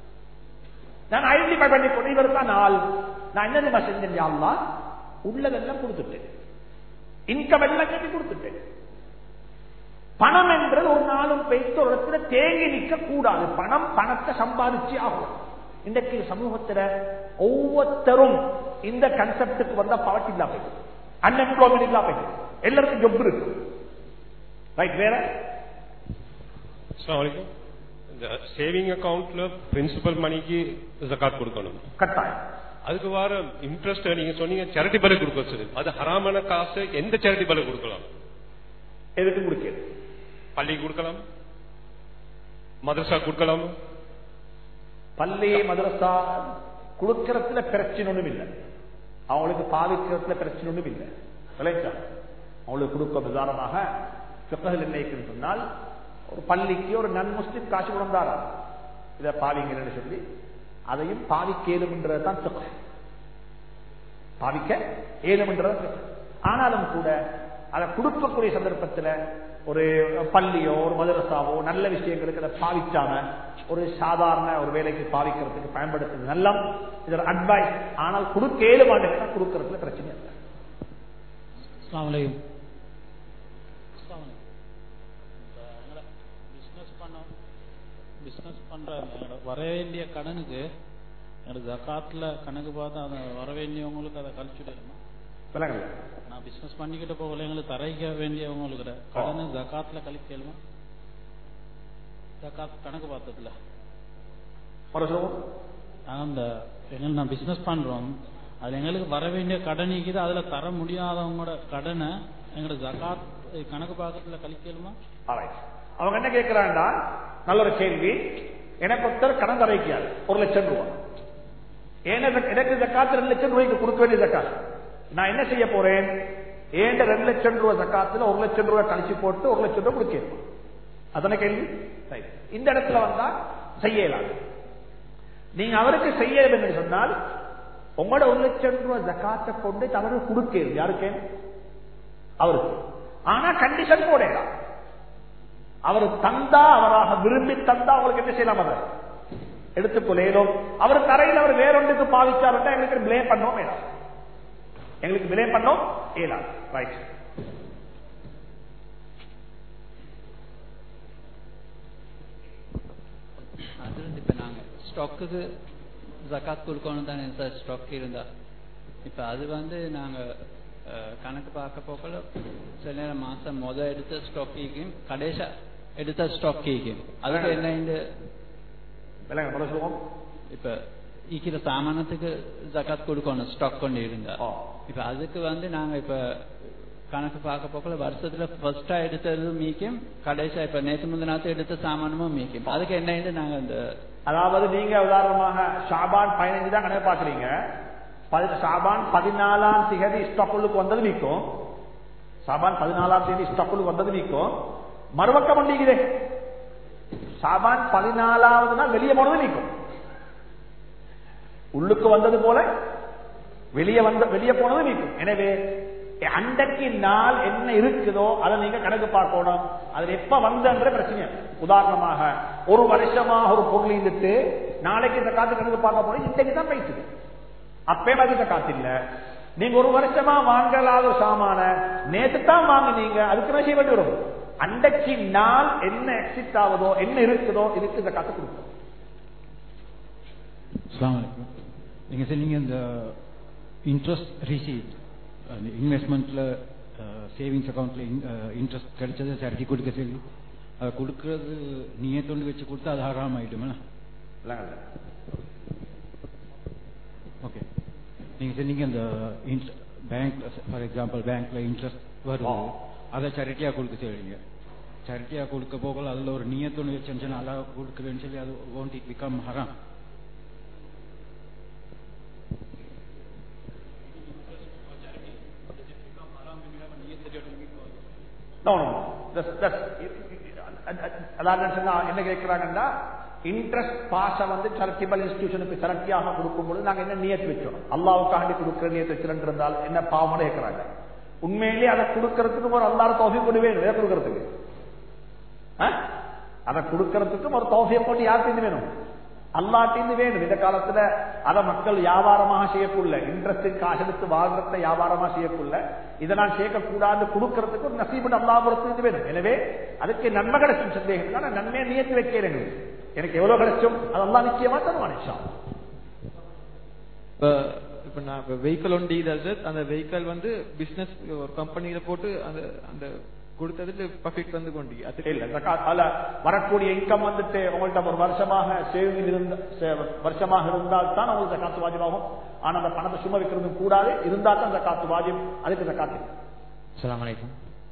நான் ஐடென்டிஃபை பண்ணி கொண்டு இவர் தான் நாள் நான் என்ன தெரியுமா செஞ்சேன் யா அல்லாஹ் உள்ளதெல்லாம் கொடுத்துட்டேன் இன்கம் எல்லாம் கட்டி கொடுத்துட்டேன் பணம் என்றது ஒரு நாளும் பெய்த்து ஒரு இடத்துல தேங்கி நிற்க கூடாது பணம் பணத்தை சம்பாதிச்சு ஆகும் இன்றைக்கு சமூகத்துல ஒவ்வொருத்தரும் இந்த கன்செப்டுக்கு வந்தா பவர்ட்டி இல்லா போயிடும் அன்எம்ப்ளாய்மெண்ட் இல்லா போயிடும் எல்லாருக்கும் ஜொப் இருக்கு ரைட் வேற அஸ்ஸலாமு அலைக்கும் இந்த சேவிங் அக்கவுண்ட்ல பிரின்சிபல் மணிக்கு ஜகாத் கொடுக்கணும் கட்டாயம் அதுக்கு வர இன்ட்ரெஸ்ட் நீங்க சொன்னீங்க சேரிட்டி பலை கொடுக்க சொல்லி அது ஹராமான காசு எந்த சேரிட்டி பலை கொடுக்கலாம் எதுக்கு முடிக்கிறது பள்ளிக்கு கொடுக்கலாம் மதரசா கொடுக்கலாம் பள்ளி மதரசா கொடுக்கறதுல பிரச்சனை ஒண்ணும் இல்லை அவங்களுக்கு பாவிக்கிறதுல பிரச்சனை ஒண்ணும் இல்லை விளைச்சா அவங்களுக்கு கொடுக்க உதாரணமாக பிறகு நிர்ணயிக்கிறது சொன்னால் ஒரு பள்ளிக்கு ஒரு நன் முஸ்லிம் காசு கொடுந்தாரா இதை பாவிங்கன்னு சொல்லி அதையும் பாவிக்க ஏதும்ன்றது தான் fiqh. பாவிக்க ஏதும்ன்றது fiqh. ஆனாலும் கூட அதை கொடுக்கக்கூடிய சந்தர்ப்பத்தில் ஒரு பள்ளியோ ஒரு மதரசாவோ நல்ல விஷயங்களுக்கு அதை பாவிச்சாம ஒரு சாதாரண ஒரு வேலைக்கு பாவிக்கிறதுக்கு பயன்படுத்துறது நல்ல இது அட்வைஸ் ஆனால் கொடுக்க ஏழு மாட்டேங்கன்னா கொடுக்கறதுல பிரச்சனை இல்லை அஸ்ஸலாமு அலைக்கும் அஸ்ஸலாமு அலைக்கும். இப்ப எங்கட business பண்ண- business பண்ற எங்கட வர வேண்டிய கடனுக்கு எங்கட ஜகாத்ல கணக்கு பார்த்து அதை வர வேண்டியவங்களுக்கு அதை கழிச்சுடணுமா விளங்கல நான் பிசினஸ் பண்ணிக்கிட்டு போகல எங்களுக்கு தரைக்க வேண்டியவங்களுக்கு கடனை ஜகாத்ல கழிக்கலுமா ஜகாத் கணக்கு பார்த்ததுல ஒரு சொல்லுவோம் நாங்க அந்த எங்களுக்கு நான் பிசினஸ் பண்றோம் அதுல எங்களுக்கு வர வேண்டிய கடன் இருக்குது அதுல தர முடியாதவங்களோட கடனை எங்களோட ஜகாத் கணக்கு பாக்கத்துல கழிக்கலுமா Alright. அவங்க என்ன கேட்கிறாண்டா நல்ல ஒரு கேள்வி எனக்கு ஒருத்தர் கடன் தரைக்காரு ஒரு லட்சம் ரூபாய் எனக்கு எனக்கு ஜக்காத்து ரெண்டு லட்சம் ரூபாய்க்கு கொடுக்க வேண்டிய ஜக்காத் நான் என்ன செய்ய போறேன் ஏண்ட ரெண்டு லட்சம் ரூபாய் ஜக்காத்துல ஒரு லட்சம் ரூபாய் கழிச்சு போட்டு ஒரு லட்சம் ரூபாய் கொடுக்கணும் அதான கேள்வி Right. இந்த இடத்துல வந்தா செய்யலாம் நீங்க அவருக்கு செய்ய என்று சொன்னால் உங்களோட ஒரு லட்சம் ரூபாய் ஜக்காத்தை கொண்டு தவறு கொடுக்கிறது யாருக்கு அவருக்கு ஆனா கண்டிஷன் போடலாம் அவர் தந்தா அவராக விரும்பி தந்தா அவங்களுக்கு என்ன செய்யலாம் அதை எடுத்துக்கொள்ளேனும் அவர் தரையில் அவர் வேறொன்றுக்கு பாவிச்சாருன்னா எங்களுக்கு பிளேம் பண்ணோம் வேணாம் எங்களுக்கு பிளேம் பண்ணோம் ஏலாம் ரைட் அது வந்து இப்ப நாங்க ஸ்டாக்குக்கு ஜகாத் கொடுக்கணும் தானே சார் ஸ்டாக் இருந்தா இப்ப அது வந்து நாங்க அஹ், கணக்கு பார்க்க போக்கல சில நேரம் மாசம் முத எடுத்த ஸ்டாக் ஈக்கும் கடைசா எடுத்த ஸ்டாக் ஈக்கும் அதுக்கு என்ன இந்த விளங்க சொல்லுவோம் இப்ப ஈக்கிற சாமானத்துக்கு ஜக்காத் கொடுக்கணும் ஸ்டாக் கொண்டு இருந்தா ஆ. இப்ப அதுக்கு வந்து நாங்க இப்ப கணக்கு பார்க்க போக்கல வருஷத்துல ஃபர்ஸ்டா எடுத்தது மீக்கும் கடைசியா இப்ப நேத்து முந்தினாத்து எடுத்த சாமானமும் மீக்கும் அதுக்கு என்ன நாங்க இந்த அதாவது நீங்க உதாரணமாக ஷாபான் பதினஞ்சு தான் கணக்கு பாக்குறீங்க பதி- ஷாபான் பதினாலாம் திகதி ஸ்டாக்குள்ளுக்கு வந்தது நீக்கும் ஷாபான் பதினாலாம் தேதி ஸ்டாக்குள்ளுக்கு வந்தது நீக்கும் மறுபக்கம் பண்ணிக்குதே ஷாபான் பதினாலாவது நாள் வெளியே போனது நீக்கும் உள்ளுக்கு வந்தது போல வெளியே வந்த வெளியே போனது நீக்கும் எனவே அன்றைக்கு நாள் என்ன இருக்குதோ அதை நீங்க கணக்கு பார்க்கணும் அது எப்ப வந்தன்ற பிரச்சனை உதாரணமாக ஒரு வருஷமாக ஒரு பொருள் இருந்துட்டு நாளைக்கு இந்த காத்து கணக்கு பார்க்க போறோம் இன்றைக்கு தான் பேசுது அப்பே மதிக்க காத்து இல்ல நீங்க ஒரு வருஷமா வாங்கலாத ஒரு சாமான நேத்து தான் வாங்கினீங்க அதுக்கு என்ன செய்ய வேண்டி வரும் அன்றைக்கு நாள் என்ன எக்ஸிட் ஆகுதோ என்ன இருக்குதோ இதுக்கு இந்த காத்து கொடுக்கும் அஸ்ஸலாமு அலைக்கும் நீங்க சொன்னீங்க இந்த இன்ட்ரெஸ்ட் ரிசீட் இன்வெஸ்ட்மெண்ட்ல சேவிங்ஸ் அக்கௌண்ட்ல இன்ட்ரெஸ்ட் கிடைச்சதை சரிட்டி கொடுக்க சொல்லி அதை கொடுக்கறது நீயத்தொண்டு வச்சு கொடுத்தா அது ஹராம் ஆயிடுமா ஓகே நீங்க சொன்னீங்க இந்த பேங்க் ஃபார் எக்ஸாம்பிள் பேங்க்ல இன்ட்ரெஸ்ட் வருது அதை சரிட்டியா கொடுக்க சொல்றீங்க சரிட்டியா கொடுக்க போகல அதுல ஒரு நீயத்தொண்டு வச்சு நல்லா கொடுக்குறேன்னு சொல்லி அது ஓன்ட் இட் பிகம் ஹராம் No, no, no. That's, that's, அதாவது என்ன சொன்னா, என்ன கேட்கிறாங்கன்னா இன்ட்ரெஸ்ட் பாஸ வந்து சேரிட்டபிள் இன்ஸ்டிடியூஷனுக்கு சரட்டியாக கொடுக்கும்போது நாங்க என்ன நியத்து வச்சோம் அல்லாவுக்காண்டி கொடுக்கிற நியத்து வச்சிருன்னு இருந்தால் என்ன பாவம் கேட்கிறாங்க உண்மையிலேயே அதை கொடுக்கறதுக்கு ஒரு அல்லாத தோஃபி கொண்டு வேணும் எதை கொடுக்கறதுக்கு ஆ? அதை கொடுக்கறதுக்கும் ஒரு தோஃபியை போட்டு யாருக்கு வேணும் அல்லாட்டிந்து வேணும் இந்த காலத்துல அதை மக்கள் வியாபாரமாக செய்யக்குள்ள இன்ட்ரெஸ்ட் காசு எடுத்து வாழ்றத வியாபாரமா செய்யக்குள்ள இதை நான் சேர்க்கக்கூடாது கொடுக்கறதுக்கு ஒரு நசீபு அல்லாபுரத்து வேணும் எனவே அதுக்கு நன்மை கிடைச்சும் சந்தேகம் இல்லை. ஆனா நன்மையை நியத்து வைக்கிறேன் எனக்கு எவ்வளவு கிடைச்சும் அதெல்லாம் நிச்சயமா தருவான் இன்ஷா அல்லாஹ். இப்ப இப்ப நான் இப்ப வெஹிக்கல் ஒன் டீலர்ஸ் அந்த வெஹிக்கல் வந்து பிசினஸ் ஒரு கம்பெனியில போட்டு அந்த அந்த கொடுத்ததுல ப்ராஃபிட் வந்து கொண்டு அதுக்கு இல்ல ஜக்காத் அதுல வரக்கூடிய இன்கம் வந்துட்டு உங்கள்ட்ட ஒரு வருஷமாக சேவிங் இருந்த சே- வருஷமாக இருந்தால் தான் உங்களுக்கு ஜக்காத்து வாஜிபாகும் ஆனா அந்த பணத்தை சும்மா வைக்கிறது கூடாது இருந்தால் தான் ஜக்காத்து வாஜிப் அதுக்கு ஜக்காத்து அஸ்ஸலாமு அலைக்கும்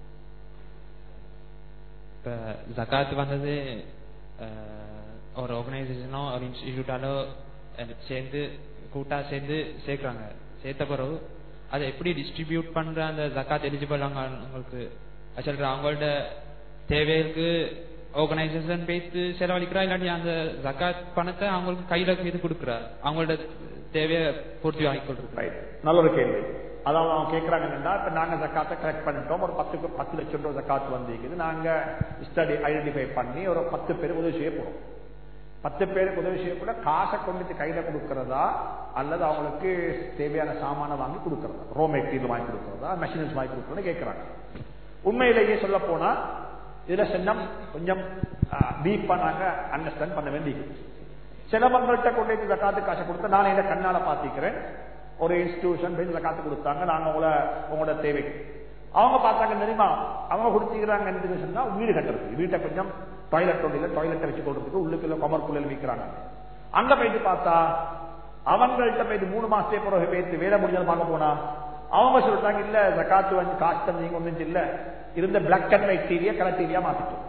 இப்ப ஜகாத் வந்தது அஹ், ஒரு ஆர்கனைசேஷனோ ஒரு இன்ஸ்டிடியூட்டாலோ சேர்ந்து கூட்டா சேர்ந்து சேர்க்கறாங்க சேர்த்த பிறகு அதை எப்படி டிஸ்ட்ரிபியூட் பண்ற அந்த ஜகாத் எலிஜிபிள் அவங்களுக்கு சொல்ற அவங்களோட தேவைகளுக்கு ஆர்கனைசேஷன் பேசி செலவழிக்கிறா இல்லாட்டி அந்த ஜகாத் பணத்தை அவங்களுக்கு கையில இது கொடுக்குறா அவங்களோட தேவையை பூர்த்தி வாங்கி கொடுக்குறா நல்ல ஒரு கேள்வி அதாவது அவங்க கேட்கறாங்க என்னன்னா இப்ப நாங்க ஜக்காத்தை கலெக்ட் பண்ணிட்டோம் ஒரு பத்து பத்து லட்சம் ரூபாய் ஜக்காத் வந்திருக்குது நாங்க ஸ்டடி ஐடென்டிஃபை பண்ணி ஒரு பத்து பேர் உதவி செய்ய போறோம் பத்து பேருக்கு உதவி செய்யக்கூட காசை கொண்டு கையில கொடுக்கறதா அல்லது அவங்களுக்கு தேவையான சாமான வாங்கி கொடுக்கறதா ரோ மெட்டீரியல் வாங்கி கொடுக்கறதா மெஷினரிஸ் வாங்கி கொடுக்கறதா கேட்கறாங்க உண்மையிலேயே சொல்ல போனா இதுல சின்னம் கொஞ்சம் டீப்பா நாங்க அண்டர்ஸ்டாண்ட் பண்ண வேண்டியது சிலவங்கள்ட்ட கொண்டு போய் ஜக்காத்து காசை கொடுத்து நான் என்ன கண்ணால பாத்திக்கிறேன் ஒரு இன்ஸ்டிடியூஷன் போய் ஜக்காத்து கொடுத்தாங்க நாங்க உங்களை உங்களோட தேவைக்கு அவங்க பார்த்தாங்க தெரியுமா அவங்க கொடுத்துக்கிறாங்க சொன்னா வீடு கட்டுறது வீட்டை கொஞ்சம் டாய்லெட் ஒன்றில டாய்லெட்டை வச்சு கொடுறதுக்கு உள்ளுக்குள்ள கொமர்க்குள்ள விற்கிறாங்க அங்க போயிட்டு பார்த்தா அவங்கள்ட்ட போயிட்டு மூணு மாசத்தே பிறகு போயிட்டு வேலை முடிஞ்சது பார்க்க போனா அவங்க சொல்றாங்க இல்ல ஜக்காத்து வந்து காசு தந்தீங்க ஒன்றும் இல்ல இருந்த பிளாக் அண்ட் ஒயிட் டிவியை கலர் டிவியா மாத்திட்டோம்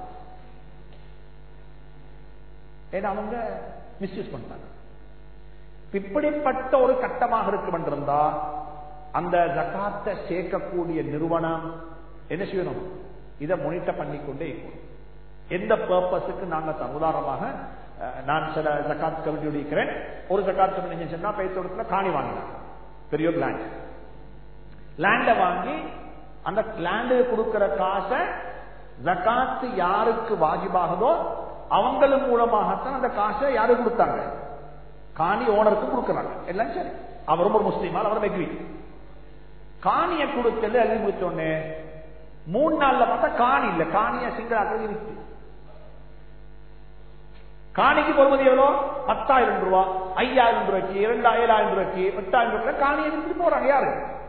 ஏன்னா அவங்க மிஸ்யூஸ் பண்ணிட்டாங்க இப்படிப்பட்ட ஒரு கட்டமாக இருக்கும் என்றிருந்தா அந்த ஜக்காத்தை சேர்க்கக்கூடிய நிறுவனம் என்ன செய்யணும் இதை மொனிட்டர் பண்ணிக்கொண்டே இருக்கணும் எந்த பர்பஸுக்கு நாங்க தர- உதாரணமாக அஹ், நான் சில ஜக்காத் கமிட்டி இருக்கிறேன் ஒரு ஜக்காத் கமிட்டி சொன்னா பைத்தோடத்துல காணி வாங்கினாங்க பெரிய ஒரு லேண்ட் லேண்ட வாங்கி அந்த லேண்டு கொடுக்கிற காசை ஜக்காத்து யாருக்கு வாஜிபாகுதோ அவங்களும் மூலமாகத்தான் அந்த காசை யாரு கொடுத்தாங்க காணி ஓனருக்கு கொடுக்கறாங்க எல்லாம் சரி அவரும் ஒரு முஸ்லீமால் அவர் வெகுவி காணியை கொடுத்தது எழுதி முடிச்சோடனே மூணு நாள்ல பார்த்தா காணி இல்ல காணிய சிங்களாக்கள் இருக்கு காணிக்கு பொறுமதி எவ்வளோ பத்தாயிரம் ரூபாய் ஐயாயிரம் ரூபாய்க்கு இரண்டாயிரம் ரூபாய்க்கு எட்டாயிரம் ரூபாய் காணியை எடுத்துட்டு போறாங்க யாரு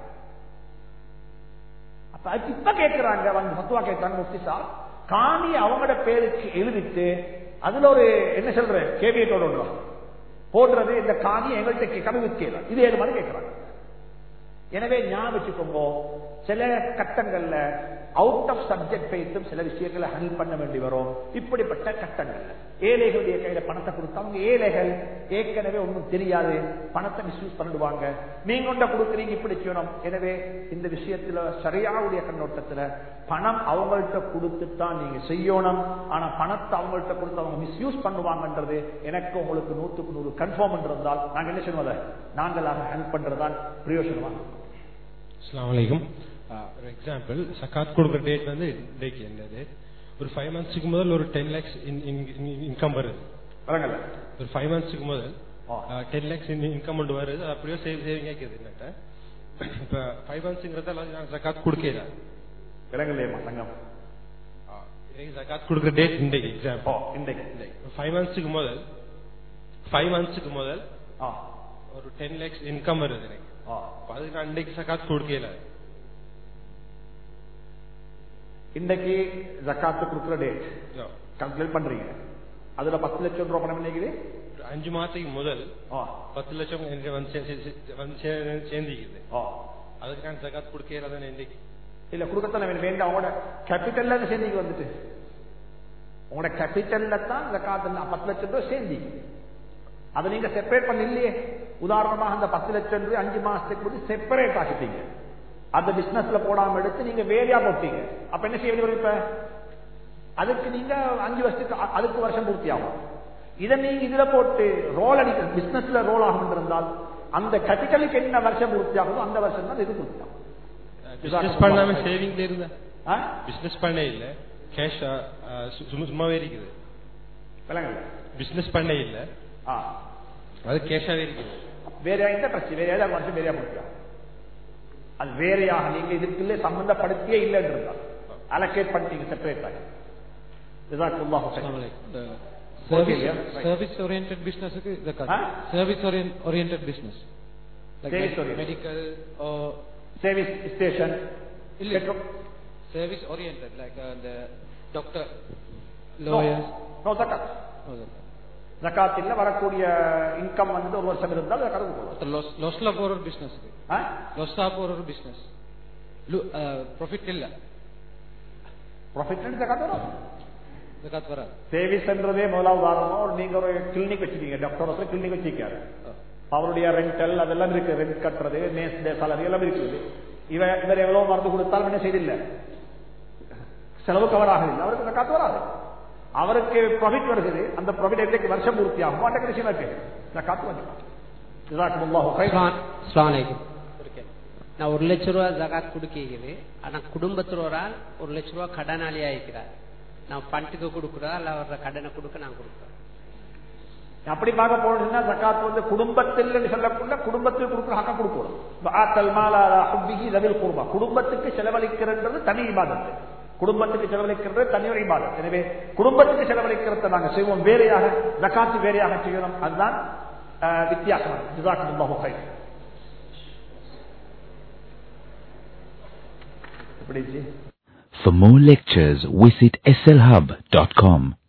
அப்ப அதுக்கு இப்ப கேட்கிறாங்க வந்து மத்துவா கேட்டாங்க முஃப்தி சார் காணி அவங்களோட பேருக்கு எழுதிட்டு அதுல ஒரு என்ன சொல்ற கேவியத்தோட விடுறோம் போடுறது இந்த காணி எங்கள்கிட்ட கேட்காம விற்கலாம் இது ஏழு மாதிரி கேட்கிறாங்க எனவே ஞாபகம் வச்சுக்கோங்க சில கட்டங்கள்ல அவுட் ஆஃப் சப்ஜெக்ட் வைத்தும் சில விஷயங்களை ஹேண்டில் பண்ண வேண்டி வரும் இப்படிப்பட்ட கட்டங்கள்ல ஏழைகளுடைய கையில பணத்தை கொடுத்தா அவங்க ஏழைகள் ஏற்கனவே ஒன்றும் தெரியாது பணத்தை மிஸ்யூஸ் பண்ணிடுவாங்க நீங்க கொண்ட கொடுக்குறீங்க இப்படி செய்யணும் எனவே இந்த விஷயத்துல சரியாவுடைய கண்ணோட்டத்துல பணம் அவங்கள்ட்ட கொடுத்துத்தான் நீங்க செய்யணும் ஆனா பணத்தை அவங்கள்ட்ட கொடுத்து அவங்க மிஸ்யூஸ் பண்ணுவாங்கன்றது எனக்கு உங்களுக்கு நூற்றுக்கு நூறு கன்ஃபார்ம் இருந்தால் நாங்க என்ன செய்வோம் அதை நாங்களாக ஹெல்ப் பண்றதுதான் பிரயோஜனமா அஸ்லாம் வலைக்கும் ஒரு எக்ஸாம்பிள் சக்காத் கொடுக்குற டேட் வந்து இன்றைக்கு என்னது ஒரு ஃபைவ் மந்த்ஸுக்கு முதல் ஒரு டென் லேக்ஸ் இன்கம் வருது வரங்கல்ல ஒரு ஃபைவ் மந்த்ஸுக்கு முதல் டென் லேக்ஸ் இன்கம் கொண்டு வருது அது அப்படியே சேவ் சேவிங் ஆக்கிது என்னட்ட இப்ப ஃபைவ் மந்த்ஸுங்கிறதால நான் சக்காத் கொடுக்கல விலங்கல்லையம்மா தங்கம் எனக்கு சக்காத் கொடுக்குற டேட் இன்றைக்கு எக்ஸாம்பிள் இன்றைக்கு ஃபைவ் மந்த்ஸுக்கு முதல் ஃபைவ் மந்த்ஸுக்கு முதல் ஆ ஒரு டென் லேக்ஸ் இன்கம் வருது எனக்கு ஆ அப்ப அதுக்கு நான் இன்றைக்கு சக்காத் கொடுக்கல இன்னைக்கு ஜக்காத்து கொடுக்குற டேட் Yeah. கல்குலேட் பண்றீங்க அதுல பத்து லட்சம் ரூபாய் பணம் நினைக்குது ஒரு அஞ்சு மாசத்துக்கு முதல் ஆ பத்து லட்சம் எனக்கு வந்து சே- சே- சே- வந்து சே- சேர்ந்திக்குது ஆ அதுக்கு நான் சக்காத் கொடுக்கல தானே இன்னைக்கு இல்ல கொடுக்கத்தானே வேணும் வேண்டாம் அவங்களோட கேபிட்டல்ல அது சேர்ந்திக்கு வந்துட்டு உங்களோட கேபிட்டல்ல தான் ஜக்காத்து பத்து லட்சம் ரூபாய் சேர்ந்தி அதை நீங்க செப்பரேட் பண்ண இல்லையே உதாரணமாக அந்த பத்து லட்சம் ரூபாய் அஞ்சு மாசத்துக்கு முன்னாடி செப்பரேட் ஆக்கிட்டீங்க அந்த பிசினஸ்ல போடாம எடுத்து நீங்க வேறையா போட்டீங்க அப்ப என்ன செய்ய வேண்டிய வரும் இப்ப அதுக்கு நீங்க அஞ்சு வருஷத்துக்கு அ- அதுக்கு வருஷம் பூர்த்தி ஆகும் இதை நீங்க இதுல போட்டு ரோல் அடிக்க பிசினஸ்ல ரோல் ஆகும் இருந்தால் அந்த கேபிட்டலுக்கு என்ன வருஷம் பூர்த்தி ஆகுதோ அந்த வருஷம் தான் இது பூர்த்தி ஆகும் பிசினஸ் பண்ணாம சேவிங்ல இருந்த ஆ? பிசினஸ் பண்ண இல்ல கேஷ் சும்மாவே இருக்குது விளங்கல பிசினஸ் பண்ண இல்ல ஆ அது கேஷாவே இருக்குது வேற எந்த பிரச்சனை வேற ஏதாவது வருஷம் வேறையா பூர்த்தி ஆகும் அது வேறையாக நீங்க இதுக்குள்ளே சம்பந்தப்படுத்தியே இல்லைன்னு இருந்தால் அலோகேட் பண்ணிட்டீங்க செப்பரேட் ஆகி ஜஸாக்குல்லாஹு ஹைரன். Okay, yeah, right. Service orient பிசினஸுக்கு Huh? Service orient business Service oriented. Medical service station இல்ல சர்வீஸ் ஓரியன்ட் லைக் அந்த டாக்டர் லாயர்ஸ் நோ ஜகாத் ஜகாத்தில் வரக்கூடிய இன்கம் வந்து ஒரு வருஷம் இருந்தால் ஜகாத் கொடுக்கணும் லொஸ்ல போற ஒரு பிசினஸ்க்கு ஆ? லொஸ்ஸா போற ஒரு பிசினஸ் ப்ராஃபிட் இல்ல ப்ராஃபிட் ஜகாத் வரும் ஜகாத் வராது சேவிஸ்ன்றதே முதலாவது உதாரணம் ஒரு நீங்க ஒரு கிளினிக் வச்சிருக்கீங்க டாக்டர் ஒருத்தர் கிளினிக் வச்சிருக்காரு அவருடைய ரெண்டல் அதெல்லாம் இருக்கு ரெண்ட் கட்டுறது நேஸ் டே salary எல்லாம் இருக்குது இவன் இவர் எவ்வளவு மருந்து கொடுத்தாலும் என்ன செய்தில்ல செலவு கவர் ஆகவில்லை அவருக்கு ஜகாத் வராது அவருக்கு ப்ராஃபிட் வருகிறது அந்த ப்ராஃபிட் என்றைக்கு வருஷம் பூர்த்தி ஆகும் அந்த விஷயம் இருக்கு ஜகாத் வந்து ஜஸாக்குமுல்லாஹு ஹைரன். அஸ்ஸலாமு அலைக்கும் நான் ஒரு லட்ச ரூபா ஜகாத் கொடுக்கிறது ஆனா குடும்பத்தில் ஒரு ஆள் ஒரு லட்ச ரூபா கடனாளியா இருக்கிறார் நான் பண்டுக்கு கொடுக்குறா இல்ல அவரோட கடனை கொடுக்க நான் கொடுக்குறேன் அப்படி பார்க்க போனீங்கன்னா ஜக்காத் வந்து குடும்பத்தில் சொல்லக்குள்ள குடும்பத்தில் கொடுக்குற ஹக்கம் கொடுக்கணும் ஆத்தல் மாலா ஹுப்பிஹி ரவில் குருபா குடும்பத்துக்கு செலவழிக்கிறது தனி இபாதத்து குடும்பத்துக்கு செலவழிக்கிறது தனி ஒரு இபாதத் எனவே குடும்பத்துக்கு செலவழிக்கிறத நாங்க செய்வோம் வேறையாக ஜக்காத்து வேறையாக செய்யணும் அதுதான் அஹ், வித்தியாசம் ஜிசாக்குமுல்லாஹு ஹைர் எப்படி For more lectures, visit slhub.com.